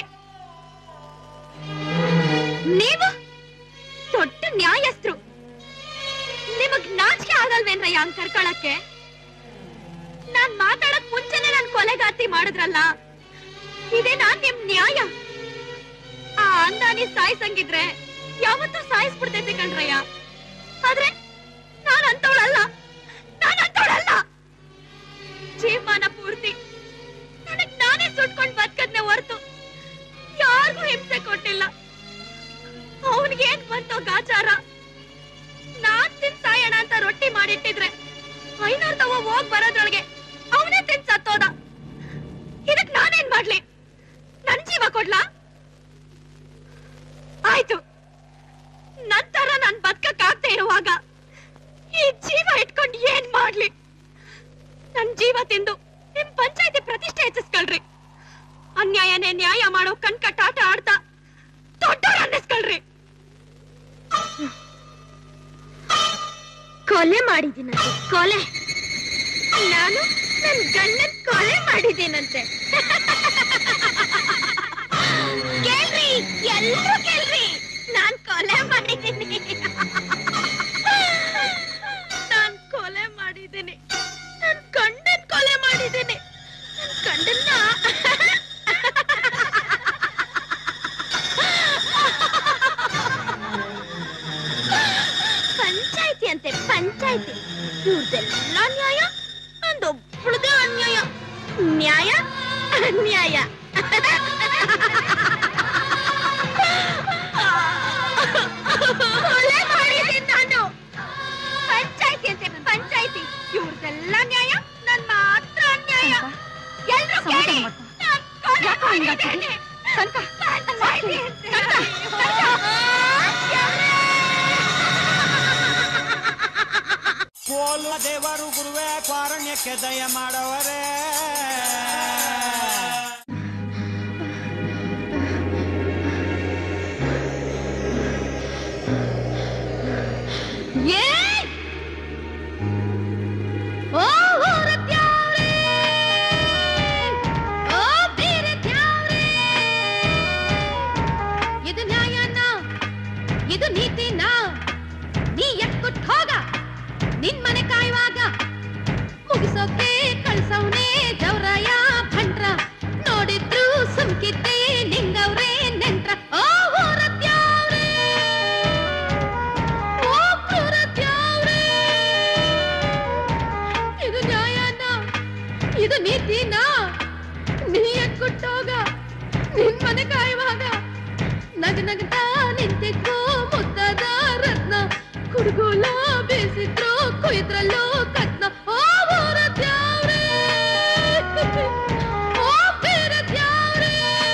ನೀವು ದೊಡ್ಡ ನ್ಯಾಯಸ್ಥರು ನಿಮಗ್ ನಾಚಿಕೆ ಆಗಲ್ವೇನ್ರಯ್ಯ ಹಂಗ್ ಕರ್ಕೊಳಕ್ಕೆ ನಾನ್ ಮಾತಾಡಕ್ ಮುಂಚೆನೆ ನನ್ ಕೊಲೆಗಾತಿ ಮಾಡಿದ್ರಲ್ಲ ಇದೇನಾ ನಿಮ್ ನ್ಯಾಯ ಆ ಅಂದಾನಿ ಸಾಯ್ಸಂಗಿದ್ರೆ ಯಾವತ್ತೂ ಸಾಯಿಸ್ಬಿಡ್ತೈತಿ ಕಣ್ರಯ್ಯ ಆದ್ರೆ ನಾನ್ ಅಂತವಳಲ್ಲ ನಾನ್ ಅಂತವಳಲ್ಲ ಜೀವಮಾನ ಪೂರ್ತಿ ನನಗ್ ನಾನೇ ಸುಟ್ಕೊಂಡ್ ಬದುಕದ್ನೆ ಹೊರ್ತು ಯಾರಿಗೂ ಹಿಂಸೆ ಕೊಟ್ಟಿಲ್ಲ ಅವನಿಗೆ ಏನ್ ಬಂತೋ ಗಾಚಾರ ನಾನ್ ತಿನ್ ಸಾಯಣ ಅಂತ ರೊಟ್ಟಿ ಮಾಡಿಟ್ಟಿದ್ರೆ ಐನೂರ್ ತವ ಹೋಗ್ ಬರೋದ್ರೊಳಗೆ ಅವನೇ ತಿನ್ ಸತ್ತೋದ ಇದಕ್ ನಾನೇನ್ ಮಾಡ್ಲಿ ನನ್ ಜೀವ ಕೊಡ್ಲಾ ಆಯ್ತು ನಂತರ ನಾನ್ ಬದುಕಕ್ ಆಗ್ತಾ ಇರುವಾಗ ಈ ಜೀವ ಇಟ್ಕೊಂಡ್ ಏನ್ ಮಾಡ್ಲಿ ನನ್ ಜೀವ ತಿಂದು ನಿಮ್ ಪಂಚಾಯತಿ ಪ್ರತಿಷ್ಠೆ ಹೆಚ್ಚಿಸ್ಕೊಳ್ರಿ ಅನ್ಯಾಯನೇ ನ್ಯಾಯ ಮಾಡೋ ಕಣ್ಕಟ್ಟ ಆಟ ಆಡ್ತಾ ದೊಡ್ಡವ್ರ ಅನ್ನಿಸ್ಕೊಳ್ರಿ ಕೊಲೆ ಮಾಡಿದ್ದೀನಂತೆ ಕೊಲೆ ನಾನು ನನ್ ಗಂಡನ್ ಕೊಲೆ ಮಾಡಿದ್ದೀನಂತೆ ಕೇಳ್ರಿ ಎಲ್ರೂ ಕೇಳ್ರಿ ನಾನ್ ಕೊಲೆ ಮಾಡಿದ್ದೀನಿ ನಾನ್ ಕೊಲೆ ಮಾಡಿದ್ದೀನಿ ನನ್ ಗಂಡನ್ ಕೊಲೆ ಮಾಡಿದ್ದೀನಿ ನನ್ ಗಂಡನ್ನ ಪಂಚಾಯ್ತಿ ಅಂತೆ ಪಂಚಾಯ್ತಿ ಇವ್ರದೆಲ್ಲ ನ್ಯಾಯ ನಂದೊಬ್ಬಳದೇ ಅನ್ಯಾಯ ನ್ಯಾಯ ಅನ್ಯಾಯ ಕೊಲೆ ಮಾಡಿದ್ದೀನಿ ನಾನು ಪಂಚಾಯ್ತಿ ಅಂತೆ ಪಂಚಾಯ್ತಿ ಇವ್ರದೆಲ್ಲ ನ್ಯಾಯ ನನ್ ಮಾತ್ರ ಅನ್ಯಾಯ ಎಲ್ರು ಕೇಳಿ ನಾನ್ ಕೊಲೆ ಮಾಡಿದ್ದೀನಿ. ಪಂಚಾಯ್ತಿ ಅಂತೆ. ಕೋಲ ದೇವರು ಗುರುವೇ ಕಾರಣ್ಯಕ್ಕೆ ದಯ ಮಾಡವರೇ ಏ ಓ ಊರತ್ಯಾವ್ರೇ ಓ ಬೀರತ್ಯಾವ್ರೇ ಇದು ನ್ಯಾಯನ ಇದು ನೀತಿನ ನೀ ಎತ್ಕೊಟ್ ಹೋಗ ನಿನ್ ಮನೆ ಕಾಯುವಾಗ ಮುಗಿಸೋಕೆ ಕಳ್ಸವ್ನೆ ಜವರಾಯ ಭಂಡ್ರ ನೋಡಿದ್ರು ಸುಮ್ಕಿದ್ದೆ ನಿಂಗವ್ರೆ ನೆಂಟ್ರ ಓ ಊರತ್ಯಾವ್ರೇ ಓ ಕ್ರೂರತ್ಯಾವ್ರೇ ಇದು ನ್ಯಾಯನ ಇದು ನೀತಿನ ನೀ ಎತ್ಕೊಟ್ಟೋಗ ನಿನ್ ಮನೆ ಕಾಯುವಾಗ ನಗ ನಗ್ತಾ ನಿಂತಿದ್ದು ಮುದ್ದದ ರತ್ನ ಕುಡಿ ಕುಯ್ದ್ರಲ್ಲೂ ಕತ್ನ ಓ ಊರ ದ್ಯಾವ್ರೇ ಓ ಬೇರ ದ್ಯಾವ್ರೇ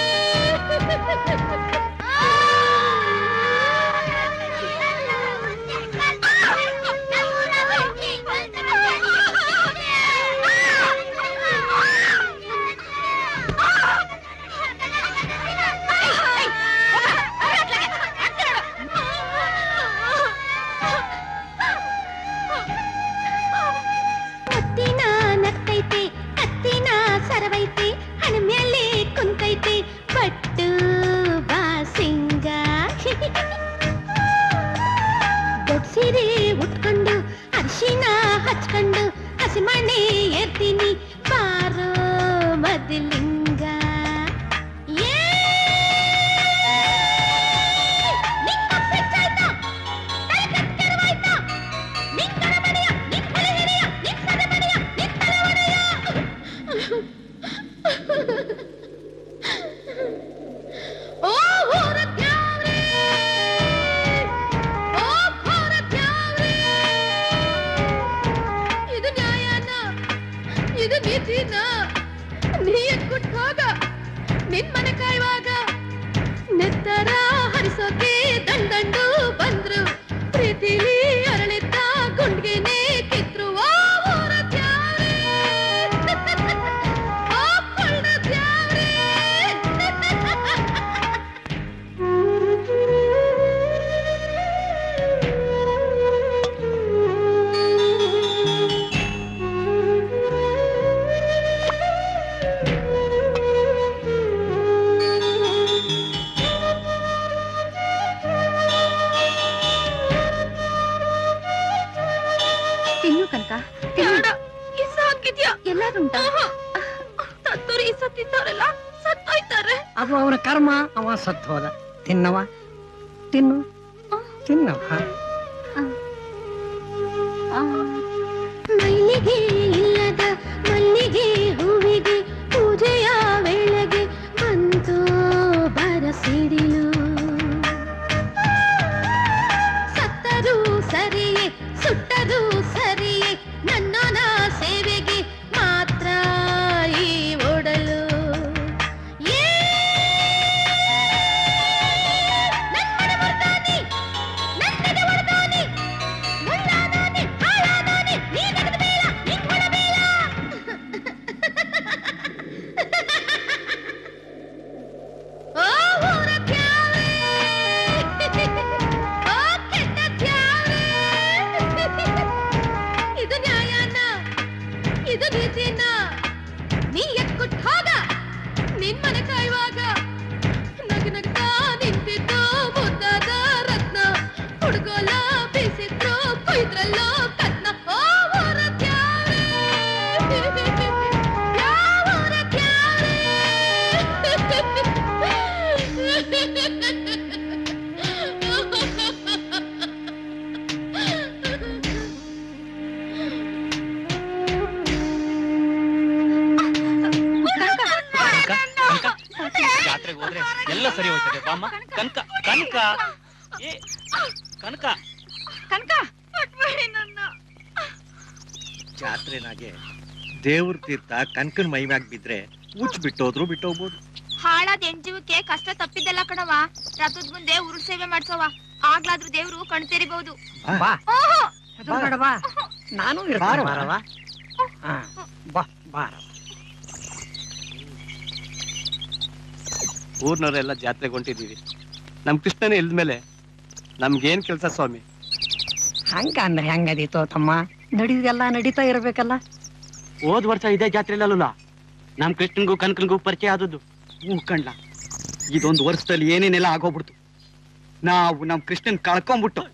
ಕತ್ತಿನ ನತ್ತೈತೆ ಕತ್ತಿನ ಸರವೈತೆ ಹಣಮ್ಯಾಲೆ ಕುಂತೈತೆ ಪಟ್ಟು ಬಾಸಿಂಗ ದೊಡ್ಡ ಸೀರೆ ಉಟ್ಕೊಂಡು ಅರಿಶಿನ ಹಚ್ಕೊಂಡು ಹಸಿಮಣೆ ಎರ್ತೀನಿ ಬಾರೋ ಮದಲಿಂಗ ಏ ನಿಂಗ ಪೆಚ್ಚಾಯ್ತಾ? ತಲೆ ಕತ್ಕೆರವಾಯ್ತಾ? ನಿಂಗನ ಮನೆಯ, ನಿನ್ ತಲೆ ಹೆಣೆಯ, ನಿನ್ ಸದೆ ಮನೆಯ, ನಿನ್ ತಲೆ ಒಡೆಯ. ಓ ಊರ ದ್ಯಾವ್ರೇ, ಓ ಘೋರ ದ್ಯಾವ್ರೇ. ಇದು ನ್ಯಾಯನ ಇದು ನೀತಿನ ನೀ ಎತ್ಕೊಟ್ ಹೋಗ ನಿನ್ ಮನೆ ಕಾಯುವಾಗ ನೆತ್ತರ ಹರಿಸೋಕೆ ದಂಡಂಡು ಬಂದ್ರು ಪ್ರೀತಿಲಿ ಅರಳಿದ್ದ ಗುಂಡ್ಗೆನೆ ಕಿತ್ರು ಓ ಊರ ದ್ಯಾವ್ರೇ. ಓ ಕೊಳ್ಳ ದ್ಯಾವ್ರೇ. ತಿನ್ನು ಕನಕ ಬೇಡ ಇಸ ಹಾಕಿದ್ಯಾ ಎಲ್ಲಾರು ಉಂಟಾ ಸತ್ತೋರು ಇಸ ತಿಂತಾರಲ್ಲ ಸತ್ತೋಯ್ತಾರೆ ಅದು ಅವನ ಕರ್ಮ ಅವ ಸತ್ತು ಹೋದ ತಿನ್ನವ ತಿನ್ನು ತಿನ್ನವ ಮೈಲಿಗೆ ಇಲ್ಲದ ಮಲ್ಲಿಗೆ ಹೂವಿಗೆ ಪೂಜೆಯ ವೇಳೆಗೆ ಬಂತು ಬರಸಿಡಿಲು ಸತ್ತರೂ ಸರಿಯೇ ಸುಟ್ಟರೂ ಸರಿಯೇ ನನ್ನನ ಸೇವೆಗೆ ಮಾತ್ರ ಈ ಓಡಲು ಏ ನನ್ನನೆ ಬರ್ತಾನೆ ನನ್ನೆದೆ ಹೊಡ್ದಾನೆ ಮುಳ್ಳಾದಾನೆ ಹಾಳಾದಾನೆ ನೀ ನಗದ ಬೇಡ ನಿನ್ ಕೊಡಬೇಡ ಓ ಊರ ದ್ಯಾವ್ರೇ ಓ ಕೆಟ್ಟ ದ್ಯಾವ್ರೇ ಇದು ನ್ಯಾಯನ ಇದು ನೀತಿನ ನೀ ಎತ್ಕೊಟ್ ಹೋಗ ನಿನ್ ಮನೆ ಕಾಯುವಾಗ ನಗ ನಗ್ತಾ ನಿಂತಿದ್ದು ಮುದ್ದಾದ ರತ್ನ ಹುಡುಗೋಲ ಬೀಸಿದ್ರು ಕೊಯ್ದ್ರಲ್ಲೋ ಕತ್ನ ಓ ಊರ ದ್ಯಾವ್ರೇ ಯಾವ ಊರ ಜಾತ್ರೆಗೆ ಹೋದ್ರೆ ಎಲ್ಲ ಸರಿ ಹೋಯ್ತದೆ ಬಾಮ್ಮ ಕನಕ ಕನಕ ಏ ಕನಕ ಕನಕ ಕೊಟ್ಬೇಡಿ ನನ್ನ ಜಾತ್ರೆನಾಗೆ ದೇವ್ರ ತೀರ್ಥ ಕನ್ಕನ್ ಮೈ ಮ್ಯಾಗ್ ಬಿದ್ರೆ ಉಚ್ಚ ಬಿಟ್ಟೋದ್ರು ಬಿಟ್ಟೋಗ್ಬೋದು ಹಾಳಾದ ಹೆಣ್ಜೀವಕ್ಕೆ ಕಷ್ಟ ತಪ್ಪಿದ್ದಲ್ಲ ಕಣವ ರಥದ ಮುಂದೆ ಉರುಳ್ ಸೇವೆ ಮಾಡ್ಸವ ಆಗ್ಲಾದ್ರೂ ದೇವ್ರು ಕಣ್ ತೆರಿಬಹುದು ಬಾ ಓಹೋ ಹೆದರ್ಬೇಡ ಬಾ ನಾನು ಇರ್ತೀನಿ ಬಾರವ್ವ. ಬಾರವ್ವ. ಹಾ ಬಾ ಬಾರ ಊರ್ನವರೆಲ್ಲ ಜಾತ್ರೆಗೆ ಹೊಂಟಿದೀವಿ ನಮ್ ಕೃಷ್ಣನೇ ಇಲ್ದ್ಮೇಲೆ ನಮ್ಗೇನ್ ಕೆಲ್ಸ ಸ್ವಾಮಿ ಹಂಗ ಅಂದ್ರೆ ಹೆಂಗದೀತೋ ತಮ್ಮ ನಡಿದೆಲ್ಲ ನಡೀತಾ ಇರ್ಬೇಕಲ್ಲ ಹೋದ್ ವರ್ಷ ಇದೇ ಜಾತ್ರೆಲ್ಲ ನಮ್ ಕೃಷ್ಣನ್ಗೂ ಕನಕನ್ಗೂ ಪರಿಚಯ ಆದದ್ದು ಹ್ಞೂ ಕಣ್ಲ ಇದೊಂದು ವರ್ಷದಲ್ಲಿ ಏನೇನೆಲ್ಲ ಆಗೋಗ್ಬಿಡ್ತು ನಾವು ನಮ್ ಕೃಷ್ಣನ್ ಕಳ್ಕೊಂಡ್ಬಿಟ್ಟು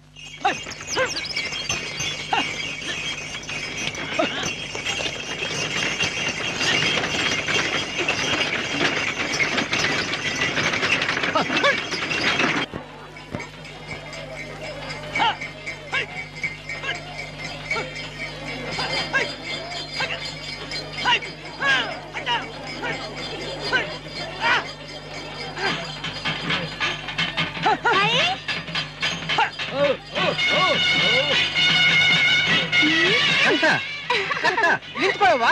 ಕನಕ ಕನಕ ನಿಂತ್ಕೊಳ್ಳವಾ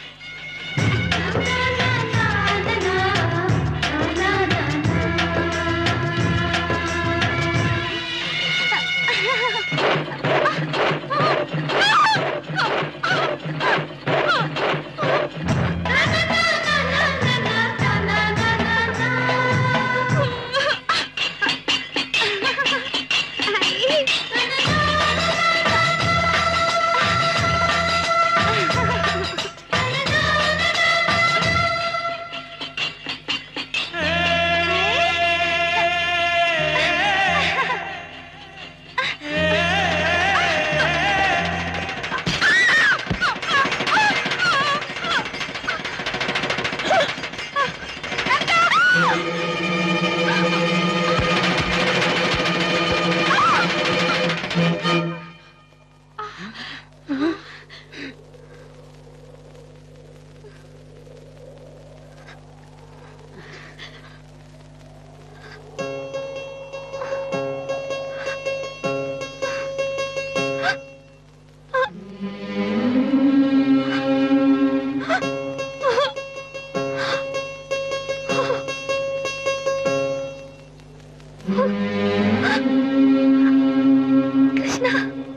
ಕೃಷ್ಣ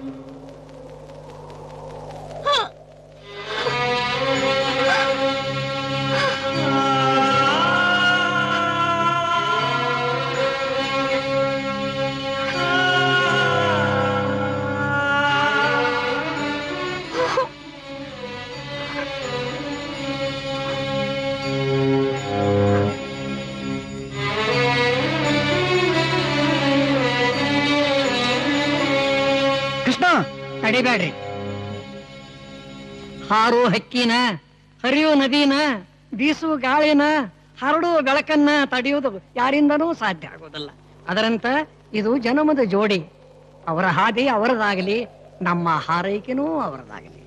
ಕೃಷ್ಣ ತಡಿಬೇಡ್ರಿ ಹಾರೋ ಹಕ್ಕಿನ ಹರಿಯೋ ನದಿನ ಬೀಸುವ ಗಾಳಿನ ಹರಡುವ ಬೆಳಕನ್ನ ತಡೆಯುವುದು ಯಾರಿಂದನೂ ಸಾಧ್ಯ ಆಗೋದಿಲ್ಲ ಅದರಂತ ಇದು ಜನ್ಮದ ಜೋಡಿ ಅವರ ಹಾದಿ ಅವರದಾಗಲಿ ನಮ್ಮ ಹಾರೈಕೆನೂ ಅವರದಾಗಲಿ